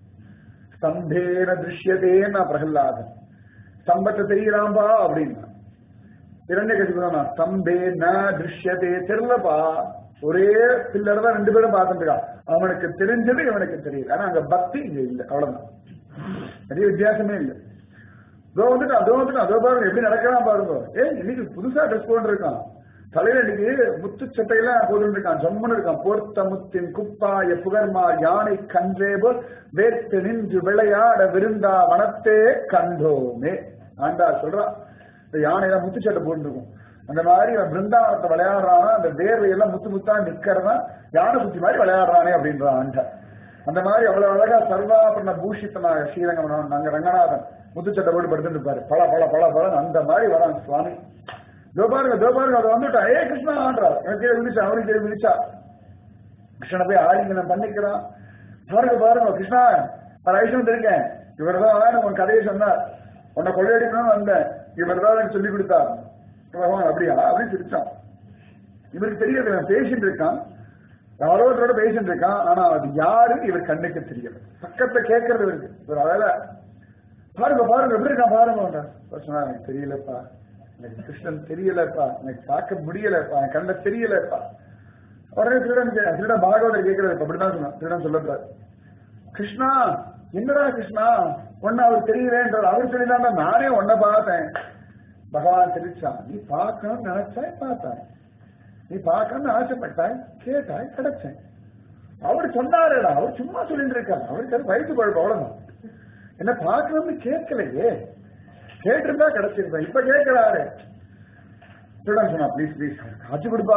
ஸ்தம்பேன திருஷ்யதேன்னா பிரகலாதன் ஸ்தம்பத்தை தெரியலாம்பா அப்படின்னா இரண்டே கட்சி ஸ்தம்பே ந திருஷ்யதே தெரியலப்பா ஒரே பில்லர் தான் ரெண்டு பேரும் பார்த்துட்டு இருக்கான் அவனுக்கு தெரிஞ்சது இவனுக்கு தெரியுது ஆனா அங்க பக்தி இங்க இல்லை அவ்வளவுதான் நிறைய வித்தியாசமே இல்லை அதோ வந்துட்டு அதோ வந்துட்டு அதோ பாருங்க எப்படி நடக்கலாம் பாருங்க ஏ இன்னைக்கு புதுசா ட்ரெஸ் போட்டு இருக்கான் தலையில இன்னைக்கு முத்து சட்டையெல்லாம் போட்டு இருக்கான் ஜம்முன்னு இருக்கான் போர்த்த முத்தின் குப்பாய புகர்மா யானை கன்றேபோல் வேர்த்து நின்று விளையாட விருந்தா வனத்தே கண்டோமே ஆண்டா சொல்றான் இந்த யானையெல்லாம் முத்து சட்டை போட்டுருக்கும் அந்த மாதிரி அவன் பிருந்தாவனத்தை விளையாடுறான் அந்த வேர்வையெல்லாம் முத்து முத்தா நிக்கிறவன் யானை குத்தி மாதிரி விளையாடுறானே அப்படின்றான் ஆண்ட அந்த மாதிரி அவ்வளவு அழகா சர்வாபரண பூஷித்தனாக ஸ்ரீரங்கம் நாங்க ரங்கநாதன் முத்துச்சட்டை போட்டு படுத்துட்டு இருப்பாரு பல பல பல பல அந்த மாதிரி வரான் சுவாமி தோ பாருங்க தோ பாருங்க அதை வந்துட்டான் ஏ கிருஷ்ணா ஆன்றார் எனக்கு கீழே விழிச்சா அவனுக்கு கீழே விழிச்சா கிருஷ்ணனை போய் ஆலிங்கனம் பண்ணிக்கிறான் பாருங்க பாருங்க கிருஷ்ணா நான் ஐஸ்வரம் இருக்கேன் இவர் தான் உன் கதையை சொன்னார் உன்னை கொள்ளையடிக்கணும்னு வந்தேன் இவர் தான் எனக்கு சொல்லி கொடுத்தார் பகவான் அப்படியா அப்படின்னு சிரிச்சான் இவருக்கு தெரியாது இவன் பேசிட்டு இருக்கான் யாரோ ஒருத்தரோட பேசிட்டு இருக்கான் ஆனா அது யாரு இவர் கண்ணுக்கு தெரியல பக்கத்துல கேட்கறது இவருக்கு இவர் அதால பாருங்க பாருங்க எப்படி இருக்கான் பாருங்க சொன்னா எனக்கு தெரியலப்பா எனக்கு கிருஷ்ணன் தெரியலப்பா எனக்கு பார்க்க முடியலப்பா என் கண்ட தெரியலப்பா உடனே திருடன் கே- திருடன் பாகவதர் கேட்கறது இப்ப அப்படிதான் சொன்னான் திருடன் சொல்லக்கூடாது கிருஷ்ணா என்னடா கிருஷ்ணா ஒன்னு அவர் தெரியலேன்றார் அவர் சொல்லிதான் நானே உன்னை பார்த்தேன் பகவான் தெரிச்சான் நீ பார்க்கணும்னு நினைச்சாய் பார்த்தாய் நீ பார்க்கணும்னு ஆசைப்பட்டாய் கேட்டாய் கிடைச்சேன் அவர் சொன்னாரேடா அவர் சும்மா சொல்லிட்டு இருக்காரு அவருக்கு அது வயிற்று குழப்பம் அவ்வளவுதான் என்ன பார்க்கணும்னு கேட்கலையே கேட்டிருந்தா கிடைச்சிருப்பேன் இப்ப கேட்கிறாரு திருடன் சொன்னா ப்ளீஸ் ப்ளீஸ் காட்சி கொடுப்பா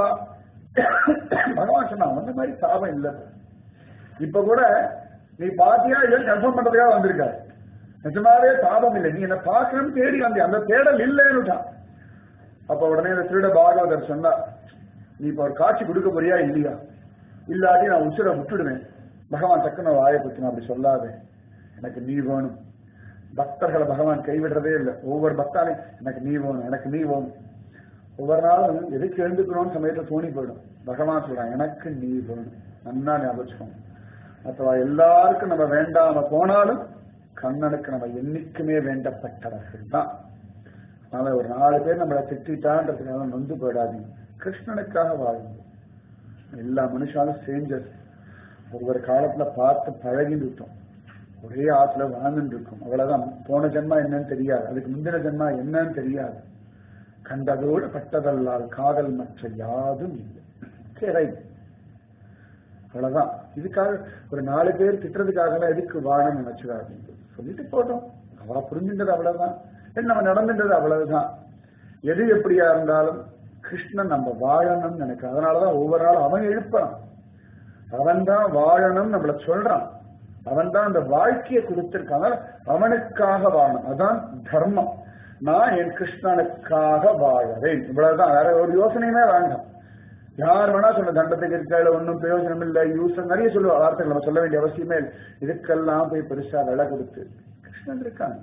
பகவான் சொன்னா அந்த மாதிரி சாபம் இல்ல இப்ப கூட நீ பாத்தியா இல்லைன்னு கன்ஃபார்ம் பண்றதுக்காக வந்திருக்காரு நிஜமாவே சாபம் இல்லை நீ என்ன பார்க்கணும்னு தேடி வந்தே அந்த தேடல் இல்லைன்னுட்டான் அப்ப உடனே இந்த திருட பாகவதர் சொன்னா நீ இப்ப ஒரு காட்சி கொடுக்க போறியா இல்லையா இல்லாட்டி நான் உசுரை விட்டுடுவேன் பகவான் டக்குன்னு வாயை பத்தி அப்படி சொல்லாதே எனக்கு நீ வேணும் பக்தர்களை பகவான் கைவிடுறதே இல்லை ஒவ்வொரு பக்தாலையும் எனக்கு நீ வேணும் எனக்கு நீ வேணும் ஒவ்வொரு நாளும் எதுக்கு எழுந்துக்கணும்னு சமயத்துல தோணி போயிடும் பகவான் சொல்றான் எனக்கு நீ வேணும் நன்னா ஞாபகம் மற்றவா எல்லாருக்கும் நம்ம வேண்டாம போனாலும் கண்ணனுக்கு நம்ம என்னைக்குமே வேண்டப்பட்டவர்கள் தான் அதனால ஒரு நாலு பேர் நம்மளை திட்டான்றதுனால நொந்து போயிடாதீங்க கிருஷ்ணனுக்காக வாழுங்க எல்லா மனுஷாலும் சேஞ்சஸ் ஒவ்வொரு காலத்துல பார்த்து பழகிட்டு ஒரே ஆத்துல வாழ்ந்துட்டு இருக்கும் அவ்வளவுதான் போன ஜென்மா என்னன்னு தெரியாது அதுக்கு முந்தின ஜென்மா என்னன்னு தெரியாது கண்டதோடு பட்டதல்லால் காதல் மற்ற யாதும் இல்லை சரி ரைட் அவ்வளவுதான் இதுக்காக ஒரு நாலு பேர் திட்டுறதுக்காக எதுக்கு வாழணும்னு நினைச்சுக்காதீங்க சொல்லிட்டு போட்டோம் அவ புரிஞ்சுட்டது அவ்வளவுதான் என்ன நம்ம நடந்துட்டது அவ்வளவுதான் எது எப்படியா இருந்தாலும் கிருஷ்ணன் நம்ம வாழணும்னு நினைக்கிறோம் அதனாலதான் ஒவ்வொரு நாளும் அவன் எழுப்பான் அவன் தான் வாழணும் நம்மள சொல்றான் அவன் தான் அந்த வாழ்க்கையை கொடுத்திருக்கான் அதனால அவனுக்காக வாழணும் அதான் தர்மம் நான் என் கிருஷ்ணனுக்காக வாழறேன் இவ்வளவுதான் வேற ஒரு யோசனையுமே வேண்டாம் யார் வேணா சொல்ல தண்டத்துக்கு இருக்காது ஒன்றும் பிரயோஜனம் இல்லை யூஸ் நிறைய சொல்லுவா வார்த்தைகள் நம்ம சொல்ல வேண்டிய அவசியமே இல்லை இதுக்கெல்லாம் போய் பெருசா விலை கொடுத்து கிருஷ்ணன் இருக்கான்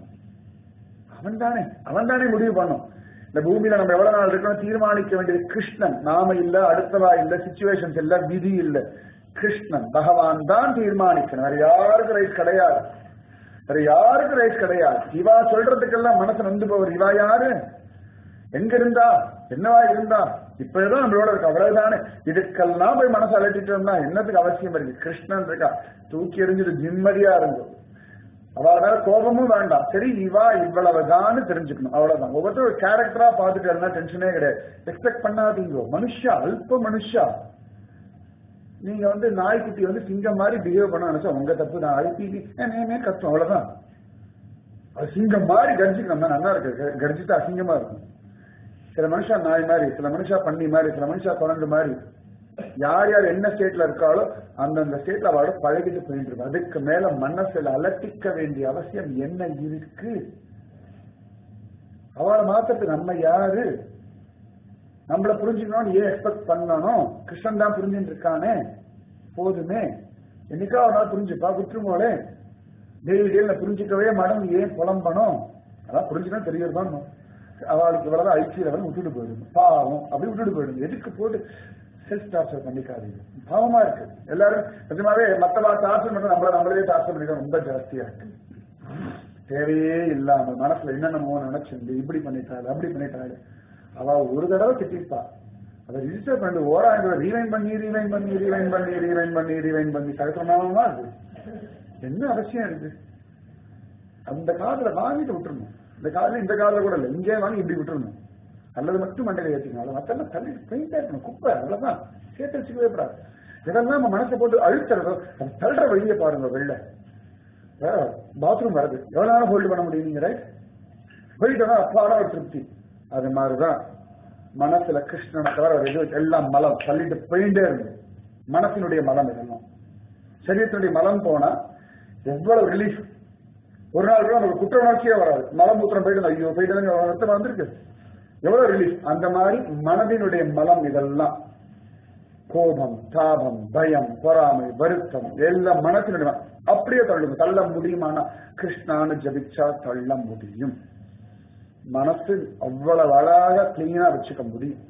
அவன் தானே அவன் தானே முடிவு பண்ணும் இந்த பூமியில நம்ம எவ்வளவு நாள் இருக்கணும் தீர்மானிக்க வேண்டியது கிருஷ்ணன் நாம இல்ல அடுத்தவா இல்ல சுச்சுவேஷன்ஸ் இல்ல விதி இல்ல கிருஷ்ணன் பகவான் தான் தீர்மானிக்கணும் வேற யாருக்கும் ரைட் கிடையாது வேற யாருக்கும் ரைட் கிடையாது இவா சொல்றதுக்கெல்லாம் மனசு நொந்து போவர் இவா யாரு எங்க இருந்தா என்னவா இருந்தா இப்ப ஏதோ நம்மளோட இருக்கு அவ்வளவுதானே இதுக்கெல்லாம் போய் மனசு அலட்டிட்டு இருந்தா என்னத்துக்கு அவசியம் இருக்கு கிருஷ்ணன் இருக்கா தூக்கி எறிஞ்சிட்டு நிம்மதியா இருந்தோம் அவளால கோபமும் வேண்டாம் சரி இவா இவ்வளவுதான்னு தெரிஞ்சுக்கணும் அவ்வளவுதான் ஒவ்வொருத்தரும் ஒரு கேரக்டரா பார்த்துட்டு எல்லாம் டென்ஷனே கிடையாது எக்ஸ்பெக்ட் பண்ணாதீங்க மனுஷா அல்ப மனுஷா நீங்க வந்து நாய்க்குட்டி வந்து சிங்கம் மாதிரி பிஹேவ் பண்ண நினைச்சா உங்க தப்பு நான் அழுத்தி ஏனே கஷ்டம் அவ்வளவுதான் அது சிங்கம் மாதிரி கர்ஜிக்கணும் நல்லா இருக்கு கர்ஜித்தா அசிங்கமா இருக்கும் சில மனுஷா நாய் மாதிரி சில மனுஷா பண்ணி மாதிரி சில மனுஷா குழந்தை மாதிரி யார் யார் என்ன ஸ்டேட்ல இருக்காளோ அந்தந்த ஸ்டேட்ல அவளோட பழகிட்டு போயிட்டு இருக்கு அதுக்கு மேல மனசுல அலட்டிக்க வேண்டிய அவசியம் என்ன இருக்கு அவளை மாத்திரத்துக்கு நம்ம யாரு நம்மள புரிஞ்சுக்கணும்னு ஏன் எக்ஸ்பெக்ட் பண்ணணும் கிருஷ்ணன் தான் புரிஞ்சுட்டு இருக்கானே போதுமே என்னைக்கா ஒரு நாள் புரிஞ்சுப்பா விட்டுருமோளே டெய்லி டெய்லி புரிஞ்சுக்கவே மாட்டோம் ஏன் புலம்பணும் அதான் புரிஞ்சுக்கணும் தெரியறதான் அவளுக்கு இவ்வளவுதான் ஐக்கிய லெவல் விட்டுட்டு போயிடும் பாவம் அப்படி விட்டுட்டு போயிடும் எதுக்கு போட்டு செல்ஃப் டார்ச்சர் பண்ணிக்காதீங்க பாவமா இருக்கு எல்லாரும் நிஜமாவே மத்தவா டார்ச்சர் பண்ண நம்மள நம்மளே டார்ச்சர் பண்ணிக்க ரொம்ப ஜாஸ்தியா இருக்கு தேவையே இல்லாம மனசுல என்னென்னமோ நினைச்சிருந்து இப்படி பண்ணிட்டாள் அப்படி பண்ணிட்டாள் அவ ஒரு தடவை திட்டிப்பா அதை ரிஜிஸ்டர் பண்ணி ஓராயிரம் ரீவைன் பண்ணி ரீவைன் பண்ணி ரீவைன் பண்ணி ரீவைன் பண்ணி ரீவைன் பண்ணி சகசமாவமா அது என்ன அவசியம் இருக்கு அந்த காதுல வாங்கிட்டு விட்டுருணும் இந்த காதுல இந்த காதுல கூட இல்லை இங்கே வாங்கி இப்படி விட்டுருணும் அல்லது மட்டும் மண்டையில ஏற்றிக்கணும் அதை மத்தெல்லாம் தள்ளி பெயிண்டா இருக்கணும் குப்பை அவ்வளவுதான் சேர்த்து வச்சுக்கவே கூடாது இதெல்லாம் நம்ம மனசை போட்டு அழுத்துறதோ அது தள்ளுற வழியை பாருங்க வெளில பாத்ரூம் வருது எவ்வளவு நேரம் ஹோல்டு பண்ண முடியும் நீங்க ரைட் போயிட்டோம்னா அப்பாட ஒரு திருப்தி அது மாதிரிதான் மனசுல கிருஷ்ணனை தவிர ஒரு இது எல்லாம் மலம் தள்ளிட்டு போயிட்டே இருக்கு மனசினுடைய மலம் இதெல்லாம் சரீரத்தினுடைய மலம் போனா எவ்வளவு ரிலீஃப் ஒரு நாள் கூட நமக்கு குற்ற உணர்ச்சியே வராது மலமூத்திரம் போயிட்டு ஐயோ போயிட்டு ரத்தம் வந்திருக்கு எவ்வளவு ரிலீஃப் அந்த மாதிரி மனதினுடைய மலம் இதெல்லாம் கோபம் தாபம் பயம் பொறாமை வருத்தம் எல்லாம் மனசினுடைய மலம். அப்படியே தள்ளுங்க தள்ள முடியுமானா கிருஷ்ணான்னு ஜபிச்சா தள்ள முடியும் மனசு அவ்வளவு அழகா கிளீனா வச்சுக்க முடியும்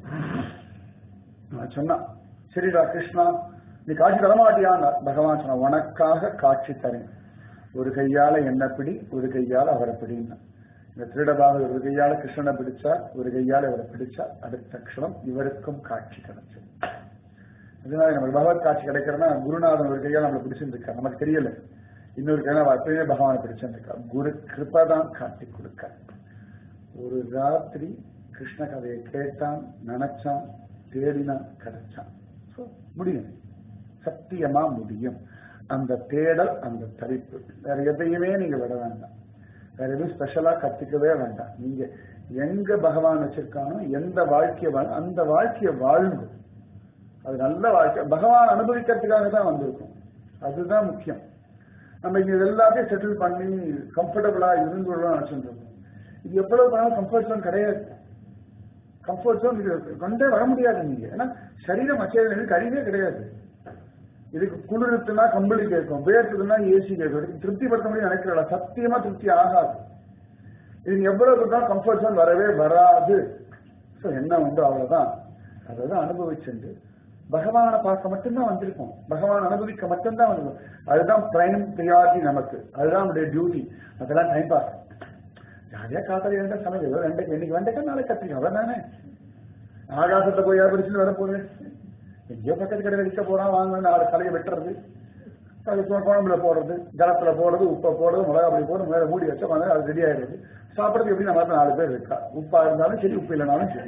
நான் சொன்னா சரிடா கிருஷ்ணா நீ காட்சி தரமாட்டியான் பகவான் சொன்ன உனக்காக காட்சி தரேன் ஒரு கையால என்ன பிடி ஒரு கையால அவரை பிடின்னா இந்த திருடபாக ஒரு கையால கிருஷ்ணனை பிடிச்சா ஒரு கையால இவரை பிடிச்சா அடுத்த க்ஷணம் இவருக்கும் காட்சி கிடைச்சது அதனால நமக்கு பகவத் காட்சி கிடைக்கிறதுனா குருநாதன் ஒரு கையால நம்மளை பிடிச்சிருக்கா நமக்கு தெரியல இன்னொரு கையால அவ எப்பயுமே பகவானை பிடிச்சிருக்கா குரு கிருப்பா தான் காட்டி கொடுக்க ஒரு ராத்திரி கிருஷ்ண கதையை கேட்டான் நினைச்சான் தேடினான் கிடைச்சான் So, முடியும் சத்தியமா முடியும் அந்த தேடல் அந்த தரிப்பு வேற எதையுமே நீங்க விட வேண்டாம் வேற எதுவும் ஸ்பெஷலா கத்துக்கவே வேண்டாம் நீங்க எங்க பகவான் வச்சிருக்கானோ எந்த வாழ்க்கைய வாழ் அந்த வாழ்க்கைய வாழுங்க அது நல்ல வாழ்க்கை பகவான் அனுபவிக்கிறதுக்காக தான் வந்திருக்கும் அதுதான் முக்கியம் நம்ம இங்க இது எல்லாத்தையும் செட்டில் பண்ணி கம்ஃபர்டபுளா இருந்துள்ளோம் நினைச்சுட்டு இருக்கோம் இது எவ்வளவு பண்ணாலும் கம்ஃபர்ட் ஜோன் கிடையாது கம்ஃபர்ட் ஜோன் இது கொண்டே வர முடியாது நீங்க ஏன்னா சரீரம் அச்சேதனை கழிவே கிடையாது இதுக்கு குளிர்த்துனா கம்பளி கேட்கும் வேர்த்துதுன்னா ஏசி கேட்கும் இதுக்கு திருப்திப்படுத்த முடியும் நினைக்கிறல சத்தியமா திருப்தி ஆகாது இது எவ்வளவு தான் கம்ஃபர்ட் ஜோன் வரவே வராது So, என்ன உண்டு அவ்வளவுதான் அதான் அனுபவிச்சுண்டு பகவானை பார்க்க மட்டும்தான் வந்திருக்கோம் பகவான் அனுபவிக்க மட்டும்தான் வந்திருக்கோம் அதுதான் பிரைம் ப்ரியாரிட்டி நமக்கு அதுதான் நம்முடைய டியூட்டி அதெல்லாம் டைம் பாஸ் ஜாலியா காத்தால இருந்தா சமையல் ஏதோ ரெண்டைக்கு இன்னைக்கு வெண்டைக்கா நாளைக்கு கத்திரிக்கா அவ்வளவு தானே ஆகாசத்தை போய் யார் படிச்சுட்டு வர போகுது எங்கேயோ பக்கத்து கடையில் விற்க போறான் வாங்க நாலு தலையை வெட்டுறது அது சு- குழம்புல போடுறது ஜலத்துல போடுறது உப்பை போடுறது மிளகா பொடி போடுறது மேல மூடி வச்சா வந்து அது ரெடி ஆயிடுது சாப்பிடுறது எப்படி நம்ம நாலு பேர் இருக்கா உப்பா இருந்தாலும் சரி உப்பு இல்லைனாலும் சரி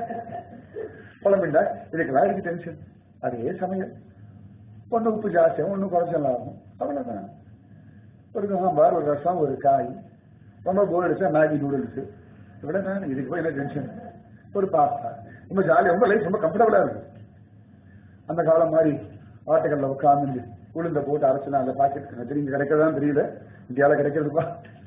குழம்பிண்டா இதுக்கெல்லாம் இருக்கு டென்ஷன் அதே சமயம் ஒண்ணு உப்பு ஜாஸ்தியாகும் ஒண்ணு குறைச்சலாம் ஆகும் அவ்வளவுதான் ஒரு சாம்பார் ஒரு ரசம் ஒரு காய் ரொம்ப போர் அடிச்சா மேகி நூடுல்ஸ் இவ்வளவுதான் இதுக்கு போய் என்ன டென்ஷன் ஒரு பாஸ்தா ரொம்ப ஜாலியா ரொம்ப லைஃப் ரொம்ப கம்ஃபர்டபுளா இருக்கு அந்த காலம் மாதிரி ஆட்டுக்கல்ல உட்காந்து உளுந்த போட்டு அரைச்சுனா அந்த பாக்கெட் திரும்பி கிடைக்கிறதா தெரியல இந்தியாவில கிடைக்கிறதுப்பா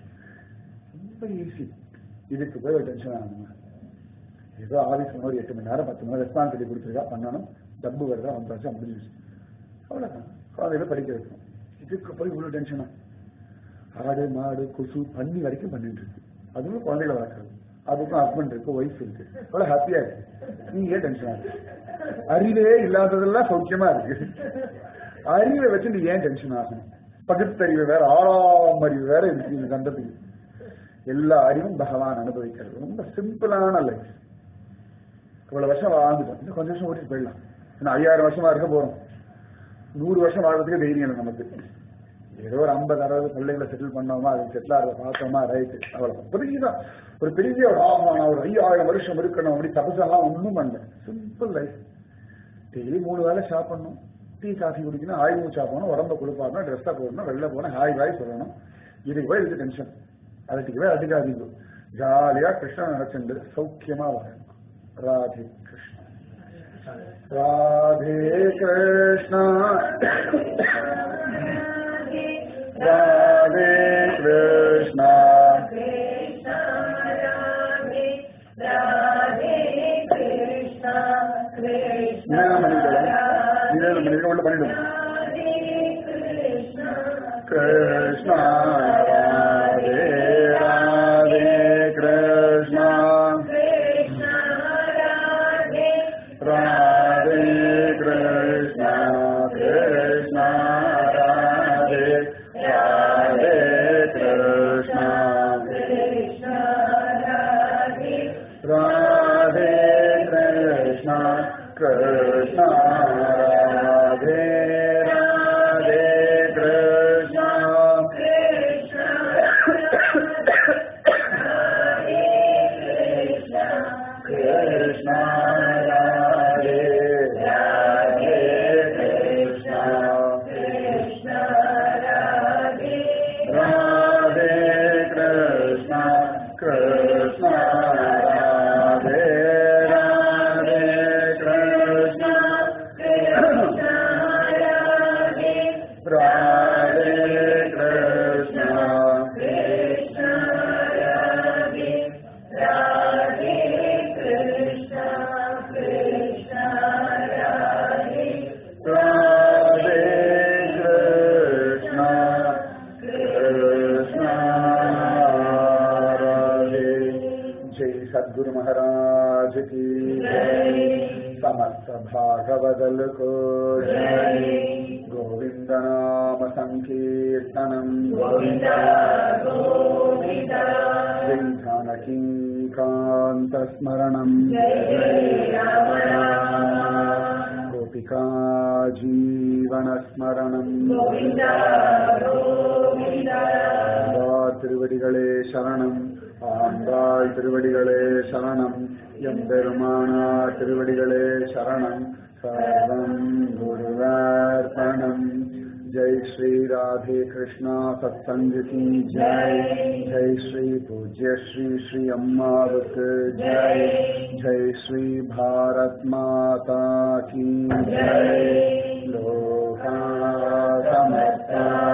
ரொம்ப ஈஸி இதுக்கு போய் ஒரு டென்ஷன் ஆகணும் ஏதோ ஆபீஸ் ஒரு எட்டு மணி நேரம் பத்து மணி நேரம் ரெஸ்பான்சிபிலிட்டி கொடுத்துருக்கா பண்ணணும் டப்பு வருதா வந்து வருஷம் முடிஞ்சிச்சு அவ்வளவுதான் குழந்தைகளை படிக்க வைக்கணும் இதுக்கு போய் இவ்வளவு டென்ஷனா ஆடு மாடு கொசு பண்ணி வரைக்கும் பண்ணிட்டு இருக்கு அதுவும் குழந்தைகளை வளர்க்குறது அதுக்கும் ஹஸ்பண்ட் இருக்கு ஒய்ஃப் இருக்கு அவ்வளவு ஹாப்பியா இருக்கு நீங்க ஏன் டென்ஷனா இருக்கு அறிவே இல்லாததெல்லாம் சௌக்கியமா இருக்கு அறிவை வச்சு நீ ஏன் டென்ஷன் ஆகணும் பகுத்தறிவு வேற ஆறாம் அறிவு வேற இருக்கு இந்த கண்டத்துக்கு எல்லா அறிவும் பகவான் அனுபவிக்கிறது ரொம்ப சிம்பிளான லைஃப் இவ்வளவு வருஷம் வாழ்ந்துட்டோம் இன்னும் கொஞ்சம் வருஷம் ஓட்டிட்டு போயிடலாம் இன்னும் ஐயாயிரம் வருஷமா இருக்க போறோம் நூறு வருஷம் வாழ்றதுக்கு தைரியம் இல்லை நமக்கு ஏதோ ஒரு ஐம்பது அறுபது பிள்ளைங்களை செட்டில் பண்ணோமா அது செட்டில் ஆகிறத பார்த்தோமா ரைட்டு அவ்வளவு பெரியதான் ஒரு பெரிய ஒரு ஆஹா நான் ஒரு ஐயாயிரம் வருஷம் இருக்கணும் அப்படி தபசெல்லாம் ஒன்றும் பண்ணல சிம்பிள் லைஃப் டெய்லி மூணு வேளை சாப்பிடணும் டீ காஃபி குடிக்கணும் ஆய் மூச்சு சாப்பிடணும் உடம்ப கொடுப்பாக்கணும் ட்ரெஸ்ஸாக போடணும் வெளில போகணும் ஹாய் பாய் சொல்லணும் இதுக்கு போய் இதுக்கு டென்ஷன் அதுக்கு போய் அதிகாரிங்க ஜாலியா கிருஷ்ணன் நினைச்சுண்டு சௌக்கியமா வரணும் ராதே கிருஷ்ணா ராதே கிருஷ்ணா ராதே கிருஷ்ணா कृष्ण राधे राधे कृष्ण राधे कृष्ण राधे कृष्ण कृष्ण राधे जय सद्गुरु महाराज की जय समस्त भागवदल को जय गोविंद नाम संकीर्तनम जय जानकी कांत स्मरणम गोपिका जीवन स्मरणम திருவடிகளே சரணம் ஆண்டாள் திருவடிகளே சரணம் எம்பெருமானா திருவடிகளே சரணம் சர்வம் குருவார்ப்பணம் जय श्री राधे कृष्णा सत्संग की जय जय श्री पूज्य श्री श्री अम्मावत जय जय श्री भारत माता की जय लोका समस्ता